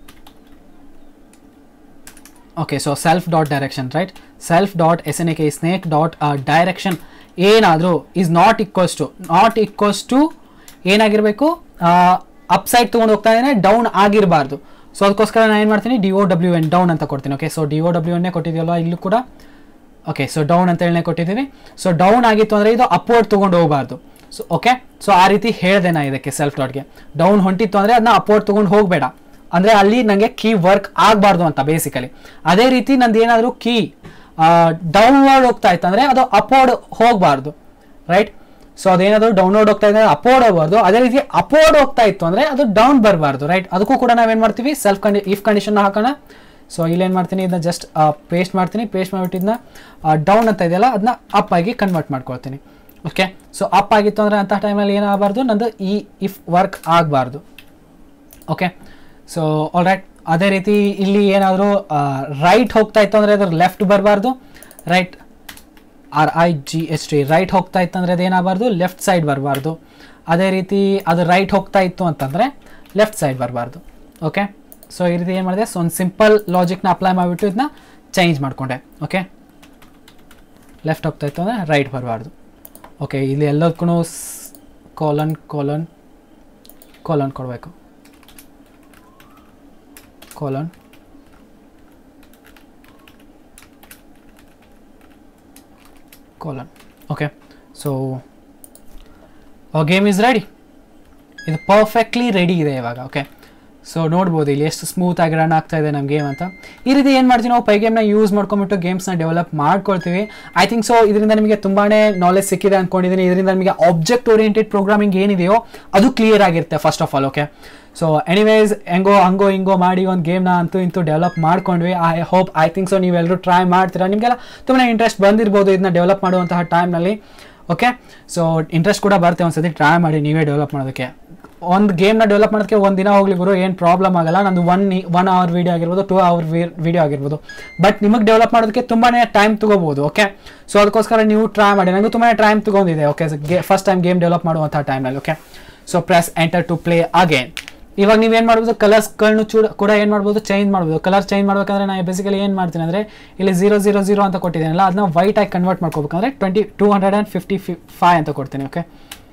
okay so self dot direction right self dot S N A K snake dot direction ಏನಾದರೂ is not equals to not equals to ಏನಾಗಿರಬೇಕು ಅಪ್ಸೈಡ್ ತೊಗೊಂಡು ಹೋಗ್ತಾ ಇದ್ದೇನೆ ಡೌನ್ ಆಗಿರಬಾರ್ದು ಸೊ ಅದಕ್ಕೋಸ್ಕರ ನಾನು ಏನು ಮಾಡ್ತೀನಿ D O W N down ಅಂತ ಕೊಡ್ತೀನಿ okay so D O W ಎನ್ನೇ ಕೊಟ್ಟಿದ್ದೀವಲ್ಲ ಇಲ್ಲೂ ಕೂಡ ಓಕೆ ಸೊ ಡೌನ್ ಅಂತ ಹೇಳಿ ಕೊಟ್ಟಿದ್ದೀವಿ ಸೊ ಡೌನ್ ಆಗಿತ್ತು ಅಂದರೆ ಇದು ಅಪ್ವರ್ಡ್ ತೊಗೊಂಡು ಹೋಗಬಾರ್ದು ಸೊ ಓಕೆ ಸೊ ಆ ರೀತಿ ಹೇಳಿದೆ ನಾ ಇದಕ್ಕೆ ಸೆಲ್ಫ್ ಡಾಟ್ಗೆ ಡೌನ್ ಹೊಂಟಿತ್ತು ಅಂದರೆ ಅದನ್ನ ಅಪ್ವರ್ಡ್ ತೊಗೊಂಡು ಹೋಗಬೇಡ ಅಂದರೆ ಅಲ್ಲಿ ನನಗೆ ಕೀ ವರ್ಕ್ ಆಗಬಾರ್ದು ಅಂತ ಬೇಸಿಕಲಿ ಅದೇ ರೀತಿ ನಂದು ಏನಾದರೂ ಕೀ ಡೌನ್ವರ್ಡ್ ಹೋಗ್ತಾ ಇತ್ತು ಅಂದರೆ ಅದು ಅಪ್ವರ್ಡ್ ಹೋಗಬಾರ್ದು ರೈಟ್ ಸೊ ಅದೇನಾದರೂ ಡೌನ್ಲೋಡ್ ಹೋಗ್ತಾ ಇದೆ ಅಪ್ವರ್ಡ್ ಹೋಗ್ಬಾರ್ದು ಅದೇ ರೀತಿ ಅಪ್ವರ್ಡ್ ಹೋಗ್ತಾ ಇತ್ತು ಅಂದರೆ ಅದು ಡೌನ್ ಬರಬಾರ್ದು ರೈಟ್ ಅದಕ್ಕೂ ಕೂಡ ನಾವೇನು ಮಾಡ್ತೀವಿ ಸೆಲ್ಫ್ ಕಂಡಿ ಇಫ್ ಕಂಡೀಷನ್ ಹಾಕೋಣ ಸೊ ಇಲ್ಲೇನು ಮಾಡ್ತೀನಿ ಇದನ್ನ ಜಸ್ಟ್ ಪೇಸ್ಟ್ ಮಾಡ್ತೀನಿ ಪೇಸ್ಟ್ ಮಾಡಿಬಿಟ್ಟು ಇದನ್ನ ಡೌನ್ ಅಂತ ಇದೆಯಲ್ಲ ಅದನ್ನ ಅಪ್ ಆಗಿ ಕನ್ವರ್ಟ್ ಮಾಡ್ಕೊಳ್ತೀನಿ ಓಕೆ ಸೊ ಅಪ್ ಆಗಿತ್ತು ಅಂದರೆ ಅಂತಹ ಟೈಮಲ್ಲಿ ಏನಾಗಬಾರ್ದು ನಂದು ಈ ಇಫ್ ವರ್ಕ್ ಆಗಬಾರ್ದು ಓಕೆ ಸೊ ಆಲ್ ರೈಟ್ ಅದೇ ರೀತಿ ಇಲ್ಲಿ ಏನಾದರೂ ರೈಟ್ ಹೋಗ್ತಾ ಇತ್ತು ಅಂದರೆ ಅದ್ರ ಲೆಫ್ಟ್ ಬರಬಾರ್ದು right R I G S T right ಹೋಗ್ತಾ ಇತ್ತು ಅಂದರೆ ಅದೇನಾಗಬಾರ್ದು ಲೆಫ್ಟ್ ಸೈಡ್ ಬರಬಾರ್ದು ಅದೇ ರೀತಿ ಅದು ರೈಟ್ ಹೋಗ್ತಾ ಇತ್ತು ಅಂತಂದರೆ ಲೆಫ್ಟ್ ಸೈಡ್ ಬರಬಾರ್ದು ಓಕೆ ಸೊ ಈ ರೀತಿ ಏನು ಮಾಡಿದೆ ಸೊ ಒಂದು ಸಿಂಪಲ್ ಲಾಜಿಕ್ನ ಅಪ್ಲೈ ಮಾಡಿಬಿಟ್ಟು ಇದನ್ನ ಚೇಂಜ್ ಮಾಡಿಕೊಂಡೆ ಓಕೆ ಲೆಫ್ಟ್ ಹೋಗ್ತಾ ಇತ್ತು ಅಂದರೆ ರೈಟ್ ಬರಬಾರ್ದು ಓಕೆ ಇಲ್ಲಿ ಎಲ್ಲದಕ್ಕೂ ಕಾಲನ್ ಕಾಲನ್ ಕಾಲನ್ ಕೊಡಬೇಕು colon colon okay so our game is ready ಇದು ಪರ್ಫೆಕ್ಟ್ಲಿ ರೆಡಿ ಇದೆ ಇವಾಗ ಓಕೆ ಸೊ ನೋಡ್ಬೋದು ಇಲ್ಲಿ ಎಷ್ಟು ಸ್ಮೂತ್ ಆಗಿ ರನ್ ಆಗ್ತಾ ಇದೆ ನಮ್ಮ ಗೇಮ್ ಅಂತ ಈ ರೀತಿ ಏನು ಮಾಡ್ತೀವಿ ನಾವು ಪೈ ಗೇಮ್ನ ಯೂಸ್ ಮಾಡ್ಕೊಂಬಿಟ್ಟು ಗೇಮ್ಸ್ನ ಡೆವಲಪ್ ಮಾಡ್ಕೊಳ್ತೀವಿ ಐ ಥಿಂಕ್ ಸೊ ಇದರಿಂದ ನಿಮಗೆ ತುಂಬಾ ನಾಲೆಜ್ ಸಿಕ್ಕಿದೆ ಅಂದ್ಕೊಂಡಿದ್ದೀನಿ ಇದರಿಂದ ನಿಮಗೆ ಆಬ್ಜೆಕ್ಟ್ ಓರಿಯೆಂಟೆಡ್ ಪ್ರೋಗ್ರಾಮಿಂಗ್ ಏನಿದೆಯೋ ಅದು ಕ್ಲಿಯರ್ ಆಗಿರುತ್ತೆ first of all okay so anyways ಹೆಂಗೋ ಹಂಗೋ ಹಿಂಗೋ ಮಾಡಿ ಒಂದು ಗೇಮ್ನ ಅಂತೂ ಇಂತೂ ಡೆವಲಪ್ ಮಾಡ್ಕೊಂಡ್ವಿ I hope I think so ನೀವೆಲ್ಲರೂ ಟ್ರೈ ಮಾಡ್ತೀರಾ ನಿಮಗೆಲ್ಲ ತುಂಬಾ ಇಂಟ್ರೆಸ್ಟ್ ಬಂದಿರ್ಬೋದು ಇದನ್ನ ಡೆವಲಪ್ ಮಾಡುವಂತಹ ಟೈಮ್ನಲ್ಲಿ ಓಕೆ ಸೊ ಇಂಟ್ರೆಸ್ಟ್ ಕೂಡ ಬರುತ್ತೆ ಒಂದ್ಸತಿ ಟ್ರೈ ಮಾಡಿ ನೀವೇ ಡೆವಲಪ್ ಮಾಡೋದಕ್ಕೆ ಒಂದು ಗೇಮ್ನ ಡೆವಲಪ್ ಮಾಡೋದಕ್ಕೆ ಒಂದು ದಿನ ಹೋಗ್ಲಿ ಗುರು ಏನು ಪ್ರಾಬ್ಲಮ್ ಆಗಲ್ಲ ನಂದು ಒನ್ ಒನ್ ಅವರ್ ವೀಡಿಯೋ ಆಗಿರ್ಬೋದು ಟೂ ಅವರ್ ವೀಡಿಯೋ ಆಗಿರ್ಬೋದು ಬಟ್ ನಿಮಗೆ ಡೆವಲಪ್ ಮಾಡೋದಕ್ಕೆ ತುಂಬಾ ಟೈಮ್ ತೊಗೋಬೋದು ಓಕೆ ಸೊ ಅದಕ್ಕೋಸ್ಕರ ನೀವು ಟ್ರೈ ಮಾಡಿ ನನಗೂ ತುಂಬಾ ಟೈಮ್ ತೊಗೊಂಡಿದೆ ಓಕೆ ಗೆ ಫಸ್ಟ್ ಟೈಮ್ ಗೇಮ್ ಡೆವಲಪ್ ಮಾಡುವಂಥ ಟೈಮ್ನಲ್ಲಿ okay so press enter to play again ಇವಾಗ ನೀವೇನು ಮಾಡ್ಬೋದು ಕಲರ್ಸ್ಗಳನ್ನ ಚೂಡ ಕೂಡ ಏನು ಮಾಡ್ಬೋದು ಚೇಂಜ್ ಮಾಡ್ಬೋದು ಕಲರ್ ಚೇಂಜ್ ಮಾಡ್ಬೇಕಂದ್ರೆ ನಾನು ಬೇಸಿಕಲಿ ಏನು ಮಾಡ್ತೀನಿ ಅಂದರೆ ಇಲ್ಲಿ ಜೀರೋ ಜೀರೋ ಜೀರೋ ಅಂತ ಕೊಟ್ಟಿದ್ದೀನಲ್ಲ ಅದನ್ನ ವೈಟ್ ಆಗಿ ಕನ್ವರ್ಟ್ ಮಾಡ್ಕೋಬೇಕಂದ್ರೆ twenty two hundred and fifty ಫಿ ಫೈ ಅಂತ ಕೊಡ್ತೀನಿ ಓಕೆ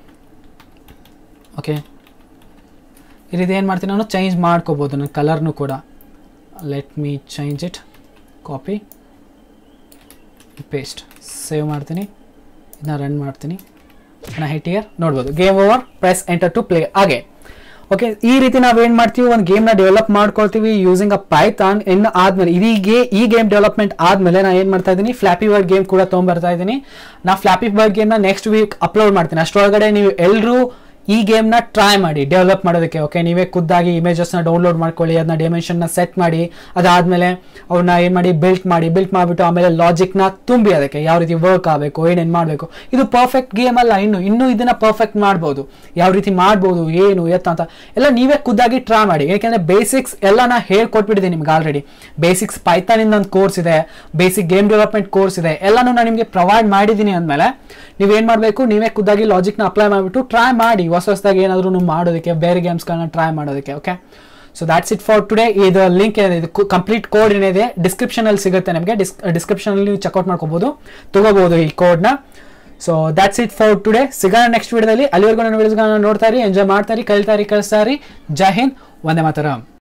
ಓಕೆ ಈ ರೀತಿ ಏನು ಮಾಡ್ತೀನಿ ನಾನು ಚೇಂಜ್ ಮಾಡ್ಕೋಬೋದು ನನ್ನ ಕಲರ್ನು ಕೂಡ let me change it copy paste save ಮಾಡ್ತೀನಿ ಇದನ್ನ ರನ್ ಮಾಡ್ತೀನಿ ನಾ ಹಿಟ್ ಇಯರ್ ನೋಡ್ಬೋದು game over press enter to play ಹಾಗೆ ಓಕೆ ಈ ರೀತಿ ನಾವು ಏನು ಮಾಡ್ತೀವಿ ಒಂದು ಗೇಮ್ನ ಡೆವಲಪ್ ಮಾಡ್ಕೊಳ್ತೀವಿ ಯೂಸಿಂಗ್ ಅ ಪೈಥಾನ್ ಇನ್ನು ಆದ್ಮೇಲೆ ಇದೀಗೆ ಈ ಗೇಮ್ ಡೆವಲಪ್ಮೆಂಟ್ ಆದ್ಮೇಲೆ ನಾನು ಏನು ಮಾಡ್ತಾ ಇದ್ದೀನಿ ಫ್ಲಾಪಿ ವರ್ಡ್ ಗೇಮ್ ಕೂಡ ತೊಗೊಂಬರ್ತಾ ಇದ್ದೀನಿ ನಾ ಫ್ಲಾಪಿ ವರ್ಡ್ ಗೇಮ್ನ ನೆಕ್ಸ್ಟ್ ವೀಕ್ ಅಪ್ಲೋಡ್ ಮಾಡ್ತೀನಿ ಅಷ್ಟರೊಳಗಡೆ ನೀವು ಎಲ್ಲರೂ ಈ ಗೇಮ್ನ ಟ್ರೈ ಮಾಡಿ ಡೆವಲಪ್ ಮಾಡೋದಕ್ಕೆ ಓಕೆ ನೀವೇ ಖುದ್ದಾಗಿ ಇಮೇಜಸ್ನ ಡೌನ್ಲೋಡ್ ಮಾಡ್ಕೊಳ್ಳಿ ಅದನ್ನ ಡೈಮೆನ್ಷನ್ನ ಸೆಟ್ ಮಾಡಿ ಅದಾದಮೇಲೆ ಅವ್ರನ್ನ ಏನು ಮಾಡಿ ಬಿಲ್ಟ್ ಮಾಡಿ ಬಿಲ್ಟ್ ಮಾಡಿಬಿಟ್ಟು ಆಮೇಲೆ ಲಾಜಿಕ್ನ ತುಂಬಿ ಅದಕ್ಕೆ ಯಾವ ರೀತಿ ವರ್ಕ್ ಆಗಬೇಕು ಏನೇನು ಮಾಡಬೇಕು ಇದು ಪರ್ಫೆಕ್ಟ್ ಗೇಮ್ ಅಲ್ಲ ಇನ್ನು ಇನ್ನೂ ಇದನ್ನ ಪರ್ಫೆಕ್ಟ್ ಮಾಡ್ಬೋದು ಯಾವ ರೀತಿ ಮಾಡ್ಬೋದು ಏನು ಎತ್ತ ಅಂತ ಎಲ್ಲ ನೀವೇ ಖುದ್ದಾಗಿ ಟ್ರೈ ಮಾಡಿ ಯಾಕೆಂದರೆ ಬೇಸಿಕ್ಸ್ ಎಲ್ಲ ನಾ ಹೇಳ್ಕೊಟ್ಬಿಟ್ಟಿದ್ದೀನಿ ನಿಮ್ಗೆ ಆಲ್ರೆಡಿ ಬೇಸಿಕ್ಸ್ ಪೈಥಾನಿಂದ ಒಂದು ಕೋರ್ಸ್ ಇದೆ ಬೇಸಿಕ್ ಗೇಮ್ ಡೆವಲಪ್ಮೆಂಟ್ ಕೋರ್ಸ್ ಇದೆ ಎಲ್ಲನೂ ನಾನು ನಿಮಗೆ ಪ್ರೊವೈಡ್ ಮಾಡಿದ್ದೀನಿ ಅಂದಮೇಲೆ ನೀವೇನು ಮಾಡಬೇಕು ನೀವೇ ಖುದ್ದಾಗಿ ಲಾಜಿಕ್ನ ಅಪ್ಲೈ ಮಾಡಿಬಿಟ್ಟು ಟ್ರೈ ಮಾಡಿ ಹೊಸ ಹೊಸದಾಗಿ ಏನಾದರೂ ಮಾಡೋದಕ್ಕೆ ಬೇರೆ ಗೇಮ್ಸ್ಗಳನ್ನ ಟ್ರೈ ಮಾಡೋದಕ್ಕೆ okay so that's it for today ಇದು ಲಿಂಕ್ ಏನಿದೆ ಇದು ಕಂಪ್ಲೀಟ್ ಕೋಡ್ ಏನಿದೆ ಡಿಸ್ಕ್ರಿಪ್ಷನಲ್ಲಿ ಸಿಗುತ್ತೆ ನಿಮಗೆ ಡಿಸ್ ಡಿಸ್ಕ್ರಿಪ್ಷನಲ್ಲಿ ನೀವು ಚೆಕ್ಔಟ್ ಮಾಡ್ಕೋಬೋದು ತಗೋಬೋದು ಈ ಕೋಡ್ನ so that's it for today ಸಿಗೋಣ ನೆಕ್ಸ್ಟ್ ವಿಡಿಯೋದಲ್ಲಿ ಅಲ್ಲಿವರೆಗೂ ನನ್ನ ವಿಡಿಯೋಸ್ಗಳನ್ನ ನೋಡ್ತಾ ಇರಿ ಎಂಜಾಯ್ ಮಾಡ್ತಾ ಇರಿ ಕಲಿತಾ ಇರಿ ಕಳಿಸ್ತಾ ಇರಿ ಜೈ ಹಿಂದ್ ಒಂದೇ ಮಾತರಂ